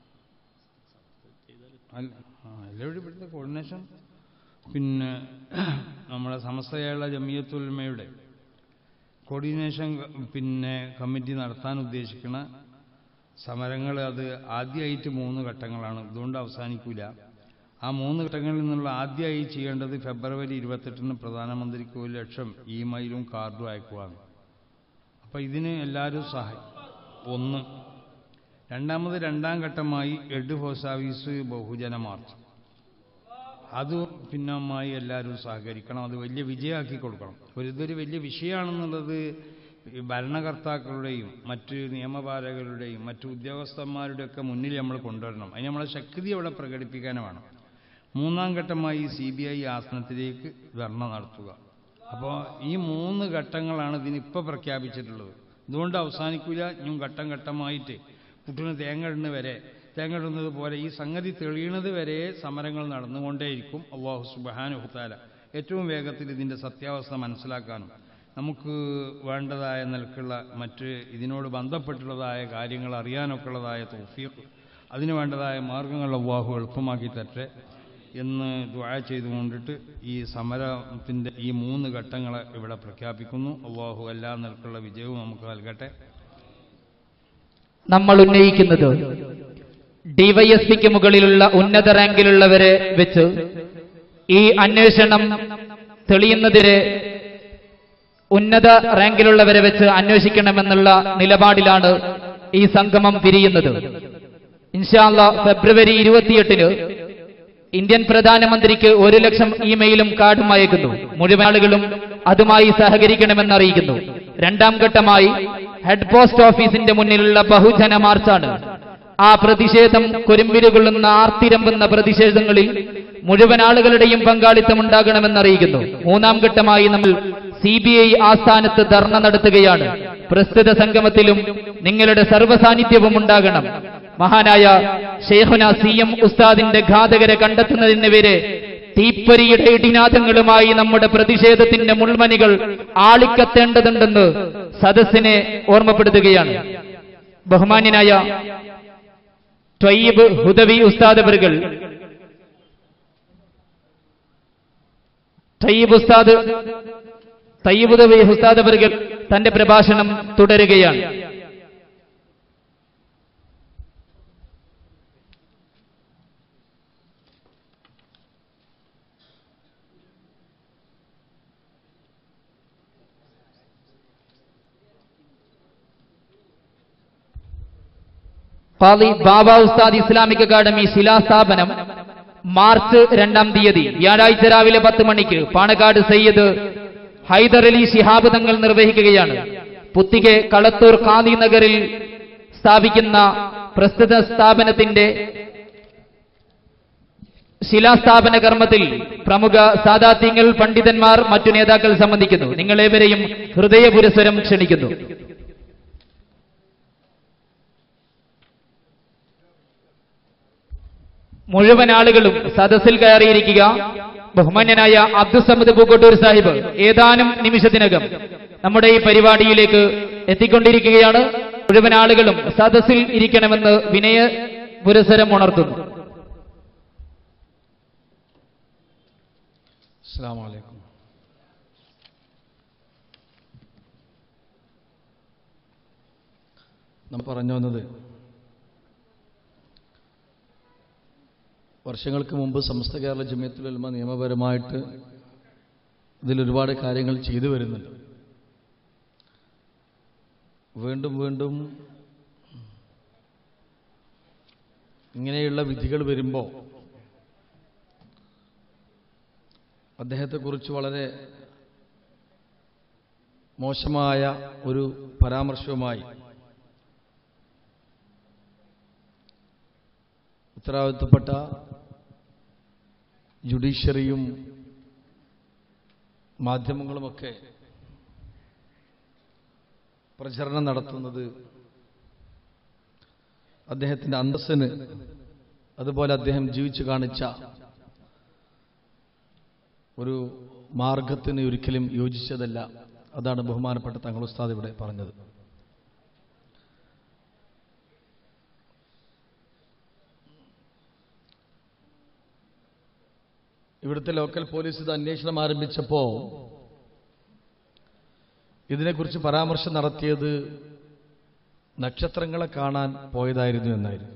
അല്ല ആ, എല്ലാവരും ഇവിടുത്തെ കോർഡിനേഷൻ പിന്നെ നമ്മുടെ സമസ്തയുള്ള ജമിയത്തുൽമയുടെ കോർഡിനേഷൻ ക- പിന്നെ കമ്മിറ്റി നടത്താൻ ഉദ്ദേശിക്കുന്ന സമരങ്ങൾ അത് ആദ്യമായിട്ട് മൂന്ന് ഘട്ടങ്ങളാണ് ഇതുകൊണ്ട് അവസാനിക്കൂല ആ മൂന്ന് ഘട്ടങ്ങളിൽ നിന്നുള്ള ആദ്യമായി ചെയ്യേണ്ടത് ഫെബ്രുവരി ഇരുപത്തെട്ടിന് പ്രധാനമന്ത്രിക്ക് ഒരു ലക്ഷം ഇമെയിലും കാർഡും അയക്കുവാണ് അപ്പം ഇതിന് എല്ലാവരും സഹായി ഒന്ന് രണ്ടാമത് രണ്ടാം ഘട്ടമായി എഡ് പോസ്റ്റ് ഓഫീസ് ബഹുജന മാർച്ച് അത് പിന്നമായി എല്ലാവരും സഹകരിക്കണം അത് വലിയ വിജയമാക്കി കൊടുക്കണം ഒരു ഇതൊരു വലിയ വിഷയമാണെന്നുള്ളത് ഈ ഭരണകർത്താക്കളുടെയും മറ്റ് നിയമപാലകരുടെയും മറ്റ് ഉദ്യോഗസ്ഥന്മാരുടെയൊക്കെ മുന്നിൽ നമ്മൾ കൊണ്ടുവരണം അതിന് നമ്മളെ ശക്തി അവിടെ പ്രകടിപ്പിക്കാനും വേണം മൂന്നാം ഘട്ടമായി സി ബി ഐ ആസനത്തിലേക്ക് ധർണ നടത്തുക അപ്പോൾ ഈ മൂന്ന് ഘട്ടങ്ങളാണ് ഇതിനിപ്പോൾ പ്രഖ്യാപിച്ചിട്ടുള്ളത് ഇതുകൊണ്ട് അവസാനിക്കില്ല ഇനിയും ഘട്ടം ഘട്ടമായിട്ട് കുട്ടിന് തേങ്ങ ഇടുന്ന വരെ തേങ്ങ ഇടുന്നത് പോലെ ഈ സംഗതി തെളിയണത് വരെ സമരങ്ങൾ നടന്നുകൊണ്ടേയിരിക്കും അള്ളാഹു സുബാനുഹുത്താല ഏറ്റവും വേഗത്തിൽ ഇതിൻ്റെ സത്യാവസ്ഥ മനസ്സിലാക്കാനും നമുക്ക് വേണ്ടതായ നിലക്കുള്ള മറ്റ് ഇതിനോട് ബന്ധപ്പെട്ടുള്ളതായ കാര്യങ്ങൾ അറിയാനൊക്കെ ഉള്ളതായ തൗഫീഖ് അതിന് വേണ്ടതായ മാർഗങ്ങൾ അള്ളാഹു എളുപ്പമാക്കി തരട്ടെ എന്ന് ദ്വാ ചെയ്തുകൊണ്ടിട്ട് ഈ സമരത്തിൻ്റെ ഈ മൂന്ന് ഘട്ടങ്ങളെ ഇവിടെ പ്രഖ്യാപിക്കുന്നു അള്ളാഹു എല്ലാ നിലക്കുള്ള വിജയവും നമുക്ക് നൽകട്ടെ നമ്മൾ ഉന്നയിക്കുന്നത് ഡിവൈഎസ്പിക്ക് മുകളിലുള്ള ഉന്നത റാങ്കിലുള്ളവരെ വെച്ച് ഈ അന്വേഷണം തെളിയുന്നതിന് ഉന്നത റാങ്കിലുള്ളവരെ വെച്ച് അന്വേഷിക്കണമെന്നുള്ള നിലപാടിലാണ് ഈ സംഗമം പിരിയുന്നത് ഇൻഷാല്ല ഫെബ്രുവരി ഇരുപത്തിയെട്ടിന് ഇന്ത്യൻ പ്രധാനമന്ത്രിക്ക് ഒരു ലക്ഷം ഇമെയിലും കാർഡും അയക്കുന്നു മുഴുവൻ ആളുകളും അതുമായി സഹകരിക്കണമെന്ന് അറിയിക്കുന്നു രണ്ടാം ഘട്ടമായി ഹെഡ് പോസ്റ്റ് ഓഫീസിന്റെ മുന്നിലുള്ള ബഹുജന മാർച്ചാണ് ആ പ്രതിഷേധം കൊരുമ്പിരുകൊള്ളുന്ന ആർത്തിരമ്പുന്ന പ്രതിഷേധങ്ങളിൽ മുഴുവൻ ആളുകളുടെയും പങ്കാളിത്തം ഉണ്ടാകണമെന്ന് അറിയിക്കുന്നു മൂന്നാം ഘട്ടമായി നമ്മൾ സി ബി ഐ ആസ്ഥാനത്ത് ധർണ നടത്തുകയാണ് പ്രസ്തുത സംഗമത്തിലും നിങ്ങളുടെ സർവ്വസാന്നിധ്യവും ഉണ്ടാകണം മഹാനായ ഷെയ്ഖുന സി എം ഉസ്താദിന്റെ ഘാതകരെ കണ്ടെത്തുന്നതിന് വരെ തീപ്പൊരിയുടെ ഇടിനാഥങ്ങളുമായി നമ്മുടെ പ്രതിഷേധത്തിന്റെ മുൾമണികൾ ആളിക്കത്തേണ്ടതുണ്ടെന്ന് സദസ്സിനെ ഓർമ്മപ്പെടുത്തുകയാണ് ബഹുമാന്യനായ ത്വയ്യബ് ഹുദവി ഉസ്താദ് അവർകൾ തയ്യബ് ഉസ്താദ് തയ്യബ് ഹുദവി ഉസ്താദ് അവർകൾ തന്റെ പ്രഭാഷണം തുടരുകയാണ് ഖാദി ബാബ ഉസ്താദ് ഇസ്ലാമിക് അക്കാദമി ശിലാസ്ഥാപനം മാർച്ച് രണ്ടാം തീയതി വ്യാഴാഴ്ച രാവിലെ പത്ത് മണിക്ക് പാണക്കാട് സയ്യിദ് ഹൈദർ അലി ശിഹാബ് തങ്ങൾ നിർവഹിക്കുകയാണ് പുത്തികെ കളത്തൂർ ഖാദി നഗറിൽ സ്ഥാപിക്കുന്ന പ്രസ്തുത സ്ഥാപനത്തിന്റെ ശിലാസ്ഥാപന കർമ്മത്തിൽ പ്രമുഖ സാദാത്യങ്ങൾ പണ്ഡിതന്മാർ മറ്റു നേതാക്കൾ സംബന്ധിക്കുന്നു നിങ്ങളേവരെയും ഹൃദയപുരസ്വരം ക്ഷണിക്കുന്നു മുഴുവൻ ആളുകളും സദസ്സിൽ കയറിയിരിക്കുക ബഹുമാന്യനായ അബ്ദുസമദ് പൂക്കോട്ടൂർ സാഹിബ് ഏതാനും നിമിഷത്തിനകം നമ്മുടെ ഈ പരിപാടിയിലേക്ക് എത്തിക്കൊണ്ടിരിക്കുകയാണ് മുഴുവൻ ആളുകളും സദസ്സിൽ ഇരിക്കണമെന്ന് വിനയ പുരസരം ഉണർത്തുന്നു അസ്സാം വലൈക്കും നാം പറഞ്ഞു വന്നത് വർഷങ്ങൾക്ക് മുമ്പ് സമസ്ത കേരള ജമിയത്തുൽ ഉലമ നിയമപരമായിട്ട് ഇതിൽ ഒരുപാട് കാര്യങ്ങൾ ചെയ്തു വരുന്നുണ്ട് വീണ്ടും വീണ്ടും ഇങ്ങനെയുള്ള വിധികൾ വരുമ്പോൾ അദ്ദേഹത്തെക്കുറിച്ച് വളരെ മോശമായ ഒരു പരാമർശവുമായി ഉത്തരവാദിത്തപ്പെട്ട ജുഡീഷ്യറിയും മാധ്യമങ്ങളുമൊക്കെ പ്രചരണം നടത്തുന്നത് അദ്ദേഹത്തിൻ്റെ അന്തസ്സിന് അതുപോലെ അദ്ദേഹം ജീവിച്ചു കാണിച്ച ഒരു മാർഗത്തിന് ഒരിക്കലും യോജിച്ചതല്ല അതാണ് ബഹുമാനപ്പെട്ട തങ്ങൾ ഉസ്താദ് ഇവിടെ പറഞ്ഞത് ഇവിടുത്തെ ലോക്കൽ പോലീസ് ഇത് അന്വേഷണം ആരംഭിച്ചപ്പോൾ ഇതിനെക്കുറിച്ച് പരാമർശം നടത്തിയത് നക്ഷത്രങ്ങളെ കാണാൻ പോയതായിരുന്നു എന്നായിരുന്നു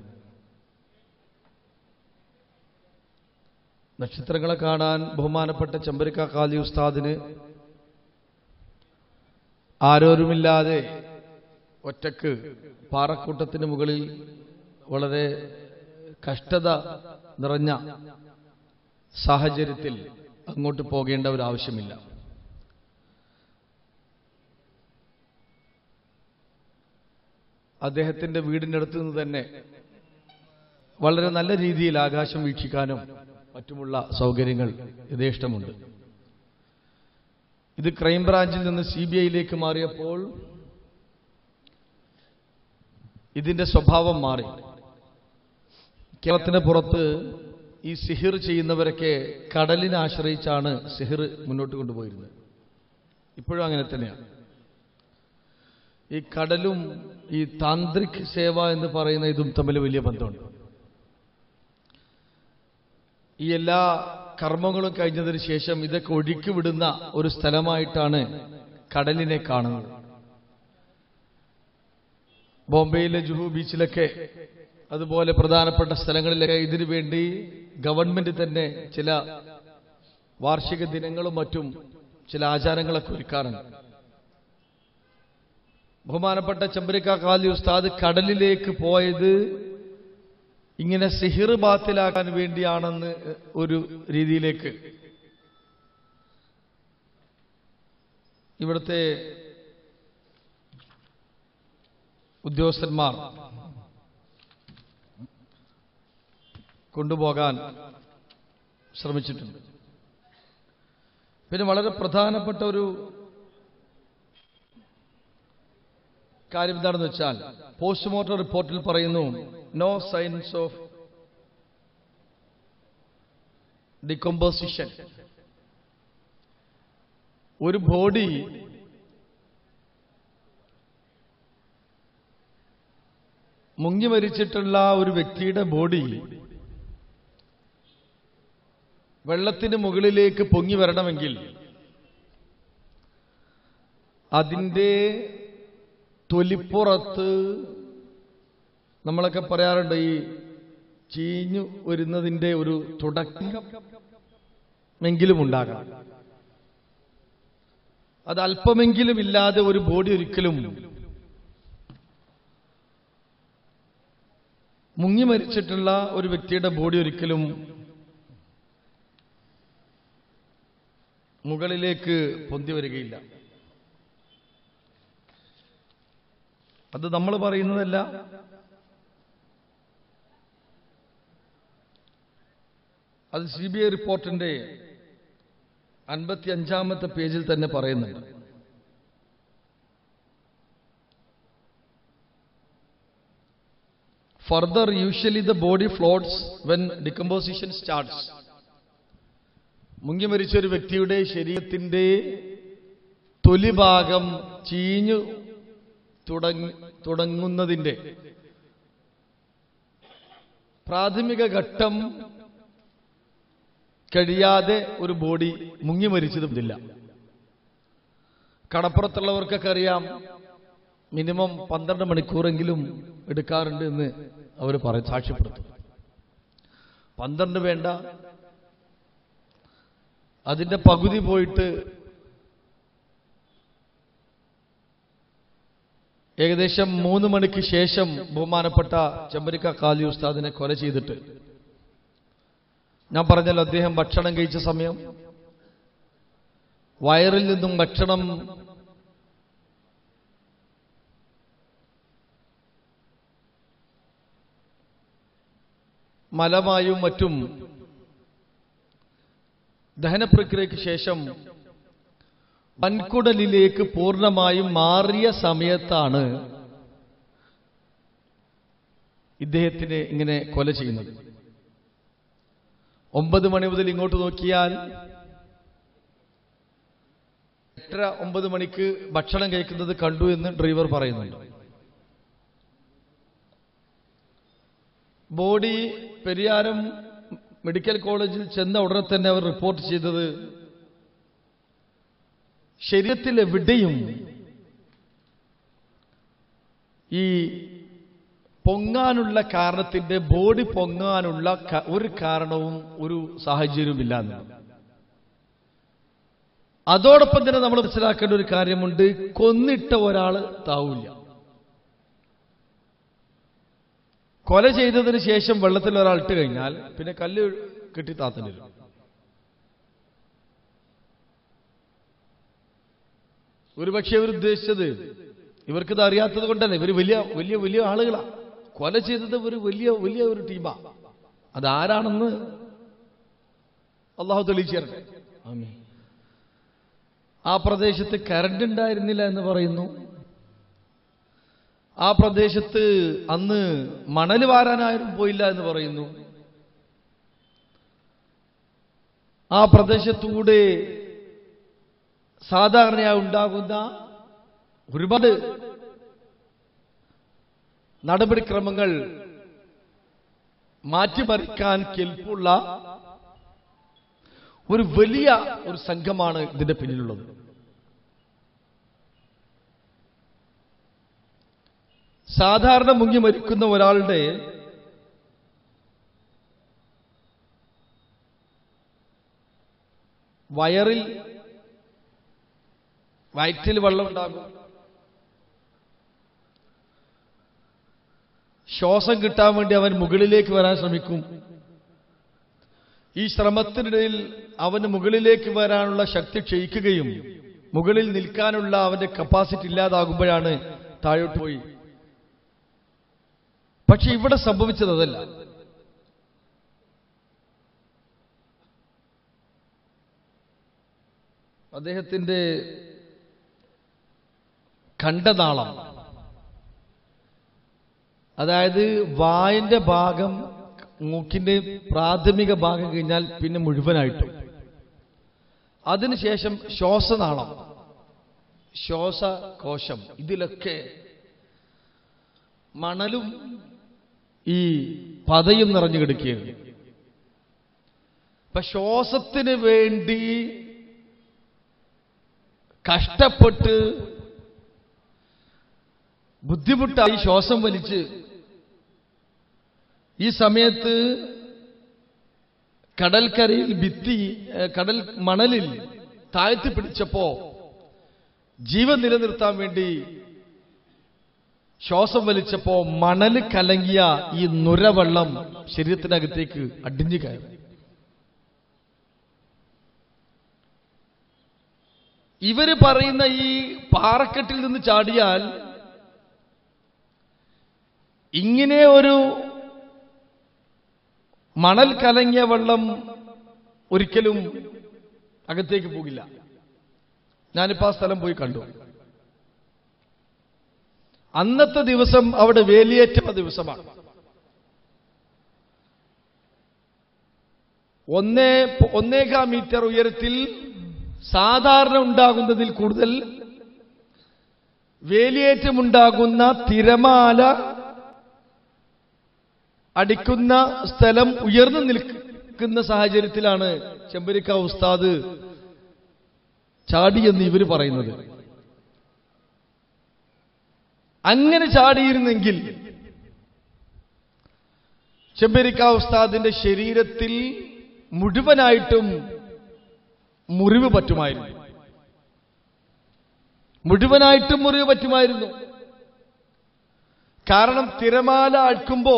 നക്ഷത്രങ്ങളെ കാണാൻ ബഹുമാനപ്പെട്ട ചെമ്പരിക്ക കാലി ഉസ്താദിന് ആരോരുമില്ലാതെ ഒറ്റക്ക് പാറക്കൂട്ടത്തിന് മുകളിൽ വളരെ കഷ്ടത നിറഞ്ഞ സാഹചര്യത്തിൽ അങ്ങോട്ട് പോകേണ്ട ഒരു ആവശ്യമില്ല അദ്ദേഹത്തിന്റെ വീടിൻ്റെ അടുത്ത് നിന്ന് തന്നെ വളരെ നല്ല രീതിയിൽ ആകാശം വീക്ഷിക്കാനും മറ്റുമുള്ള സൗകര്യങ്ങൾ യഥേഷ്ടമുണ്ട് ഇത് ക്രൈംബ്രാഞ്ചിൽ നിന്ന് സി ബി ഐയിലേക്ക് മാറിയപ്പോൾ ഇതിന്റെ സ്വഭാവം മാറി കേരളത്തിന് പുറത്ത് ഈ സിഹിർ ചെയ്യുന്നവരൊക്കെ കടലിനെ ആശ്രയിച്ചാണ് സിഹിർ മുന്നോട്ട് കൊണ്ടുപോയിരുന്നത് ഇപ്പോഴും അങ്ങനെ തന്നെയാണ് ഈ കടലും ഈ താന്ത്രിക് സേവ എന്ന് പറയുന്ന ഇതും തമ്മിൽ വലിയ ബന്ധമുണ്ട് ഈ എല്ലാ കർമ്മങ്ങളും കഴിഞ്ഞതിന് ശേഷം ഇതൊക്കെ ഒഴുക്കി വിടുന്ന ഒരു സ്ഥലമായിട്ടാണ് കടലിനെ കാണുന്നത് ബോംബെയിലെ ജുഹു ബീച്ചിലൊക്കെ അതുപോലെ പ്രധാനപ്പെട്ട സ്ഥലങ്ങളിലൊക്കെ ഇതിനു വേണ്ടി ഗവൺമെന്റ് തന്നെ ചില വാർഷിക ദിനങ്ങളും മറ്റും ചില ആചാരങ്ങളൊക്കെ ഒരുക്കാറുണ്ട് ബഹുമാനപ്പെട്ട ചെമ്പരിക്ക കാലി ഉസ്താദ് കടലിലേക്ക് പോയത് ഇങ്ങനെ സിഹിർ ബാത്തിലാക്കാൻ വേണ്ടിയാണെന്ന് ഒരു രീതിയിലേക്ക് ഇവിടുത്തെ ഉദ്യോഗസ്ഥന്മാർ കൊണ്ടുപോകാൻ ശ്രമിച്ചിട്ടുണ്ട് പിന്നെ വളരെ പ്രധാനപ്പെട്ട ഒരു കാര്യം എന്താണെന്ന് വെച്ചാൽ പോസ്റ്റ്മോർട്ടം റിപ്പോർട്ടിൽ പറയുന്നു നോ സൈൻസ് ഓഫ് ഡികമ്പോസിഷൻ ഒരു ബോഡി മുങ്ങി മരിച്ചിട്ടുള്ള ഒരു വ്യക്തിയുടെ ബോഡി വെള്ളത്തിന് മുകളിലേക്ക് പൊങ്ങി വരണമെങ്കിൽ അതിൻ്റെ തൊലിപ്പുറത്ത് നമ്മളൊക്കെ പറയാറുണ്ട് ഈ ചീഞ്ഞു വരുന്നതിൻ്റെ ഒരു തുടക്കം എങ്കിലും ഉണ്ടാകാം അത് അല്പമെങ്കിലും ഇല്ലാതെ ഒരു ബോഡി ഒരിക്കലും മുങ്ങി മരിച്ചിട്ടുള്ള ഒരു വ്യക്തിയുടെ ബോഡി ഒരിക്കലും മുകളിലേക്ക് പൊന്തി വരികയില്ല അത് നമ്മൾ പറയുന്നതല്ല അത് സി ബി ഐ റിപ്പോർട്ടിന്റെ അൻപത്തി അഞ്ചാമത്തെ പേജിൽ തന്നെ പറയുന്നുണ്ട് further usually the body floats when decomposition starts മുങ്ങി മരിച്ച ഒരു വ്യക്തിയുടെ ശരീരത്തിന്റെ തൊലിഭാഗം ചീഞ്ഞു തുടങ്ങി തുടങ്ങുന്നതിൻ്റെ പ്രാഥമിക ഘട്ടം കഴിയാതെ ഒരു ബോഡി മുങ്ങി മരിച്ചതുമില്ല കടപ്പുറത്തുള്ളവർക്കൊക്കെ അറിയാം മിനിമം പന്ത്രണ്ട് മണിക്കൂറെങ്കിലും എടുക്കാറുണ്ട് എന്ന് അവർ പറ സാക്ഷ്യപ്പെടുത്തും പന്ത്രണ്ട് വേണ്ട അതിന്റെ പകുതി പോയിട്ട് ഏകദേശം മൂന്ന് മണിക്ക് ശേഷം ബഹുമാനപ്പെട്ട ചെമ്പരിക്ക കാലി ഉസ്താദിനെ കൊല ചെയ്തിട്ട് ഞാൻ പറഞ്ഞല്ലോ അദ്ദേഹം ഭക്ഷണം കഴിച്ച സമയം വയറിൽ നിന്നും ഭക്ഷണം മലമായും മറ്റും ദഹനപ്രക്രിയയ്ക്ക് ശേഷം വൻകുടലിലേക്ക് പൂർണ്ണമായും മാറിയ സമയത്താണ് ഇദ്ദേഹത്തിനെ ഇങ്ങനെ കൊല ചെയ്യുന്നത് ഒമ്പത് മണി മുതൽ ഇങ്ങോട്ട് നോക്കിയാൽ എട്ടര ഒമ്പത് മണിക്ക് ഭക്ഷണം കഴിക്കുന്നത് കണ്ടു എന്ന് ഡ്രൈവർ പറയുന്നുണ്ട് ബോഡി പെരിയാരം മെഡിക്കൽ കോളേജിൽ ചെന്ന ഉടനെ തന്നെ അവർ റിപ്പോർട്ട് ചെയ്തത് ശരീരത്തിൽ എവിടെയും ഈ പൊങ്ങാനുള്ള കാരണത്തിന്റെ ബോഡി പൊങ്ങാനുള്ള ക- ഒരു കാരണവും ഒരു സാഹചര്യവുമില്ല എന്നാണ് അതോടൊപ്പം തന്നെ നമ്മൾ മനസ്സിലാക്കേണ്ട ഒരു കാര്യമുണ്ട് കൊന്നിട്ട ഒരാൾ താവില്ല കൊല ചെയ്തതിന് ശേഷം വെള്ളത്തിൽ ഒരാൾ ഇട്ട് കഴിഞ്ഞാൽ പിന്നെ കല്ല് കെട്ടി താത്തേണ്ടി വരും ഒരുപക്ഷെ ഇവർ ഉദ്ദേശിച്ചത് ഇവർക്കിത് അറിയാത്തത് കൊണ്ടല്ലേ ഇവർ വലിയ വലിയ വലിയ ആളുകളാ കൊല ചെയ്തത് ഒരു വലിയ വലിയ ഒരു ടീമാ അതാരാണെന്ന് അള്ളാഹു തെളിയിച്ചു തരട്ടെ ആമീൻ. ആ പ്രദേശത്ത് കരണ്ട് ഉണ്ടായിരുന്നില്ല എന്ന് പറയുന്നു ആ പ്രദേശത്ത് അന്ന് മണൽ വാരാനാരും പോയില്ല എന്ന് പറയുന്നു ആ പ്രദേശത്തൂടെ സാധാരണയായി ഉണ്ടാകുന്ന ഒരുപാട് നടപടിക്രമങ്ങൾ മാറ്റിമറിക്കാൻ കെൽപ്പുള്ള ഒരു വലിയ ഒരു സംഘമാണ് ഇതിന്റെ പിന്നിലുള്ളത് സാധാരണ മുങ്ങി മരിക്കുന്ന ഒരാളുടെ വയറിൽ വയറ്റിൽ വെള്ളം ഉണ്ടാകും ശ്വാസം കിട്ടാൻ വേണ്ടി അവൻ മുകളിലേക്ക് വരാൻ ശ്രമിക്കും ഈ ശ്രമത്തിനിടയിൽ അവന് മുകളിലേക്ക് വരാനുള്ള ശക്തി ക്ഷയിക്കുകയും മുകളിൽ നിൽക്കാനുള്ള അവന്റെ കപ്പാസിറ്റി ഇല്ലാതാകുമ്പോഴാണ് താഴോട്ട് പോയി പക്ഷെ ഇവിടെ സംഭവിച്ചത് അതല്ല അദ്ദേഹത്തിന്റെ കണ്ടനാളം അതായത് വായന്റെ ഭാഗം മൂക്കിന്റെ പ്രാഥമിക ഭാഗം കഴിഞ്ഞാൽ പിന്നെ മുഴുവനായിട്ടും അതിനുശേഷം ശ്വാസനാളം ശ്വാസകോശം ഇതിലൊക്കെ മണലും ഈ പതയും നിറഞ്ഞു കിടക്കുകയാണ് ഇപ്പൊ ശ്വാസത്തിന് വേണ്ടി കഷ്ടപ്പെട്ട് ബുദ്ധിമുട്ടായി ശ്വാസം വലിച്ച് ഈ സമയത്ത് കടൽക്കരയിൽ ഭിത്തി ഏഹ്, കടൽ മണലിൽ താഴ്ത്തി പിടിച്ചപ്പോ ജീവൻ നിലനിർത്താൻ വേണ്ടി ശ്വാസം വലിച്ചപ്പോ മണല് കലങ്ങിയ ഈ നുരവെള്ളം ശരീരത്തിനകത്തേക്ക് അടിഞ്ഞു കയറി ഇവര് പറയുന്ന ഈ പാറക്കെട്ടിൽ നിന്ന് ചാടിയാൽ ഇങ്ങനെ ഒരു മണൽ കലങ്ങിയ വെള്ളം ഒരിക്കലും അകത്തേക്ക് പോകില്ല ഞാനിപ്പോ ആ സ്ഥലം പോയി കണ്ടു അന്നത്തെ ദിവസം അവിടെ വേലിയേറ്റ ദിവസമാണ് ഒന്നേ ഒന്നേകാം മീറ്റർ ഉയരത്തിൽ സാധാരണ ഉണ്ടാകുന്നതിൽ കൂടുതൽ വേലിയേറ്റമുണ്ടാകുന്ന തിരമാല അടിക്കുന്ന സ്ഥലം ഉയർന്നു നിൽക്കുന്ന സാഹചര്യത്തിലാണ് ചെമ്പരിക്ക ഉസ്താദ് ചാടിയെന്ന് ഇവര് പറയുന്നത് അങ്ങനെ ചാടിയിരുന്നെങ്കിൽ ചെമ്പരിക്ക ഉസ്താദിന്റെ ശരീരത്തിൽ മുഴുവനായിട്ടും മുറിവ് പറ്റുമായിരുന്നു മുഴുവനായിട്ടും മുറിവ് പറ്റുമായിരുന്നു കാരണം തിരമാല അടിക്കുമ്പോ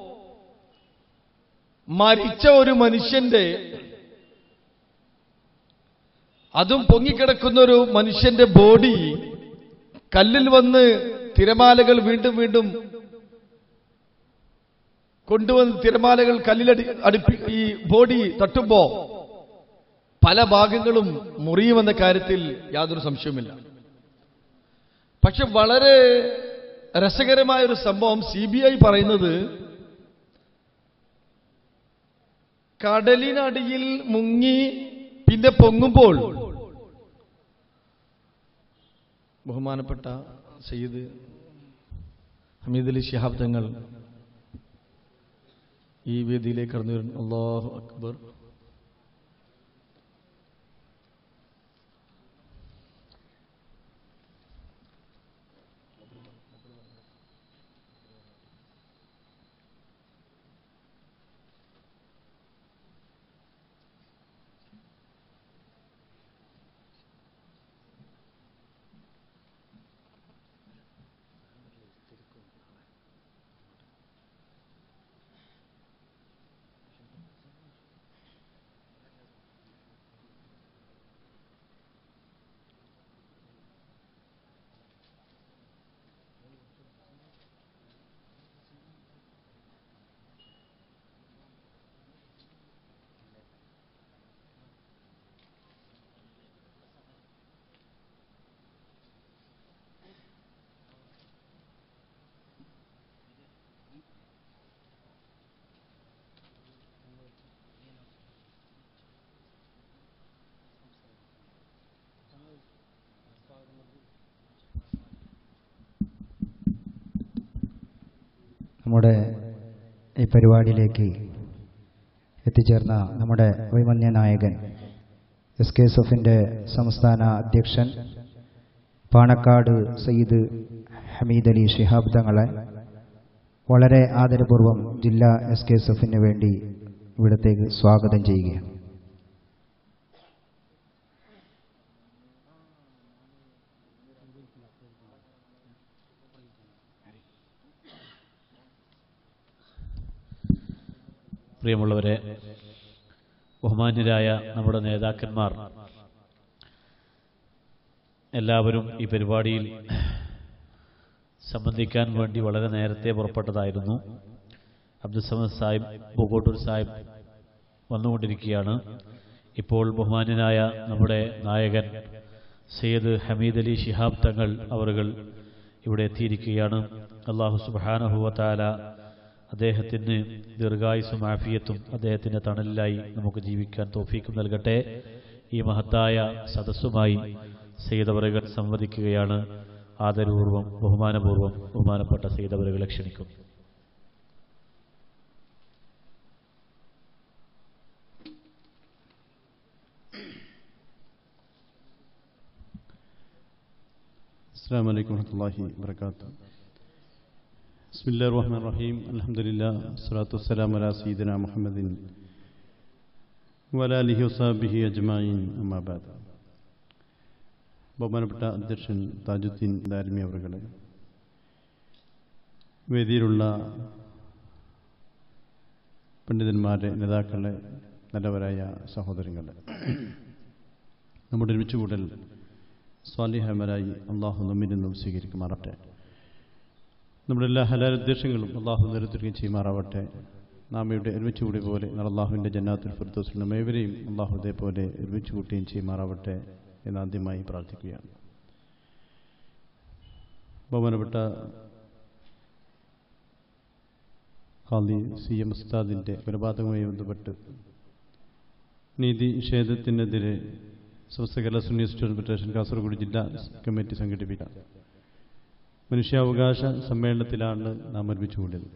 മരിച്ച ഒരു മനുഷ്യന്റെ അതും പൊങ്ങിക്കിടക്കുന്ന ഒരു മനുഷ്യന്റെ ബോഡി കല്ലിൽ വന്ന് തിരമാലകൾ വീണ്ടും വീണ്ടും കൊണ്ടുവന്ന് തിരമാലകൾ കല്ലിലടി അടുപ്പി ഈ ബോഡി തട്ടുമ്പോ പല ഭാഗങ്ങളും മുറിയുമെന്ന കാര്യത്തിൽ യാതൊരു സംശയവുമില്ല പക്ഷെ വളരെ രസകരമായ ഒരു സംഭവം സി ബി ഐ പറയുന്നത് കടലിനടിയിൽ മുങ്ങി പിന്നെ പൊങ്ങുമ്പോൾ ബഹുമാനപ്പെട്ട സയ്യിദ് ഹമീദ് അലി ശിഹാബ് തങ്ങൾ ഈ വേദിയിലേക്ക് കടന്നു വരുന്നു അള്ളാഹു അക്ബർ നമ്മുടെ ഈ പരിപാടിയിലേക്ക് എത്തിച്ചേർന്ന നമ്മുടെ വൈമന്യ നായകൻ എസ് കെ എസ് എഫിൻ്റെ സംസ്ഥാന അധ്യക്ഷൻ പാണക്കാട് സയ്യിദ് ഹമീദ് അലി ഷിഹാബ് തങ്ങളെ വളരെ ആദരപൂർവ്വം ജില്ലാ എസ് കെ എസ് എഫിന് വേണ്ടി ഇവിടത്തേക്ക് സ്വാഗതം ചെയ്യുകയാണ് പ്രിയമുള്ളവരെ ബഹുമാന്യരായ നമ്മുടെ നേതാക്കന്മാർ എല്ലാവരും ഈ പരിപാടിയിൽ സംബന്ധിക്കാൻ വേണ്ടി വളരെ നേരത്തെ പുറപ്പെട്ടതായിരുന്നു അബ്ദുസമദ് സാഹിബ് പൂക്കോട്ടൂർ സാഹിബ് വന്നുകൊണ്ടിരിക്കുകയാണ് ഇപ്പോൾ ബഹുമാന്യനായ നമ്മുടെ നായകൻ സയ്യദ് ഹമീദ് അലി ശിഹാബ് തങ്ങൾ അവറുകൾ ഇവിടെ എത്തിയിരിക്കുകയാണ് അള്ളാഹു സുബാനഹുവത്താല അദ്ദേഹത്തിന് ദീർഘായുസും ആഫിയത്തും അദ്ദേഹത്തിൻ്റെ തണലിലായി നമുക്ക് ജീവിക്കാൻ തോഫീക്കും നൽകട്ടെ ഈ മഹത്തായ സദസ്സുമായി സെയ്തവറുകൾ സംവദിക്കുകയാണ് ആദരപൂർവ്വം ബഹുമാനപൂർവ്വം ബഹുമാനപ്പെട്ട സെയ്തവറുകളെ ക്ഷണിക്കുന്നു السلام عليكم ورحمة الله وبركاته بسم الله الرحمن الرحيم الحمد لله والصلاة والسلام على سيدنا محمد وعلى آله وصحبه أجمعين أما بعد ബഹുമാനപ്പെട്ട അധ്യക്ഷൻ താജുദ്ദീൻ ദാരിമി അവറുകളെ വേദിയിലുള്ള പണ്ഡിതന്മാരെ നേതാക്കളെ നല്ലവരായ സഹോദരങ്ങളെ നമ്മുടെ ഒരുമിച്ച് കൂടൽ സ്വാലിഹമരായി അള്ളാഹു നമ്മിൽ നിന്നും സ്വീകരിക്കുമാറാവട്ടെ നമ്മുടെ എല്ലാ ഹലാൽ ഉദ്ദേശങ്ങളും അള്ളാഹു നിരത്തുകയും ചെയ്യുമാറാവട്ടെ നാം ഇവിടെ ഒരുമിച്ച് കൂടിയ പോലെ അള്ളാഹുവിൻ്റെ ജന്നാത്തുൽ ഫിർദോസിൽ നാം ഏവരെയും അള്ളാഹു ഇതേപോലെ ഒരുമിച്ച് കൂട്ടുകയും ചെയ്യുമാറാവട്ടെ എന്ന് ആദ്യമായി പ്രാർത്ഥിക്കുകയാണ് ബഹുമാനപ്പെട്ട ഖാദി സി എം ഉസ്താദിൻ്റെ കൊലപാതകവുമായി ബന്ധപ്പെട്ട് നീതി നിഷേധത്തിനെതിരെ Samastha Kerala Sunni student federation Kasaragod ജില്ലാ കമ്മിറ്റി സംഘടിപ്പിക്കാം മനുഷ്യാവകാശ സമ്മേളനത്തിലാണ് നാം ഒരുമിച്ച് കൂടിയത്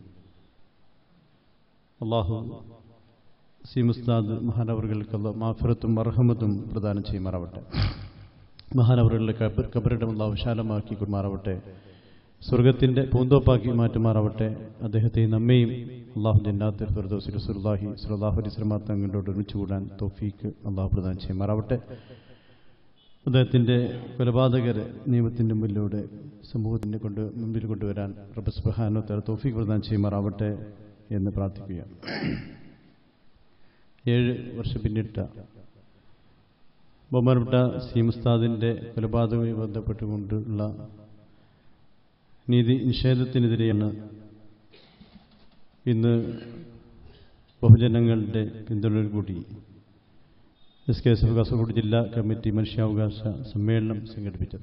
അള്ളാഹു സി മുസ്താദ് മഹാനവറുകൾക്കുള്ള മാഫിറത്തും അർഹമത്തും പ്രദാനം ചെയ്യുമാറാവട്ടെ മഹാനവറുകളുടെ കബർ കബറിടം അള്ളാഹു വിശാലമാക്കി കൊടുമാറാവട്ടെ സ്വർഗത്തിൻ്റെ പൂന്തോപ്പാക്കി മാറ്റുമാറാവട്ടെ അദ്ദേഹത്തെ നമ്മയും അള്ളാഹു ജന്നാത്തിൽ ഫിർദോസ് റസൂലുള്ളാഹി സ്വല്ലല്ലാഹു അലൈഹി വസല്ലം തങ്ങളോട് ഒരുമിച്ച് കൂടാൻ തൗഫീക്ക് അള്ളാഹു പ്രദാനം ചെയ്യുമാറാവട്ടെ അദ്ദേഹത്തിൻ്റെ കൊലപാതകരെ നിയമത്തിൻ്റെ മുന്നിലൂടെ സമൂഹത്തിൻ്റെ കൊണ്ട് മുമ്പിൽ കൊണ്ടുവരാൻ റബ്ബ് സുബ്ഹാനഹു തആല തൗഫീക്ക് പ്രദാനം ചെയ്യുമാറാവട്ടെ എന്ന് പ്രാർത്ഥിക്കുകയാണ് ഏഴ് വർഷം പിന്നിട്ട ബഹുമാനപ്പെട്ട സി മുസ്താദിൻ്റെ കൊലപാതകവുമായി ബന്ധപ്പെട്ടുകൊണ്ടുള്ള നീതി നിഷേധത്തിനെതിരെയാണ് ഇന്ന് ബഹുജനങ്ങളുടെ പിന്തുണയിൽ കൂടി S K S F Kasaragod ജില്ലാ കമ്മിറ്റി മനുഷ്യാവകാശ സമ്മേളനം സംഘടിപ്പിച്ചത്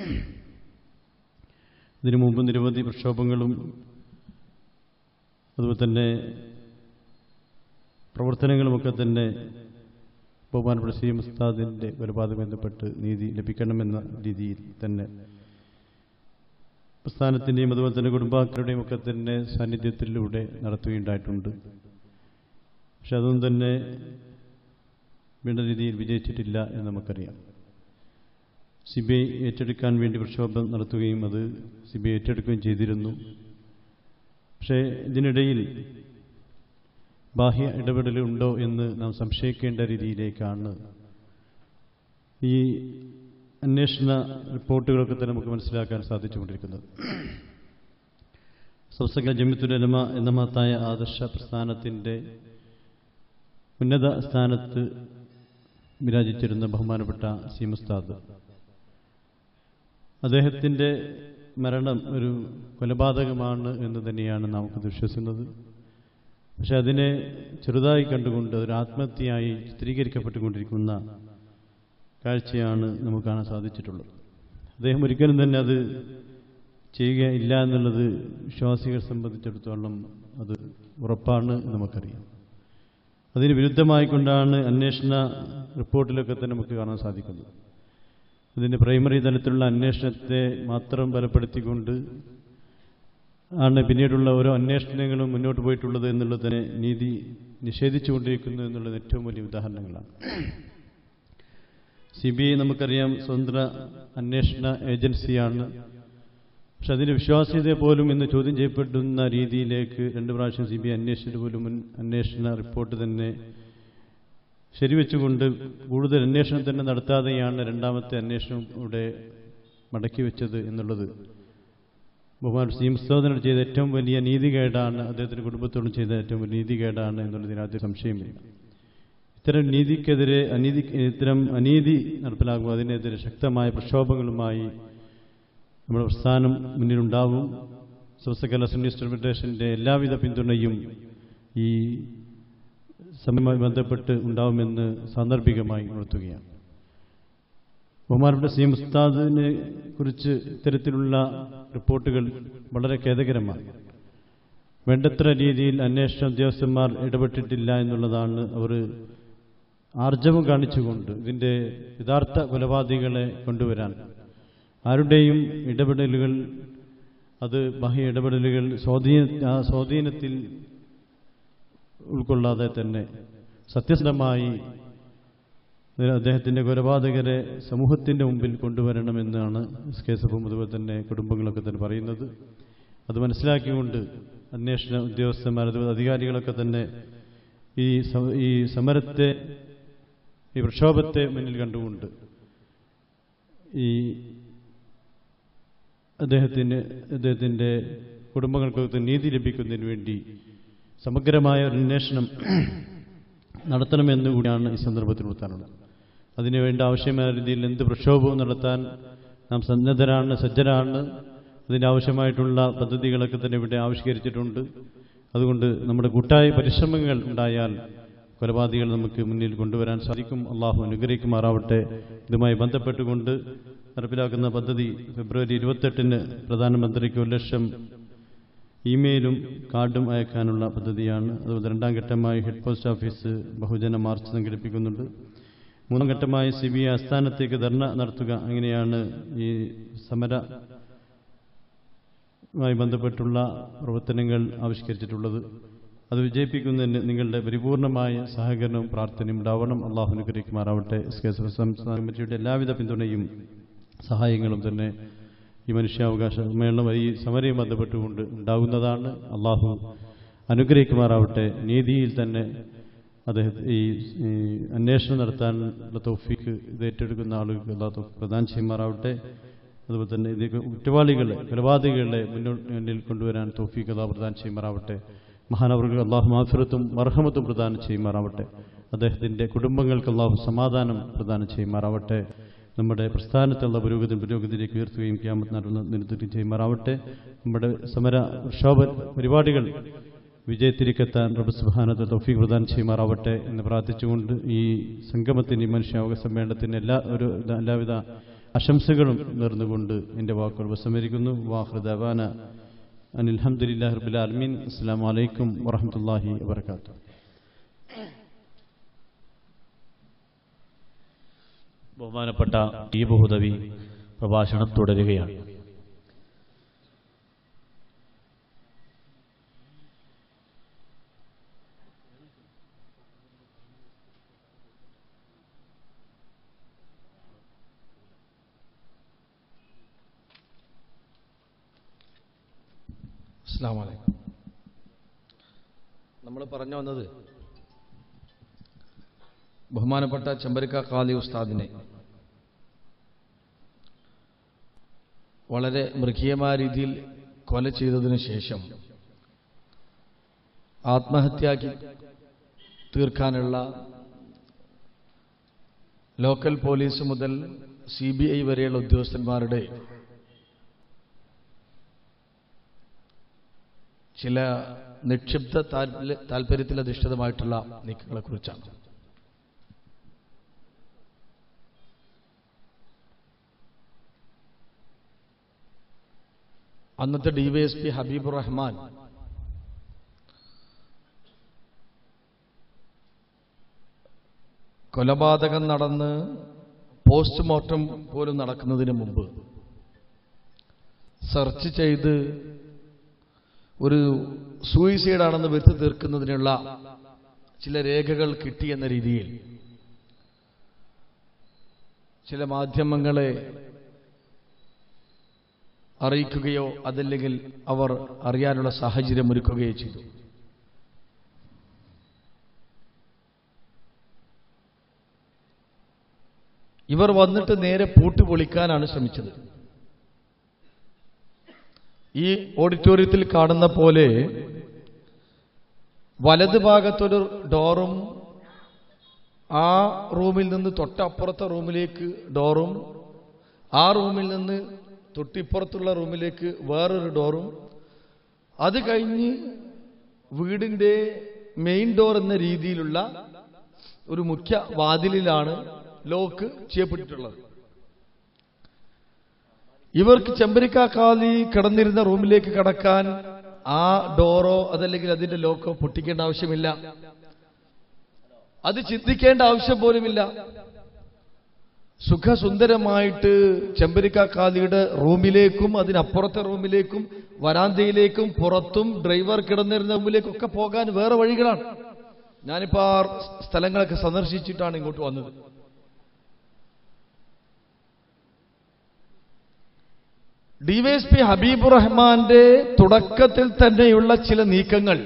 ഇതിനു മുമ്പ് നിരവധി പ്രക്ഷോഭങ്ങളും അതുപോലെ തന്നെ പ്രവർത്തനങ്ങളുമൊക്കെ തന്നെ ബഹുമാനപ്പെട്ട സി എം ഉസ്താദിൻ്റെ കൊലപാതകം ബന്ധപ്പെട്ട് നീതി ലഭിക്കണമെന്ന രീതിയിൽ തന്നെ പ്രസ്ഥാനത്തിൻ്റെയും അതുപോലെ തന്നെ കുടുംബാക്കാരുടെയും ഒക്കെ തന്നെ സാന്നിധ്യത്തിലൂടെ നടത്തുകയുണ്ടായിട്ടുണ്ട് പക്ഷെ അതൊന്നും തന്നെ വേണ്ട രീതിയിൽ വിജയിച്ചിട്ടില്ല എന്ന് നമുക്കറിയാം സി ബി ഐ ഏറ്റെടുക്കാൻ വേണ്ടി പ്രക്ഷോഭം നടത്തുകയും അത് സി ബി ഐ ഏറ്റെടുക്കുകയും ചെയ്തിരുന്നു പക്ഷേ ഇതിനിടയിൽ ബാഹ്യ ഇടപെടലുണ്ടോ എന്ന് നാം സംശയിക്കേണ്ട രീതിയിലേക്കാണ് ഈ അന്വേഷണ റിപ്പോർട്ടുകളൊക്കെ തന്നെ നമുക്ക് മനസ്സിലാക്കാൻ സാധിച്ചുകൊണ്ടിരിക്കുന്നത് സംസ്ഥാന ജമിത്തുലമ എന്ന മഹത്തായ ആദർശ പ്രസ്ഥാനത്തിൻ്റെ ഉന്നത സ്ഥാനത്ത് വിരാജിച്ചിരുന്ന ബഹുമാനപ്പെട്ട സി മുസ്താദ് അദ്ദേഹത്തിൻ്റെ മരണം ഒരു കൊലപാതകമാണ് എന്ന് തന്നെയാണ് നമുക്ക് വിശ്വസിക്കുന്നത് പക്ഷെ അതിനെ ചെറുതായി കണ്ടുകൊണ്ട് ഒരു ആത്മഹത്യയായി ചിത്രീകരിക്കപ്പെട്ടുകൊണ്ടിരിക്കുന്ന കാഴ്ചയാണ് നമുക്ക് കാണാൻ സാധിച്ചിട്ടുള്ളത് അദ്ദേഹം ഒരിക്കലും തന്നെ അത് ചെയ്യുകയില്ല എന്നുള്ളത് വിശ്വാസികളെ സംബന്ധിച്ചിടത്തോളം അത് ഉറപ്പാണ് എന്ന് നമുക്കറിയാം അതിന് വിരുദ്ധമായിക്കൊണ്ടാണ് അന്വേഷണ റിപ്പോർട്ടിലൊക്കെ തന്നെ നമുക്ക് കാണാൻ സാധിക്കുന്നത് ഇതിൻ്റെ പ്രൈമറി തലത്തിലുള്ള അന്വേഷണത്തെ മാത്രം ബലപ്പെടുത്തിക്കൊണ്ട് ആണ് പിന്നീടുള്ള ഓരോ അന്വേഷണങ്ങളും മുന്നോട്ട് പോയിട്ടുള്ളത് എന്നുള്ളത് തന്നെ നീതി നിഷേധിച്ചുകൊണ്ടിരിക്കുന്നു എന്നുള്ളത് ഏറ്റവും വലിയ ഉദാഹരണങ്ങളാണ് സി ബി ഐ നമുക്കറിയാം സ്വതന്ത്ര അന്വേഷണ ഏജൻസിയാണ് പക്ഷെ അതിൻ്റെ വിശ്വാസ്യത പോലും ഇന്ന് ചോദ്യം ചെയ്യപ്പെടുന്ന രീതിയിലേക്ക് രണ്ട് പ്രാവശ്യം സി ബി ഐ അന്വേഷിച്ചിട്ട് പോലും മുൻ അന്വേഷണ റിപ്പോർട്ട് തന്നെ ശരിവെച്ചുകൊണ്ട് കൂടുതൽ അന്വേഷണം തന്നെ നടത്താതെയാണ് രണ്ടാമത്തെ അന്വേഷണം ഇവിടെ മടക്കി വെച്ചത് എന്നുള്ളത് ബഹുമാൻ സി മുസ്തോദനോട് ചെയ്ത ഏറ്റവും വലിയ നീതികേടാണ് അദ്ദേഹത്തിൻ്റെ കുടുംബത്തോടും ചെയ്ത ഏറ്റവും വലിയ നീതികേടാണ് എന്നുള്ളതിനകത്ത് സംശയമില്ല ഇത്തരം നീതിക്കെതിരെ അനീതി ഇത്തരം അനീതി നടപ്പിലാകുമ്പോൾ അതിനെതിരെ ശക്തമായ പ്രക്ഷോഭങ്ങളുമായി നമ്മുടെ പ്രസ്ഥാനം മുന്നിലുണ്ടാവും സ്വസ്ഥകല സുന്നിസ്റ്റ് ഫെഡറേഷൻ്റെ എല്ലാവിധ പിന്തുണയും ഈ സമയവുമായി ബന്ധപ്പെട്ട് ഉണ്ടാവുമെന്ന് സാന്ദർഭികമായി ഉണർത്തുകയാണ് ബഹുമാനപ്പെട്ട സി മുസ്താദിനെ കുറിച്ച് ഇത്തരത്തിലുള്ള റിപ്പോർട്ടുകൾ വളരെ ഖേദകരമാണ് വേണ്ടത്ര രീതിയിൽ അന്വേഷണ ഉദ്യോഗസ്ഥന്മാർ ഇടപെട്ടിട്ടില്ല എന്നുള്ളതാണ് അവർ ആർജവം കാണിച്ചുകൊണ്ട് ഇതിൻ്റെ യഥാർത്ഥ കൊലപാതകളെ കൊണ്ടുവരാൻ ആരുടെയും ഇടപെടലുകൾ അത് ബാഹ്യ ഇടപെടലുകൾ സ്വാധീന ആ സ്വാധീനത്തിൽ ഉൾക്കൊള്ളാതെ തന്നെ സത്യസന്ധമായി അദ്ദേഹത്തിൻ്റെ കൊലപാതകരെ സമൂഹത്തിൻ്റെ മുമ്പിൽ കൊണ്ടുവരണമെന്നാണ് എസ് കെ എസ് എഫും അതുപോലെ തന്നെ കുടുംബങ്ങളൊക്കെ തന്നെ പറയുന്നത് അത് മനസ്സിലാക്കിക്കൊണ്ട് അന്വേഷണ ഉദ്യോഗസ്ഥന്മാർ അതുപോലെ അധികാരികളൊക്കെ തന്നെ ഈ ഈ സമരത്തെ ഈ പ്രക്ഷോഭത്തെ മുന്നിൽ കണ്ടുകൊണ്ട് ഈ അദ്ദേഹത്തിന് അദ്ദേഹത്തിൻ്റെ കുടുംബങ്ങൾക്കൊക്കെ നീതി ലഭിക്കുന്നതിന് വേണ്ടി സമഗ്രമായ ഒരു അന്വേഷണം നടത്തണമെന്ന് കൂടിയാണ് ഈ സന്ദർഭത്തിൽ ഉണർത്താനുള്ളത് അതിനുവേണ്ട ആവശ്യമായ രീതിയിൽ എന്ത് പ്രക്ഷോഭവും നടത്താൻ നാം സന്നദ്ധരാണ് സജ്ജരാണ് അതിനാവശ്യമായിട്ടുള്ള പദ്ധതികളൊക്കെ തന്നെ ഇവിടെ ആവിഷ്കരിച്ചിട്ടുണ്ട് അതുകൊണ്ട് നമ്മുടെ കൂട്ടായ പരിശ്രമങ്ങൾ ഉണ്ടായാൽ കൊലപാതകൾ നമുക്ക് മുന്നിൽ കൊണ്ടുവരാൻ സാധിക്കും അള്ളാഹു അനുഗ്രഹിക്കുമാറാവട്ടെ ഇതുമായി ബന്ധപ്പെട്ടുകൊണ്ട് നടപ്പിലാക്കുന്ന പദ്ധതി ഫെബ്രുവരി ഇരുപത്തെട്ടിന് പ്രധാനമന്ത്രിക്ക് ഒരു ലക്ഷം ഇമെയിലും കാർഡും അയക്കാനുള്ള പദ്ധതിയാണ് അതുപോലെ രണ്ടാം ഘട്ടമായി ഹെഡ് പോസ്റ്റ് ഓഫീസ് ബഹുജന മാർച്ച് സംഘടിപ്പിക്കുന്നുണ്ട് മൂന്നാം ഘട്ടമായി സി ബി ഐ ആസ്ഥാനത്തേക്ക് ധർണ നടത്തുക അങ്ങനെയാണ് ഈ സമര മായി ബന്ധപ്പെട്ടുള്ള പ്രവർത്തനങ്ങൾ ആവിഷ്കരിച്ചിട്ടുള്ളത് അത് വിജയിപ്പിക്കുന്നതിന് നിങ്ങളുടെ പരിപൂർണമായ സഹകരണവും പ്രാർത്ഥനയും ഉണ്ടാവണം അള്ളാഹു അനുഗ്രഹിക്കുമാറാവട്ടെ എസ് കെ എസ് എഫ് സംസ്ഥാന കമ്മിറ്റിയുടെ എല്ലാവിധ പിന്തുണയും സഹായങ്ങളും തന്നെ ഈ മനുഷ്യാവകാശ സമ്മേളനം ഈ സമരവും ബന്ധപ്പെട്ടുകൊണ്ട് ഉണ്ടാകുന്നതാണ് അള്ളാഹു അനുഗ്രഹിക്കുമാറാവട്ടെ നീതിയിൽ തന്നെ അദ്ദേഹത്തെ ഈ ഈ അന്വേഷണം നടത്താനുള്ള തൗഫീക്ക് ഇത് ഏറ്റെടുക്കുന്ന ആളുകൾക്ക് അള്ളാഹു പ്രദാനം ചെയ്യുമാറാവട്ടെ അതുപോലെ തന്നെ ഇത് കുറ്റവാളികളെ കൊലപാതകളെ മുന്നിൽ കൊണ്ടുവരാൻ തൗഫീക്ക് അള്ളാഹു പ്രദാനം ചെയ്യുമാറാവട്ടെ മഹാനവർക്ക് അള്ളാഹു മാഫിറത്തും മർഹമത്തും പ്രദാനം ചെയ്യുമാറാവട്ടെ അദ്ദേഹത്തിൻ്റെ കുടുംബങ്ങൾക്ക് അള്ളാഹു സമാധാനം പ്രദാനം ചെയ്യുമാറാവട്ടെ നമ്മുടെ പ്രസ്ഥാനത്തുള്ള പുരോഗതി പുരോഗതിയിലേക്ക് ഉയർത്തുകയും ക്യാമത്ത് നടന്ന് നിരത്തുകയും ചെയ്യുമാറാവട്ടെ നമ്മുടെ സമര പ്രക്ഷോഭ പരിപാടികൾ വിജയത്തിലേക്കെത്താൻ റബ്ബ് സുബ്ഹാനഹു തൗഫീഖ് പ്രദാനം ചെയ്യുമാറാവട്ടെ എന്ന് പ്രാർത്ഥിച്ചുകൊണ്ട് ഈ സംഗമത്തിന് ഈ മനുഷ്യാവക സമ്മേളനത്തിന് എല്ലാ ഒരു എല്ലാവിധ ആശംസകളും നേർന്നുകൊണ്ട് എൻ്റെ വാക്കുകൾ ഉപസംഹരിക്കുന്നു വാഹൃദാന അനിൽഹമുല്ലാ റബ്ബിൽ ആലമീൻ അസ്സാം വലൈക്കും വറഹമത്തല്ലാഹി വാബർക്കാത്തു ബഹുമാനപ്പെട്ട ഈ ബഹുദവി പ്രഭാഷണം തുടരുകയാണ് അസ്സാം വലൈക്കും നമ്മൾ പറഞ്ഞു വന്നത് ബഹുമാനപ്പെട്ട ചെമ്പരിക്ക ഖാദി ഉസ്താദിനെ വളരെ മൃഗീയമായ രീതിയിൽ കൊല ചെയ്തതിനു ശേഷം ആത്മഹത്യയാക്കി തീർക്കാനുള്ള ലോക്കൽ പോലീസ് മുതൽ സി ബി ഐ വരെയുള്ള ഉദ്യോഗസ്ഥന്മാരുടെ ചില നിക്ഷിപ്ത താല്പര്യ താല്പര്യത്തിൽ അധിഷ്ഠിതമായിട്ടുള്ള നീക്കങ്ങളെക്കുറിച്ചാണ് അന്നത്തെ ഡിവൈഎസ്പി ഹബീബുർ റഹ്മാൻ കൊലപാതകം നടന്ന് പോസ്റ്റ്മോർട്ടം പോലും നടക്കുന്നതിന് മുമ്പ് സെർച്ച് ചെയ്ത് ഒരു സൂയിസൈഡാണെന്ന് വരുത്തി തീർക്കുന്നതിനുള്ള ചില രേഖകൾ കിട്ടിയെന്ന രീതിയിൽ ചില മാധ്യമങ്ങളെ അറിയിക്കുകയോ അതല്ലെങ്കിൽ അവർ അറിയാനുള്ള സാഹചര്യം ഒരുക്കുകയോ ചെയ്തു ഇവർ വന്നിട്ട് നേരെ പൂട്ട് പൊളിക്കാനാണ് ശ്രമിച്ചത് ഈ ഓഡിറ്റോറിയത്തിൽ കാണുന്ന പോലെ വലത് ഭാഗത്തൊരു ഡോറും ആ റൂമിൽ നിന്ന് തൊട്ടപ്പുറത്തെ റൂമിലേക്ക് ഡോറും ആ റൂമിൽ നിന്ന് തൊട്ടിപ്പുറത്തുള്ള റൂമിലേക്ക് വേറൊരു ഡോറും അത് കഴിഞ്ഞ് വീടിന്റെ മെയിൻ ഡോർ എന്ന രീതിയിലുള്ള ഒരു മുഖ്യ വാതിലിലാണ് ലോക്ക് ചെയ്യപ്പെട്ടിട്ടുള്ളത് ഇവർക്ക് ചെമ്പരിക്കാക്കാലി കിടന്നിരുന്ന റൂമിലേക്ക് കടക്കാൻ ആ ഡോറോ അതല്ലെങ്കിൽ അതിന്റെ ലോക്കോ പൊട്ടിക്കേണ്ട ആവശ്യമില്ല അത് ചിന്തിക്കേണ്ട ആവശ്യം പോലുമില്ല സുഖസുന്ദരമായിട്ട് ചെമ്പരിക്കാക്കാലിയുടെ റൂമിലേക്കും അതിനപ്പുറത്തെ റൂമിലേക്കും വരാന്തയിലേക്കും പുറത്തും ഡ്രൈവർ കിടന്നിരുന്ന റൂമിലേക്കും ഒക്കെ പോകാൻ വേറെ വഴികളാണ് ഞാനിപ്പോ ആ സ്ഥലങ്ങളൊക്കെ സന്ദർശിച്ചിട്ടാണ് ഇങ്ങോട്ട് വന്നത് ഡിവൈഎസ്പി ഹബീബുർ റഹ്മാന്റെ തുടക്കത്തിൽ തന്നെയുള്ള ചില നീക്കങ്ങൾ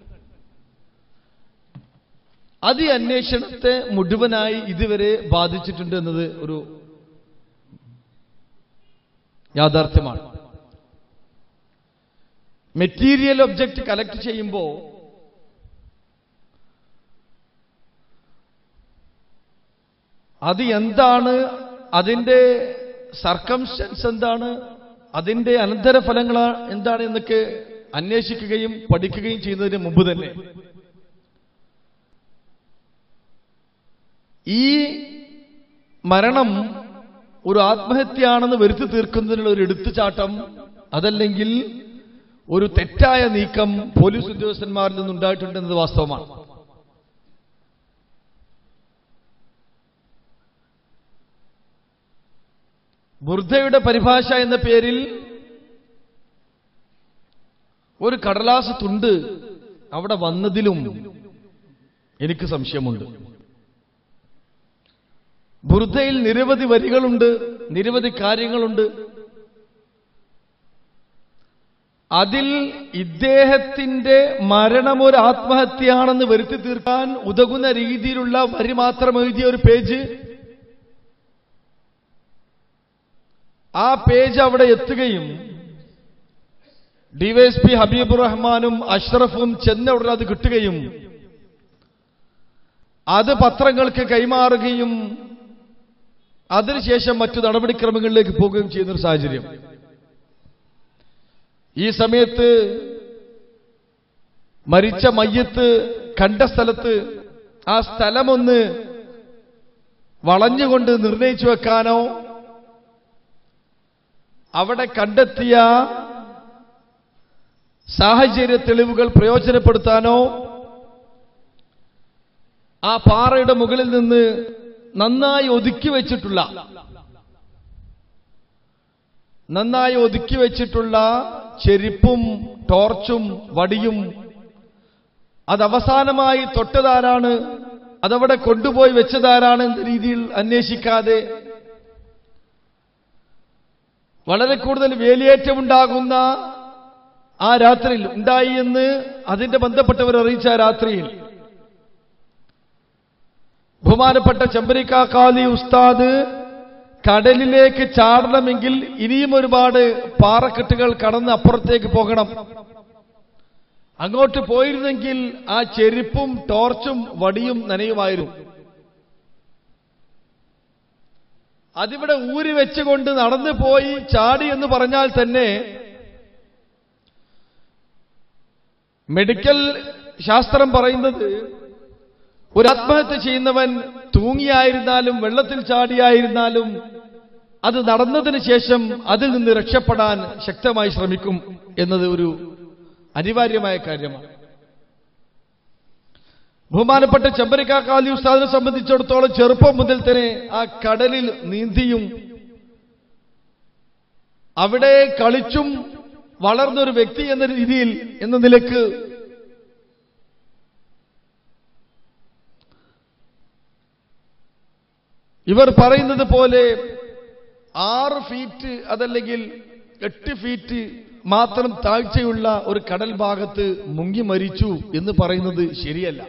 അത് ഈ അന്വേഷണത്തെ മുഴുവനായി ഇതുവരെ ബാധിച്ചിട്ടുണ്ട് എന്നത് ഒരു യാഥാർത്ഥ്യമാണ് മെറ്റീരിയൽ ഒബ്ജക്റ്റ് കലക്ട് ചെയ്യുമ്പോൾ അത് എന്താണ് അതിന്റെ സർക്കംസ്റ്റൻസ് എന്താണ് അതിന്റെ അനന്തരഫലങ്ങൾ എന്താണ് എന്നൊക്കെ അന്വേഷിക്കുകയും പഠിക്കുകയും ചെയ്യുന്നതിന് മുമ്പ് തന്നെ ഈ മരണം ഒരു ആത്മഹത്യയാണെന്ന് വരുത്തി തീർക്കുന്നതിനുള്ള ഒരു എടുത്തുചാട്ടം അതല്ലെങ്കിൽ ഒരു തെറ്റായ നീക്കം പോലീസ് ഉദ്യോഗസ്ഥന്മാരിൽ നിന്നുണ്ടായിട്ടുണ്ടെന്നത് വാസ്തവമാണ് ബുർദയുടെ പരിഭാഷ എന്ന പേരിൽ ഒരു കടലാസ് തുണ്ട് അവിടെ വന്നതിലും എനിക്ക് സംശയമുണ്ട് ബുർദയിൽ നിരവധി വരികളുണ്ട് നിരവധി കാര്യങ്ങളുണ്ട് അതിൽ ഇദ്ദേഹത്തിന്റെ മരണം ഒരു ആത്മഹത്യയാണെന്ന് വരുത്തി തീർക്കാൻ ഉതകുന്ന രീതിയിലുള്ള വരി മാത്രം എഴുതിയ ഒരു പേജ് ആ പേജ് അവിടെ എത്തുകയും ഡിവൈഎസ്പി ഹബീബുർ റഹ്മാനും അഷ്റഫും ചെന്ന ഉടനെ അത് കിട്ടുകയും അത് പത്രങ്ങൾക്ക് കൈമാറുകയും അതിനുശേഷം മറ്റു നടപടിക്രമങ്ങളിലേക്ക് പോകുകയും ചെയ്യുന്ന ഒരു സാഹചര്യം ഈ സമയത്ത് മരിച്ച മയ്യത്ത് കണ്ട സ്ഥലത്ത് ആ സ്ഥലമൊന്ന് വളഞ്ഞുകൊണ്ട് നിർണയിച്ചു വെക്കാനോ അവിടെ കണ്ടെത്തിയ സാഹചര്യ തെളിവുകൾ പ്രയോജനപ്പെടുത്താനോ ആ പാറയുടെ മുകളിൽ നിന്ന് നന്നായി ഒതുക്കി വെച്ചിട്ടുള്ള നന്നായി ഒതുക്കി വെച്ചിട്ടുള്ള ചെരിപ്പും ടോർച്ചും വടിയും അത് അവസാനമായി തൊട്ടതാരാണ് അതവിടെ കൊണ്ടുപോയി വെച്ചതാരാണ് എന്ന രീതിയിൽ അന്വേഷിക്കാതെ വളരെ കൂടുതൽ വേലിയേറ്റമുണ്ടാകുന്ന ആ രാത്രിയിൽ ഉണ്ടായി എന്ന് അതിന്റെ ബന്ധപ്പെട്ടവർ അറിയിച്ച ആ രാത്രിയിൽ ബഹുമാനപ്പെട്ട ചെമ്പരിക്കാക്കാലി ഉസ്താദ് കടലിലേക്ക് ചാടണമെങ്കിൽ ഇനിയും ഒരുപാട് പാറക്കെട്ടുകൾ കടന്ന് അപ്പുറത്തേക്ക് പോകണം അങ്ങോട്ട് പോയിരുന്നെങ്കിൽ ആ ചെരുപ്പും ടോർച്ചും വടിയും നനയുമായിരുന്നു അതിവിടെ ഊരി വെച്ചുകൊണ്ട് നടന്നു പോയി ചാടി എന്ന് പറഞ്ഞാൽ തന്നെ മെഡിക്കൽ ശാസ്ത്രം പറയുന്നത് ഒരു ആത്മഹത്യ ചെയ്യുന്നവൻ തൂങ്ങിയായിരുന്നാലും വെള്ളത്തിൽ ചാടിയായിരുന്നാലും അത് നടന്നതിന് ശേഷം അതിൽ നിന്ന് രക്ഷപ്പെടാൻ ശക്തമായി ശ്രമിക്കും എന്നത് ഒരു അനിവാര്യമായ കാര്യമാണ് ബഹുമാനപ്പെട്ട ചെമ്പരിക്കാക്കാലി ഉസ്താദിനെ സംബന്ധിച്ചിടത്തോളം ചെറുപ്പം മുതൽ തന്നെ ആ കടലിൽ നീന്തിയും അവിടെ കളിച്ചും വളർന്നൊരു വ്യക്തി എന്ന രീതിയിൽ എന്ന നിലക്ക് ഇവർ പറയുന്നത് പോലെ ആറ് ഫീറ്റ് അതല്ലെങ്കിൽ എട്ട് ഫീറ്റ് മാത്രം താഴ്ചയുള്ള ഒരു കടൽ ഭാഗത്ത് മുങ്ങി മരിച്ചു എന്ന് പറയുന്നത് ശരിയല്ല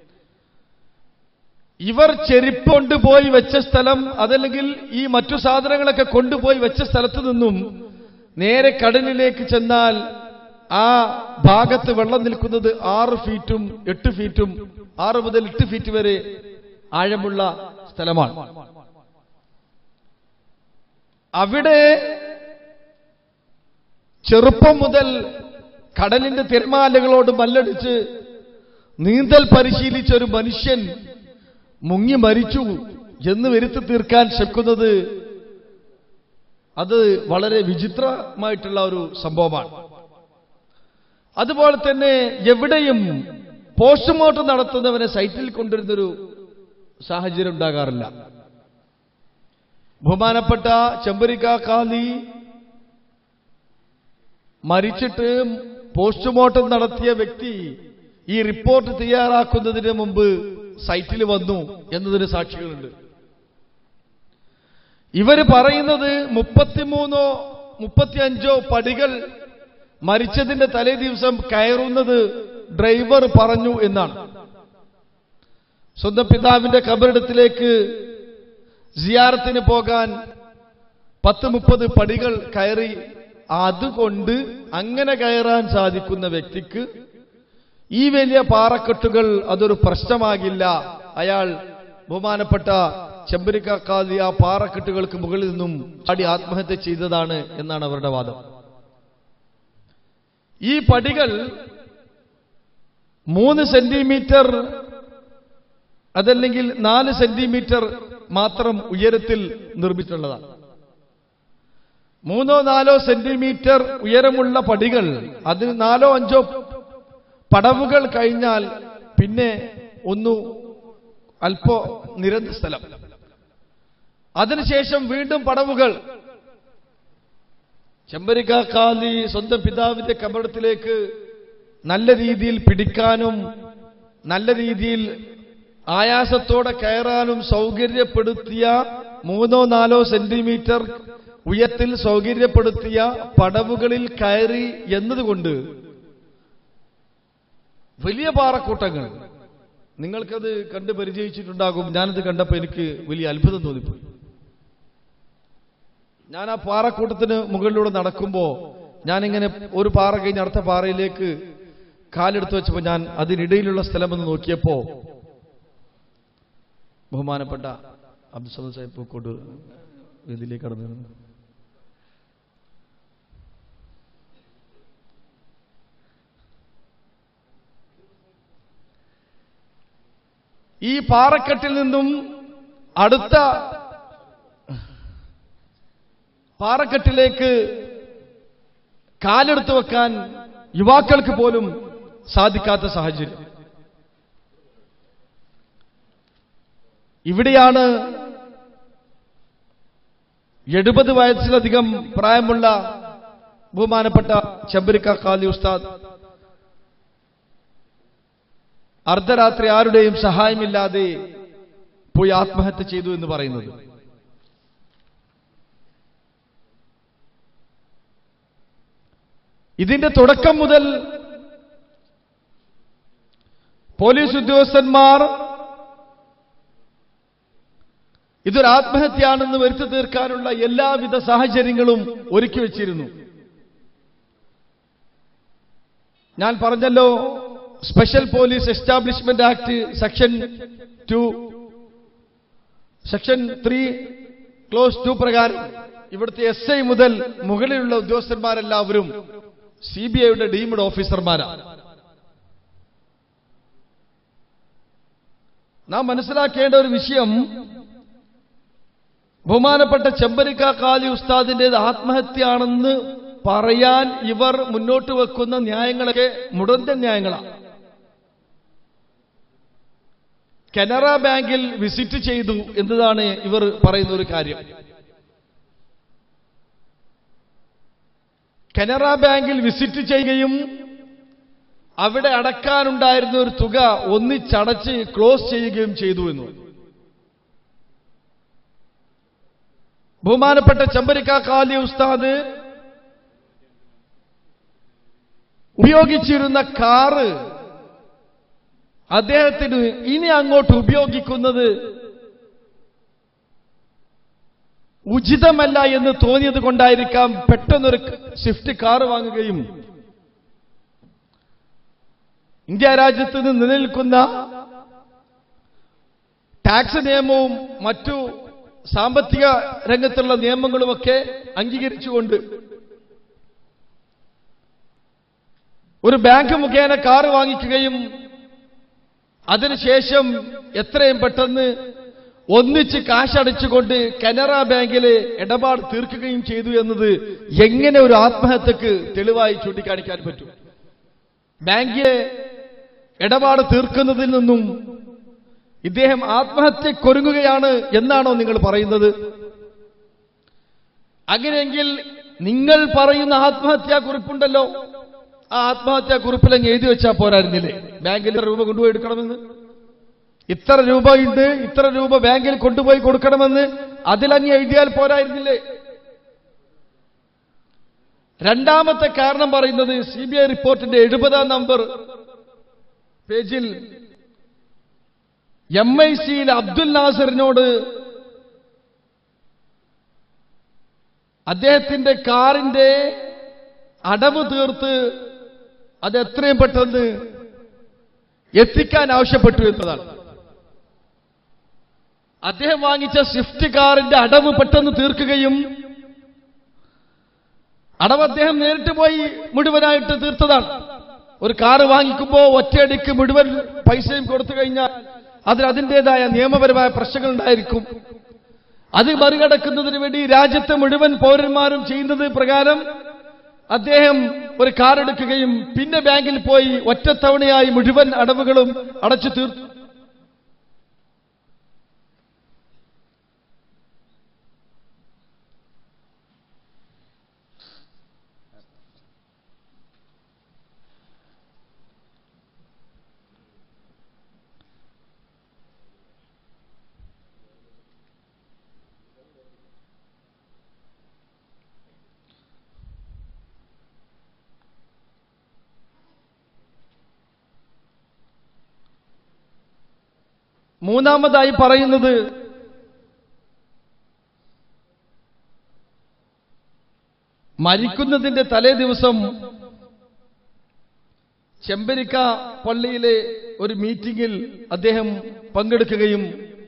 ഇവർ ചെരുപ്പ് കൊണ്ടുപോയി വെച്ച സ്ഥലം അതല്ലെങ്കിൽ ഈ മറ്റു സാധനങ്ങളൊക്കെ കൊണ്ടുപോയി വെച്ച സ്ഥലത്ത് നിന്നും നേരെ കടലിലേക്ക് ചെന്നാൽ ആ ഭാഗത്ത് വെള്ളം നിൽക്കുന്നത് ആറ് ഫീറ്റും എട്ട് ഫീറ്റും ആറ് മുതൽ എട്ട് ഫീറ്റ് വരെ ആഴമുള്ള സ്ഥലമാണ് അവിടെ ചെറുപ്പം മുതൽ കടലിന്റെ തിരമാലകളോട് മല്ലടിച്ച് നീന്തൽ പരിശീലിച്ച ഒരു മനുഷ്യൻ മുങ്ങി മരിച്ചു എന്ന് വരുത്തി തീർക്കാൻ ശ്രമിക്കുന്നത് അത് വളരെ വിചിത്രമായിട്ടുള്ള ഒരു സംഭവമാണ് അതുപോലെ തന്നെ എവിടെയും പോസ്റ്റ്മോർട്ടം നടത്തുന്നവനെ സൈറ്റിൽ കൊണ്ടുവരുന്നൊരു സാഹചര്യം ഉണ്ടാകാറില്ല ബഹുമാനപ്പെട്ട ചെമ്പരിക്ക കാലി മരിച്ചിട്ട് പോസ്റ്റ്മോർട്ടം നടത്തിയ വ്യക്തി ഈ റിപ്പോർട്ട് തയ്യാറാക്കുന്നതിന് മുമ്പ് സൈറ്റിൽ വന്നു എന്നതിന് സാക്ഷികളുണ്ട് ഇവര് പറയുന്നത് മുപ്പത്തിമൂന്നോ മുപ്പത്തിയഞ്ചോ പടികൾ മരിച്ചതിന്റെ തലേ ദിവസം കയറുന്നത് ഡ്രൈവർ പറഞ്ഞു എന്നാണ് സ്വന്തം പിതാവിന്റെ കബറിടത്തിലേക്ക് സിയാറത്തിന് പോകാൻ പത്ത് മുപ്പത് പടികൾ കയറി അതുകൊണ്ട് അങ്ങനെ കയറാൻ സാധിക്കുന്ന വ്യക്തിക്ക് ഈ വലിയ പാറക്കെട്ടുകൾ അതൊരു പ്രശ്നമാകില്ല അയാൾ ബഹുമാനപ്പെട്ട ചെമ്പരിക്കാക്കാതി ആ പാറക്കെട്ടുകൾക്ക് മുകളിൽ നിന്നും ചാടി ആത്മഹത്യ ചെയ്തതാണ് എന്നാണ് അവരുടെ വാദം ഈ പടികൾ മൂന്ന് സെന്റിമീറ്റർ അതല്ലെങ്കിൽ നാല് സെന്റിമീറ്റർ മാത്രം ഉയരത്തിൽ നിർമ്മിച്ചിട്ടുള്ളതാണ് മൂന്നോ നാലോ സെന്റിമീറ്റർ ഉയരമുള്ള പടികൾ അതിന് നാലോ അഞ്ചോ പടവുകൾ കഴിഞ്ഞാൽ പിന്നെ ഒന്നു അല്പോ നിരന്ന സ്ഥലം അതിനുശേഷം വീണ്ടും പടവുകൾ ചെമ്പരിക്ക കാലി സ്വന്തം പിതാവിന്റെ കബറത്തിലേക്ക് നല്ല രീതിയിൽ പിടിക്കാനും നല്ല രീതിയിൽ ആയാസത്തോടെ കയറാനും സൗകര്യപ്പെടുത്തിയ മൂന്നോ നാലോ സെന്റിമീറ്റർ ഉയരത്തിൽ സൗകര്യപ്പെടുത്തിയ പടവുകളിൽ കയറി എന്നതുകൊണ്ട് വലിയ പാറക്കൂട്ടങ്ങൾ നിങ്ങൾക്കത് കണ്ട് പരിചയിച്ചിട്ടുണ്ടാകും ഞാനത് കണ്ടപ്പോൾ എനിക്ക് വലിയ അത്ഭുതം തോന്നിപ്പോയി ഞാൻ ആ പാറക്കൂട്ടത്തിന് മുകളിലൂടെ നടക്കുമ്പോൾ ഞാനിങ്ങനെ ഒരു പാറ കഴിഞ്ഞ് അടുത്ത പാറയിലേക്ക് കാലെടുത്ത് വെച്ചപ്പോൾ ഞാൻ അതിനിടയിലുള്ള സ്ഥലമെന്ന് നോക്കിയപ്പോ ബഹുമാനപ്പെട്ട അബ്ദുസമദ് സാഹിബ് പൂക്കോട്ട് ഇതിലേക്ക് കടന്നു വരുന്നു. ഈ പാറക്കെട്ടിൽ നിന്നും അടുത്ത പാറക്കെട്ടിലേക്ക് കാലെടുത്ത് വെക്കാൻ യുവാക്കൾക്ക് പോലും സാധിക്കാത്ത സാഹചര്യം ഇവിടെയാണ് എഴുപത് വയസ്സിലധികം പ്രായമുള്ള ബഹുമാനപ്പെട്ട ചെമ്പരിക്ക ഖാലി ഉസ്താദ് അർദ്ധരാത്രി ആരുടെയും സഹായമില്ലാതെ പോയി ആത്മഹത്യ ചെയ്തു എന്ന് പറയുന്നത് ഇതിന്റെ തുടക്കം മുതൽ പോലീസ് ഉദ്യോഗസ്ഥന്മാർ ഇതൊരു ആത്മഹത്യയാണെന്ന് വരുത്തി തീർക്കാനുള്ള എല്ലാവിധ സാഹചര്യങ്ങളും ഒരുക്കി വെച്ചിരുന്നു ഞാൻ പറഞ്ഞല്ലോ special police establishment act section two section three clause two പ്രകാരം ഇവിടുത്തെ എസ് ഐ മുതൽ മുകളിലുള്ള ഉദ്യോഗസ്ഥന്മാരെല്ലാവരും സി ബി ഐയുടെ ഡീംഡ് ഓഫീസർമാരാണ് നാം മനസ്സിലാക്കേണ്ട ഒരു വിഷയം ബഹുമാനപ്പെട്ട ചെമ്പരിക്ക കാലി ഉസ്താദിന്റേത് ആത്മഹത്യയാണെന്ന് പറയാൻ ഇവർ മുന്നോട്ട് വെക്കുന്ന ന്യായങ്ങളൊക്കെ മുടന്തൻ ന്യായങ്ങളാണ് കനറ ബാങ്കിൽ വിസിറ്റ് ചെയ്തു എന്നതാണ് ഇവർ പറയുന്ന ഒരു കാര്യം കനറ ബാങ്കിൽ വിസിറ്റ് ചെയ്യുകയും അവിടെ അടക്കാനുണ്ടായിരുന്ന ഒരു തുക ഒന്നിച്ചടച്ച് ക്ലോസ് ചെയ്യുകയും ചെയ്തു എന്ന് ബഹുമാനപ്പെട്ട ചെമ്പരിക്ക കാലി ഉസ്താദ് ഉപയോഗിച്ചിരുന്ന കാറ് അദ്ദേഹത്തിന് ഇനി അങ്ങോട്ട് ഉപയോഗിക്കുന്നത് ഉചിതമല്ല എന്ന് തോന്നിയത് കൊണ്ടായിരിക്കാം പെട്ടെന്നൊരു സ്വിഫ്റ്റ് കാർ വാങ്ങുകയും ഇന്ത്യ രാജ്യത്ത് നിന്ന് നിലനിൽക്കുന്ന ടാക്സ് നിയമവും മറ്റു സാമ്പത്തിക രംഗത്തുള്ള നിയമങ്ങളുമൊക്കെ അംഗീകരിച്ചുകൊണ്ട് ഒരു ബാങ്ക് മുഖേന കാർ വാങ്ങിക്കുകയും അതിനുശേഷം എത്രയും പെട്ടെന്ന് ഒന്നിച്ച് കാശടച്ചുകൊണ്ട് കനറ ബാങ്കിലെ ഇടപാട് തീർക്കുകയും ചെയ്തു എന്നത് എങ്ങനെ ഒരു ആത്മഹത്യക്ക് തെളിവായി ചൂണ്ടിക്കാണിക്കാൻ പറ്റും ബാങ്കിലെ ഇടപാട് തീർക്കുന്നതിൽ നിന്നും ഇദ്ദേഹം ആത്മഹത്യക്കൊരുങ്ങുകയാണ് എന്നാണോ നിങ്ങൾ പറയുന്നത് അങ്ങനെയെങ്കിൽ നിങ്ങൾ പറയുന്ന ആത്മഹത്യാ കുറിപ്പുണ്ടല്ലോ ആ ആത്മഹത്യാ കുറിപ്പിലങ്ങ് എഴുതി വെച്ചാൽ പോരായിരുന്നില്ലേ ബാങ്കിൽ രൂപ കൊണ്ടുപോയി എടുക്കണമെന്ന് ഇത്ര രൂപയുണ്ട് ഇത്ര രൂപ ബാങ്കിൽ കൊണ്ടുപോയി കൊടുക്കണമെന്ന് അതിലങ്ങ് എഴുതിയാൽ പോരായിരുന്നില്ലേ രണ്ടാമത്തെ കാരണം പറയുന്നത് സി ബി ഐ റിപ്പോർട്ടിന്റെ എഴുപതാം നമ്പർ പേജിൽ എം ഐ സിയിൽ അബ്ദുൽ നാസറിനോട് അദ്ദേഹത്തിന്റെ കാറിന്റെ അടവ് തീർത്ത് അത് എത്രയും പെട്ടെന്ന് എത്തിക്കാൻ ആവശ്യപ്പെട്ടു എന്നതാണ് അദ്ദേഹം വാങ്ങിച്ച സ്വിഫ്റ്റ് കാറിന്റെ അടവ് പെട്ടെന്ന് തീർക്കുകയും അടവ് അദ്ദേഹം നേരിട്ട് പോയി മുഴുവനായിട്ട് തീർത്തതാണ് ഒരു കാറ് വാങ്ങിക്കുമ്പോൾ ഒറ്റയടിക്ക് മുഴുവൻ പൈസയും കൊടുത്തു കഴിഞ്ഞാൽ അതിന് അതിൻ്റെതായ നിയമപരമായ പ്രശ്നങ്ങൾ ഉണ്ടായിരിക്കും അത് മറികടക്കുന്നതിന് വേണ്ടി രാജ്യത്തെ മുഴുവൻ പൗരന്മാരും ചെയ്യുന്നത് പ്രകാരം അദ്ദേഹം ഒരു കാർ എടുക്കുകയും പിന്നെ ബാങ്കിൽ പോയി ഒറ്റത്തവണയായി മുഴുവൻ അടവുകളും അടച്ചു തീർത്തു മൂന്നാമതായി പറയുന്നത് മരിക്കുന്നതിന്റെ തലേ ദിവസം ചെമ്പരിക്ക പള്ളിയിലെ ഒരു മീറ്റിംഗിൽ അദ്ദേഹം പങ്കെടുക്കുകയും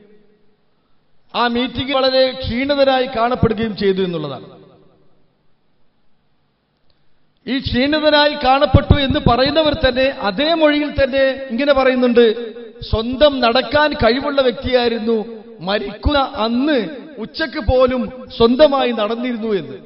ആ മീറ്റിംഗ് വളരെ ക്ഷീണിതരായി കാണപ്പെടുകയും ചെയ്തു എന്നുള്ളതാണ് ഈ ക്ഷീണിതനായി കാണപ്പെട്ടു എന്ന് പറയുന്നവർ തന്നെ അതേ മൊഴിയിൽ തന്നെ ഇങ്ങനെ പറയുന്നുണ്ട് സ്വന്തം നടക്കാൻ കഴിവുള്ള വ്യക്തിയായിരുന്നു മരിക്കുന്ന അന്ന് ഉച്ചക്ക് പോലും സ്വന്തമായി നടന്നിരുന്നു എന്ന്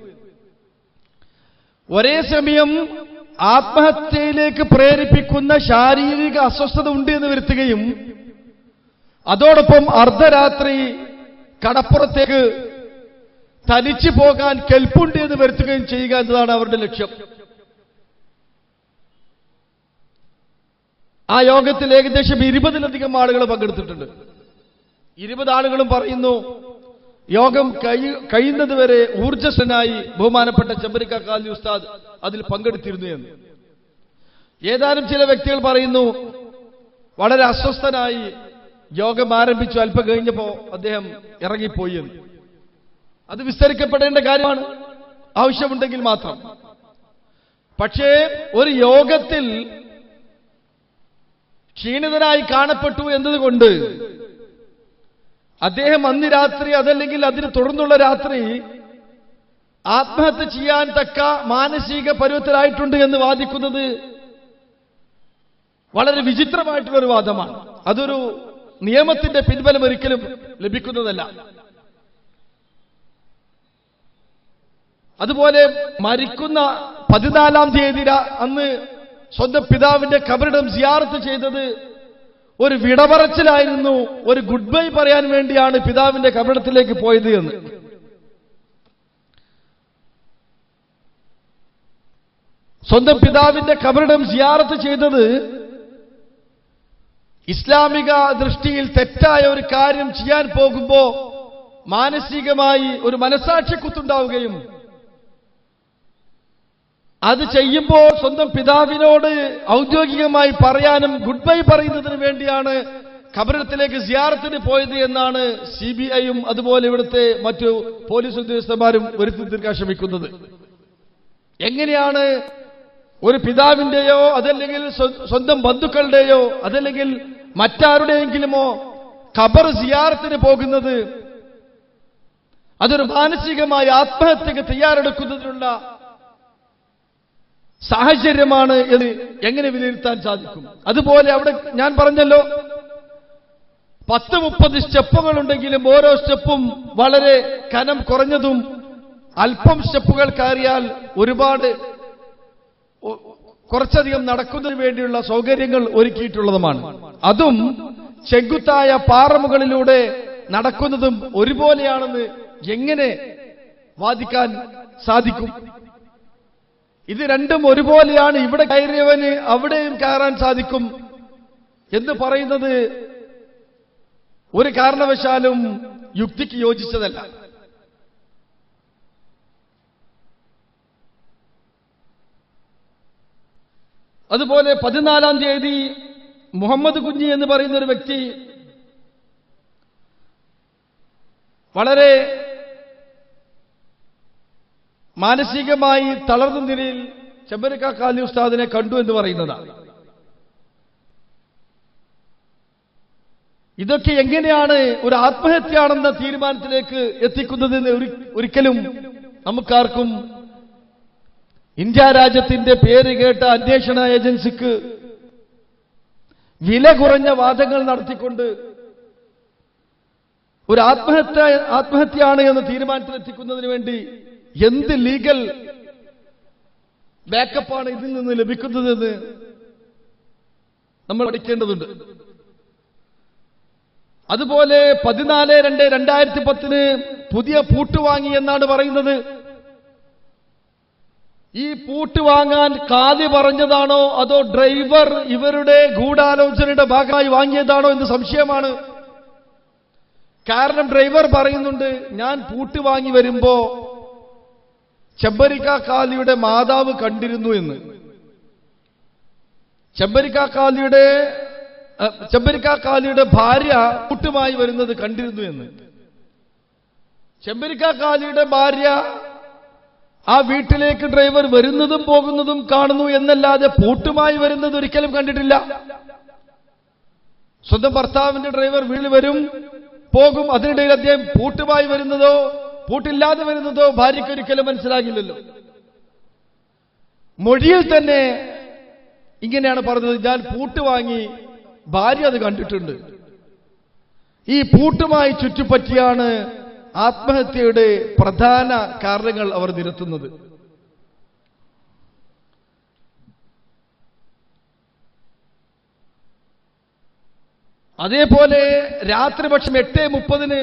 ഒരേ സമയം ആത്മഹത്യയിലേക്ക് പ്രേരിപ്പിക്കുന്ന ശാരീരിക അസ്വസ്ഥത ഉണ്ട് എന്ന് വരുത്തുകയും അതോടൊപ്പം അർദ്ധരാത്രി കടപ്പുറത്തേക്ക് തനിച്ചു പോകാൻ കെൽപ്പുണ്ട് എന്ന് വരുത്തുകയും ചെയ്യുക എന്നതാണ് അവരുടെ ലക്ഷ്യം ആ യോഗത്തിൽ ഏകദേശം ഇരുപതിലധികം ആളുകൾ പങ്കെടുത്തിട്ടുണ്ട് ഇരുപത് ആളുകളും പറയുന്നു യോഗം കഴി- കഴിയുന്നതുവരെ ഊർജസ്വനായി ബഹുമാനപ്പെട്ട ചെമ്പരിക്ക കാലി ഉസ്താദ് അതിൽ പങ്കെടുത്തിരുന്നു എന്ന് ഏതാനും ചില വ്യക്തികൾ പറയുന്നു വളരെ അസ്വസ്ഥനായി യോഗം ആരംഭിച്ചു അല്പം കഴിഞ്ഞപ്പോ അദ്ദേഹം ഇറങ്ങിപ്പോയി എന്ന് അത് വിസ്തരിക്കപ്പെടേണ്ട കാര്യമാണ് ആവശ്യമുണ്ടെങ്കിൽ മാത്രം പക്ഷേ ഒരു യോഗത്തിൽ ക്ഷീണിതനായി കാണപ്പെട്ടു എന്നതുകൊണ്ട് അദ്ദേഹം അന്ന് രാത്രി അതല്ലെങ്കിൽ അതിന് തുടർന്നുള്ള രാത്രി ആത്മഹത്യ ചെയ്യാൻ തക്ക മാനസിക പരുവത്തിലായിട്ടുണ്ട് എന്ന് വാദിക്കുന്നത് വളരെ വിചിത്രമായിട്ടുള്ള ഒരു വാദമാണ് അതൊരു നിയമത്തിന്റെ പിൻബലം ഒരിക്കലും ലഭിക്കുന്നതല്ല അതുപോലെ മരിക്കുന്ന പതിനാലാം തീയതി രാ- അന്ന് സ്വന്തം പിതാവിന്റെ കബറിടം സിയാറത്ത് ചെയ്തത് ഒരു വിടപറച്ചിലായിരുന്നു ഒരു ഗുഡ് ബൈ പറയാൻ വേണ്ടിയാണ് പിതാവിന്റെ കബറിടത്തിലേക്ക് പോയത് എന്ന് സ്വന്തം പിതാവിന്റെ കബറിടം സിയാറത്ത് ചെയ്തത് ഇസ്ലാമിക ദൃഷ്ടിയിൽ തെറ്റായ ഒരു കാര്യം ചെയ്യാൻ പോകുമ്പോ മാനസികമായി ഒരു മനസാക്ഷി കുത്തുണ്ടാവുകയും അത് ചെയ്യുമ്പോൾ സ്വന്തം പിതാവിനോട് ഔദ്യോഗികമായി പറയാനും ഗുഡ് ബൈ പറയുന്നതിന് വേണ്ടിയാണ് ഖബറിടത്തിലേക്ക് സിയാറത്തിന് പോയത് എന്നാണ് സി ബി ഐയും അതുപോലെ ഇവിടുത്തെ മറ്റു പോലീസ് ഉദ്യോഗസ്ഥന്മാരും വരുത്തി തീർക്കാൻ ശ്രമിക്കുന്നത് എങ്ങനെയാണ് ഒരു പിതാവിന്റെയോ അതല്ലെങ്കിൽ സ്വ- സ്വന്തം ബന്ധുക്കളുടെയോ അതല്ലെങ്കിൽ മറ്റാരുടെയെങ്കിലുമോ ഖബർ സിയാറത്തിന് പോകുന്നത് അതൊരു മാനസികമായ ആത്മഹത്യക്ക് തയ്യാറെടുക്കുന്നതിനുള്ള സാഹചര്യമാണ് എന്ന് എങ്ങനെ വിലയിരുത്താൻ സാധിക്കും അതുപോലെ അവിടെ ഞാൻ പറഞ്ഞല്ലോ പത്ത് മുപ്പത് സ്റ്റെപ്പുകൾ ഉണ്ടെങ്കിലും ഓരോ സ്റ്റെപ്പും വളരെ കനം കുറഞ്ഞതും അല്പം സ്റ്റെപ്പുകൾ കയറിയാൽ ഒരുപാട് ഒ- കുറച്ചധികം നടക്കുന്നതിന് വേണ്ടിയുള്ള സൗകര്യങ്ങൾ ഒരുക്കിയിട്ടുള്ളതുമാണ് അതും ചെങ്കുത്തായ പാറമുകളിലൂടെ നടക്കുന്നതും ഒരുപോലെയാണെന്ന് എങ്ങനെ വാദിക്കാൻ സാധിക്കും ഇത് രണ്ടും ഒരുപോലെയാണ് ഇവിടെ കയറിയവന് അവിടെയും കയറാൻ സാധിക്കും എന്ന് പറയുന്നത് ഒരു കാരണവശാലും യുക്തിക്ക് യോജിച്ചതല്ല അതുപോലെ പതിനാലാം തീയതി മുഹമ്മദ് കുഞ്ഞി എന്ന് പറയുന്ന ഒരു വ്യക്തി വളരെ മാനസികമായി തളർന്ന നിലയിൽ ചെമ്പരക്ക കാലി ഉസ്താദിനെ കണ്ടു എന്ന് പറയുന്നതാണ് ഇതൊക്കെ എങ്ങനെയാണ് ഒരു ആത്മഹത്യയാണെന്ന തീരുമാനത്തിലേക്ക് എത്തിക്കുന്നതെന്ന് ഒരി- ഒരിക്കലും നമുക്കാർക്കും ഇന്ത്യ രാജ്യത്തിന്റെ പേര് കേട്ട അന്വേഷണ ഏജൻസിക്ക് വില കുറഞ്ഞ വാദങ്ങൾ നടത്തിക്കൊണ്ട് ഒരു ആത്മഹത്യ ആത്മഹത്യയാണ് എന്ന തീരുമാനത്തിലെത്തിക്കുന്നതിന് വേണ്ടി എന്ത് ലീഗൽ ബാക്കപ്പാണ് ഇതിൽ നിന്ന് ലഭിക്കുന്നതെന്ന് നമ്മൾ പഠിക്കേണ്ടതുണ്ട് അതുപോലെ പതിനാല് രണ്ട് രണ്ടായിരത്തി പത്തിന് പുതിയ പൂട്ട് വാങ്ങി എന്നാണ് പറയുന്നത് ഈ പൂട്ട് വാങ്ങാൻ കാതി പറഞ്ഞതാണോ അതോ ഡ്രൈവർ ഇവരുടെ ഗൂഢാലോചനയുടെ ഭാഗമായി വാങ്ങിയതാണോ എന്ന് സംശയമാണ് കാരണം ഡ്രൈവർ പറയുന്നുണ്ട് ഞാൻ പൂട്ട് വാങ്ങി വരുമ്പോ ചെമ്പരിക്ക കാലിയുടെ മാതാവ് കണ്ടിരുന്നു എന്ന് ചെമ്പരിക്ക കാലിയുടെ ആ, ചെമ്പരിക്കാക്കാലിയുടെ ഭാര്യ കൂട്ടുമായി വരുന്നത് കണ്ടിരുന്നു എന്ന് ചെമ്പരിക്കാക്കാലിയുടെ ഭാര്യ ആ വീട്ടിലേക്ക് ഡ്രൈവർ വരുന്നതും പോകുന്നതും കാണുന്നു എന്നല്ലാതെ പൂട്ടുമായി വരുന്നത് ഒരിക്കലും കണ്ടിട്ടില്ല സ്വന്തം ഭർത്താവിന്റെ ഡ്രൈവർ വീട്ടിൽ വരും പോകും അതിനിടയിൽ അദ്ദേഹം പൂട്ടുമായി വരുന്നതോ പൂട്ടില്ലാതെ വരുന്നതോ ഭാര്യയ്ക്ക് ഒരിക്കലും മനസ്സിലാകില്ലല്ലോ മൊഴിയിൽ തന്നെ ഇങ്ങനെയാണ് പറഞ്ഞത് ഞാൻ പൂട്ട് വാങ്ങി ഭാര്യ അത് കണ്ടിട്ടുണ്ട് ഈ പൂട്ടുമായി ചുറ്റിപ്പറ്റിയാണ് ആത്മഹത്യയുടെ പ്രധാന കാരണങ്ങൾ അവർ നിരത്തുന്നത് അതേപോലെ രാത്രി പക്ഷം എട്ട് മുപ്പതിന്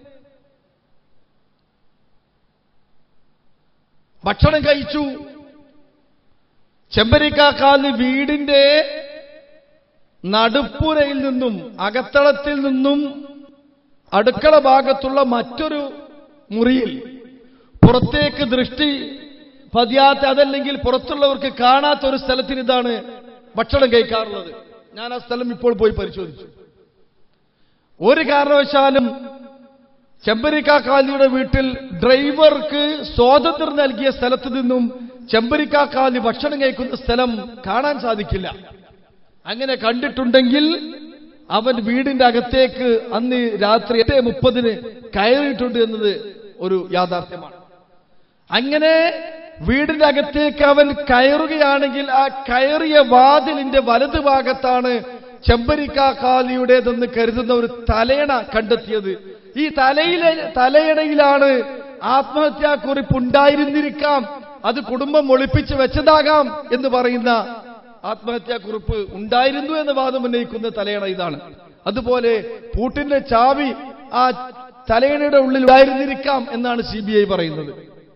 ഭക്ഷണം കഴിച്ചു ചെമ്പരിക്കാക്കാല് വീടിന്റെ നടുപ്പുരയിൽ നിന്നും അകത്തളത്തിൽ നിന്നും അടുക്കള ഭാഗത്തുള്ള മറ്റൊരു മുറിയിൽ പുറത്തേക്ക് ദൃഷ്ടി പതിയാത്ത അതല്ലെങ്കിൽ പുറത്തുള്ളവർക്ക് കാണാത്ത ഒരു സ്ഥലത്തിന് ഇതാണ് ഭക്ഷണം കഴിക്കാറുള്ളത് ഞാൻ ആ സ്ഥലം ഇപ്പോൾ പോയി പരിശോധിച്ചു ഒരു കാരണവശാലും ചെമ്പരിക്കാക്കാലിയുടെ വീട്ടിൽ ഡ്രൈവർക്ക് സ്വാതന്ത്ര്യം നൽകിയ സ്ഥലത്ത് നിന്നും ചെമ്പരിക്കാക്കാലി ഭക്ഷണം കഴിക്കുന്ന സ്ഥലം കാണാൻ സാധിക്കില്ല അങ്ങനെ കണ്ടിട്ടുണ്ടെങ്കിൽ അവൻ വീടിന്റെ അകത്തേക്ക് അന്ന് രാത്രി എട്ട് മുപ്പതിന് കയറിയിട്ടുണ്ട് എന്നത് ഒരു യാഥാർത്ഥ്യമാണ് അങ്ങനെ വീടിന്റെ അകത്തേക്ക് അവൻ കയറുകയാണെങ്കിൽ ആ കയറിയ വാതിലിന്റെ വലതുഭാഗത്താണ് ചെമ്പരിക്കാക്കാലിയുടേതെന്ന് കരുതുന്ന ഒരു തലയണ കണ്ടെത്തിയത് ഈ തലയിലെ തലയണയിലാണ് ആത്മഹത്യാക്കുറിപ്പ് ഉണ്ടായിരുന്നിരിക്കാം അത് കുടുംബം ഒളിപ്പിച്ച് വെച്ചതാകാം എന്ന് പറയുന്ന ആത്മഹത്യാക്കുറിപ്പ് ഉണ്ടായിരുന്നു എന്ന് വാദം ഉന്നയിക്കുന്ന തലയണ ഇതാണ് അതുപോലെ പൂട്ടിന്റെ ചാവി ആ തലയണയുടെ ഉള്ളിൽ ഉണ്ടായിരുന്നിരിക്കാം എന്നാണ് സി ബി ഐ പറയുന്നത്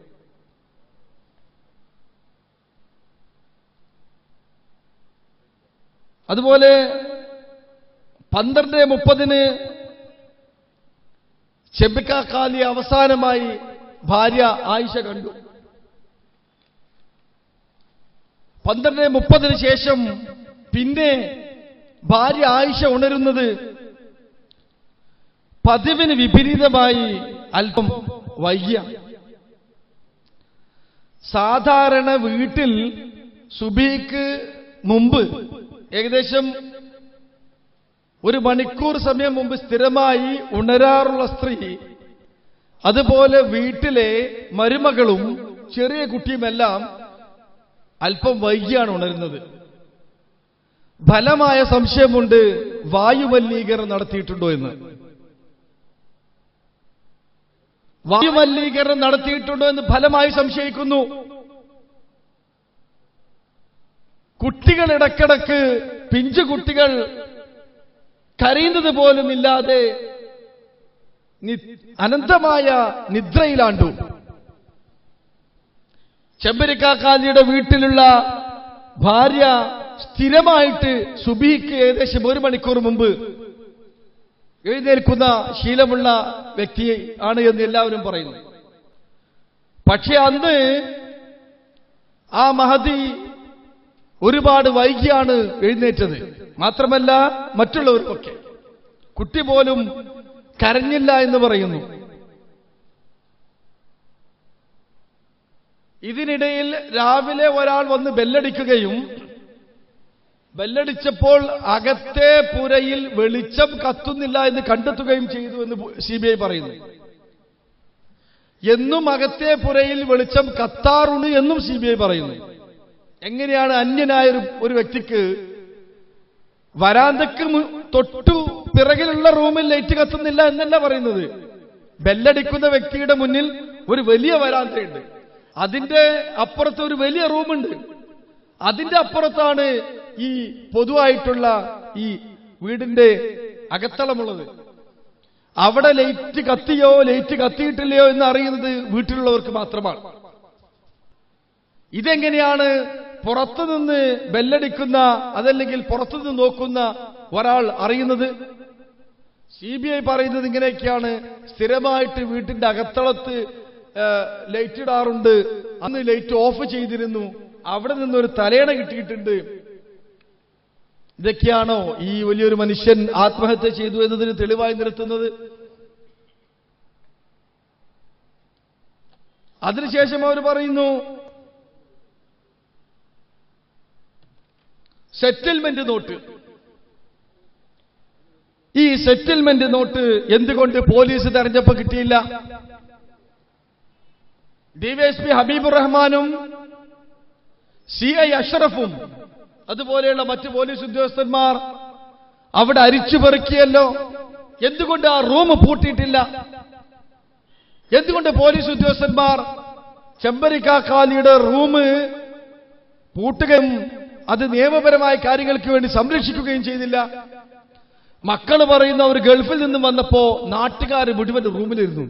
അതുപോലെ പന്ത്രണ്ട് മുപ്പതിന് ചെബിക്കാക്കാലി അവസാനമായി ഭാര്യ ആയിഷ കണ്ടു പന്ത്രണ്ട് മുപ്പതിന് ശേഷം പിന്നെ ഭാര്യ ആയിഷ ഉണരുന്നത് പതിവിന് വിപരീതമായി അല്പം വൈകിയ സാധാരണ വീട്ടിൽ സുബീക്ക് മുമ്പ് ഏകദേശം ഒരു മണിക്കൂർ സമയം മുമ്പ് സ്ഥിരമായി ഉണരാറുള്ള സ്ത്രീ അതുപോലെ വീട്ടിലെ മരുമകളും ചെറിയ കുട്ടിയുമെല്ലാം അല്പം വൈകിയാണ് ഉണരുന്നത് ഫലമായ സംശയമുണ്ട് വായുമലിനീകരണം നടത്തിയിട്ടുണ്ടോ എന്ന് വായുമലിനീകരണം നടത്തിയിട്ടുണ്ടോ എന്ന് ഫലമായി സംശയിക്കുന്നു കുട്ടികൾ ഇടക്കിടക്ക് പിഞ്ചു കുട്ടികൾ കരയുന്നത് പോലും ഇല്ലാതെ നി- അനന്തമായ നിദ്രയിലാണ്ടു ചെമ്പരിക്കാക്കാലിയുടെ വീട്ടിലുള്ള ഭാര്യ സ്ഥിരമായിട്ട് സുബിക്ക് ഏകദേശം ഒരു മണിക്കൂർ മുമ്പ് എഴുന്നേൽക്കുന്ന ശീലമുള്ള വ്യക്തി ആണ് എന്ന് എല്ലാവരും പറയുന്നു പക്ഷെ അന്ന് ആ മഹതി ഒരുപാട് വൈകിയാണ് എഴുന്നേറ്റത് മാത്രമല്ല മറ്റുള്ളവർക്കൊക്കെ കുട്ടി പോലും കരഞ്ഞില്ല എന്ന് പറയുന്നു ഇതിനിടയിൽ രാവിലെ ഒരാൾ വന്ന് ബെല്ലടിക്കുകയും ബെല്ലടിച്ചപ്പോൾ അകത്തെ പുരയിൽ വെളിച്ചം കത്തുന്നില്ല എന്ന് കണ്ടെത്തുകയും ചെയ്തു എന്ന് സി ബി ഐ പറയുന്നു എന്നും അകത്തെ പുരയിൽ വെളിച്ചം കത്താറുണ്ട് എന്നും സി ബി ഐ പറയുന്നു എങ്ങനെയാണ് അന്യനായ ഒരു ഒരു വ്യക്തിക്ക് വരാന്തക്ക് മു- തൊട്ടു പിറകിലുള്ള റൂമിൽ ലൈറ്റ് കത്തുന്നില്ല എന്നല്ല പറയുന്നത് ബെല്ലടിക്കുന്ന വ്യക്തിയുടെ മുന്നിൽ ഒരു വലിയ വരാന്തയുണ്ട് അതിന്റെ അപ്പുറത്ത് ഒരു വലിയ റൂമുണ്ട് അതിന്റെ അപ്പുറത്താണ് ഈ പൊതുവായിട്ടുള്ള ഈ വീടിന്റെ അകത്തളമുള്ളത് അവിടെ ലൈറ്റ് കത്തിയോ ലൈറ്റ് കത്തിയിട്ടില്ലയോ എന്ന് അറിയുന്നത് വീട്ടിലുള്ളവർക്ക് മാത്രമാണ് ഇതെങ്ങനെയാണ് പുറത്തുനിന്ന് ബെല്ലടിക്കുന്ന അതല്ലെങ്കിൽ പുറത്തുനിന്ന് നോക്കുന്ന ഒരാൾ അറിയുന്നത് സി ബി ഐ പറയുന്നത് ഇങ്ങനെയൊക്കെയാണ് സ്ഥിരമായിട്ട് വീട്ടിന്റെ അകത്തളത്ത് ആ, ലൈറ്റ് ഇടാറുണ്ട് അന്ന് ലൈറ്റ് ഓഫ് ചെയ്തിരുന്നു അവിടെ നിന്നൊരു തലയണ കിട്ടിയിട്ടുണ്ട് ഇതൊക്കെയാണോ ഈ വലിയൊരു മനുഷ്യൻ ആത്മഹത്യ ചെയ്തു എന്നതിന് തെളിവായി നിർത്തുന്നത് അതിനുശേഷം അവർ പറയുന്നു സെറ്റിൽമെന്റ് നോട്ട് ഈ സെറ്റിൽമെന്റ് നോട്ട് എന്തുകൊണ്ട് പോലീസ് തെരഞ്ഞപ്പോ കിട്ടിയില്ല ഡിവൈഎസ്പി ഹബീബുർ റഹ്മാനും സി ഐ അഷറഫും അതുപോലെയുള്ള മറ്റ് പോലീസ് ഉദ്യോഗസ്ഥന്മാർ അവിടെ അരിച്ചു പെറുക്കിയല്ലോ എന്തുകൊണ്ട് ആ റൂം പൂട്ടിയിട്ടില്ല എന്തുകൊണ്ട് പോലീസ് ഉദ്യോഗസ്ഥന്മാർ ചെമ്പരിക്കാക്കാലിയുടെ റൂം പൂട്ടുകയും അത് നിയമപരമായ കാര്യങ്ങൾക്ക് വേണ്ടി സംരക്ഷിക്കുകയും ചെയ്തില്ല മക്കൾ പറയുന്ന ഒരു ഗൾഫിൽ നിന്നും വന്നപ്പോ നാട്ടുകാർ മുഴുവൻ റൂമിലിരുന്നു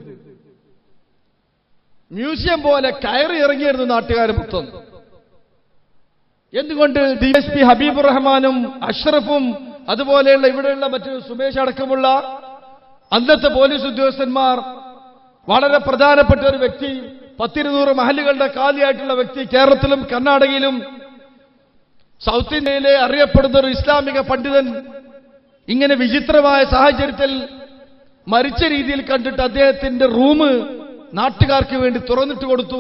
മ്യൂസിയം പോലെ കയറി ഇറങ്ങിയിരുന്നു നാട്ടുകാർ മൊത്തം എന്തുകൊണ്ട് ഡി എസ് പി ഹബീബുർ റഹ്മാനും അഷ്റഫും അതുപോലെയുള്ള ഇവിടെയുള്ള മറ്റു സുമേഷ് അടക്കമുള്ള അന്നത്തെ പോലീസ് ഉദ്യോഗസ്ഥന്മാർ വളരെ പ്രധാനപ്പെട്ട ഒരു വ്യക്തി പത്തിരുന്നൂറ് മഹലുകളുടെ കാലിയായിട്ടുള്ള വ്യക്തി കേരളത്തിലും കർണാടകയിലും സൗത്ത് ഇന്ത്യയിലെ അറിയപ്പെടുന്ന ഒരു ഇസ്ലാമിക പണ്ഡിതൻ ഇങ്ങനെ വിചിത്രമായ സാഹചര്യത്തിൽ മരിച്ച രീതിയിൽ കണ്ടിട്ട് അദ്ദേഹത്തിന്റെ റൂം നാട്ടുകാർക്ക് വേണ്ടി തുറന്നിട്ട് കൊടുത്തു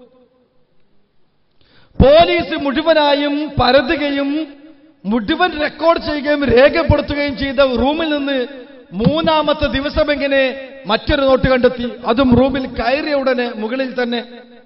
പോലീസ് മുഴുവനായും പരതുകയും മുഴുവൻ റെക്കോർഡ് ചെയ്യുകയും രേഖപ്പെടുത്തുകയും ചെയ്ത റൂമിൽ നിന്ന് മൂന്നാമത്തെ ദിവസം എങ്ങനെ മറ്റൊരു നോട്ട് കണ്ടെത്തി അതും റൂമിൽ കയറിയ ഉടനെ മുകളിൽ തന്നെ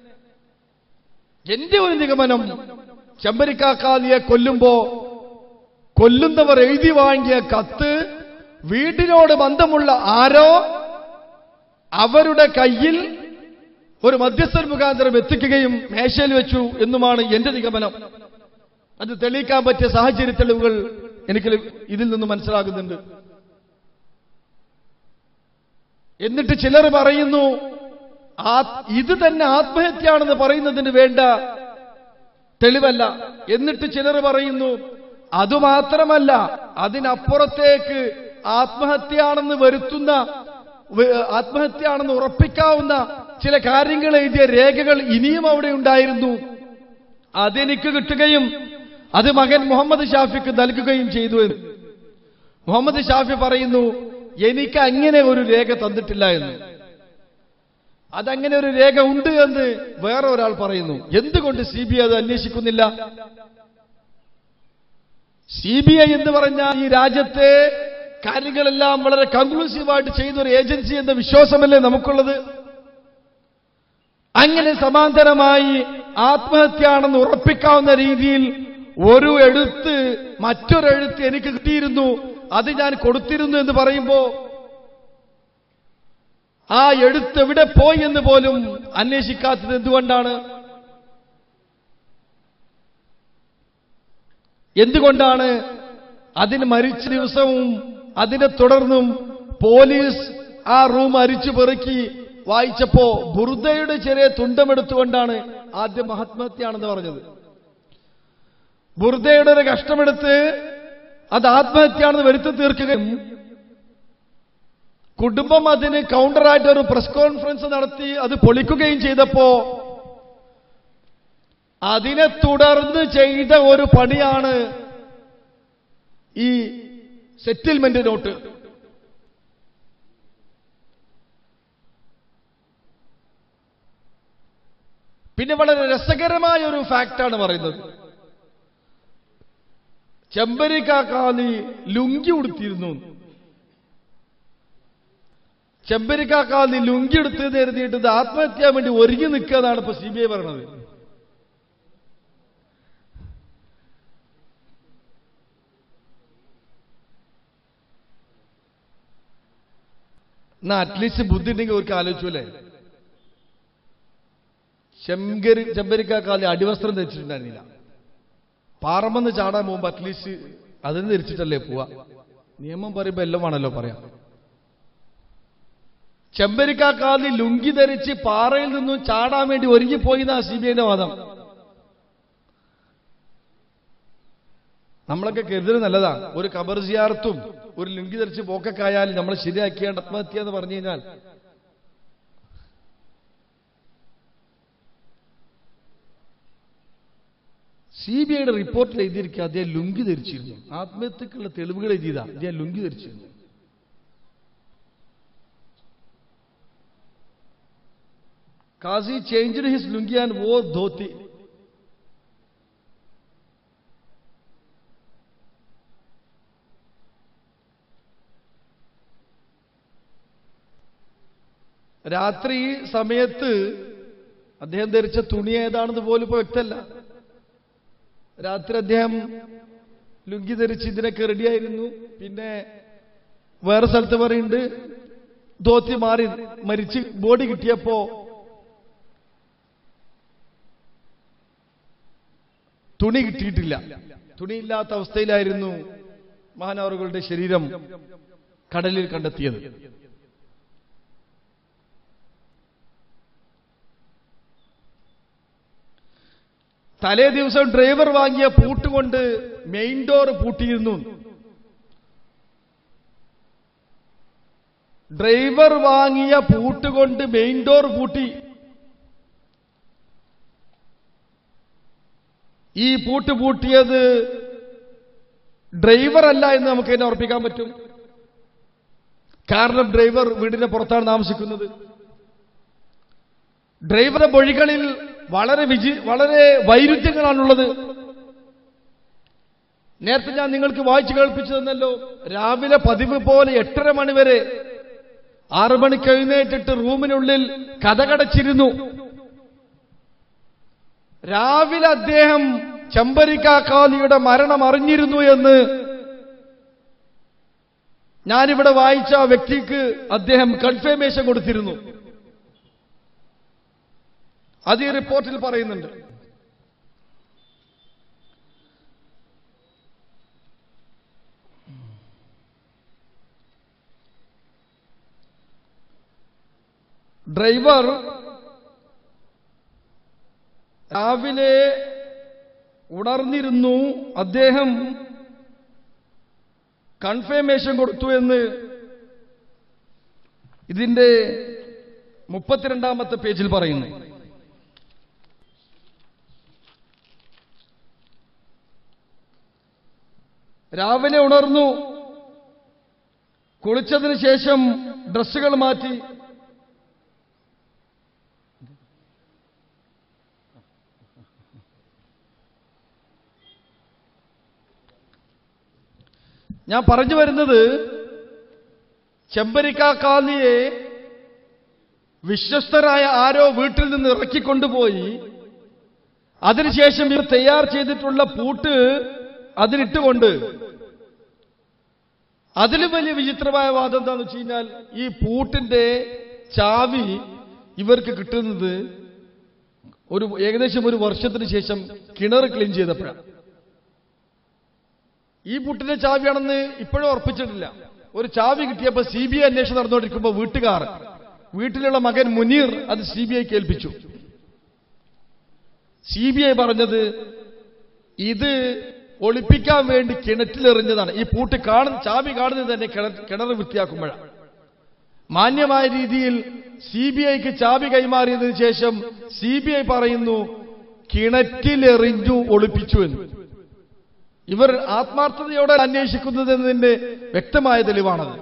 എന്റെ ഒരു നിഗമനം ചെമ്പരിക്കാക്കാലിയെ കൊല്ലുമ്പോ കൊല്ലുന്നവർ എഴുതി വാങ്ങിയ കത്ത് വീട്ടിനോട് ബന്ധമുള്ള ആരോ അവരുടെ കയ്യിൽ ഒരു മധ്യസ്ഥൻ മുഖാന്തരം എത്തിക്കുകയും മേശയിൽ വെച്ചു എന്നുമാണ് എന്റെ നിഗമനം അത് തെളിയിക്കാൻ പറ്റിയ സാഹചര്യ തെളിവുകൾ എനിക്ക് ഇതിൽ നിന്ന് മനസ്സിലാകുന്നുണ്ട് എന്നിട്ട് ചിലർ പറയുന്നു ആ- ഇത് തന്നെ ആത്മഹത്യയാണെന്ന് പറയുന്നതിന് വേണ്ട തെളിവല്ല എന്നിട്ട് ചിലർ പറയുന്നു അതുമാത്രമല്ല അതിനപ്പുറത്തേക്ക് ആത്മഹത്യയാണെന്ന് വരുത്തുന്ന വ- ആത്മഹത്യയാണെന്ന് ഉറപ്പിക്കാവുന്ന ചില കാര്യങ്ങൾ എഴുതിയ രേഖകൾ ഇനിയും അവിടെ ഉണ്ടായിരുന്നു അതെനിക്ക് കിട്ടുകയും അത് മകൻ മുഹമ്മദ് ഷാഫിക്ക് നൽകുകയും ചെയ്തു എന്ന് മുഹമ്മദ് ഷാഫി പറയുന്നു എനിക്ക് അങ്ങനെ ഒരു രേഖ തന്നിട്ടില്ല എന്ന് അതങ്ങനെ ഒരു രേഖ ഉണ്ട് എന്ന് വേറെ ഒരാൾ പറയുന്നു എന്തുകൊണ്ട് സി ബി ഐ അത് അന്വേഷിക്കുന്നില്ല സി ബി ഐ എന്ന് പറഞ്ഞാൽ ഈ രാജ്യത്തെ കാര്യങ്ങളെല്ലാം വളരെ കൺക്ലൂസീവായിട്ട് ചെയ്യുന്ന ഒരു ഏജൻസി എന്ന വിശ്വാസമല്ലേ നമുക്കുള്ളത് അങ്ങനെ സമാന്തരമായി ആത്മഹത്യയാണെന്ന് ഉറപ്പിക്കാവുന്ന രീതിയിൽ ഒരു എഴുത്ത് മറ്റൊരു എഴുത്ത് എനിക്ക് കിട്ടിയിരുന്നു അത് ഞാൻ കൊടുത്തിരുന്നു എന്ന് പറയുമ്പോ ആ എഴുത്ത് എവിടെ പോയി എന്ന് പോലും അന്വേഷിക്കാത്തത് എന്തുകൊണ്ടാണ് എന്തുകൊണ്ടാണ് അതിന് മരിച്ച ദിവസവും അതിനെ തുടർന്നും പോലീസ് ആ റൂം അരിച്ചു പെറുക്കി വായിച്ചപ്പോ ബുർദയുടെ ചെറിയ തുണ്ടമെടുത്തുകൊണ്ടാണ് ആദ്യം ആത്മഹത്യയാണെന്ന് പറഞ്ഞത് ബുർദയുടെ ഒരു കഷ്ടമെടുത്ത് അത് ആത്മഹത്യയാണെന്ന് വരുത്തി തീർക്കുകയും കുടുംബം അതിന് കൗണ്ടറായിട്ട് ഒരു പ്രസ് കോൺഫറൻസ് നടത്തി അത് പൊളിക്കുകയും ചെയ്തപ്പോ അതിനെ തുടർന്ന് ചെയ്ത ഒരു പണിയാണ് ഈ സെറ്റിൽമെന്റ് നോട്ട് പിന്നെ വളരെ രസകരമായ ഒരു ഫാക്റ്റാണ് പറയുന്നത് ചെമ്പരിക്കാക്കാലി ലുങ്കി ഉടുത്തിരുന്നു ചെമ്പരിക്കാക്കാലി ലുങ്കി എടുത്ത് കരുതിയിട്ട് ഇത് ആത്മഹത്യ ചെയ്യാൻ വേണ്ടി ഒരുങ്ങി നിൽക്കുക എന്നാണ് ഇപ്പൊ സി ബി ഐ പറയണത് എന്നാ അറ്റ്ലീസ്റ്റ് ബുദ്ധി ഉണ്ടെങ്കിൽ അവർക്ക് ആലോചിച്ചൂലേ ചെമ്പരി ചെമ്പരിക്കാക്കാലി അടിവസ്ത്രം ധരിച്ചിട്ടുണ്ടായിരുന്നില്ല പാറമെന്ന് ചാടാൻ പോകുമ്പോ അറ്റ്ലീസ്റ്റ് അതിന് ധരിച്ചിട്ടല്ലേ പോവാ നിയമം പറയുമ്പോ എല്ലാം ആണല്ലോ പറയാം ചെമ്പരിക്കാക്കാലി ലുങ്കി ധരിച്ച് പാറയിൽ നിന്നും ചാടാൻ വേണ്ടി ഒരുങ്ങിപ്പോയി എന്നാ സി ബി ഐന്റെ വാദം നമ്മളൊക്കെ കരുതൽ നല്ലതാ ഒരു കബർ സിയാർത്തും ഒരു ലുങ്കി ധരിച്ച് പോക്കൊക്കെ ആയാലും നമ്മൾ ശരിയാക്കിയാണ്ട് ആത്മഹത്യ എന്ന് പറഞ്ഞു കഴിഞ്ഞാൽ സി ബി ഐയുടെ റിപ്പോർട്ടിൽ എഴുതിയിരിക്കുക അദ്ദേഹം ലുങ്കി ധരിച്ചിരുന്നു ആത്മഹത്യക്കുള്ള തെളിവുകൾ എഴുതിയതാ അദ്ദേഹം ലുങ്കി ധരിച്ചിരുന്നു Qazi changed his lungi and wore dhoti രാത്രി സമയത്ത് അദ്ദേഹം ധരിച്ച തുണി ഏതാണെന്ന് പോലും ഇപ്പൊ വ്യക്തമല്ല രാത്രി അദ്ദേഹം ലുങ്കി ധരിച്ച് ഇതിനൊക്കെ റെഡിയായിരുന്നു പിന്നെ വേറെ സ്ഥലത്ത് പറയുന്നുണ്ട് ധോത്തി മാറി മരിച്ച് ബോഡി കിട്ടിയപ്പോ തുണി കിട്ടിയിട്ടില്ല തുണിയില്ലാത്ത അവസ്ഥയിലായിരുന്നു മഹാനവറുകളുടെ ശരീരം കടലിൽ കണ്ടെത്തിയത് തലേ ദിവസം ഡ്രൈവർ വാങ്ങിയ പൂട്ട് കൊണ്ട് മെയിൻ ഡോർ പൂട്ടിയിരുന്നു ഡ്രൈവർ വാങ്ങിയ പൂട്ട് കൊണ്ട് മെയിൻ ഡോർ പൂട്ടി ഈ പൂട്ട് പൂട്ടിയത് ഡ്രൈവർ അല്ല എന്ന് നമുക്ക് എന്നെ ഉറപ്പിക്കാൻ പറ്റും കാരണം ഡ്രൈവർ വീടിന്റെ പുറത്താണ് താമസിക്കുന്നത് ഡ്രൈവറുടെ മൊഴികളിൽ വളരെ വിജി വളരെ വൈരുദ്ധ്യങ്ങളാണുള്ളത് നേരത്തെ ഞാൻ നിങ്ങൾക്ക് വായിച്ചു കേൾപ്പിച്ചു തന്നല്ലോ രാവിലെ പതിവ് പോലെ എട്ടര മണി വരെ ആറു മണിക്ക് എഴുന്നേറ്റിട്ട് റൂമിനുള്ളിൽ കഥകടച്ചിരുന്നു രാവിലെ അദ്ദേഹം ചെമ്പരിക്കാക്കാലിയുടെ മരണം അറിഞ്ഞിരുന്നു എന്ന് ഞാനിവിടെ വായിച്ച ആ വ്യക്തിക്ക് അദ്ദേഹം കൺഫർമേഷൻ കൊടുത്തിരുന്നു അത് ഈ റിപ്പോർട്ടിൽ പറയുന്നുണ്ട് ഡ്രൈവർ രാവിലെ ഉണർന്നിരുന്നു അദ്ദേഹം കൺഫർമേഷൻ കൊടുത്തു എന്ന് ഇതിന്റെ മുപ്പത്തിരണ്ടാമത്തെ പേജിൽ പറയുന്നു രാവിലെ ഉണർന്നു കുളിച്ചതിന് ശേഷം ഡ്രസ്സുകൾ മാറ്റി ഞാൻ പറഞ്ഞു വരുന്നത് ചെമ്പരിക്കാക്കാലിയെ വിശ്വസ്തരായ ആരോ വീട്ടിൽ നിന്ന് ഇറക്കിക്കൊണ്ടുപോയി അതിനുശേഷം ഇവർ തയ്യാർ ചെയ്തിട്ടുള്ള പൂട്ട് അതിലിട്ടുകൊണ്ട് അതിലും വലിയ വിചിത്രമായ വാദം എന്താണെന്ന് വെച്ച് കഴിഞ്ഞാൽ ഈ പൂട്ടിന്റെ ചാവി ഇവർക്ക് കിട്ടുന്നത് ഒരു ഏകദേശം ഒരു വർഷത്തിന് ശേഷം കിണർ ക്ലീൻ ചെയ്തപ്പോഴാണ് ഈ പൂട്ടിന്റെ ചാവിയാണെന്ന് ഇപ്പോഴും ഉറപ്പിച്ചിട്ടില്ല ഒരു ചാവി കിട്ടിയപ്പോൾ സി ബി ഐ അന്വേഷണം നടന്നുകൊണ്ടിരിക്കുമ്പോൾ വീട്ടുകാർ വീട്ടിലുള്ള മകൻ മുനീർ അത് സി ബി ഐക്ക് ഏൽപ്പിച്ചു സി ബി ഐ പറഞ്ഞത് ഇത് ഒളിപ്പിക്കാൻ വേണ്ടി കിണറ്റിലെറിഞ്ഞതാണ് ഈ പൂട്ട് കാണുന്ന ചാവി കാണുന്നത് തന്നെ കിണർ കിണർ വൃത്തിയാക്കുമ്പോഴാണ് മാന്യമായ രീതിയിൽ സി ബി ഐക്ക് ചാവി കൈമാറിയതിനു ശേഷം സി ബി ഐ പറയുന്നു കിണറ്റിലെറിഞ്ഞു ഒളിപ്പിച്ചു എന്ന് ഇവർ ആത്മാർത്ഥതയോടെ അന്വേഷിക്കുന്നത് എന്നതിന്റെ വ്യക്തമായ തെളിവാണത്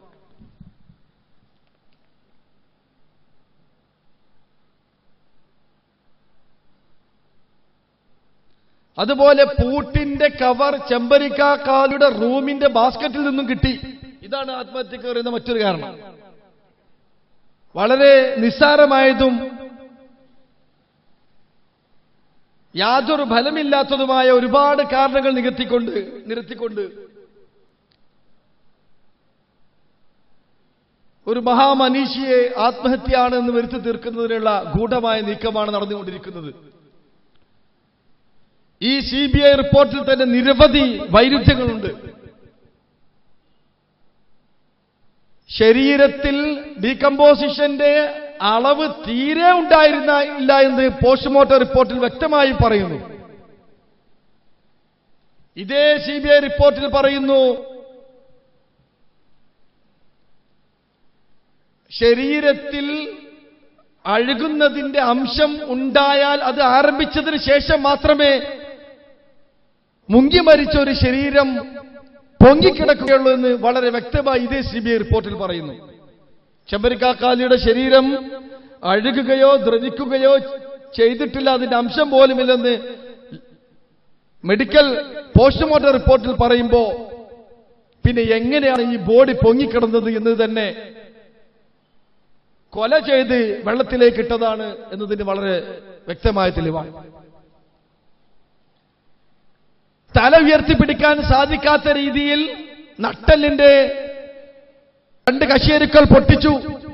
അതുപോലെ പൂട്ടിന്റെ കവർ ചെമ്പരിക്കാക്കാലുടെ റൂമിന്റെ ബാസ്ക്കറ്റിൽ നിന്നും കിട്ടി ഇതാണ് ആത്മഹത്യക്ക് പറയുന്ന മറ്റൊരു കാരണം വളരെ നിസ്സാരമായതും യാതൊരു ഫലമില്ലാത്തതുമായ ഒരുപാട് കാരണങ്ങൾ നികത്തിക്കൊണ്ട് നിരത്തിക്കൊണ്ട് ഒരു മഹാമനീഷിയെ ആത്മഹത്യയാണ് എന്ന് വരുത്തി തീർക്കുന്നതിനുള്ള ഗൂഢമായ നീക്കമാണ് നടന്നുകൊണ്ടിരിക്കുന്നത് ഈ സി ബി ഐ റിപ്പോർട്ടിൽ തന്നെ നിരവധി വൈരുദ്ധ്യങ്ങളുണ്ട് ശരീരത്തിൽ ഡീകമ്പോസിഷന്റെ അളവ് തീരെ ഉണ്ടായിരുന്ന ഇല്ല എന്ന് പോസ്റ്റ്മോർട്ടം റിപ്പോർട്ടിൽ വ്യക്തമായി പറയുന്നു ഇതേ സി ബി ഐ റിപ്പോർട്ടിൽ പറയുന്നു ശരീരത്തിൽ അഴുകുന്നതിന്റെ അംശം ഉണ്ടായാൽ അത് ആരംഭിച്ചതിന് ശേഷം മാത്രമേ മുങ്ങി മരിച്ച ഒരു ശരീരം പൊങ്ങിക്കിടക്കുകയുള്ളൂ എന്ന് വളരെ വ്യക്തമായി ഇതേ സി ബി ഐ റിപ്പോർട്ടിൽ പറയുന്നു ചെമ്പരിക്കാക്കാലിയുടെ ശരീരം അഴുകുകയോ ദ്രവിക്കുകയോ ചെയ്തിട്ടില്ല അതിന്റെ അംശം പോലുമില്ലെന്ന് മെഡിക്കൽ പോസ്റ്റ്മോർട്ടം റിപ്പോർട്ടിൽ പറയുമ്പോ പിന്നെ എങ്ങനെയാണ് ഈ ബോഡി പൊങ്ങിക്കിടന്നത് എന്ന് തന്നെ കൊല ചെയ്ത് വെള്ളത്തിലേക്ക് ഇട്ടതാണ് എന്നതിന് വളരെ വ്യക്തമായ തെളിവാണ് തല ഉയർത്തിപ്പിടിക്കാൻ സാധിക്കാത്ത രീതിയിൽ നട്ടലിന്റെ രണ്ട് കശേരുക്കൾ പൊട്ടിച്ചു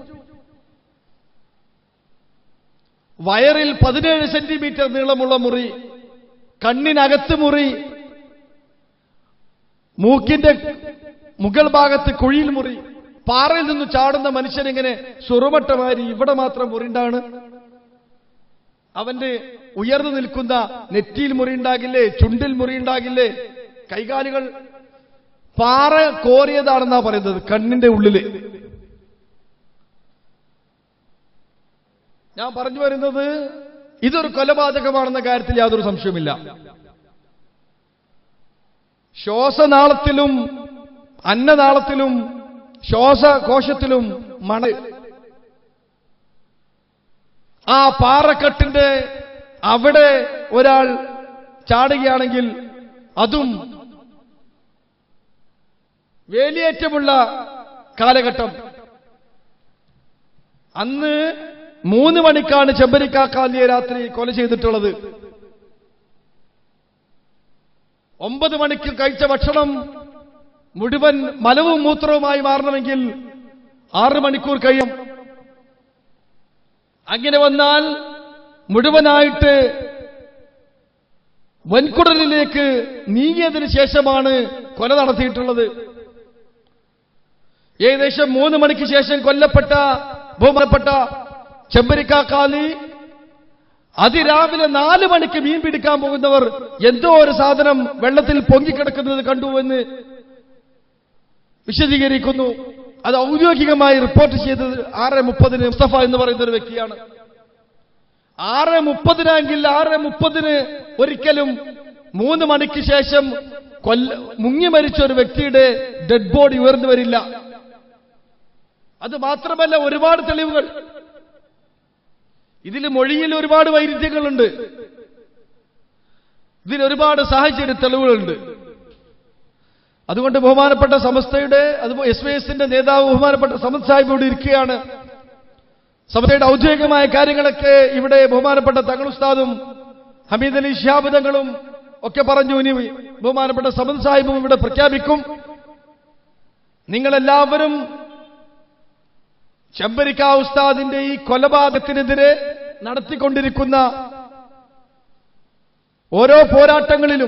വയറിൽ പതിനേഴ് സെന്റിമീറ്റർ നീളമുള്ള മുറി കണ്ണിനകത്ത് മുറി മൂക്കിന്റെ മുകൾ ഭാഗത്ത് കുഴിയിൽ മുറി പാറയിൽ നിന്ന് ചാടുന്ന മനുഷ്യനിങ്ങനെ സുറുമട്ടമാരി ഇവിടെ മാത്രം മുറിണ്ടാണ് അവന്റെ ഉയർന്നു നിൽക്കുന്ന നെറ്റിയിൽ മുറിയുണ്ടാകില്ലേ ചുണ്ടിൽ മുറിയുണ്ടാകില്ലേ കൈകാലുകൾ പാറ കോറിയതാണെന്നാ പറയുന്നത് കണ്ണിന്റെ ഉള്ളില് ഞാൻ പറഞ്ഞു വരുന്നത് ഇതൊരു കൊലപാതകമാണെന്ന കാര്യത്തിൽ യാതൊരു സംശയവുമില്ല ശ്വാസനാളത്തിലും അന്നനാളത്തിലും ശ്വാസകോശത്തിലും മണ ആ പാറക്കെട്ടിന്റെ അവിടെ ഒരാൾ ചാടുകയാണെങ്കിൽ അതും വേലിയേറ്റമുള്ള കാലഘട്ടം അന്ന് മൂന്ന് മണിക്കാണ് ചെമ്പരിക്കാക്കാലിയെ രാത്രി കൊല ചെയ്തിട്ടുള്ളത് ഒമ്പത് മണിക്ക് കഴിച്ച ഭക്ഷണം മുഴുവൻ മലവും മൂത്രവുമായി മാറണമെങ്കിൽ ആറ് മണിക്കൂർ കഴിയും അങ്ങനെ വന്നാൽ മുഴുവനായിട്ട് വൻകുടലിലേക്ക് നീങ്ങിയതിനു ശേഷമാണ് കൊല നടത്തിയിട്ടുള്ളത് ഏകദേശം മൂന്ന് മണിക്ക് ശേഷം കൊല്ലപ്പെട്ട ബഹുമാനപ്പെട്ട ചെമ്പരിക്കാക്കാലി അതിരാവിലെ നാല് മണിക്ക് മീൻ പിടിക്കാൻ പോകുന്നവർ എന്തോ ഒരു സാധനം വെള്ളത്തിൽ പൊങ്ങിക്കിടക്കുന്നത് കണ്ടു എന്ന് വിശദീകരിക്കുന്നു അത് ഔദ്യോഗികമായി റിപ്പോർട്ട് ചെയ്തത് ആറ് മുപ്പതിന് മുസ്തഫ എന്ന് പറയുന്ന ഒരു വ്യക്തിയാണ് ആറ് മുപ്പതിനെങ്കിൽ ആറ് മുപ്പതിന് ഒരിക്കലും മൂന്ന് മണിക്ക് ശേഷം കൊല്ല മുങ്ങി മരിച്ച ഒരു വ്യക്തിയുടെ ഡെഡ് ബോഡി ഉയർന്നു വരില്ല അത് മാത്രമല്ല ഒരുപാട് തെളിവുകൾ ഇതിൽ മൊഴിയിൽ ഒരുപാട് വൈരുദ്ധ്യങ്ങളുണ്ട് ഇതിൽ ഒരുപാട് സാഹചര്യ തെളിവുകളുണ്ട് അതുകൊണ്ട് ബഹുമാനപ്പെട്ട സമസ്തയുടെ അതുപോലെ എസ് വൈ എസിന്റെ നേതാവ് ബഹുമാനപ്പെട്ട സമത് സാഹിബ് ഇവിടെ ഇരിക്കുകയാണ് സമസ്തയുടെ ഔദ്യോഗികമായ കാര്യങ്ങളൊക്കെ ഇവിടെ ബഹുമാനപ്പെട്ട തങ്ങൾ ഉസ്താദും ഹമീദ് അലി ഷിഹാബ് തങ്ങളും ഒക്കെ പറഞ്ഞു ഇനി ബഹുമാനപ്പെട്ട സമത് സാഹിബും ഇവിടെ പ്രഖ്യാപിക്കും നിങ്ങളെല്ലാവരും ചെമ്പരിക്ക ഉസ്താദിന്റെ ഈ കൊലപാതകത്തിനെതിരെ നടത്തിക്കൊണ്ടിരിക്കുന്ന ഓരോ പോരാട്ടങ്ങളിലും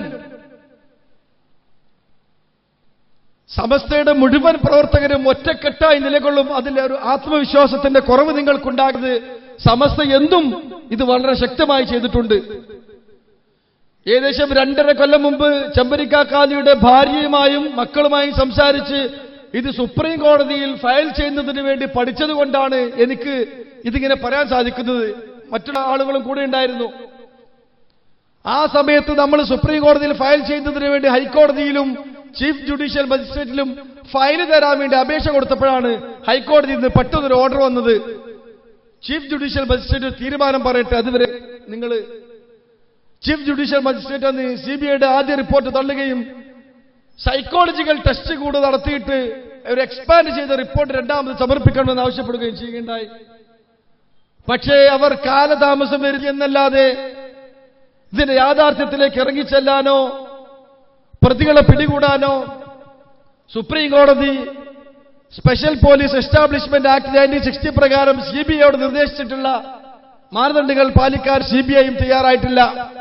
സമസ്തയുടെ മുഴുവൻ പ്രവർത്തകരും ഒറ്റക്കെട്ടായി നിലകൊള്ളും അതിലെ ഒരു ആത്മവിശ്വാസത്തിന്റെ കുറവ് നിങ്ങൾക്കുണ്ടാകരുത് സമസ്ത എന്തും ഇത് വളരെ ശക്തമായി ചെയ്തിട്ടുണ്ട് ഏകദേശം രണ്ടര കൊല്ലം മുമ്പ് ചെമ്പരിക്കാക്കാലിയുടെ ഭാര്യയുമായും മക്കളുമായും സംസാരിച്ച് ഇത് സുപ്രീം കോടതിയിൽ ഫയൽ ചെയ്യുന്നതിന് വേണ്ടി പഠിച്ചതുകൊണ്ടാണ് എനിക്ക് ഇതിങ്ങനെ പറയാൻ സാധിക്കുന്നത് മറ്റുള്ള ആളുകളും കൂടെ ഉണ്ടായിരുന്നു ആ സമയത്ത് നമ്മൾ സുപ്രീം കോടതിയിൽ ഫയൽ ചെയ്യുന്നതിന് വേണ്ടി ഹൈക്കോടതിയിലും ചീഫ് ജുഡീഷ്യൽ മജിസ്ട്രേറ്റിലും ഫയൽ തരാൻ വേണ്ടി അപേക്ഷ കൊടുത്തപ്പോഴാണ് ഹൈക്കോടതിയിൽ നിന്ന് പെട്ടെന്നൊരു ഓർഡർ വന്നത് ചീഫ് ജുഡീഷ്യൽ മജിസ്ട്രേറ്റ് ഒരു തീരുമാനം പറയട്ടെ അതുവരെ നിങ്ങൾ ചീഫ് ജുഡീഷ്യൽ മജിസ്ട്രേറ്റ് അന്ന് സി ബി ഐയുടെ ആദ്യ റിപ്പോർട്ട് തള്ളുകയും സൈക്കോളജിക്കൽ ടെസ്റ്റ് കൂടെ നടത്തിയിട്ട് ഒരു എക്സ്പാൻഡ് ചെയ്ത റിപ്പോർട്ട് രണ്ടാമത് സമർപ്പിക്കണമെന്ന് ആവശ്യപ്പെടുകയും ചെയ്യുകയുണ്ടായി പക്ഷേ അവർ കാലതാമസം വരുത്തി എന്നല്ലാതെ ഇതിന്റെ യാഥാർത്ഥ്യത്തിലേക്ക് ഇറങ്ങിച്ചെല്ലാനോ പ്രതികളെ പിടികൂടാനോ സുപ്രീം കോടതി special police establishment act nineteen sixty പ്രകാരം സി ബി ഐയോട് നിർദ്ദേശിച്ചിട്ടുള്ള മാനദണ്ഡങ്ങൾ പാലിക്കാൻ സി ബി ഐയും തയ്യാറായിട്ടില്ല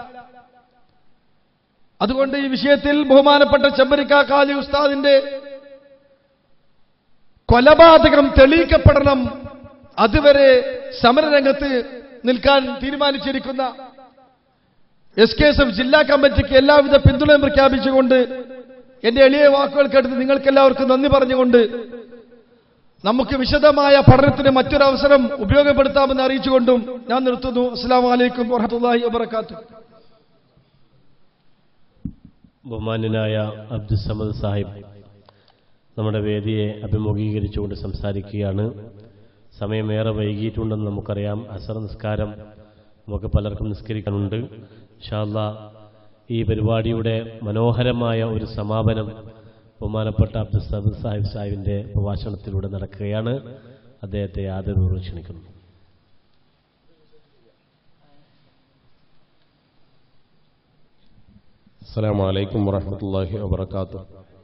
അതുകൊണ്ട് ഈ വിഷയത്തിൽ ബഹുമാനപ്പെട്ട ചെമ്പരിക്ക കാലി ഉസ്താദിന്റെ കൊലപാതകം തെളിയിക്കപ്പെടണം അതുവരെ സമരരംഗത്ത് നിൽക്കാൻ തീരുമാനിച്ചിരിക്കുന്ന എസ് കെ എസ് എഫ് ജില്ലാ കമ്മിറ്റിക്ക് എല്ലാവിധ പിന്തുണയും പ്രഖ്യാപിച്ചുകൊണ്ട് എന്റെ എളിയ വാക്കുകൾ കേട്ടത് നിങ്ങൾക്കെല്ലാവർക്കും നന്ദി പറഞ്ഞുകൊണ്ട് നമുക്ക് വിശദമായ പഠനത്തിന് മറ്റൊരവസരം ഉപയോഗപ്പെടുത്താമെന്ന് അറിയിച്ചുകൊണ്ടും ഞാൻ നിർത്തുന്നു അസ്സാം വലൈക്കും വാഹമത്തല്ലാഹി വാബർക്കാത്തു ബഹുമാന്യനായ അബ്ദുസമദ് സാഹിബ് നമ്മുടെ വേദിയെ അഭിമുഖീകരിച്ചുകൊണ്ട് സംസാരിക്കുകയാണ് സമയമേറെ വൈകിയിട്ടുണ്ടെന്ന് നമുക്കറിയാം അസർ നിസ്കാരം നമുക്ക് പലർക്കും നിസ്കരിക്കാനുണ്ട് ഷാല്ല ഈ പരിപാടിയുടെ മനോഹരമായ ഒരു സമാപനം ബഹുമാനപ്പെട്ട അബ്ദുസമദ് സാഹിബ് സാഹിബിന്റെ പ്രഭാഷണത്തിലൂടെ നടക്കുകയാണ് അദ്ദേഹത്തെ ആദരപൂർവ്വം ക്ഷണിക്കുന്നു السلام عليكم ورحمة الله وبركاته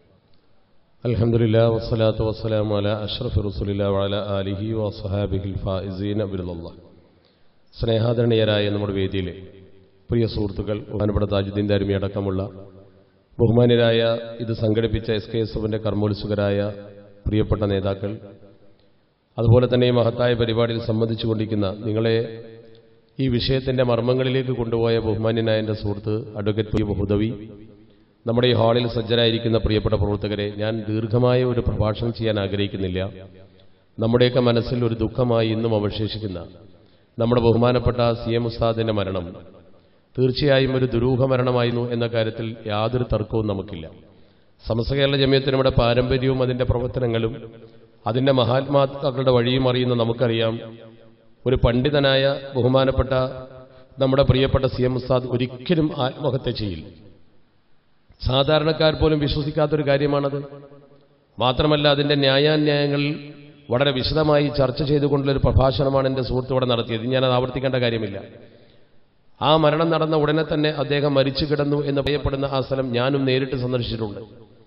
الحمد لله والصلاة والسلام على أشرف رسول الله وعلى آله وصحابه الفائزين برضا الله സ്നേഹാദരണീയരായ നമ്മുടെ വേദിയിലെ പ്രിയ സുഹൃത്തുക്കൾ ബഹുമാനപ്പെട്ട താജുദ്ദീൻ ദാരിമി അടക്കമുള്ള ബഹുമാന്യരായ ഇത് സംഘടിപ്പിച്ച എസ് കെ എസ് എഫിൻ്റെ കർമ്മോത്സുകരായ പ്രിയപ്പെട്ട നേതാക്കൾ അതുപോലെ തന്നെ ഈ മഹത്തായ പരിപാടിയിൽ സംബന്ധിച്ചുകൊണ്ടിരിക്കുന്ന നിങ്ങളെ ഈ വിഷയത്തിന്റെ മർമ്മങ്ങളിലേക്ക് കൊണ്ടുപോയ ബഹുമാന്യനായ എൻ്റെ സുഹൃത്ത് അഡ്വക്കേറ്റ് പി ബഹുദവി നമ്മുടെ ഈ ഹാളിൽ സജ്ജരായിരിക്കുന്ന പ്രിയപ്പെട്ട പ്രവർത്തകരെ ഞാൻ ദീർഘമായ ഒരു പ്രഭാഷണം ചെയ്യാൻ ആഗ്രഹിക്കുന്നില്ല നമ്മുടെയൊക്കെ മനസ്സിൽ ഒരു ദുഃഖമായി ഇന്നും അവശേഷിക്കുന്ന നമ്മുടെ ബഹുമാനപ്പെട്ട സി എം ഉസ്താദിന്റെ മരണം തീർച്ചയായും ഒരു ദുരൂഹ മരണമായിരുന്നു എന്ന കാര്യത്തിൽ യാതൊരു തർക്കവും നമുക്കില്ല സമസ്ത കേരള ജമിയത്തിന് നമ്മുടെ പാരമ്പര്യവും അതിന്റെ പ്രവർത്തനങ്ങളും അതിന്റെ മഹാത്മാക്കളുടെ വഴിയും അറിയുന്ന നമുക്കറിയാം ഒരു പണ്ഡിതനായ ബഹുമാനപ്പെട്ട നമ്മുടെ പ്രിയപ്പെട്ട സി എം ഉസ്താദ് ഒരിക്കലും ആത്മഹത്യ ചെയ്യില്ല സാധാരണക്കാർ പോലും വിശ്വസിക്കാത്തൊരു കാര്യമാണത് മാത്രമല്ല അതിന്റെ ന്യായാന്യായങ്ങൾ വളരെ വിശദമായി ചർച്ച ചെയ്തുകൊണ്ടുള്ളൊരു പ്രഭാഷണമാണ് എൻ്റെ സുഹൃത്ത് ഇവിടെ നടത്തിയത് ഞാനത് ആവർത്തിക്കേണ്ട കാര്യമില്ല ആ മരണം നടന്ന ഉടനെ തന്നെ അദ്ദേഹം മരിച്ചു കിടന്നു എന്ന് പറയപ്പെടുന്ന ആ സ്ഥലം ഞാനും നേരിട്ട് സന്ദർശിച്ചിട്ടുണ്ട്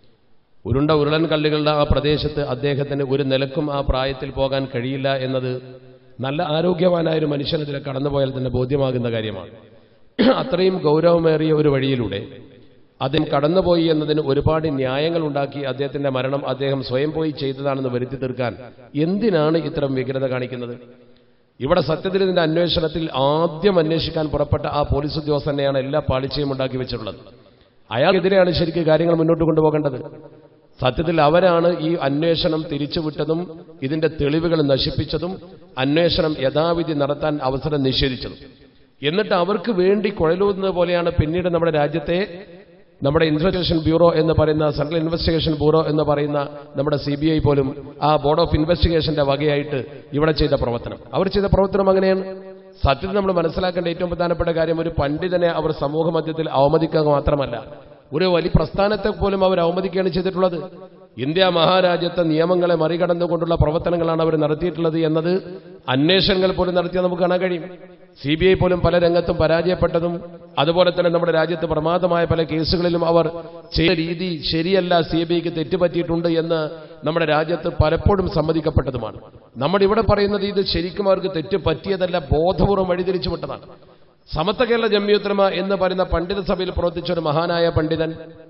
ഉരുണ്ട ഉരുളൻ കല്ലുകളുടെ ആ പ്രദേശത്ത് അദ്ദേഹത്തിന് ഒരു നിലക്കും ആ പ്രായത്തിൽ പോകാൻ കഴിയില്ല എന്നത് നല്ല ആരോഗ്യവാനായ ഒരു മനുഷ്യനെതിരെ കടന്നുപോയാൽ തന്നെ ബോധ്യമാകുന്ന കാര്യമാണ് അത്രയും ഗൗരവമേറിയ ഒരു വഴിയിലൂടെ അദ്ദേഹം കടന്നുപോയി എന്നതിന് ഒരുപാട് ന്യായങ്ങൾ ഉണ്ടാക്കി അദ്ദേഹത്തിന്റെ മരണം അദ്ദേഹം സ്വയം പോയി ചെയ്തതാണെന്ന് വരുത്തി തീർക്കാൻ എന്തിനാണ് ഇത്തരം വ്യഗ്രത കാണിക്കുന്നത് ഇവിടെ സത്യത്തിൽ ഇതിന്റെ അന്വേഷണത്തിൽ ആദ്യം അന്വേഷിക്കാൻ പുറപ്പെട്ട ആ പോലീസ് ഉദ്യോഗസ്ഥനെയാണ് എല്ലാ പാളിച്ചയും ഉണ്ടാക്കി വെച്ചിട്ടുള്ളത് അയാൾക്കെതിരെയാണ് ശരിക്കും കാര്യങ്ങൾ മുന്നോട്ട് കൊണ്ടുപോകേണ്ടത് സത്യത്തിൽ അവരാണ് ഈ അന്വേഷണം തിരിച്ചുവിട്ടതും ഇതിന്റെ തെളിവുകൾ നശിപ്പിച്ചതും അന്വേഷണം യഥാവിധി നടത്താൻ അവസരം നിഷേധിച്ചതും എന്നിട്ട് അവർക്ക് വേണ്ടി കുഴലൂതുന്നത് പോലെയാണ് പിന്നീട് നമ്മുടെ രാജ്യത്തെ നമ്മുടെ ഇൻവെസ്റ്റിഗേഷൻ ബ്യൂറോ എന്ന് പറയുന്ന സെൻട്രൽ ഇൻവെസ്റ്റിഗേഷൻ ബ്യൂറോ എന്ന് പറയുന്ന നമ്മുടെ സി ബി ഐ പോലും ആ ബോർഡ് ഓഫ് ഇൻവെസ്റ്റിഗേഷന്റെ വകയായിട്ട് ഇവിടെ ചെയ്ത പ്രവർത്തനം അവർ ചെയ്ത പ്രവർത്തനം അങ്ങനെയാണ് സത്യത്തിൽ നമ്മൾ മനസ്സിലാക്കേണ്ട ഏറ്റവും പ്രധാനപ്പെട്ട കാര്യം ഒരു പണ്ഡിതനെ അവർ സമൂഹ മധ്യത്തിൽ അവമതിക്കുക മാത്രമല്ല ഒരു വലിയ പ്രസ്ഥാനത്തെ പോലും അവർ അവമതിക്കുകയാണ് ചെയ്തിട്ടുള്ളത് ഇന്ത്യ മഹാരാജ്യത്തെ നിയമങ്ങളെ മറികടന്നുകൊണ്ടുള്ള പ്രവർത്തനങ്ങളാണ് അവർ നടത്തിയിട്ടുള്ളത് എന്നത് അന്വേഷണങ്ങൾ പോലും നടത്തിയാൽ നമുക്ക് കാണാൻ കഴിയും സി ബി ഐ പോലും പല രംഗത്തും പരാജയപ്പെട്ടതും അതുപോലെ തന്നെ നമ്മുടെ രാജ്യത്ത് പ്രമാദമായ പല കേസുകളിലും അവർ ചെയ്ത രീതി ശരിയല്ല സി ബി ഐക്ക് തെറ്റുപറ്റിയിട്ടുണ്ട് എന്ന് നമ്മുടെ രാജ്യത്ത് പലപ്പോഴും സമ്മതിക്കപ്പെട്ടതുമാണ് നമ്മുടെ ഇവിടെ പറയുന്നത് ഇത് ശരിക്കും അവർക്ക് തെറ്റ് പറ്റിയതല്ല ബോധപൂർവ്വം വഴിതിരിച്ചു വിട്ടതാണ് സമത്വ കേരള ജമ്മിയുത്തരമ എന്ന് പറയുന്ന പണ്ഡിത സഭയിൽ പ്രവർത്തിച്ച ഒരു മഹാനായ പണ്ഡിതൻ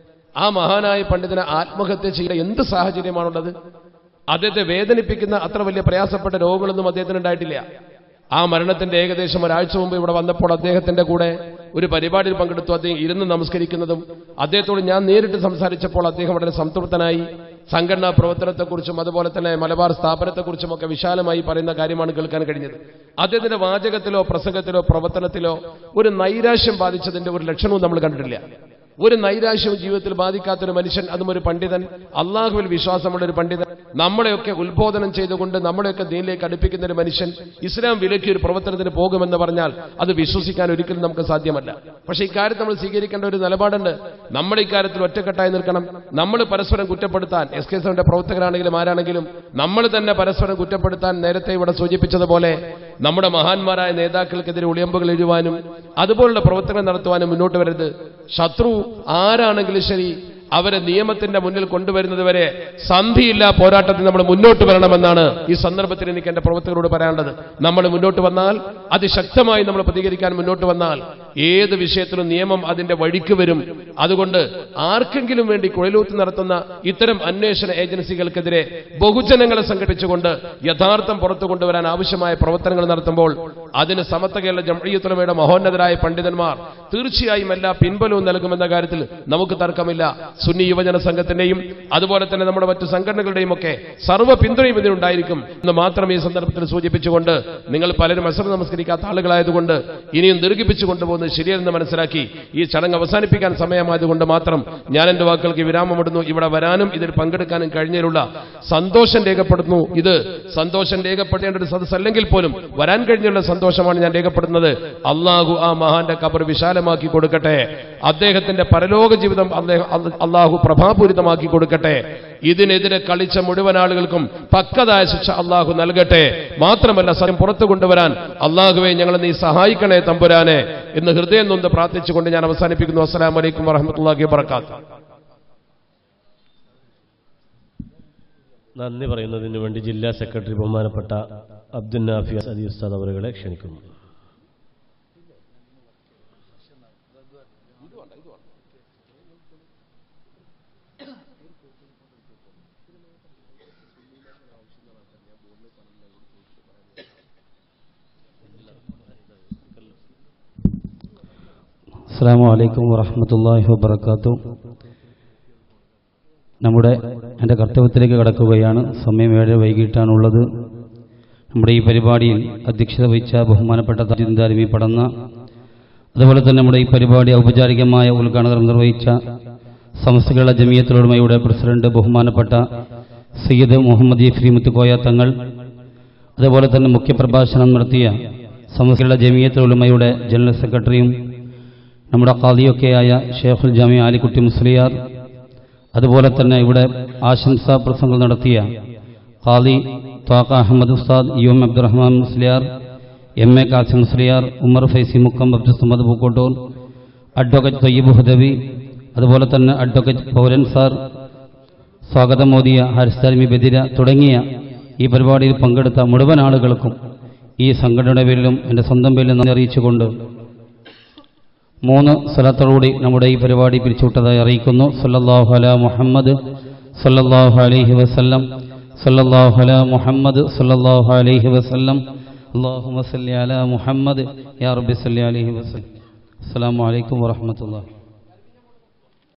ആ മഹാനായ പണ്ഡിതനെ ആത്മഹത്യ ചെയ്യുന്ന എന്ത് സാഹചര്യമാണുള്ളത് അദ്ദേഹത്തെ വേദനിപ്പിക്കുന്ന അത്ര വലിയ പ്രയാസപ്പെട്ട രോഗങ്ങളൊന്നും അദ്ദേഹത്തിന് ഉണ്ടായിട്ടില്ല ആ മരണത്തിന്റെ ഏകദേശം ഒരാഴ്ച മുമ്പ് ഇവിടെ വന്നപ്പോൾ അദ്ദേഹത്തിന്റെ കൂടെ ഒരു പരിപാടിയിൽ പങ്കെടുത്തു അദ്ദേഹം ഇരുന്ന് നമസ്കരിക്കുന്നതും അദ്ദേഹത്തോട് ഞാൻ നേരിട്ട് സംസാരിച്ചപ്പോൾ അദ്ദേഹം വളരെ സംതൃപ്തനായി സംഘടനാ പ്രവർത്തനത്തെക്കുറിച്ചും അതുപോലെ തന്നെ മലബാർ സ്ഥാപനത്തെക്കുറിച്ചും ഒക്കെ വിശാലമായി പറയുന്ന കാര്യമാണ് കേൾക്കാൻ കഴിഞ്ഞത് അദ്ദേഹത്തിന്റെ വാചകത്തിലോ പ്രസംഗത്തിലോ പ്രവർത്തനത്തിലോ ഒരു നൈരാശ്യം ബാധിച്ചതിന്റെ ഒരു ലക്ഷണവും നമ്മൾ കണ്ടിട്ടില്ല ഒരു നൈരാശ്യവും ജീവിതത്തിൽ ബാധിക്കാത്തൊരു മനുഷ്യൻ അതും ഒരു പണ്ഡിതൻ അള്ളാഹുവിൽ വിശ്വാസമുള്ള ഒരു പണ്ഡിതൻ നമ്മളെയൊക്കെ ഉത്ബോധനം ചെയ്തുകൊണ്ട് നമ്മളെയൊക്കെ ദീനിലേക്ക് അടുപ്പിക്കുന്ന ഒരു മനുഷ്യൻ ഇസ്ലാം വിലക്കിയ ഒരു പ്രവർത്തനത്തിന് പോകുമെന്ന് പറഞ്ഞാൽ അത് വിശ്വസിക്കാൻ ഒരിക്കലും നമുക്ക് സാധ്യമല്ല പക്ഷേ ഇക്കാര്യത്തിൽ നമ്മൾ സ്വീകരിക്കേണ്ട ഒരു നിലപാടുണ്ട് നമ്മൾ ഇക്കാര്യത്തിൽ ഒറ്റക്കെട്ടായി നിൽക്കണം നമ്മൾ പരസ്പരം കുറ്റപ്പെടുത്താൻ എസ് കെ എസിന്റെ പ്രവർത്തകരാണെങ്കിലും ആരാണെങ്കിലും നമ്മൾ തന്നെ പരസ്പരം കുറ്റപ്പെടുത്താൻ നേരത്തെ ഇവിടെ സൂചിപ്പിച്ചതുപോലെ നമ്മുടെ മഹാന്മാരായ നേതാക്കൾക്കെതിരെ ഉളിയമ്പുകൾ എഴുവാനും അതുപോലുള്ള പ്രവർത്തനം നടത്തുവാനും മുന്നോട്ട് വരരുത് ശത്രു ആരാണെങ്കിലും ശരി അവരെ നിയമത്തിന്റെ മുന്നിൽ കൊണ്ടുവരുന്നത് വരെ സന്ധിയില്ല പോരാട്ടത്തിൽ നമ്മൾ മുന്നോട്ട് വരണമെന്നാണ് ഈ സന്ദർഭത്തിൽ എനിക്ക് എന്റെ പ്രവർത്തകരോട് പറയാനുള്ളത് നമ്മൾ മുന്നോട്ട് വന്നാൽ അതിശക്തമായി നമ്മൾ പ്രതികരിക്കാൻ മുന്നോട്ട് വന്നാൽ ഏത് വിഷയത്തിലും നിയമം അതിന്റെ വഴിക്ക് വരും അതുകൊണ്ട് ആർക്കെങ്കിലും വേണ്ടി കുഴലൂത്ത് നടത്തുന്ന ഇത്തരം അന്വേഷണ ഏജൻസികൾക്കെതിരെ ബഹുജനങ്ങളെ സംഘടിപ്പിച്ചുകൊണ്ട് യഥാർത്ഥം പുറത്തു കൊണ്ടുവരാൻ ആവശ്യമായ പ്രവർത്തനങ്ങൾ നടത്തുമ്പോൾ അതിന് സമത്വ കേരള ജംഇയ്യത്തുലമയുടെ മഹോന്നതരായ പണ്ഡിതന്മാർ തീർച്ചയായും എല്ലാ പിൻബലവും നൽകുമെന്ന കാര്യത്തിൽ നമുക്ക് തർക്കമില്ല സുന്നി യുവജന സംഘത്തിന്റെയും അതുപോലെ തന്നെ നമ്മുടെ മറ്റു സംഘടനകളുടെയും ഒക്കെ സർവ്വ പിന്തുണയും ഇതിനുണ്ടായിരിക്കും എന്ന് മാത്രം ഈ സന്ദർഭത്തിൽ സൂചിപ്പിച്ചുകൊണ്ട് നിങ്ങൾ പലരും അസർ നമസ്കരിക്കാത്ത ആളുകളായതുകൊണ്ട് ഇനിയും ദീർഘിപ്പിച്ചു കൊണ്ടുപോകുന്ന പോകുന്നത് ശരിയെന്ന് മനസ്സിലാക്കി ഈ ചടങ്ങ് അവസാനിപ്പിക്കാൻ സമയമായതുകൊണ്ട് മാത്രം ഞാൻ എന്റെ വാക്കുകൾക്ക് വിരാമമിടുന്നു ഇവിടെ വരാനും ഇതിൽ പങ്കെടുക്കാനും കഴിഞ്ഞതിലുള്ള സന്തോഷം രേഖപ്പെടുത്തുന്നു ഇത് സന്തോഷം രേഖപ്പെടേണ്ട ഒരു സദസ്സല്ലെങ്കിൽ പോലും വരാൻ കഴിഞ്ഞുള്ള സന്തോഷമാണ് ഞാൻ രേഖപ്പെടുത്തുന്നത് അള്ളാഹു ആ മഹാന്റെ കബർ വിശാലമാക്കി കൊടുക്കട്ടെ അദ്ദേഹത്തിന്റെ പരലോക ജീവിതം അദ്ദേഹം അള്ളാഹു പ്രഭാപൂരിതമാക്കി കൊടുക്കട്ടെ ഇതിനെതിരെ കളിച്ച മുഴുവൻ ആളുകൾക്കും പക്കതായ ശിക്ഷ അള്ളാഹു നൽകട്ടെ മാത്രമല്ല സത്യം പുറത്തു കൊണ്ടുവരാൻ അള്ളാഹുവെ ഞങ്ങളെ നീ സഹായിക്കണേ തമ്പുരാനെ എന്ന് ഹൃദയം നൊന്ന് പ്രാർത്ഥിച്ചുകൊണ്ട് ഞാൻ അവസാനിപ്പിക്കുന്നു അസ്സലാം വലൈക്കും വറഹമത്തല്ലാഹി വബർക്കാത്തു നന്ദി പറയുന്നതിന് വേണ്ടി ജില്ലാ സെക്രട്ടറി ബഹുമാനപ്പെട്ട അബ്ദുൽ നാഫി അലി ഉസ്താദ് അവരുകളെ ക്ഷണിക്കുന്നു അസ്സാം വലൈക്കും വറഹമത്തല്ലാഹി വബർക്കാത്തു നമ്മുടെ എൻ്റെ കർത്തവ്യത്തിലേക്ക് കടക്കുകയാണ് സമയം ഏഴ് വൈകിട്ടാണുള്ളത് നമ്മുടെ ഈ പരിപാടിയിൽ അധ്യക്ഷത വഹിച്ച ബഹുമാനപ്പെട്ട താജിന്ദാരിമി പടന്ന അതുപോലെ തന്നെ നമ്മുടെ ഈ പരിപാടി ഔപചാരികമായ ഉദ്ഘാടനം നിർവഹിച്ച സമസ്തകളുടെ ജമിയത്തുലമയുടെ പ്രസിഡന്റ് ബഹുമാനപ്പെട്ട സയ്യിദ് മുഹമ്മദ് ജഫ്രി മുത്തുക്കോയ തങ്ങൾ അതുപോലെ തന്നെ മുഖ്യപ്രഭാഷണം നടത്തിയ സമസ്തകളുടെ ജമിയത്തുലമയുടെ ജനറൽ സെക്രട്ടറിയും നമ്മുടെ ഖാദിയൊക്കെയായ ഷേഖുൽ ജാമി ആലിക്കുട്ടി മുസ്ലിയാർ അതുപോലെ തന്നെ ഇവിടെ ആശംസാ പ്രസംഗം നടത്തിയ ഖാദി ത്വാഖ അഹമ്മദ് ഉസ്താദ് U M Abdurahman Musliyar M A Kasim Musliyar Umar Faizy Mukkam Abdul Samad Pookkottur advocate Thoyyib Hudawi അതുപോലെ തന്നെ അഡ്വക്കേറ്റ് പൗരൻ സാർ സ്വാഗതം മോദിയ ഹരിസ്താലിമി ബദിര തുടങ്ങിയ ഈ പരിപാടിയിൽ പങ്കെടുത്ത മുഴുവൻ ആളുകൾക്കും ഈ സംഘടനയുടെ പേരിലും എൻ്റെ സ്വന്തം പേരിലും നന്ദി അറിയിച്ചുകൊണ്ട് മൂന്ന് സ്ഥലത്തോടുകൂടി നമ്മുടെ ഈ പരിപാടി പിരിച്ചുവിട്ടതായി അറിയിക്കുന്നു സല്ലല്ലാഹു അല മുഹമ്മദ് സല്ലല്ലാഹു അലൈഹി വസല്ലം സല്ലല്ലാഹു അല മുഹമ്മദ് സല്ലല്ലാഹു അലൈഹി വസല്ലം അല്ലാഹുമ്മ സല്ലി അല മുഹമ്മദ് യാ റബ്ബി സല്ലി അലൈഹി വസല്ലം അസ്സലാമു അലൈക്കും വറഹ്മത്തുള്ളാഹി